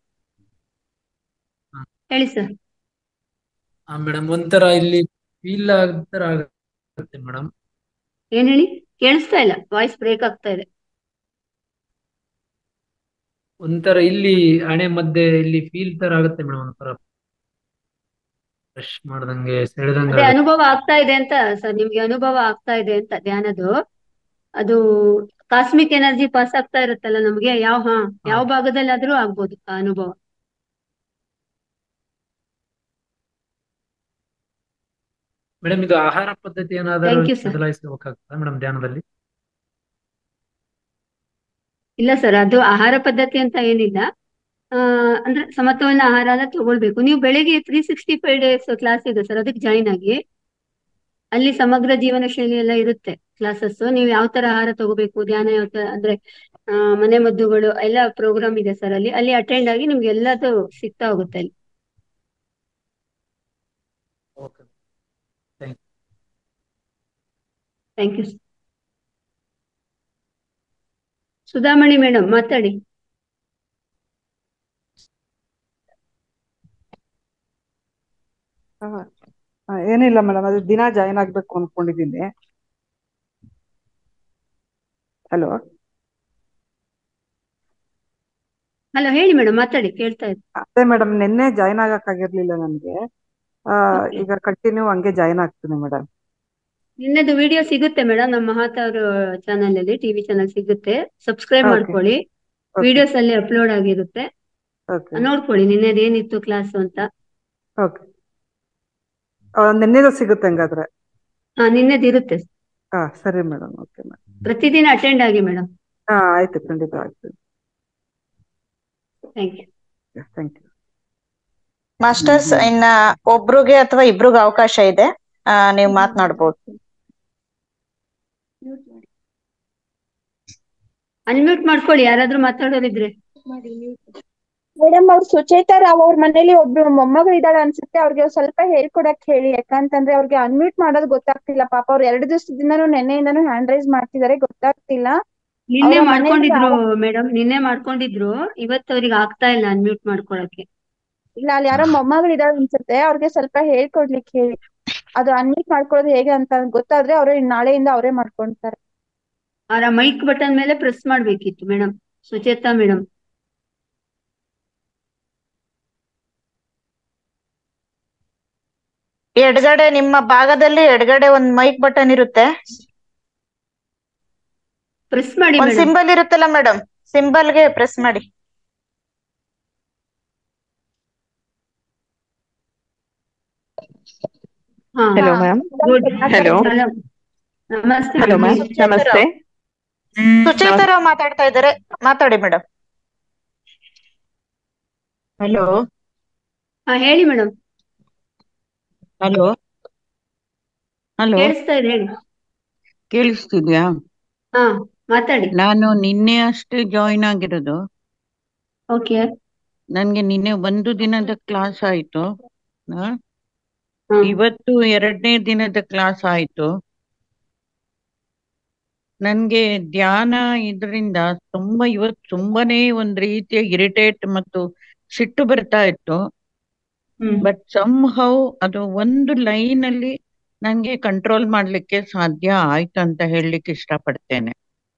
ಹೇಳಿ ಸರ್ ಮೇಡಮ್ ಒಂಥರ ಇಲ್ಲಿ ಫೀಲ್ ಆಗತರ ಆಗುತ್ತೆ ಮೇಡಮ್ ಏನ್ ಹೇಳಿ ಕೇಳಿಸ್ತಾ ಇಲ್ಲ ವಾಯ್ಸ್ ಬ್ರೇಕ್ ಆಗ್ತಾ ಇದೆ ಒಂಥರ ಇಲ್ಲಿ ಹಣೆ ಮಧ್ಯೆ ಇಲ್ಲಿ ಫೀಲ್ ತರ ಆಗುತ್ತೆ ಮೇಡಮ್ ಒಂಥರ ಫ್ರೆಶ್ ಮಾಡ್ದಂಗೆ ಸೆಳೆದಂಗೆ ಅದೇ ಆಗುತ್ತೆ ಅನುಭವ ಆಗ್ತಾ ಇದೆ ಅಂತ ಸರ್ ನಿಮ್ಗೆ ಅನುಭವ ಆಗ್ತಾ ಇದೆ ಅಂತ ಧ್ಯಾನದು ಅದು ಕಾಸ್ಮಿಕ್ ಎನರ್ಜಿ ಪಾಸ್ ಆಗ್ತಾ ಇರುತ್ತಲ್ಲ ನಮ್ಗೆ ಯಾವ ಹಾ ಯಾವ ಭಾಗದಲ್ಲಾದ್ರೂ ಆಗ್ಬೋದು ಆ ಅನುಭವ ಮೇಡಮ್ ಇದು ಆಹಾರ ಪದ್ಧತಿ ಏನಾದರೂ ಥ್ಯಾಂಕ್ ಯು ಸರ್ ಬದಲಾಯಿಸಬೇಕಾಗ್ತದಾ ಮೇಡಮ್ ಧ್ಯಾನದಲ್ಲಿ ಇಲ್ಲ ಸರ್ ಅದು ಆಹಾರ ಪದ್ಧತಿ ಅಂತ ಏನಿಲ್ಲ ಆ ಅಂದ್ರೆ ಸಮತೋಲನ ಆಹಾರನ ತಗೊಳ್ಬೇಕು ನೀವು ಬೆಳಿಗ್ಗೆ three sixty five days class ಇದೆ ಸರ್ ಅದಕ್ಕೆ ಜಾಯಿನ್ ಆಗಿ ಅಲ್ಲಿ ಸಮಗ್ರ ಜೀವನ ಶೈಲಿ ಎಲ್ಲ ಇರುತ್ತೆ ಕ್ಲಾಸಸ್ ನೀವು ಯಾವ ತರ ಆಹಾರ ತಗೋಬೇಕು ಧ್ಯಾನ ಯಾವ ತರ ಅಂದ್ರೆ ಆ, ಮನೆ ಮದ್ದುಗಳು ಎಲ್ಲ ಪ್ರೋಗ್ರಾಮ್ ಇದೆ ಸರ್ ಅಲ್ಲಿ ಅಲ್ಲಿ ಅಟೆಂಡ್ ಆಗಿ ನಿಮ್ಗೆ ಎಲ್ಲದು ಸಿಗ್ತಾ ಹೋಗುತ್ತೆ ಅಲ್ಲಿ okay thank thank you Sudhamani madam ಮಾತಾಡಿ ಆ, ಆ, ಏನಿಲ್ಲ ಮೇಡಮ್ ಅದು ದಿನ ಜಾಯಿನ್ ಆಗ್ಬೇಕು ಅನ್ಕೊಂಡಿದ್ದೀನಿ ಹಲೋ ಹಲೋ ಹೇಳಿ ಮೇಡಮ್ ಮಾತಾಡಿ ಕೇಳ್ತಾ ಇದ್ದೆ ಅದೇ ಮೇಡಮ್ ನಿನ್ನೆ ಜಾಯಿನ್ ಆಗಕ್ಕಾಗಿರ್ಲಿಲ್ಲ ನನ್ಗೆ ಆ, Okay. ಈಗ ಕಂಟಿನ್ಯೂ ಹಂಗೆ ಜಾಯಿನ್ ಆಗ್ತೀನಿ ಮೇಡಮ್ ನಿನ್ನದು ವಿಡಿಯೋ ಸಿಗುತ್ತೆ ಮೇಡಮ್ ನಮ್ಮ ಮಹಾತ್ ಅವ್ರ ಚಾನಲ್ ಅಲ್ಲಿ ಟಿವಿ ಚಾನಲ್ ಸಿಗುತ್ತೆ ಸಬ್ಸ್ಕ್ರೈಬ್ Okay. ಮಾಡ್ಕೊಳ್ಳಿ ಓಕೆ ವಿಡಿಯೋಸ್ ಅಲ್ಲಿ ಅಪ್ಲೋಡ್ ಆಗಿರುತ್ತೆ ಓಕೆ ನೋಡ್ಕೊಳ್ಳಿ ನಿನ್ನೆದು ಏನಿತ್ತು ಕ್ಲಾಸ್ ಅಂತ ಓಕೆ ನಿನ್ನೆದು ಸಿಗುತ್ತೆ ಹಂಗಾದ್ರೆ ಹಾ ನಿನ್ನೆದು ಇರುತ್ತೆ ಹಾ ಸರಿ ಮೇಡಮ್ ಓಕೆ ಮೇಡಮ್ ಪ್ರತಿದಿನ ಅಟೆಂಡ್ ಆಗಿ ಮೇಡಮ್ ಹಾ ಆಯ್ತು ಖಂಡಿತ ಆಯ್ತು thank you thank you masters ಇನ್ನ ಒಬ್ರಿಗೆ ಅಥವಾ ಇಬ್ರಿಗೆ ಅವಕಾಶ ಇದೆ ಆ, ನೀವು ಮಾತನಾಡ್ಬೋದು ಅನ್ಮ್ಯೂಟ್ ಮಾಡ್ಕೊಳ್ಳಿ ಯಾರಾದ್ರೂ ಮಾತಾಡೋರಿದ್ರೆ ಮೇಡಮ್ ಅವ್ರು ಸುಚೇತಾ ರಾವ್ ಅವ್ರ ಮನೇಲಿ ಒಬ್ರು ಮೊಮ್ಮಗಳು ಇದ್ದಾಳೆ ಅನ್ಸುತ್ತೆ ಅವ್ರಿಗೆ ಸ್ವಲ್ಪ ಹೇಳ್ಕೊಡಕ್ ಹೇಳಿ ಯಾಕಂತಂದ್ರೆ ಅವ್ರಿಗೆ ಅನ್ಮ್ಯೂಟ್ ಮಾಡೋದು ಗೊತ್ತಾಗ್ತಿಲ್ಲ ಪಾಪ ಅವ್ರು ಎರಡು ದಿವಸದಿಂದನೂ ನೆನ್ನೆಯಿಂದನೂ ಹ್ಯಾಂಡ್ ರೈಸ್ ಮಾಡ್ತಿದ್ದಾರೆ ಗೊತ್ತಾಗ್ತಿಲ್ಲ ನಿನ್ನೆ ಅವ್ರ ಮನೇಲಿ ಮಾಡ್ಕೊಂಡಿದ್ರು ಮೇಡಮ್ ನಿನ್ನೆ ಮಾಡ್ಕೊಂಡಿದ್ರು ಇವತ್ತು ಅವ್ರಿಗೆ ಆಗ್ತಾ ಇಲ್ಲ ಅನ್ಮ್ಯೂಟ್ ಮಾಡ್ಕೊಳಕ್ಕೆ ಇಲ್ಲ ಅಲ್ಲಿ ಯಾರೋ ಮೊಮ್ಮಗಳು ಇದಾಳೆ ಅನ್ಸುತ್ತೆ ಅವ್ರಿಗೆ ಸ್ವಲ್ಪ ಹೇಳ್ಕೊಡ್ಲಿಕ್ಕೆ ಹೇಳಿ ಅದು ಅನ್ಮ್ಯೂಟ್ ಮಾಡ್ಕೊಳ್ಳೋದು ಹೇಗೆ ಅಂತ ಗೊತ್ತಾದ್ರೆ ಅವ್ರು ನಾಳೆಯಿಂದ ಅವರೇ ಮಾಡ್ಕೊಂತಾರೆ ಅವರ ಮೈಕ್ ಬಟನ್ ಮೇಲೆ ಪ್ರೆಸ್ ಮಾಡ್ಬೇಕಿತ್ತು ಮೇಡಮ್ ಸುಚೇತಾ ಮೇಡಮ್ ಎಡಗಡೆ ನಿಮ್ಮ ಭಾಗದಲ್ಲಿ ಎಡಗಡೆ ಒಂದ್ ಮೈಕ್ ಬಟನ್ ಇರುತ್ತೆ ಪ್ರೆಸ್ ಮಾಡಿ ಒಂದ್ ಮೇಡಮ್ ಸಿಂಬಲ್ ಇರುತ್ತಲ್ಲ ಮೇಡಮ್ ಸಿಂಬಲ್ಗೆ ಪ್ರೆಸ್ ಮಾಡಿ ಹಾ Hello, ma'am. Good Hello. ನಮಸ್ತೆ Hello, ma'am. ಸುಚೇತಾ ನಮಸ್ತೆ. ಸುಚೇತಾ ರಾವ್ ಮಾತಾಡ್ತಾ ಇದ್ದಾರೆ ಮಾತಾಡಿ ಮೇಡಮ್ ಹಲೋ ಹಾ ಹೇಳಿ ಮೇಡಮ್ ಹಲೋ ಹಲೋ ಕೇಳಿಸ್ತಾ ಇದೆ ಹೇಳಿ ಕೇಳಿಸ್ತಿದ್ಯಾ ಹಾ ಮಾತಾಡಿ ನಾನು ನಿನ್ನೆ ಅಷ್ಟೇ ಜಾಯಿನ್ ಆಗಿರೋದು ಓಕೆ ನನ್ಗೆ ನಿನ್ನೆ ಒಂದು ದಿನದ ಕ್ಲಾಸ್ ಆಯ್ತು ಆ, ಇವತ್ತು ಎರಡನೇ ದಿನದ ಕ್ಲಾಸ್ ಆಯ್ತು ನನ್ಗೆ ಧ್ಯಾನ ಇದರಿಂದ ತುಂಬಾ ಇವತ್ತು ತುಂಬಾನೇ ಒಂದ್ ರೀತಿಯ ಇರಿಟೇಟ್ ಮತ್ತು ಸಿಟ್ಟು ಬರ್ತಾ ಇತ್ತು ಬಟ್ ಸಮ್ ಹೌ ಅದು ಒಂದು ಲೈನ್ ಅಲ್ಲಿ ನಂಗೆ ಕಂಟ್ರೋಲ್ ಮಾಡ್ಲಿಕ್ಕೆ ಸಾಧ್ಯ ಆಯ್ತು ಅಂತ ಹೇಳಲಿಕ್ಕೆ ಇಷ್ಟಪಡ್ತೇನೆ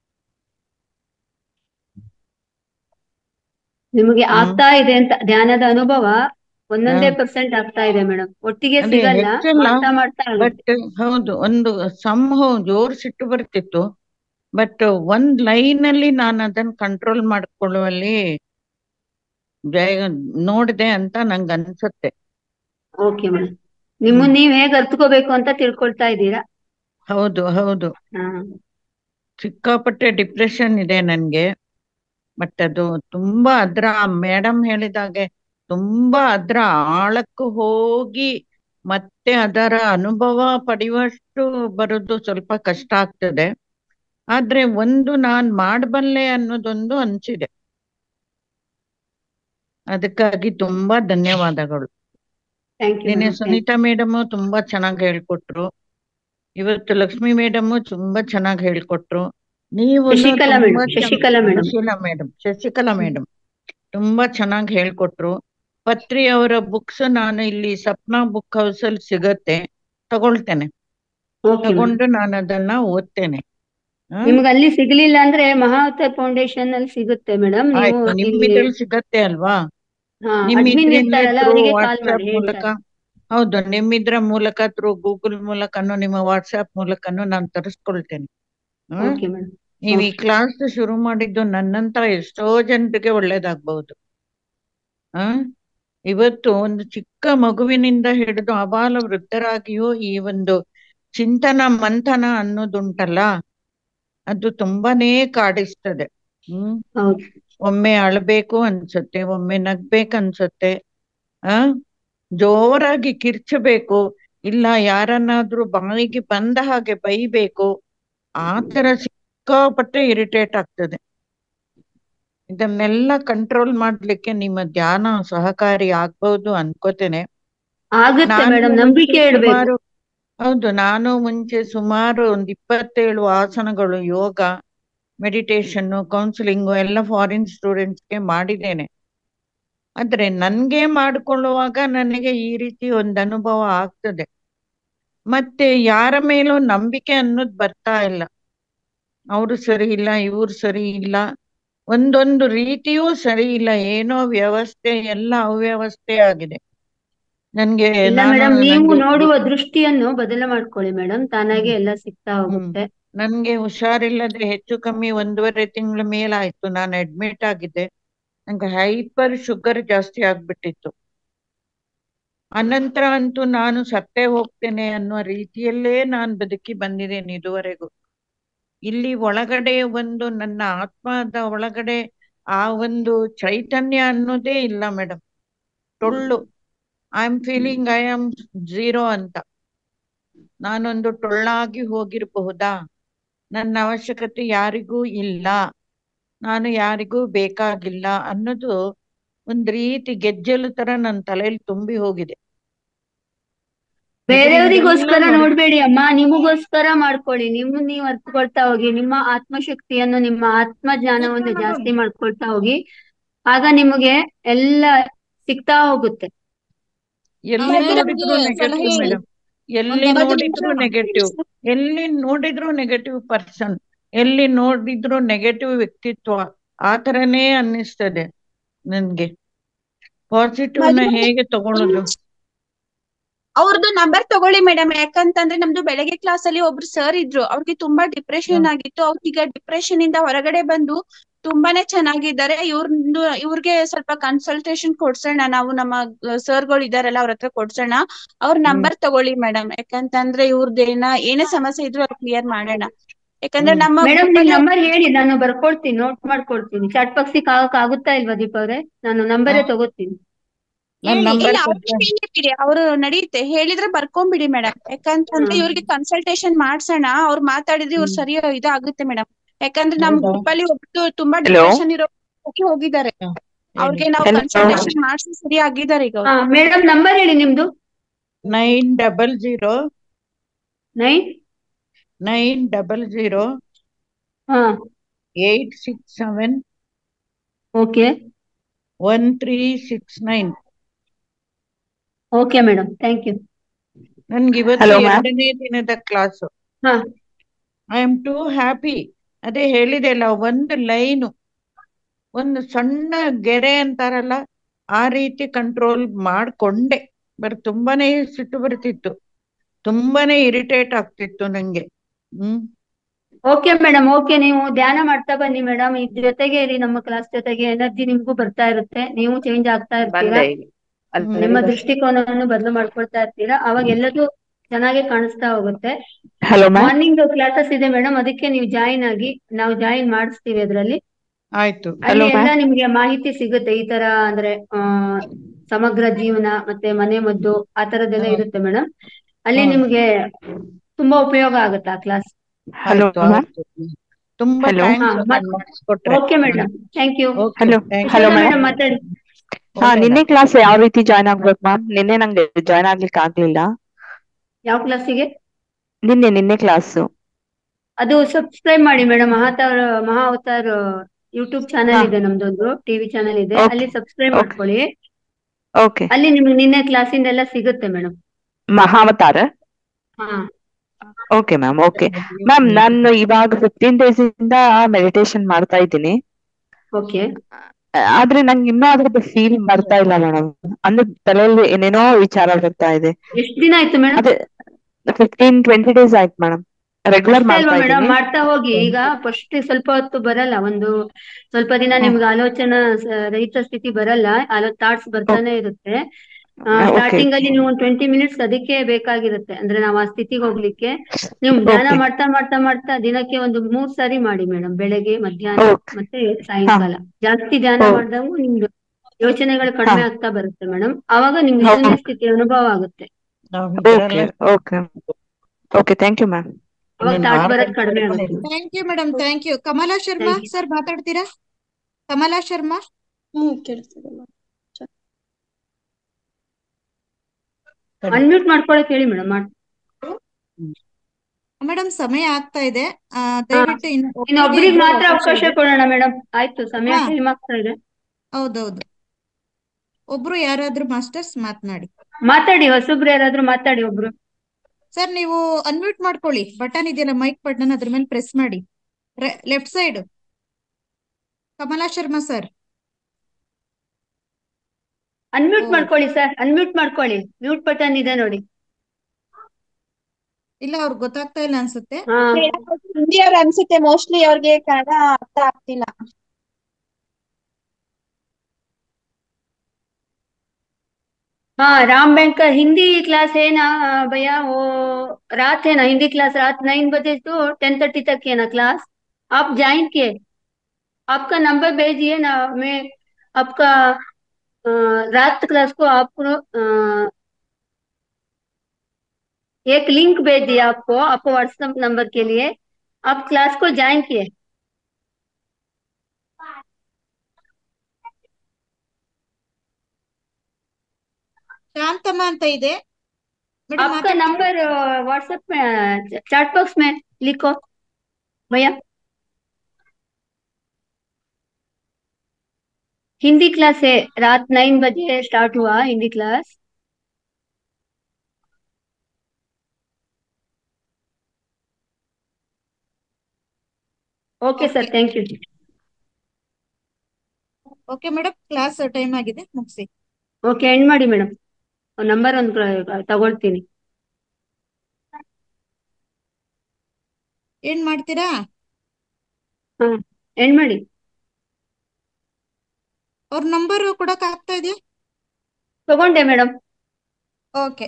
ನಿಮಗೆ ಹ್ಮ್. ಆಗ್ತಾ ಇದೆ ಅಂತ ಧ್ಯಾನದ ಅನುಭವ ಒಂದೊಂದೇ ಹಾ. ಪರ್ಸೆಂಟ್ ಆಗ್ತಾ ಇದೆ ಮೇಡಮ್ ಒಟ್ಟಿಗೆ ಅದೇ ಸಿಗಲ್ಲ ಹೆಚ್ಚಲ್ಲ ಮಾಡ್ತಾ ಮಾಡ್ತಾ ಆಗುತ್ತೆ ಬಟ್ ಹೌದು ಒಂದು ಸಂಹೋ ಜೋರ್ ಸಿಟ್ಟು ಬರ್ತಿತ್ತು ಬಟ್ ಒಂದ್ ಲೈನ್ ಅಲ್ಲಿ ನಾನು ಅದನ್ನ ಕಂಟ್ರೋಲ್ ಮಾಡ್ಕೊಳ್ಳುವಲ್ಲಿ ಜಯ ನೋಡಿದೆ ಅಂತ ನಂಗೆ ಅನ್ಸುತ್ತೆ ಓಕೆ ಮೇಡಮ್ ನಿಮ್ಮನ್ನ ನೀವ್ ಹೇಗ್ ಅರ್ತ್ಕೋಬೇಕು ಅಂತ ತಿಳ್ಕೊಳ್ತಾ ಇದ್ದೀರಾ ಹೌದು ಹೌದು ಹಾ ಸಿಕ್ಕಾಪಟ್ಟೆ ಡಿಪ್ರೆಷನ್ ಇದೆ ನನ್ಗೆ ಬಟ್ ಅದು ತುಂಬಾ ಅದ್ರ ಮೇಡಮ್ ಹೇಳಿದಾಗೆ ತುಂಬಾ ಅದ್ರ ಆಳಕ್ಕೆ ಹೋಗಿ ಮತ್ತೆ ಅದರ ಅನುಭವ ಪಡೆಯುವಷ್ಟು ಬರೋದು ಸ್ವಲ್ಪ ಕಷ್ಟ ಆಗ್ತದೆ ಆದ್ರೆ ಒಂದು ನಾನ್ ಮಾಡಬಲ್ಲೆ ಅನ್ನೋದೊಂದು ಅನ್ಸಿದೆ ಅದಕ್ಕಾಗಿ ತುಂಬಾ ಧನ್ಯವಾದಗಳು ಥ್ಯಾಂಕ್ ಯು ನಿನ್ನೆ ಮೇಡಮ್ ಸುನೀತಾ ಮೇಡಮ್ ತುಂಬಾ ಚೆನ್ನಾಗಿ ಹೇಳ್ಕೊಟ್ರು ಇವತ್ತು ಲಕ್ಷ್ಮಿ ಮೇಡಮ್ ತುಂಬಾ ಚೆನ್ನಾಗಿ ಹೇಳ್ಕೊಟ್ರು ನೀವು Shashikala madam Shashikala madam Shashikala madam Shashikala madam ತುಂಬಾ ಚೆನ್ನಾಗಿ ಹೇಳ್ಕೊಟ್ರು ಪತ್ರಿ ಅವರ ಬುಕ್ಸ್ ನಾನು ಇಲ್ಲಿ ಸಪ್ನಾ ಬುಕ್ ಹೌಸ್ ಅಲ್ಲಿ ಸಿಗತ್ತೆ ತಗೊಳ್ತೇನೆ ಓಕೆ ಮೇಡಮ್ ತಗೊಂಡು ನಾನು ಅದನ್ನ ಓದ್ತೇನೆ ಆ? ನಿಮ್ಗೆ ಅಲ್ಲಿ ಸಿಗ್ಲಿಲ್ಲ ಅಂದ್ರೆ ಮಹಾವತಾರ್ ಫೌಂಡೇಶನ್ ಅಲ್ಲಿ ಸಿಗುತ್ತೆ ಮೇಡಮ್ ನೀವು ಆಯ್ತು ನಿಮ್ ಇಲ್ಲಿ ಇದ್ರಲ್ಲಿ ಸಿಗತ್ತೆ ಅಲ್ವಾ ಹಾ ನಿಮ್ ಅಡ್ಮಿನ್ ಇದ್ರಲ್ಲಿ ಇರ್ತಾರಲ್ಲ ಥ್ರೂ ಅವರಿಗೆ ಕಾಲ್ ವಾಟ್ಸ್ಆಪ್ ಮಾಡಿ ಮೂಲಕ ಹೇಳ್ತಾರೆ ಹೌದು ನಿಮ್ಮಿದ್ರ ಮೂಲಕ ಥ್ರೂ ಗೂಗಲ್ ಮೂಲಕನೂ ನಿಮ್ಮ ವಾಟ್ಸ್ಆಪ್ ಮೂಲಕನೂ ನಾನು ತರಿಸ್ಕೊಳ್ತೇನೆ ಹ್ಮ್ ಓಕೆ ಮೇಡಮ್ ನೀವು ಈ ಕ್ಲಾಸ್ ಶುರು ಮಾಡಿದ್ದು ನನ್ನಂತ ಎಷ್ಟೋ ಜನರಿಗೆ ಒಳ್ಳೇದಾಗ್ಬಹುದು ಆ ಇವತ್ತು ಒಂದು ಚಿಕ್ಕ ಮಗುವಿನಿಂದ ಹಿಡಿದು ಅಬಾಲ ವೃದ್ಧರಾಗಿಯೂ ಈ ಒಂದು ಚಿಂತನ ಮಂಥನ ಅನ್ನೋದುಂಟಲ್ಲ ಅದು ತುಂಬಾನೇ ಕಾಡಿಸ್ತದೆ ಹ್ಮ್ ಹೌದು ಒಮ್ಮೆ ಅಳ್ಬೇಕು ಅನ್ಸುತ್ತೆ ಒಮ್ಮೆ ನಗ್ಬೇಕು ಅನ್ಸುತ್ತೆ ಆ ಜೋರಾಗಿ ಕಿರ್ಚಬೇಕು ಇಲ್ಲ ಯಾರನ್ನಾದ್ರೂ ಬಾಯಿಗೆ ಬಂದ ಹಾಗೆ ಬೈಬೇಕು ಆ ತರ ಸಿಕ್ಕಾಪಟ್ಟೆ ಇರಿಟೇಟ್ ಆಗ್ತದೆ ಇದನ್ನೆಲ್ಲ ಕಂಟ್ರೋಲ್ ಮಾಡ್ಲಿಕ್ಕೆ ನಿಮ್ಮ ಧ್ಯಾನ ಸಹಕಾರಿ ಆಗ್ಬಹುದು ಅನ್ಕೋತೇನೆ ಆಗುತ್ತೆ ನಾನು ಮೇಡಮ್ ಮುಂಚೆ ನಂಬಿಕೆ ಇಡ್ಬೇಕು ಸುಮಾರು ಹೌದು ನಾನು ಮುಂಚೆ ಸುಮಾರು ಒಂದ್ ಇಪ್ಪತ್ತೇಳು ಆಸನಗಳು ಯೋಗ ಮೆಡಿಟೇಷನ್ ಕೌನ್ಸಿಲಿಂಗು ಎಲ್ಲ ಫಾರಿನ್ ಸ್ಟೂಡೆಂಟ್ಸ್ಗೆ ಮಾಡಿದ್ದೇನೆ ಆದ್ರೆ ನನ್ಗೆ ಮಾಡಿಕೊಳ್ಳುವಾಗ ನನಗೆ ಈ ರೀತಿ ಒಂದು ಅನುಭವ ಆಗ್ತದೆ ಮತ್ತೆ ಯಾರ ಮೇಲೂ ನಂಬಿಕೆ ಅನ್ನೋದು ಬರ್ತಾ ಇಲ್ಲ ಅವರು ಸರಿ ಇಲ್ಲ ಇವ್ರು ಸರಿ ಇಲ್ಲ ಒಂದೊಂದು ರೀತಿಯೂ ಸರಿ ಇಲ್ಲ ಏನೋ ವ್ಯವಸ್ಥೆ ಎಲ್ಲ ಅವ್ಯವಸ್ಥೆ ಆಗಿದೆ ನನ್ಗೆ ಇಲ್ಲ ನಾನು ಮೇಡಮ್ ನೀವು ನಂಗೆ ನೋಡುವ ದೃಷ್ಟಿಯನ್ನು ಬದಲು ಮಾಡ್ಕೊಳ್ಳಿ ಮೇಡಮ್ ತಾನಾಗೆ ಎಲ್ಲ ಸಿಗ್ತಾ ಹೋಗುತ್ತೆ ನನ್ಗೆ ಹುಷಾರಿಲ್ಲದೆ ಹೆಚ್ಚು ಕಮ್ಮಿ ಒಂದೂವರೆ ತಿಂಗಳ ಮೇಲಾಯ್ತು ನಾನು ಅಡ್ಮಿಟ್ ಆಗಿದ್ದೆ ನಂಗೆ ಹೈಪರ್ ಶುಗರ್ ಜಾಸ್ತಿ ಆಗ್ಬಿಟ್ಟಿತ್ತು ಅನಂತರ ಅಂತೂ ನಾನು ಸತ್ತೇ ಹೋಗ್ತೇನೆ ಅನ್ನುವ ರೀತಿಯಲ್ಲೇ ನಾನು ಬದುಕಿ ಬಂದಿದ್ದೇನೆ ಇದುವರೆಗೂ ಇಲ್ಲಿ ಒಳಗಡೆ ಒಂದು ನನ್ನ ಆತ್ಮದ ಒಳಗಡೆ ಆ ಒಂದು ಚೈತನ್ಯ ಅನ್ನೋದೇ ಇಲ್ಲ ಮೇಡಮ್ ಟೊಳ್ಳು I am feeling I am zero ಅಂತ ನಾನೊಂದು ಟೊಳ್ಳಾಗಿ ಹೋಗಿರಬಹುದಾ ನನ್ನ ಅವಶ್ಯಕತೆ ಯಾರಿಗೂ ಇಲ್ಲ ನಾನು ಯಾರಿಗೂ ಬೇಕಾಗಿಲ್ಲ ಅನ್ನೋದು ಒಂದ್ ರೀತಿ ಗೆಜ್ಜಲು ತರ ನನ್ನ ತಲೆಯಲ್ಲಿ ತುಂಬಿ ಹೋಗಿದೆ ಬೇರೆಯವರಿಗೋಸ್ಕರ ಇದರಿಂದೆಲ್ಲ ಹೊರ- ನೋಡ್ಬೇಡಿ ಅಮ್ಮ ನಿಮಗೋಸ್ಕರ ಮಾಡ್ಕೊಳ್ಳಿ ನಿಮ್ಮನ್ನ ನೀವು ಅರ್ತ್ಕೊಳ್ತಾ ಹೋಗಿ ನಿಮ್ಮ ಆತ್ಮಶಕ್ತಿಯನ್ನು ನಿಮ್ಮ ಆತ್ಮ ಜ್ಞಾನವನ್ನು ಜಾಸ್ತಿ ಮಾಡ್ಕೊಳ್ತಾ ಹೋಗಿ ಆಗ ನಿಮಗೆ ಎಲ್ಲ ಸಿಗ್ತಾ ಹೋಗುತ್ತೆ ಎಲ್ಲಿ ಮತ್ತೆ ನೋಡಿದ್ರು ನಮ್ಗೆ ನೆಗೆಟಿವ್ ಸಲಹೆ ಮೇಡಮ್ ಎಲ್ಲಿ ಒಂದ್ ಐದು ನೋಡಿದ್ರು ನಿಮಿಷ ನೆಗೆಟಿವ್ ಎಲ್ಲಿ ನೋಡಿದ್ರು ನೆಗೆಟಿವ್ ಪರ್ಸನ್ ಎಲ್ಲಿ ನೋಡಿದ್ರು ನೆಗೆಟಿವ್ ವ್ಯಕ್ತಿತ್ವ ಆ ತರನೇ ಅನ್ನಿಸ್ತದೆ ನನ್ಗೆ ಪಾಸಿಟಿವ್ ನ ಮಧು ಹೇಗೆ ತಗೊಳ್ಳೋದು ಅವ್ರದ್ದು ನಂಬರ್ ತಗೊಳ್ಳಿ ಮೇಡಮ್ ಯಾಕಂತಂದ್ರೆ ನಮ್ದು ಬೆಳಗ್ಗೆ ಕ್ಲಾಸ್ ಅಲ್ಲಿ ಒಬ್ರು ಸರ್ ಇದ್ರು ಅವ್ರಿಗೆ ತುಂಬಾ ಡಿಪ್ರೆಷನ್ ಆಗಿತ್ತು ಅವ್ರೀಗ ಡಿಪ್ರೆಷನ್ ಇಂದ ಹೊರಗಡೆ ಬಂದು ತುಂಬಾನೇ ಚೆನ್ನಾಗಿದ್ದಾರೆ ಇವ್ರದ್ದು ಇವ್ರಿಗೆ ಸ್ವಲ್ಪ ಕನ್ಸಲ್ಟೇಷನ್ ಕೊಡ್ಸೋಣ ನಾವು ನಮ್ಮ ಸರ್ಗಳು ಇದಾರಲ್ಲ ಅವ್ರ ಹತ್ರ ಕೊಡ್ಸೋಣ ಅವ್ರ ನಂಬರ್ ತಗೊಳ್ಳಿ ಮೇಡಮ್ ಯಾಕಂತಂದ್ರೆ ಇವ್ರದ್ದೇನ ಏನೇ ಸಮಸ್ಯೆ ಇದ್ರು ಅವ್ರು ಕ್ಲಿಯರ್ ಮಾಡೋಣ ಯಾಕಂದ್ರೆ ನಮ್ಮ ಮೇಡಮ್ group ನಿಮ್ ಅಲ್ಲಿ ನಂಬರ್ ಹೇಳಿ ನಾನು ಬರ್ಕೊಡ್ತೀನಿ ನೋಟ್ ಮಾಡ್ಕೊಡ್ತೀನಿ ಚಾಟ್ ಬಾಕ್ಸಿಗೆ ಆಗಕ್ ಆಗುತ್ತಾ ಇಲ್ವಾ ದೀಪ ಅವ್ರೆ ನಾನು ನಂಬರೇ ತಗೋತೀನಿ ನನ್ ಹೇಳಿ ನಂಬರ್ ಇಲ್ಲ ಅವ್ರಿಗೆ ಹೇಳಿಬಿಡಿ ಅವರು ನಡೆಯುತ್ತೆ ಹೇಳಿದ್ರೆ ಬರ್ಕೊಂಬಿಡಿ ಮೇಡಮ್ ಯಾಕಂತಂದ್ರೆ ಹ್ಮ್. ಇವ್ರಿಗೆ ಕನ್ಸಲ್ಟೇಷನ್ ಮಾಡ್ಸೋಣ ಅವ್ರು ಮಾತಾಡಿದ್ರೆ ಇವ್ರು ಸರಿ ಇದಾಗುತ್ತೆ ಮೇಡಮ್ ಯಾಕಂದ್ರೆ ನಮ್ ಹೌದಾ? ಗ್ರೂಪ್ ಅಲ್ಲಿ ಒಬ್ರು ತುಂಬಾ Hello? ಡಿಪ್ರೆಷನ್ ಇರೋ ಹೋಗಿ ಹೋಗಿದ್ದಾರೆ ಅವ್ರಿಗೆ ನಾವು Hello? ಕನ್ಸಲ್ಟೇಷನ್ ಮಾಡ್ಸಿ ಸರಿ ಆಗಿದ್ದಾರೆ ಈಗ ಹಾ ಅವ್ರು ಮೇಡಮ್ ನಂಬರ್ ಹೇಳಿ ನಿಮ್ದು nine double zero nine nine double zero ಹಾ eight six seven okay one three six nine okay madam thank you ನನ್ಗೆ ಇವತ್ತು Hello, ma'am. ಎರಡನೇ ದಿನದ ಕ್ಲಾಸ್ ಹಾ ಐ ಆಮ್ ಟೂ ಹ್ಯಾಪಿ ಅದೇ ಹೇಳಿದೆ ಅಲ್ಲ ಒಂದು ಲೈನು ಒಂದು ಸಣ್ಣ ಗೆರೆ ಅಂತಾರಲ್ಲ ಆ ರೀತಿ ಕಂಟ್ರೋಲ್ ಮಾಡ್ಕೊಂಡೆ ಬರ್ ತುಂಬಾನೇ ಸಿಟ್ಟು ಬರ್ತಿತ್ತು ತುಂಬಾನೇ ಇರಿಟೇಟ್ ಆಗ್ತಿತ್ತು ನಂಗೆ ಹ್ಮ್ ಓಕೆ ಮೇಡಮ್ ಓಕೆ ನೀವು ಧ್ಯಾನ ಮಾಡ್ತಾ ಬನ್ನಿ ಮೇಡಮ್ ಇದ್ರ ಜೊತೆಗೆ ಇರಿ ನಮ್ಮ ಕ್ಲಾಸ್ ಜೊತೆಗೆ ಎನರ್ಜಿ ನಿಮ್ಗೂ ಬರ್ತಾ ಇರುತ್ತೆ ನೀವು ಚೇಂಜ್ ಆಗ್ತಾ ಇರ್ತೀರಾ ಬಂದೆ ಈಗ. ಅಲ್ಲಿ ನಿಮ್ಮ ಬರೀ ದೃಷ್ಟಿಕೋನವನ್ನು ಬದಲು ಮಾಡ್ಕೊಳ್ತಾ ಇರ್ತೀರಾ ಅವಾಗ ಎಲ್ಲದೂ ಚೆನ್ನಾಗಿ ಕಾಣಿಸ್ತಾ ಹೋಗುತ್ತೆ ಹಲೋ ಮ್ಯಾಮ್ ಮಾರ್ನಿಂಗ್ ಕ್ಲಾಸಸ್ ಇದೆ ಮೇಡಮ್ ಅದಕ್ಕೆ ನೀವು ಜಾಯಿನ್ ಆಗಿ ನಾವು ಜಾಯಿನ್ ಮಾಡಿಸ್ತೀವಿ ಅದರಲ್ಲಿ ಆಯ್ತು ಅಲ್ಲಿ Hello, ಎಲ್ಲ ma'am. ನಿಮ್ಗೆ ಮಾಹಿತಿ ಸಿಗುತ್ತೆ ಈ ತರ ಅಂದ್ರೆ ಆ ಸಮಗ್ರ ಜೀವನ ಮತ್ತೆ ಮನೆ ಮದ್ದು ಆ ತರದ್ದೆಲ್ಲ ಹ್ಮ್. ಇರುತ್ತೆ ಮೇಡಮ್ ಅಲ್ಲಿ ಹ್ಮ್. ನಿಮ್ಗೆ ತುಂಬಾ ಉಪಯೋಗ ಆಗುತ್ತೆ ಆ ಕ್ಲಾಸ್ ಹಲೋ ಆಯ್ತು ಮ್ಯಾಮ್ ಆಯ್ತು ತುಂಬಾ Hello? ಹಾ ಥ್ಯಾಂಕ್ಸ್ ಮತ್ ಮಾಡಿಸ್ಕೊಟ್ರೆ okay madam thank you okay hello thank hello Yashoda ma'am madam ಮಾತಾಡಿ ಹಾ ನಿನ್ನೆ ಕ್ಲಾಸ್ ಯಾವ ರೀತಿ ಜಾಯ್ನ್ ಆಗ್ಬೇಕು ಮ್ಯಾಮ್ ನಿನ್ನೆ ನಂಗೆ ಜಾಯ್ನ್ ಆಗ್ಲಿಕ್ಕೆ ಆಗ್ಲಿಲ್ಲ ಯಾವ ಕ್ಲಾಸಿಗೆ ನಿನ್ನೆ ನಿನ್ನೆ ಕ್ಲಾಸ್ ಅದು ಸಬ್ಸ್ಕ್ರೈಬ್ ಮಾಡಿ ಮೇಡಮ್ ಮಹಾತಾರ್ ಮಹಾ ಅವತಾರ್ ಯೂಟ್ಯೂಬ್ ಚಾನೆಲ್ ಹಾ. ಇದೆ ನಮ್ದೊಂದು ಟಿವಿ ಚಾನೆಲ್ ಇದೆ Okay. ಅಲ್ಲಿ ಸಬ್ಸ್ಕ್ರೈಬ್ Okay. ಮಾಡ್ಕೊಳ್ಳಿ ಓಕೆ ಅಲ್ಲಿ ನಿಮ್ಗೆ ನಿನ್ನೆ ಕ್ಲಾಸಿಂದೆಲ್ಲ ಸಿಗುತ್ತೆ ಮೇಡಮ್ ಮಹಾವತಾರ ಹಾ ಓಕೆ ಮ್ಯಾಮ್ ಓಕೆ ಮ್ಯಾಮ್ ನಾನು ಇವಾಗ ಫಿಫ್ಟೀನ್ ಡೇಸ್ ಇಂದ ಮೆಡಿಟೇಷನ್ ಮಾಡ್ತಾ ಇದ್ದೀನಿ ಓಕೆ ಆದ್ರೆ ನಂಗೆ ಇನ್ನೂ ಅದ್ರದ್ದು ಫೀಲ್ ಬರ್ತಾ ಇಲ್ಲ ಮೇಡಮ್ ಅಂದ್ರೆ ತಲೆಯಲ್ಲಿ ಏನೇನೋ ವಿಚಾರ ಬರ್ತಾ ಇದೆ ಎಷ್ಟ್ ದಿನ ಆಯ್ತು ಮೇಡಮ್ ಅದೇ ಫಿಫ್ಟೀನ್ ಟ್ವೆಂಟಿ ಡೇಸ್ ಆಯ್ತು ಮೇಡಮ್ ರೆಗ್ಯುಲರ್ ಅಷ್ಟೇ ಅಲ್ವಾ ಮಾಡ್ತಾ ಮೇಡಮ್ ಇದ್ದೀನಿ ಮಾಡ್ತಾ ಹೋಗಿ ಈಗ ಫಸ್ಟ್ ಸ್ವಲ್ಪ ಹೊತ್ತು ಬರಲ್ಲ ಒಂದು ಸ್ವಲ್ಪ ದಿನ ಹ್ಮ್. ನಿಮ್ಗೆ ಆಲೋಚನಾ ಸ- ರಹಿತ ಸ್ಥಿತಿ ಬರಲ್ಲ ಆಲೋ ಥಾಟ್ಸ್ ಬರ್ತಾನೆ ಇರುತ್ತೆ Okay, ಸ್ಟಾರ್ಟಿಂಗ್ ಅಲ್ಲಿ okay. ನೀವು ಒಂದು ಟ್ವೆಂಟಿ ಮಿನಿಟ್ಸ್ ಅದಕ್ಕೆ ಬೇಕಾಗಿರುತ್ತೆ ಅಂದ್ರೆ ನಾವು ಆ ಸ್ಥಿತಿಗೆ ಹೋಗ್ಲಿಕ್ಕೆ ನೀವು ಧ್ಯಾನ Okay. ಮಾಡ್ತಾ ಮಾಡ್ತಾ ಮಾಡ್ತಾ ದಿನಕ್ಕೆ ಒಂದು ಮೂರ್ ಸಾರಿ ಮಾಡಿ ಮೇಡಮ್ ಬೆಳಗ್ಗೆ ಮಧ್ಯಾಹ್ನ Okay. ಮತ್ತೆ ಸಾಯಂಕಾಲ ಜಾಸ್ತಿ ಧ್ಯಾನ Oh. ಮಾಡಿದಾಗ ನಿಮ್ದು ಯೋಚನೆಗಳು ಕಡಿಮೆ ಹಾ. ಆಗ್ತಾ ಬರುತ್ತೆ ಮೇಡಮ್ ಅವಾಗ ನಿಮ್ಗೆ Okay. ಶೂನ್ಯ ಸ್ಥಿತಿ ಅನುಭವ ಆಗುತ್ತೆ okay okay okay thank you ma'am ಅವಾಗ ಥಾಟ್ ಬರೋದ್ ಕಡಿಮೆ ಆಗುತ್ತೆ thank you madam thank you Kamala Sharma Thank you. Sir ಮಾತಾಡ್ತೀರಾ ಕಮಲಾ ಶರ್ಮಾ ಹ್ಮ್ ಕೇಳಿಸ್ತಿದೆ ಅನ್ಮ್ಯೂಟ್ ಮಾಡ್ಕೊಳಕ್ ಹೇಳಿ ಮೇಡಮ್ ಮಾಡ್ ಮೇಡಮ್ ಸಮಯ ಆಗ್ತಾ ಇದೆ ಆ, ದಯವಿಟ್ಟು ಇನ್ನು ಇನ್ನು ಒಬ್ರಿಗೆ ಒಬ್ರಿಗೆ ಇಬ್ರಿಗೆ ಮಾತ್ರ ಅವಕಾಶ ಇದೆ. ಕೊಡೋಣ ಮೇಡಮ್ ಆಯ್ತು ಸಮಯ ಹಾ. ಟೈಮ್ ಆಗ್ತಾ ಇದೆ ಹೌದೌದು ಒಬ್ರು ಯಾರಾದ್ರೂ ಮಾಸ್ಟರ್ಸ್ ಮಾತನಾಡಿ ಮಾತಾಡಿ ಹೊಸಬ್ರು ಯಾರಾದ್ರೂ ಮಾತಾಡಿ ಒಬ್ರು ಸರ್ ನೀವು ಅನ್ಮ್ಯೂಟ್ ಮಾಡ್ಕೊಳ್ಳಿ ಬಟನ್ ಇದೆಯಲ್ಲ ಮೈಕ್ ಬಟನ್ ಅದ್ರ ಮೇಲೆ ಪ್ರೆಸ್ ಮಾಡಿ left side Kamala Sharma sir unmute ಓ. ಮಾಡ್ಕೊಳ್ಳಿ ಸರ್ ಅನ್ಮ್ಯೂಟ್ ಮಾಡ್ಕೊಳ್ಳಿ ಮ್ಯೂಟ್ ಬಟನ್ ಇದೆ ನೋಡಿ ಇಲ್ಲ ಅವ್ರಿಗೆ ಗೊತ್ತಾಗ್ತಾ ಇಲ್ಲ ಅನ್ಸುತ್ತೆ ಹಾ ಹಿಂದಿ ಅವ್ರು ಅನ್ಸುತ್ತೆ ಮೋಸ್ಟ್ಲಿ ಅವ್ರಿಗೆ ಕನ್ನಡ ಅರ್ಥ ಆಗ್ತಿಲ್ಲ हाँ राम बैंक का हिंदी क्लास है ना भैया वो रात है ना हिंदी क्लास रात नाइन बजे तो टेन थर्टी तक है ना क्लास आप ज्वाइन किए आपका नंबर भेजिए ना मैं आपका अ, रात क्लास को आपको अ, एक लिंक भेज दिया आपको आपको व्हाट्सएप नंबर के लिए आप क्लास को ज्वाइन किए ಶಾಂತಮ್ಮ ಅಂತ ಇದೆ ಮೇಡಮ್ आपका नंबर व्हाट्सएप में चैट बॉक्स में लिखो भैया हिंदी क्लास है रात नाइन बजे स्टार्ट हुआ Hindi class okay sir thank you okay madam class time ಆಗಿದೆ ಮುಗಿಸಿ ಓಕೆ ಎಂಡ್ ಮಾಡಿ ಮೇಡಮ್ ನಂಬರ್ ಒಂದು ತಗೊಳ್ತೀನಿ ಏನ್ ಮಾಡ್ತೀರಾ ಹಾ ಎಂಡ್ ಮಾಡಿ ಅವ್ರ ನಂಬರ್ ಕೊಡಕ್ ಆಗ್ತಾ ಇದೆಯಾ ತಗೊಂಡೆ ಮೇಡಮ್ ಓಕೆ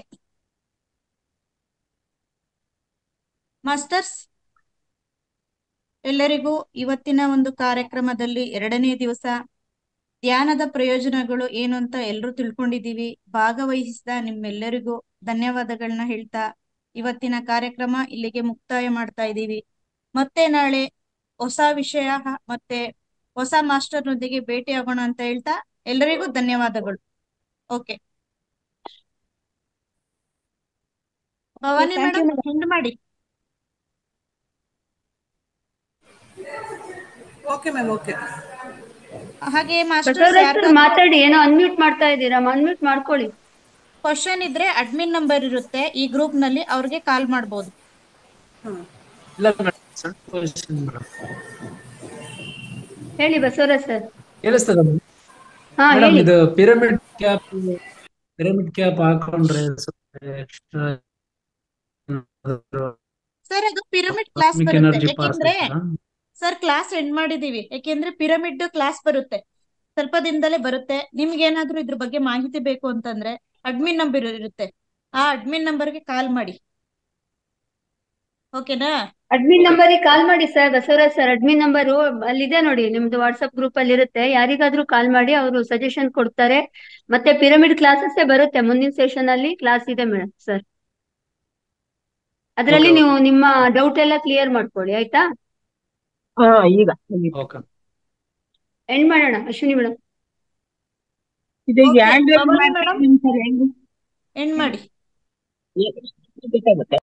ಮಾಸ್ಟರ್ಸ್ ಎಲ್ಲರಿಗೂ ಇವತ್ತಿನ ಒಂದು ಕಾರ್ಯಕ್ರಮದಲ್ಲಿ ಎರಡನೇ ದಿವಸ ಧ್ಯಾನದ ಪ್ರಯೋಜನಗಳು ಏನು ಅಂತ ಎಲ್ಲರೂ ತಿಳ್ಕೊಂಡಿದ್ದೀವಿ ಭಾಗವಹಿಸಿದ ನಿಮ್ಮೆಲ್ಲರಿಗೂ ಧನ್ಯವಾದಗಳನ್ನ ಹೇಳ್ತಾ ಇವತ್ತಿನ ಕಾರ್ಯಕ್ರಮ ಇಲ್ಲಿಗೆ ಮುಕ್ತಾಯ ಮಾಡ್ತಾ ಇದ್ದೀವಿ ಮತ್ತೆ ನಾಳೆ ಹೊಸ ವಿಷಯ ಹ- ಮತ್ತೆ ಹೊಸ ಮಾಸ್ಟರ್ನೊಂದಿಗೆ ಭೇಟಿ ಆಗೋಣ ಅಂತ ಹೇಳ್ತಾ ಎಲ್ಲರಿಗೂ ಧನ್ಯವಾದಗಳು okay Bhavani thank you, madam end ಮಾಡಿ ಓಕೆ ಮ್ಯಾಮ್ ಓಕೆ ಹಾಗೆ ಮಾಸ್ಟರ್ಸ್ ಬಸವರಾಜ್ ಸರ್ ಮಾತಾಡಿ ಏನೋ ಅನ್ಮ್ಯೂಟ್ ಮಾಡ್ತಾ ಇದ್ದೀರಾ ಅನ್ಮ್ಯೂಟ್ ಮಾಡ್ಕೊಳ್ಳಿ ಕ್ವಶನ್ ಇದ್ರೆ ಅಡ್ಮಿನ್ ನಂಬರ್ ಇರುತ್ತೆ ಈ ಗ್ರೂಪ್ ನಲ್ಲಿ ಅವ್ರಿಗೆ ಕಾಲ್ ಮಾಡಬಹುದು ಇಲ್ಲ ಮೇಡಮ್ ಸಣ್ಣ question ಮೇಡಮ್ ಹೇಳಿ ಬಸವರಾಜ್ ಸರ್ ಕೇಳಿಸ್ತದ ಹಾ ಮೇಡಮ್ ಹೇಳಿ ಇದು ಪಿರಮಿಡ್ ಕ್ಯಾಪ್ ಪಿರಮಿಡ್ ಕ್ಯಾಪ್ ಹಾಕೊಂಡ್ರೆ ಎಕ್ಸ್ಟ್ರಾ ಸರ್ ಅದು ಪಿರಮಿಡ್ ಕ್ಲಾಸ್ ಕಾಸ್ಮಿಕ್ ಬರುತ್ತೆ ಎನರ್ಜಿ ಪಾಸ್ ಯಾಕೆಂದ್ರೆ ಸರ್ ಕ್ಲಾಸ್ ಎಂಡ್ ಮಾಡಿದೀವಿ ಯಾಕೆಂದ್ರೆ ಪಿರಮಿಡ್ ಕ್ಲಾಸ್ ಬರುತ್ತೆ ಸ್ವಲ್ಪ ದಿನದಲ್ಲೇ ಬರುತ್ತೆ ನಿಮ್ಗೆ ಏನಾದ್ರೂ ಇದ್ರ ಬಗ್ಗೆ ಮಾಹಿತಿ ಬೇಕು ಅಂತಂದ್ರೆ ಅಡ್ಮಿನ್ ನಂಬರ್ ಇರುತ್ತೆ ಆ ಅಡ್ಮಿನ್ ನಂಬರ್ಗೆ ಕಾಲ್ ಮಾಡಿ ಓಕೆನಾ ಅಡ್ಮಿನ್ ನಂಬರ್ ಕಾಲ್ ಮಾಡಿ sir Basavaraj sir admin number ಅಲ್ಲಿದೆ ನೋಡಿ ನಿಮ್ದು ವಾಟ್ಸ್ಆಪ್ ಗ್ರೂಪ್ ಅಲ್ಲಿ ಇರುತ್ತೆ ಯಾರಿಗಾದ್ರೂ ಕಾಲ್ ಮಾಡಿ ಅವರು ಸಜೆಷನ್ ಕೊಡ್ತಾರೆ ಮತ್ತೆ ಪಿರಮಿಡ್ ಕ್ಲಾಸಸ್ ಬರುತ್ತೆ ಮುಂದಿನ ಸೆಷನ್ ಅಲ್ಲಿ ಕ್ಲಾಸ್ ಇದೆ ಮೇಡಮ್ ಸರ್ ಅದರಲ್ಲಿ Okay, ನೀವು ನಿಮ್ಮ ಡೌಟ್ ಎಲ್ಲ ಕ್ಲಿಯರ್ ಮಾಡ್ಕೊಳ್ಳಿ ಆಯ್ತಾ ಹಾ ಈಗ ಓಕೆ ಎಂಡ್ ಮಾಡೋಣ ಅಶ್ವಿನಿ ಮೇಡಮ್ ಇದು Okay, ಆಂಡ್ರಾಯ್ಡ್ ಭವಾನಿ madam? ಮಾಡ್ತೀನಿ ಸರ್ ಹೆಂಗ್ ಎಂಡ್ ಮಾಡಿ ಬೇಕಾಗುತ್ತೆ